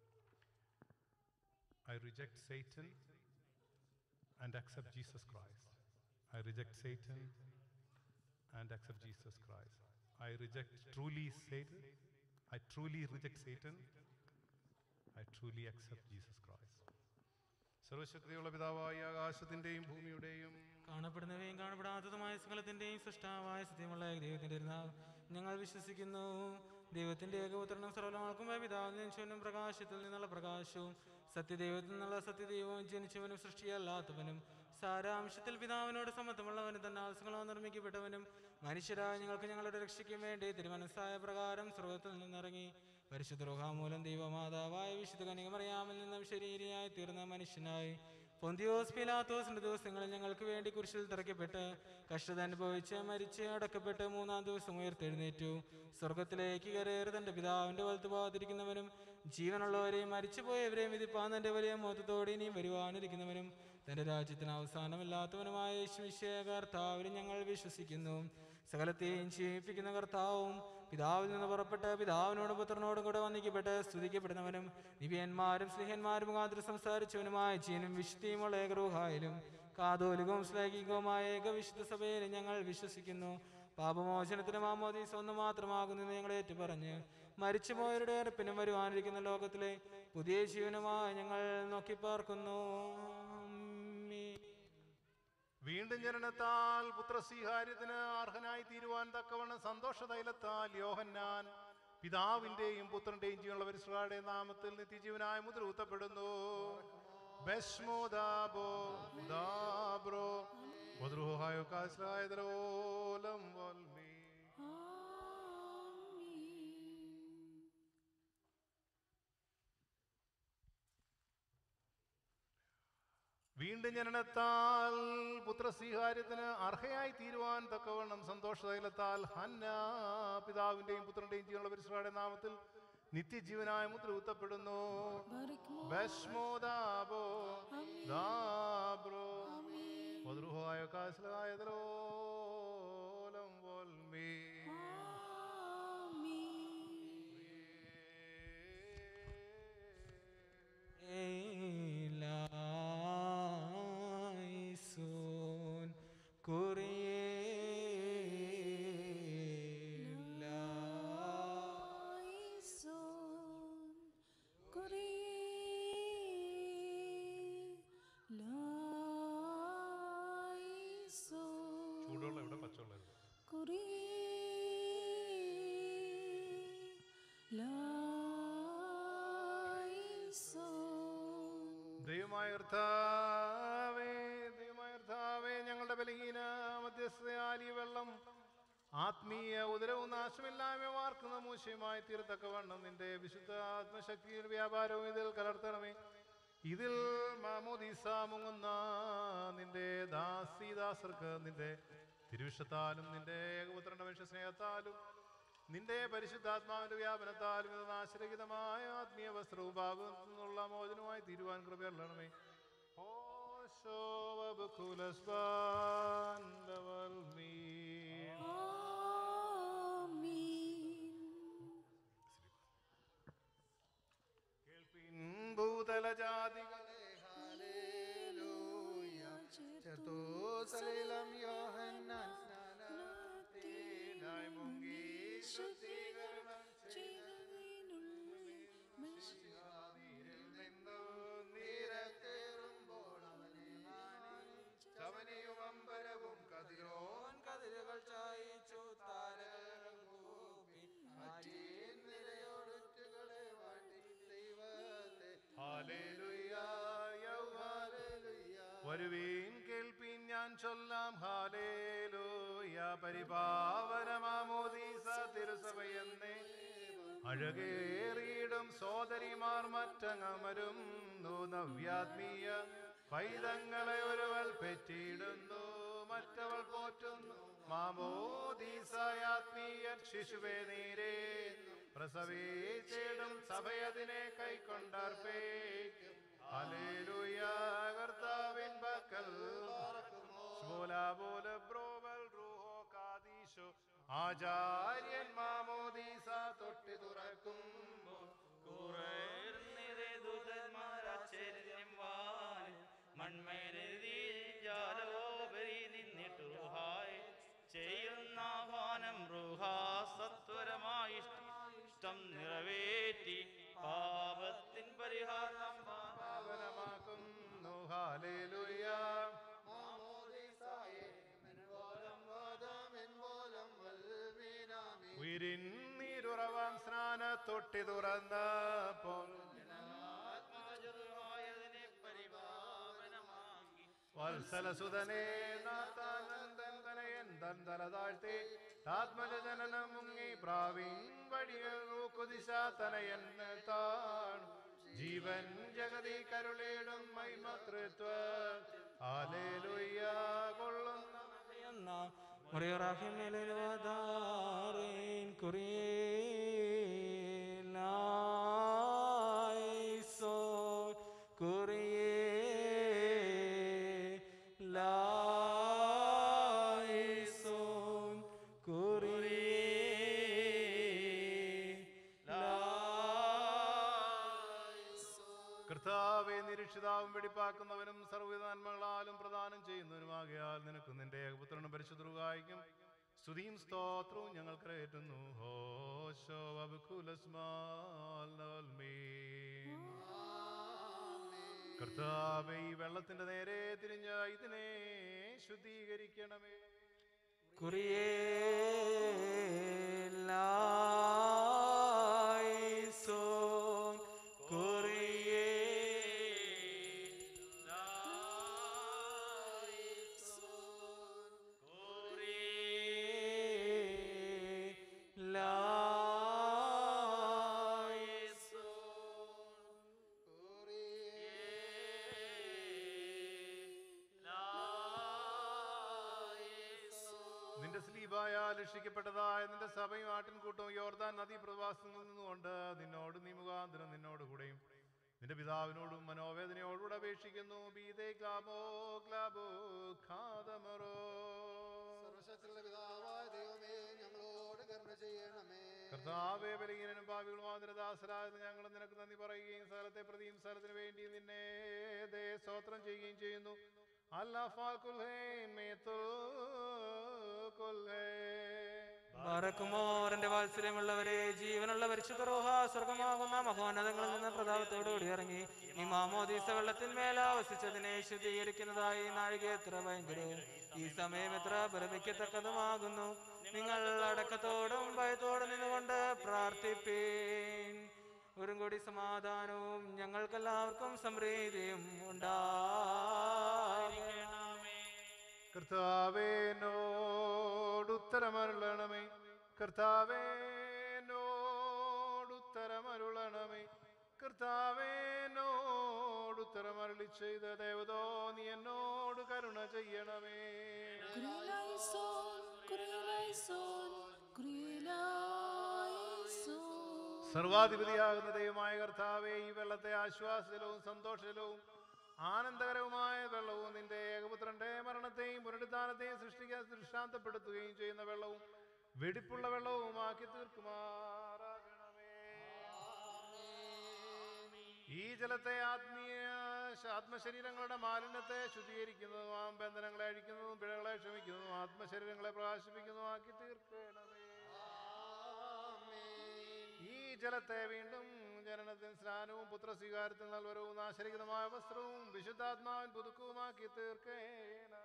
I reject Satan and accept Jesus Christ. I reject Satan and accept Jesus Christ. I reject truly Satan. I truly reject Satan. I truly accept Jesus Christ. സർവശക്തിയുള്ള പിതാവായ ആകാശത്തിന്റെയും ഭൂമിയുടെയും കാണപ്പെടുന്നവയും കാണപ്പെടാത്തതുമായ സകലത്തിന്റെയും സൃഷ്ടാവായ സത്യമുള്ള ദൈവത്തിന്റെ നാവ് ഞങ്ങൾ വിശ്വസിക്കുന്നു ദൈവത്തിന്റെ ഏകപുത്രനും സർവ്വലോകങ്ങൾക്കും പിതാവിൽ ജനിച്ചവനും പ്രകാശത്തിൽ നിന്നുള്ള പ്രകാശവും സത്യദൈവത്തിൽ നിന്നുള്ള സത്യദൈവവും ജനിച്ചവനും സൃഷ്ടിയല്ലാത്തവനും സാരാംശത്തിൽ പിതാവിനോട് സമത്വമുള്ളവനും തന്നെ ആവശ്യങ്ങളോ നിർമ്മിക്കപ്പെട്ടവനും മനുഷ്യരായ ഞങ്ങൾക്ക് ഞങ്ങളുടെ രക്ഷയ്ക്കും വേണ്ടി തിരുമനസ്സായ പ്രകാരം സ്രോതത്തിൽ നിന്നിറങ്ങി പരിശുദ്ധ മൂലം ദൈവമാതാവായ വിശുദ്ധ കനികമറിയാമിൽ നിന്നും ശരീരയായി തീർന്ന മനുഷ്യനായി പൊന്തിയോസ് പിലാത്തോസിന്റെ ദിവസങ്ങളിൽ ഞങ്ങൾക്ക് വേണ്ടി കുരിശിൽ തറയ്ക്കപ്പെട്ട് കഷ്ടത അനുഭവിച്ച് മരിച്ച് അടക്കപ്പെട്ട് മൂന്നാം ദിവസം ഉയർത്തെഴുന്നേറ്റു സ്വർഗത്തിലേക്ക് കയറിയേറി തന്റെ പിതാവിന്റെ വലത്ത് പോകാതിരിക്കുന്നവനും ജീവനുള്ളവരെയും മരിച്ചുപോയവരെയും വിധിപ്പാൻ തന്റെ വലിയ മോത്തത്തോടെ ഇനിയും വരുവാനിരിക്കുന്നവനും തന്റെ രാജ്യത്തിന് അവസാനമില്ലാത്തവനുമായ യേശുവിശേഖ കർത്താവിൽ ഞങ്ങൾ വിശ്വസിക്കുന്നു സകലത്തെയും ജീവിപ്പിക്കുന്ന കർത്താവും പിതാവിൽ നിന്ന് പുറപ്പെട്ട് പിതാവിനോടും പുത്രനോടും കൂടെ വന്ദിക്കപ്പെട്ട് സ്തുതിക്കപ്പെടുന്നവനും നിവ്യന്മാരും സ്നേഹന്മാരും മുഖാന്തരം സംസാരിച്ചവനുമായ ജീനും വിശുദ്ധിയുമുള്ള ഏകറൂഹായാലും കാതോലികവും ശ്ലൈകികവുമായ ഏകവിശുദ്ധ സഭയിൽ ഞങ്ങൾ വിശ്വസിക്കുന്നു പാപമോചനത്തിന് മാമോദീസ് ഒന്ന് മാത്രമാകുന്നു ഞങ്ങൾ ഏറ്റുപറഞ്ഞ് മരിച്ചുപോയവരുടെ അർപ്പിനും വരുവാനിരിക്കുന്ന ലോകത്തിലെ പുതിയ ജീവനുമായി ഞങ്ങൾ നോക്കിപ്പാർക്കുന്നു വീണ്ടും ജനനത്താൽ പുത്രസ്വീകാര്യത്തിന് അർഹനായി തീരുവാൻ തക്കവണ്ണം സന്തോഷ തൈലത്താൽ യോഹന്നാൻ പിതാവിന്റെയും പുത്രന്റെയും ജീവനുള്ള പരിശ്രയുടെ നാമത്തിൽ നിത്യജീവനായി മുദ്രൂത്തപ്പെടുന്നു ബെസ്മോദാബോ ദാബ്രോ മധുരൂഹായോ കാശ്രായതരോലം വൽമി വീണ്ടും ജനനത്താൽ പുത്രസ്വീകാര്യത്തിന് അർഹയായി തീരുവാൻ തക്കവണ്ണം സന്തോഷതൈലത്താൽ ഹന്ന പിതാവിന്റെയും പുത്രന്റെയും ജീവനുള്ള പരിശ്രമയുടെ നാമത്തിൽ നിത്യജീവനായ മുദ്ര ഉത്തപ്പെടുന്നു ബശ്മോദാബോ ദാബ്രോ മധുരൂഹായ കാശ്ലായതരോലം വൽമീ Eleison ചൂടുള്ള ഇവിടെ പച്ചവെള്ളം ദൈവമായ കർത്താവേ ദൈവമായ കർത്താവേ ഞങ്ങളുടെ ബലഹീന മധ്യസ്ഥയാൽ ഈ വെള്ളം ആത്മീയ ഉദരവും നാശമില്ലായ്മ വാർക്കുന്ന മൂശയുമായി തീരത്തക്കവണ്ണം നിന്റെ വിശുദ്ധ ആത്മശക്തിയിൽ വ്യാപാരവും ഇതിൽ കലർത്തണമേ ഇതിൽ മാമോദീസ മുങ്ങുന്ന നിന്റെ ദാസീദാസർക്ക് നിന്റെ തിരുവിഷത്താലും നിന്റെ ഏകപുത്രന്റെ മനുഷ്യ സ്നേഹത്താലും നിന്റെ പരിശുദ്ധാത്മാവിന്റെ വ്യാപനത്താലും ഇത് നാശരഹിതമായ ആത്മീയ വസ്ത്രവും ഭാഗത്തു നിന്നുള്ള മോചനമായി തീരുവാൻ കൃപയരണമേ ഭൂതല ജാതികളെ ചേർത്തോ സലിലം യോഹന്നാൻ സ്നാനത്തിനായി മുങ്ങി ശുദ്ധീകരണം ചവനിയും അമ്പരവും കതിരോൻ കതിരുകൾ ചായിച്ചു താരകൾ കൂപ്പി മാറ്റിൻ നിലയോടുറ്റുകളെ വാട്ടി ദൈവത്തെ ഹാലേലുയ്യ, യൗഹാലേലുയ്യ. വരുവീൻ കേൾപ്പീൻ ഞാൻ ചൊല്ലാം ഹാലേലൂയ പരിപാവനമാമോദീസ തിരുസഭയെന്നേ അഴകേറിയിടും സോദരിമാർ മറ്റങ്ങമരും നവ്യാത്മീയ പൈതങ്ങളെ ഒരുവൾ പെറ്റിടുന്നു മറ്റവൾ പോറ്റുന്നു മാമോദീസായാത്മീയ ശിശുവേ നീരേ പ്രസവിച്ചിടും സഭയതിനെ കൈക്കൊണ്ടർപ്പേക്കും ഹല്ലേലൂയ കർത്താവിൻ പക്കൽ ശോലാബോല ബ്രോവൽ റൂഹോ കാദീശോ ആചാര്യൻ മാമോദീസ തൊട്ടി തുറക്കുമ്പോൾ മൺമേലെഴുതി ജാലോപരി നിന്നിട്ടു ഹായ് ചെയ്യുന്ന ആഹ്വാനം റുഹാ സത്വരമായി ഇഷ്ടം നിറവേറ്റി പാപത്തിൻ പരിഹാരം പാവനമാക്കുന്നു ഹാലേലൂയ ഉയിരിൻ നീരുറവാൻ സ്നാന തൊട്ടി തുറന്നപ്പോൾ വത്സലസുതനേ നാഥാനന്ദൻ തനയൻ തൻ തല താഴ്ത്തി ആത്മജനനം മുങ്ങി പ്രാവിൻ വഴികൾ കുതിശ തനയൻ താണു ജീവൻ ജഗതി കരുളേടും മൈമതൃത്വ ആലേലുയ്യ കൊള്ളുന്ന Moriarafim Kurielaison Kurielaison കർത്താവെ നിരീക്ഷിതാവും വെടിപ്പാക്കുന്നവനും സർവ്വവിധ നന്മകളാലും പ്രദാനം ചെയ്യുന്നവനുമാകിയാൽ നിനക്ക് നിന്റെ ഏകപുത്രനും പരിശുദ്ധരുകായിക്കും സ്തുതിയും സ്തോത്രവും ഞങ്ങൾ കരയേറ്റുന്നു ഹോശോ അബുക്കുലസ്മാൽ നൽമീൻ. കർത്താവെ ഈ വെള്ളത്തിന്റെ നേരെ തിരിഞ്ഞ ഇതിനെ ശുദ്ധീകരിക്കണമേ Kurielaison നിന്റെ സ്ലീബായാൽ രക്ഷിക്കപ്പെട്ടതായ നിന്റെ സഭയും ആട്ടിൻകൂട്ടവും യോർദാൻ നദീ പ്രവാസങ്ങളിൽ നിന്നുകൊണ്ട് നിന്നോട് നീ മുഖാന്തരം നിന്നോട് കൂടെയും നിന്റെ പിതാവിനോടും മനോവേദനയോടുകൂടെ അപേക്ഷിക്കുന്നു ബീതേ ക്ലാബോ ക്ലാബോ ഖാദമറോ സർവശക്തിയുള്ള പിതാവായ ദൈവമേ ഞങ്ങളോട് കരുണ ചെയ്യണമേ കർത്താവേ ബലഹീനനും പാപികളും ആദരദാസരായത് ഞങ്ങൾ നിനക്ക് നന്ദി പറയുകയും സ്ഥലത്തെ പ്രതിയും സ്ഥലത്തിന് വേണ്ടി നിന്നെ ദേ സ്തോത്രം ചെയ്യുകയും ചെയ്യുന്നു അല്ലാഫാൽ കുൽഹൈൻ മേത്തോ കുൽഹൈൻ ബാറക്കുമോറിന്റെ വാത്സല്യമുള്ളവരെ ജീവനുള്ള പരിശുദ്ധ റോഹ സ്വർഗമാകുന്ന മഹോന്നതങ്ങളിൽ നിന്ന് പ്രതാപത്തോടുകൂടി ഇറങ്ങി ഈ മാമോദീസ വെള്ളത്തിന്മേൽ ആവസിച്ചതിനെ ശുദ്ധീകരിക്കുന്നതായി നാഴിക എത്ര ഭയങ്കരവും ഈ സമയം എത്ര ഭരമിക്കത്തക്കതുമാകുന്നു നിങ്ങൾ അടക്കത്തോടും ഭയത്തോടും നിന്നുകൊണ്ട് പ്രാർത്ഥിപ്പീൻ ഒരു കൂടി സമാധാനവും ഞങ്ങൾക്കെല്ലാവർക്കും സമൃദ്ധിയും ഉണ്ടായിരിക്കണമേ കർത്താവേനോടുത്തരമരുളണമേ കർത്താവേനോടുത്തരമരുളണമേ കർത്താവേനോടുത്തരമരുളി ചെയ്ത ദേവതോ നീ എന്നോട് കരുണ ചെയ്യണമേ സർവാധിപതിയാകുന്ന ദൈവമായ കർത്താവേ ഈ വെള്ളത്തെ ആശ്വാസജലവും സന്തോഷജലവും ആനന്ദകരവുമായ വെള്ളവും നിന്റെ ഏകപുത്രന്റെ മരണത്തെയും പുനരുദ്ധാനത്തെയും സൃഷ്ടിക്കാൻ ദൃഷ്ടാന്തപ്പെടുത്തുകയും ചെയ്യുന്ന വെള്ളവും വെടിപ്പുള്ള വെള്ളവുമാക്കി തീർക്കുമാറാകണമേ ഈ ജലത്തെ ആത്മീയ ആത്മശരീരങ്ങളുടെ മാലിന്യത്തെ ശുദ്ധീകരിക്കുന്നതും ബന്ധനങ്ങളെ അഴിക്കുന്നതും പിഴകളെ ക്ഷമിക്കുന്നതും ആത്മശരീരങ്ങളെ പ്രകാശിപ്പിക്കുന്നതുമാക്കി തീർക്കണമേ ഈ ജലത്തെ വീണ്ടും ജനനത്തിന് സ്നാനവും പുത്രസ്വീകാരത്തിന് നൽവരവും നാശരികതമായ വസ്ത്രവും വിശുദ്ധാത്മാവിൻ പുതുക്കവുമാക്കി തീർക്കേണമേ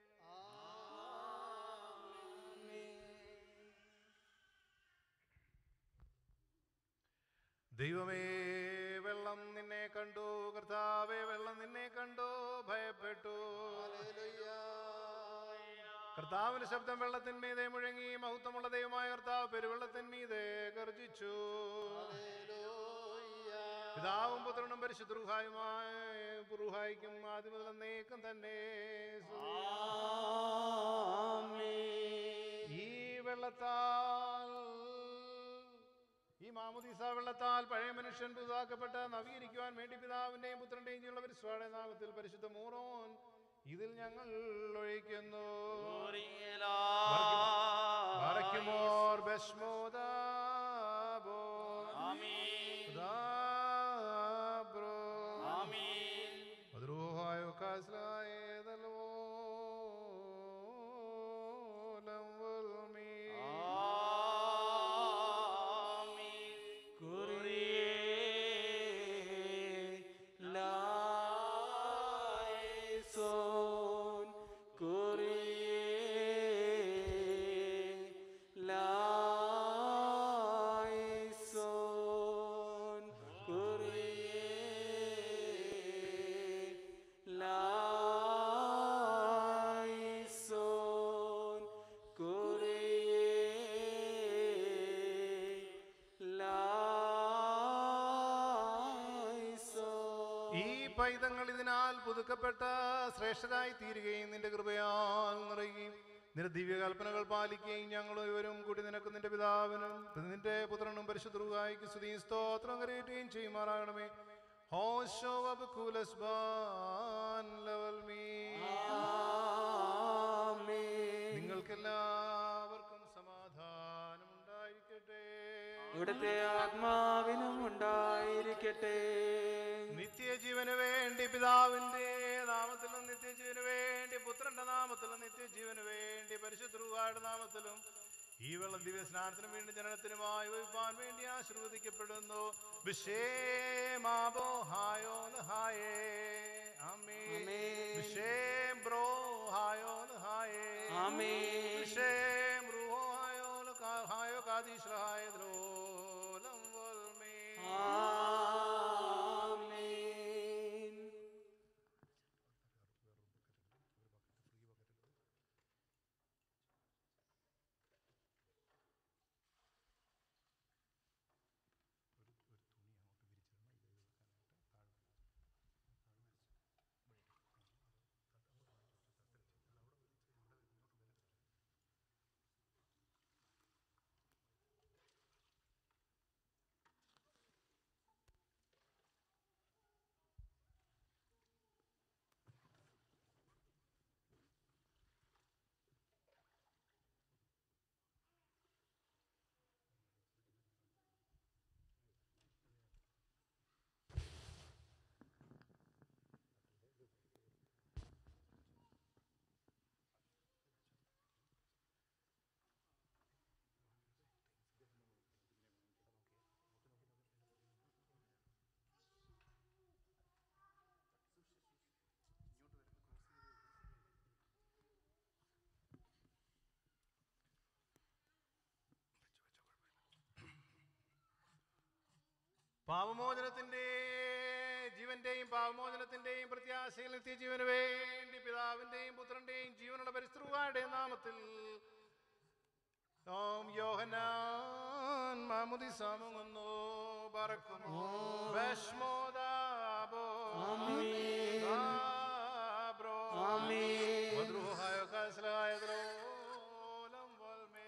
ദൈവമേ വെള്ളം നിന്നെ കണ്ടു കർത്താവേ വെള്ളം നിന്നെ കണ്ടു ഭയപ്പെട്ടു കർത്താവിന്റെ ശബ്ദം വെള്ളത്തിന്മീതെ മുഴങ്ങി മഹത്വമുള്ള ദൈവമായ കർത്താവ് പെരുവെള്ളത്തിന്മീതെ ഗർജിച്ചു പിതാവും പുത്രനും പരിശുദ്ധ പുറുഹായിക്കും ആദ്യം മുതൽ എന്നേക്കും തന്നെ ഈ വെള്ളത്താൽ ഈ മാമുദീസ വെള്ളത്താൽ പഴയ മനുഷ്യൻ പുതുതാക്കപ്പെട്ട് നവീകരിക്കുവാൻ വേണ്ടി പിതാവിന്റെയും പുത്രന്റെയും ജീവനുള്ള പരിശുദ്ധ നാമത്തിൽ പരിശുദ്ധ മൂറോൻ ഇതിൽ ഞങ്ങൾ ഒഴിക്കുന്നു വരയ്ക്കുമോർ ബശ്മോദാബോ ദാബ്രോ മധുരോഹായോ കാസ്ലായേതലോ ലംവൽമീ Laison, Kyrie പൈതങ്ങൾ ഇതിനാൽ പുതുക്കപ്പെട്ട ശ്രേഷ്ഠരായി തീരുകയും നിന്റെ കൃപയാൽ നിറയുകയും നിന്റെ ദിവ്യകൽപ്പനകൾ പാലിക്കുകയും ഞങ്ങളും ഇവരും കൂടി നിനക്ക് നിന്റെ പിതാവിനും നിന്റെ പുത്രനും പരിശുദ്ധറുകായിക്ക് സ്തുതിയും സ്തോത്രം കരയുകയും ചെയ്യുമാറാകണമേ ഹോശോ വബുക്കുലസ്ബാൻ ലവൽ മീ നിങ്ങൾക്കെല്ലാവർക്കും സമാധാനം ഉണ്ടായിരിക്കട്ടെ ഇവിടുത്തെ ആത്മാവിനും ഉണ്ടായിരിക്കട്ടെ നിത്യജീവന് വേണ്ടി പിതാവിന്റെ നാമത്തിലും നിത്യജീവന് വേണ്ടി പുത്രന്റെ നാമത്തിലും നിത്യജീവന് വേണ്ടി പരിശുദ്ധരുടെ നാമത്തിലും ഈ വെള്ളം ദിവ്യ സ്നാനത്തിനും വീണ്ടും ജനനത്തിനുമായി വഹിപ്പാൻ വേണ്ടി ആശീർവദിക്കപ്പെടുന്നു വിഷേമാബോ ഹായോ ഹായേ ആമേൻ വിഷേം ബ്രോ ഹായോ ഹായേ ആമേൻ. വിഷേം റുഹോ ഹായോ ഹായോ കാദീശ്വരായ ദ്രോലം വൽമേ ആമേൻ പാപമോചനത്തിന്റെ ജീവന്റെയും പാപമോചനത്തിന്റെയും പ്രത്യാശയിൽ നിത്യജീവന് വേണ്ടി പിതാവിന്റെയും പുത്രന്റെയും ജീവനുള്ള പരിസ്ഥിതിയുടെ നാമത്തിൽ ഓം യോഹനാൻ മാമുദി സാമുങ്ങുന്നു പറക്കുന്നു ഭസ്മോദാബോ ദാബ്രോ മദ്രുഹായോ കാസ്ലായ ദ്രോലം വൽമേ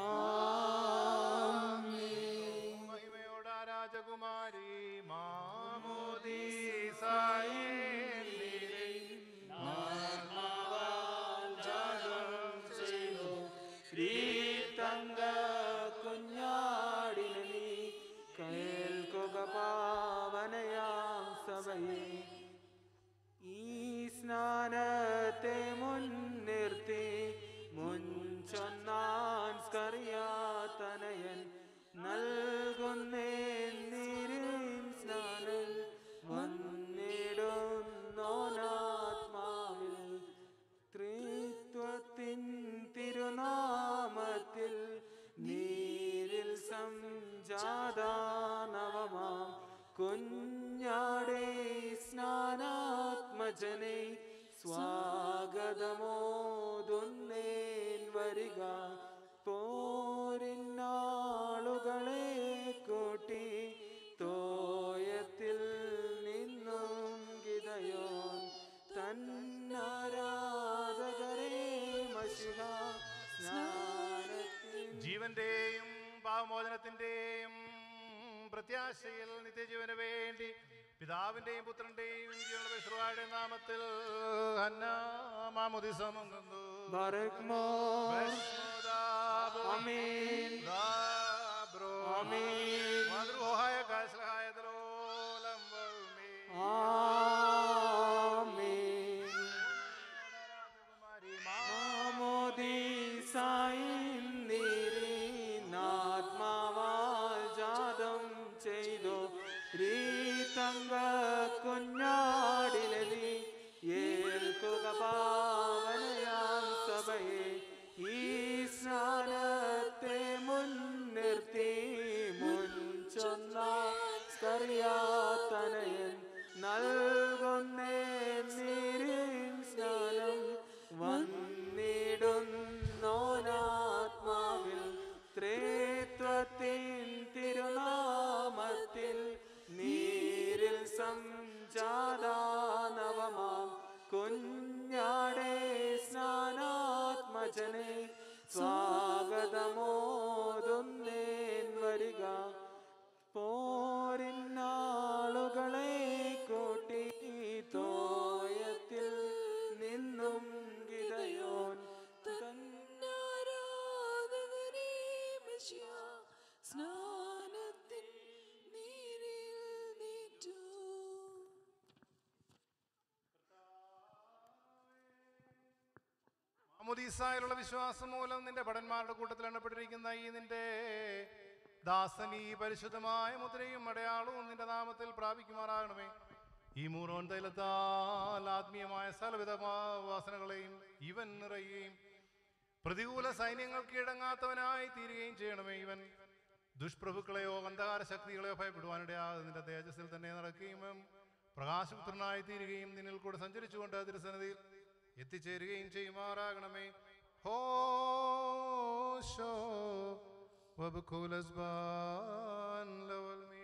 മഹിമയോടാ രാജകുമാരി മാമോദി തങ്ക കുഞ്ഞാടിന് നീ കേൾക്കുക പാവനയാം സഭയെ ഈ സ്നാനത്തെ മുൻനിർത്തി മുൻചൊന്നാൻ സ്കറിയാതനയൻ നൽകുന്നേന്നിരിൻ സ്നാനം വന്നിടുന്നോനാത്മാവിൽ ത്രിത്വത്തിൻ തിരുനാമത്തിൽ നീരിൽ സംജാതാനവമാം കുഞ്ഞാടേ സ്നാനാത്മജനെ സ്വാഗതമോതുന്നേൻ വരിക പോരിന്നാളുകളെ കൂട്ടി തോയത്തിൽ നിന്നും ഗിതയോൻ തന്നാരാധകരെ മഷിഹ സ്നാനത്തിൽ ജീവന്റെയും പാവമോചനത്തിന്റെയും പ്രത്യാശയിൽ നിത്യജീവന് വേണ്ടി പിതാവിന്റെയും പുത്രന്റെയും ജീവനുള്ള വിശ്രുവായുടെ നാമത്തിൽ മാമുദി സമങ്ങുന്നു ബറക്മോ ആമീൻ ആമീൻ മാതൃഹായ കാശ്ലഹായ ദ്രോലം വൽമേ ആമീൻ മാമോദീസായിൻ നീരിനാത്മാവാൽ ജാതം ചെയ്തു രീതങ്ക കുഞ്ഞാടിലി ഏൽക്കുക പാവനയാം സഭയെ ഈ മാമുദീസായിലുള്ള വിശ്വാസം മൂലം നിന്റെ ഭടന്മാരുടെ കൂട്ടത്തിൽ എണ്ണപ്പെട്ടിരിക്കുന്ന ഈ നിന്റെ ദാസൻ ഈ പരിശുദ്ധമായ മുദ്രയും അടയാളവും നിന്റെ നാമത്തിൽ പ്രാപിക്കുമാറാകണമേ ഈ മൂറോൻ തൈലത്താൽ ആത്മീയമായ സകലവിധ വാസനകളെയും ഇവൻ നിറയുകയും പ്രതികൂല സൈന്യങ്ങൾ കീഴടങ്ങാത്തവനായി തീരുകയും ചെയ്യണമേ ഇവൻ ദുഷ്പ്രഭുക്കളെയോ അന്ധകാര ശക്തികളെയോ ഭയപ്പെടുവാനിടയാതെ നിന്റെ തേജസ്സിൽ തന്നെ നടക്കുകയും പ്രകാശപുത്രനായി തീരുകയും നിന്നിൽ കൂടെ സഞ്ചരിച്ചുകൊണ്ട് തിരുസന്നിധിയിൽ എത്തിച്ചേരുകയും ചെയ്യുമാറാകണമേ ഹോശോ വബുക്കുലസ്ബാൻ ലവൽ മീ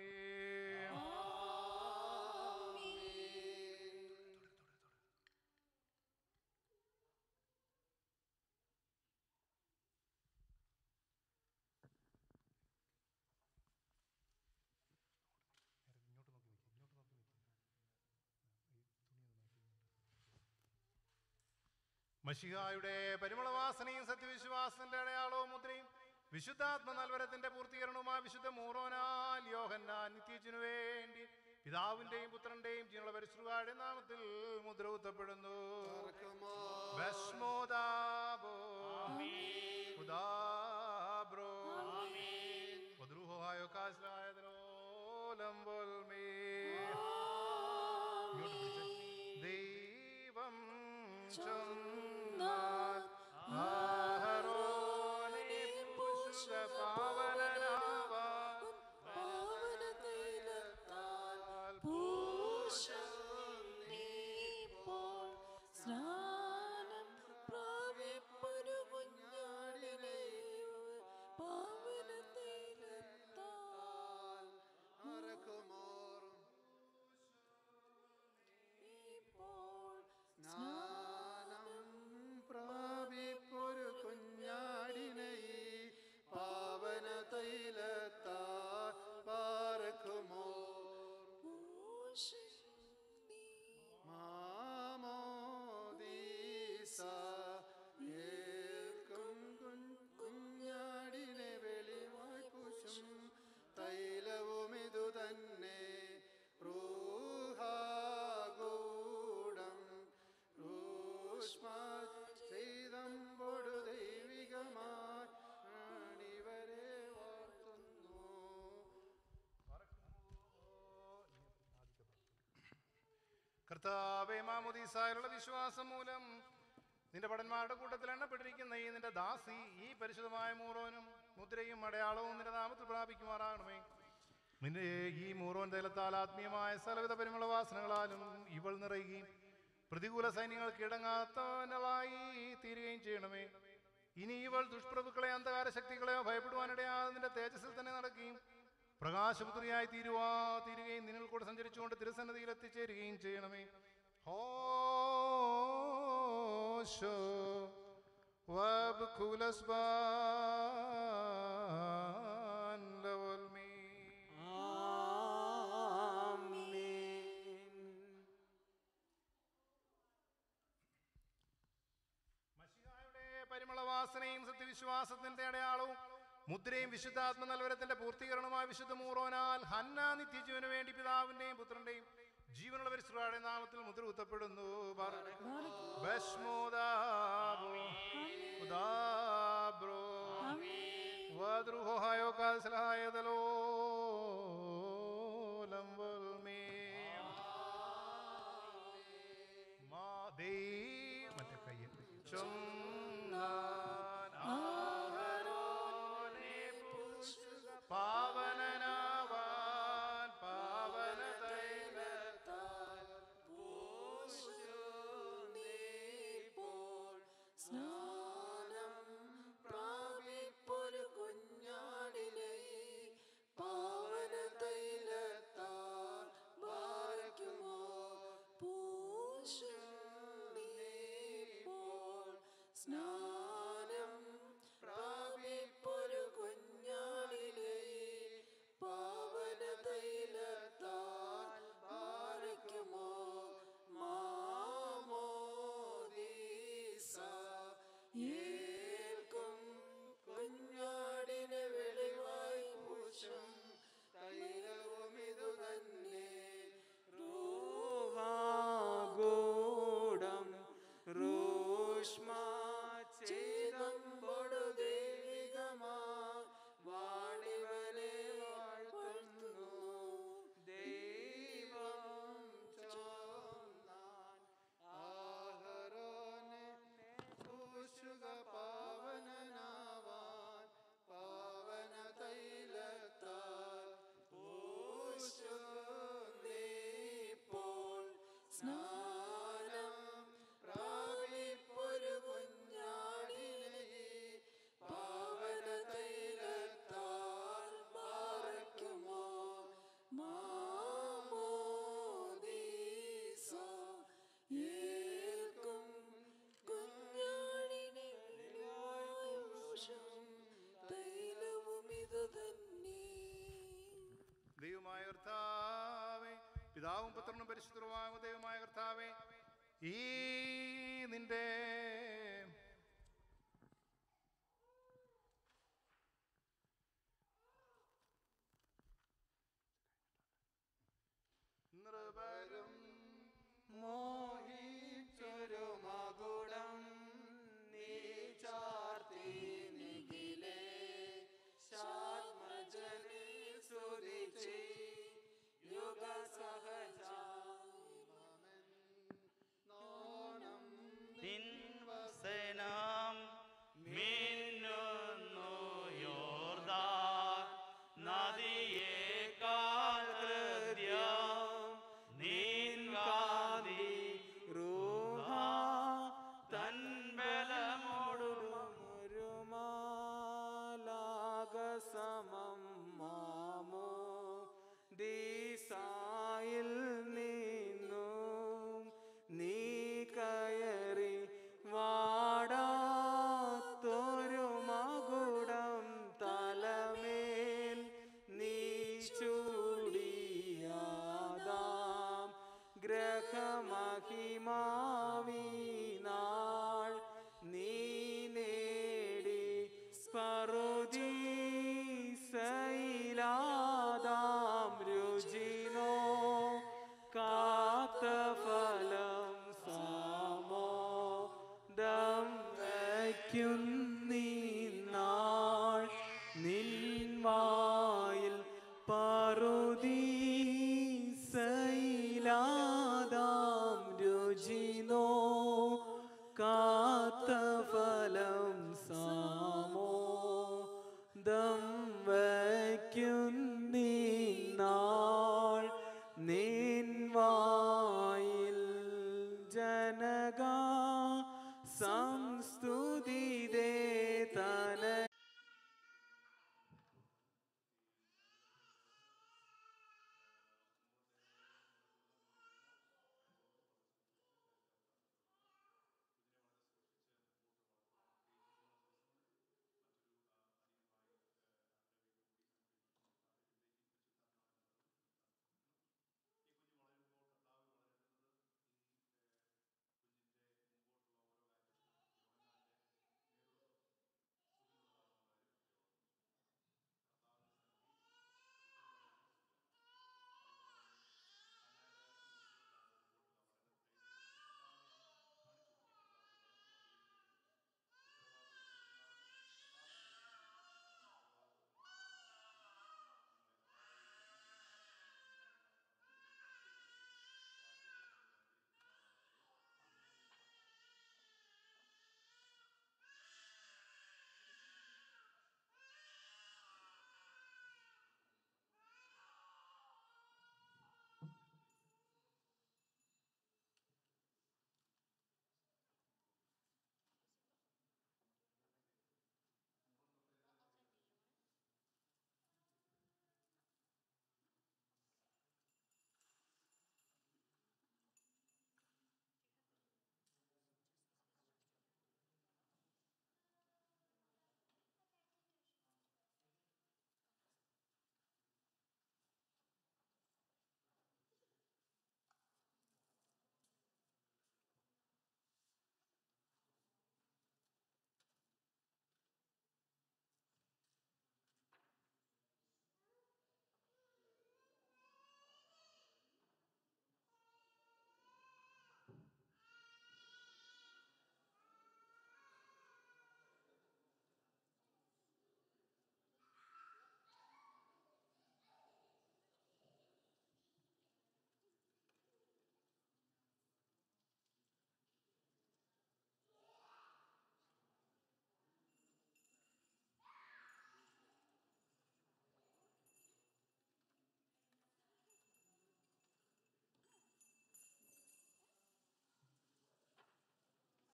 മഷിഹായുടെ പരിമളവാസനയും സത്യവിശ്വാസത്തിന്റെ അടയാളവും മുദ്രയും വിശുദ്ധാത്മ നൽവരത്തിന്റെ പൂർത്തീകരണവുമായ വിശുദ്ധ മൂറോനാൽ യോഹന്നാൻ നിത്യത്തിനു വേണ്ടി പിതാവിന്റെയും പുത്രന്റെയും ജീവനുള്ള പരിശുദ്ധായുടെ നാമത്തിൽ മുദ്ര കുത്തപ്പെടുന്നു ഭസ്മോദാബോ ഉദാബ്രോ വദ്രുഹോഹായോ കാശ്ലായതനോലം വോൽമേ ഇങ്ങോട്ട് പിടിച്ചേ. ദൈവം ചൊന്നാൽ ആഹരോനെ പുരുഷ പാവനനാവാൻ സ്നാനം പ്രാപിപ്പൊരു കുഞ്ഞാടിനെ പാവനത്തിലെത്താൻ ഇപ്പോൾ സ്നാനം പ്രാപിപ്പൊരു കുഞ്ഞാടിനെ പാവന തൈലത്താ പാർക്കുമോ മാമോദീസ ഏൽക്കും കുഞ്ഞ് കുഞ്ഞാടിനെ വെളിവായി പുഷും തൈലവും ഇതു തന്നെ റൂഹാഗൂഢം റൂഷ്മ ചെയ്തമ്പൊടു ദൈവികമായി അണിവരെ വാർത്തുന്നു കർത്താവേ മാമുദീസായുള്ള വിശ്വാസം മൂലം നിന്റെ ഭടന്മാരുടെ കൂട്ടത്തിൽ എണ്ണപ്പെട്ടിരിക്കുന്ന ഈ നിന്റെ ദാസി ഈ പരിശുദ്ധമായ മൂറോനും മുദ്രയും അടയാളവും നിന്റെ നാമത്തിൽ പ്രാപിക്കുമാറാകണമേ നിന്റെ ഈ മൂറോൻ തൈലത്താൽ ആത്മീയമായ സകലവിധ പരിമള വാസനകളാലും ഇവൾ നിറയുകയും പ്രതികൂല സൈന്യങ്ങൾ കീഴടങ്ങാത്തവനായി തീരുകയും ചെയ്യണമേ ഇനി ഇവൾ ദുഷ്പ്രഭുക്കളെ അന്ധകാര ശക്തികളെയോ ഭയപ്പെടുവാനിടയാതെ നിന്റെ തേജസ്സിൽ തന്നെ നടക്കുകയും പ്രകാശപുത്രിയായി തീരുവാ തീരുകയും നിന്നിൽ കൂടെ സഞ്ചരിച്ചുകൊണ്ട് തിരുസന്നതിയിൽ എത്തിച്ചേരുകയും ചെയ്യണമേ ഹോശോ വബ്കുലസ്ബാൻ ലവൽമീ മഷിഹായുടെ പരിമളവാസനയും സത്യവിശ്വാസത്തിന്റെ അടയാളവും മുദ്രയും വിശുദ്ധാത്മ നൽവരത്തിന്റെ പൂർത്തീകരണമായ വിശുദ്ധ മൂറോനാൽ ഹന്ന നിത്യജീവന് വേണ്ടി പിതാവിന്റെയും പുത്രന്റെയും ജീവനുള്ള പരിശ്രയുടെ നാമത്തിൽ മുദ്ര കുത്തപ്പെടുന്നു ഭസ്മോദാബോ ഉദാബ്രോ വദ്രുഹോഹായോ കാൽസലായതലോലം വൽമേ മാ ദൈ മറ്റേ കയ്യ് ചൊന്നാൻ ആഹരോനെ പുഷ്ക പാവനനാവാൻ പാവന തൈലത്താൽ സ്നാനം പ്രാപിപ്പൊരു കുഞ്ഞാടിനെ പാ പിതാവും പുത്രനും പരിശുദ്ധവുമായ ദൈവമായ കർത്താവേ ഈ നിന്റെ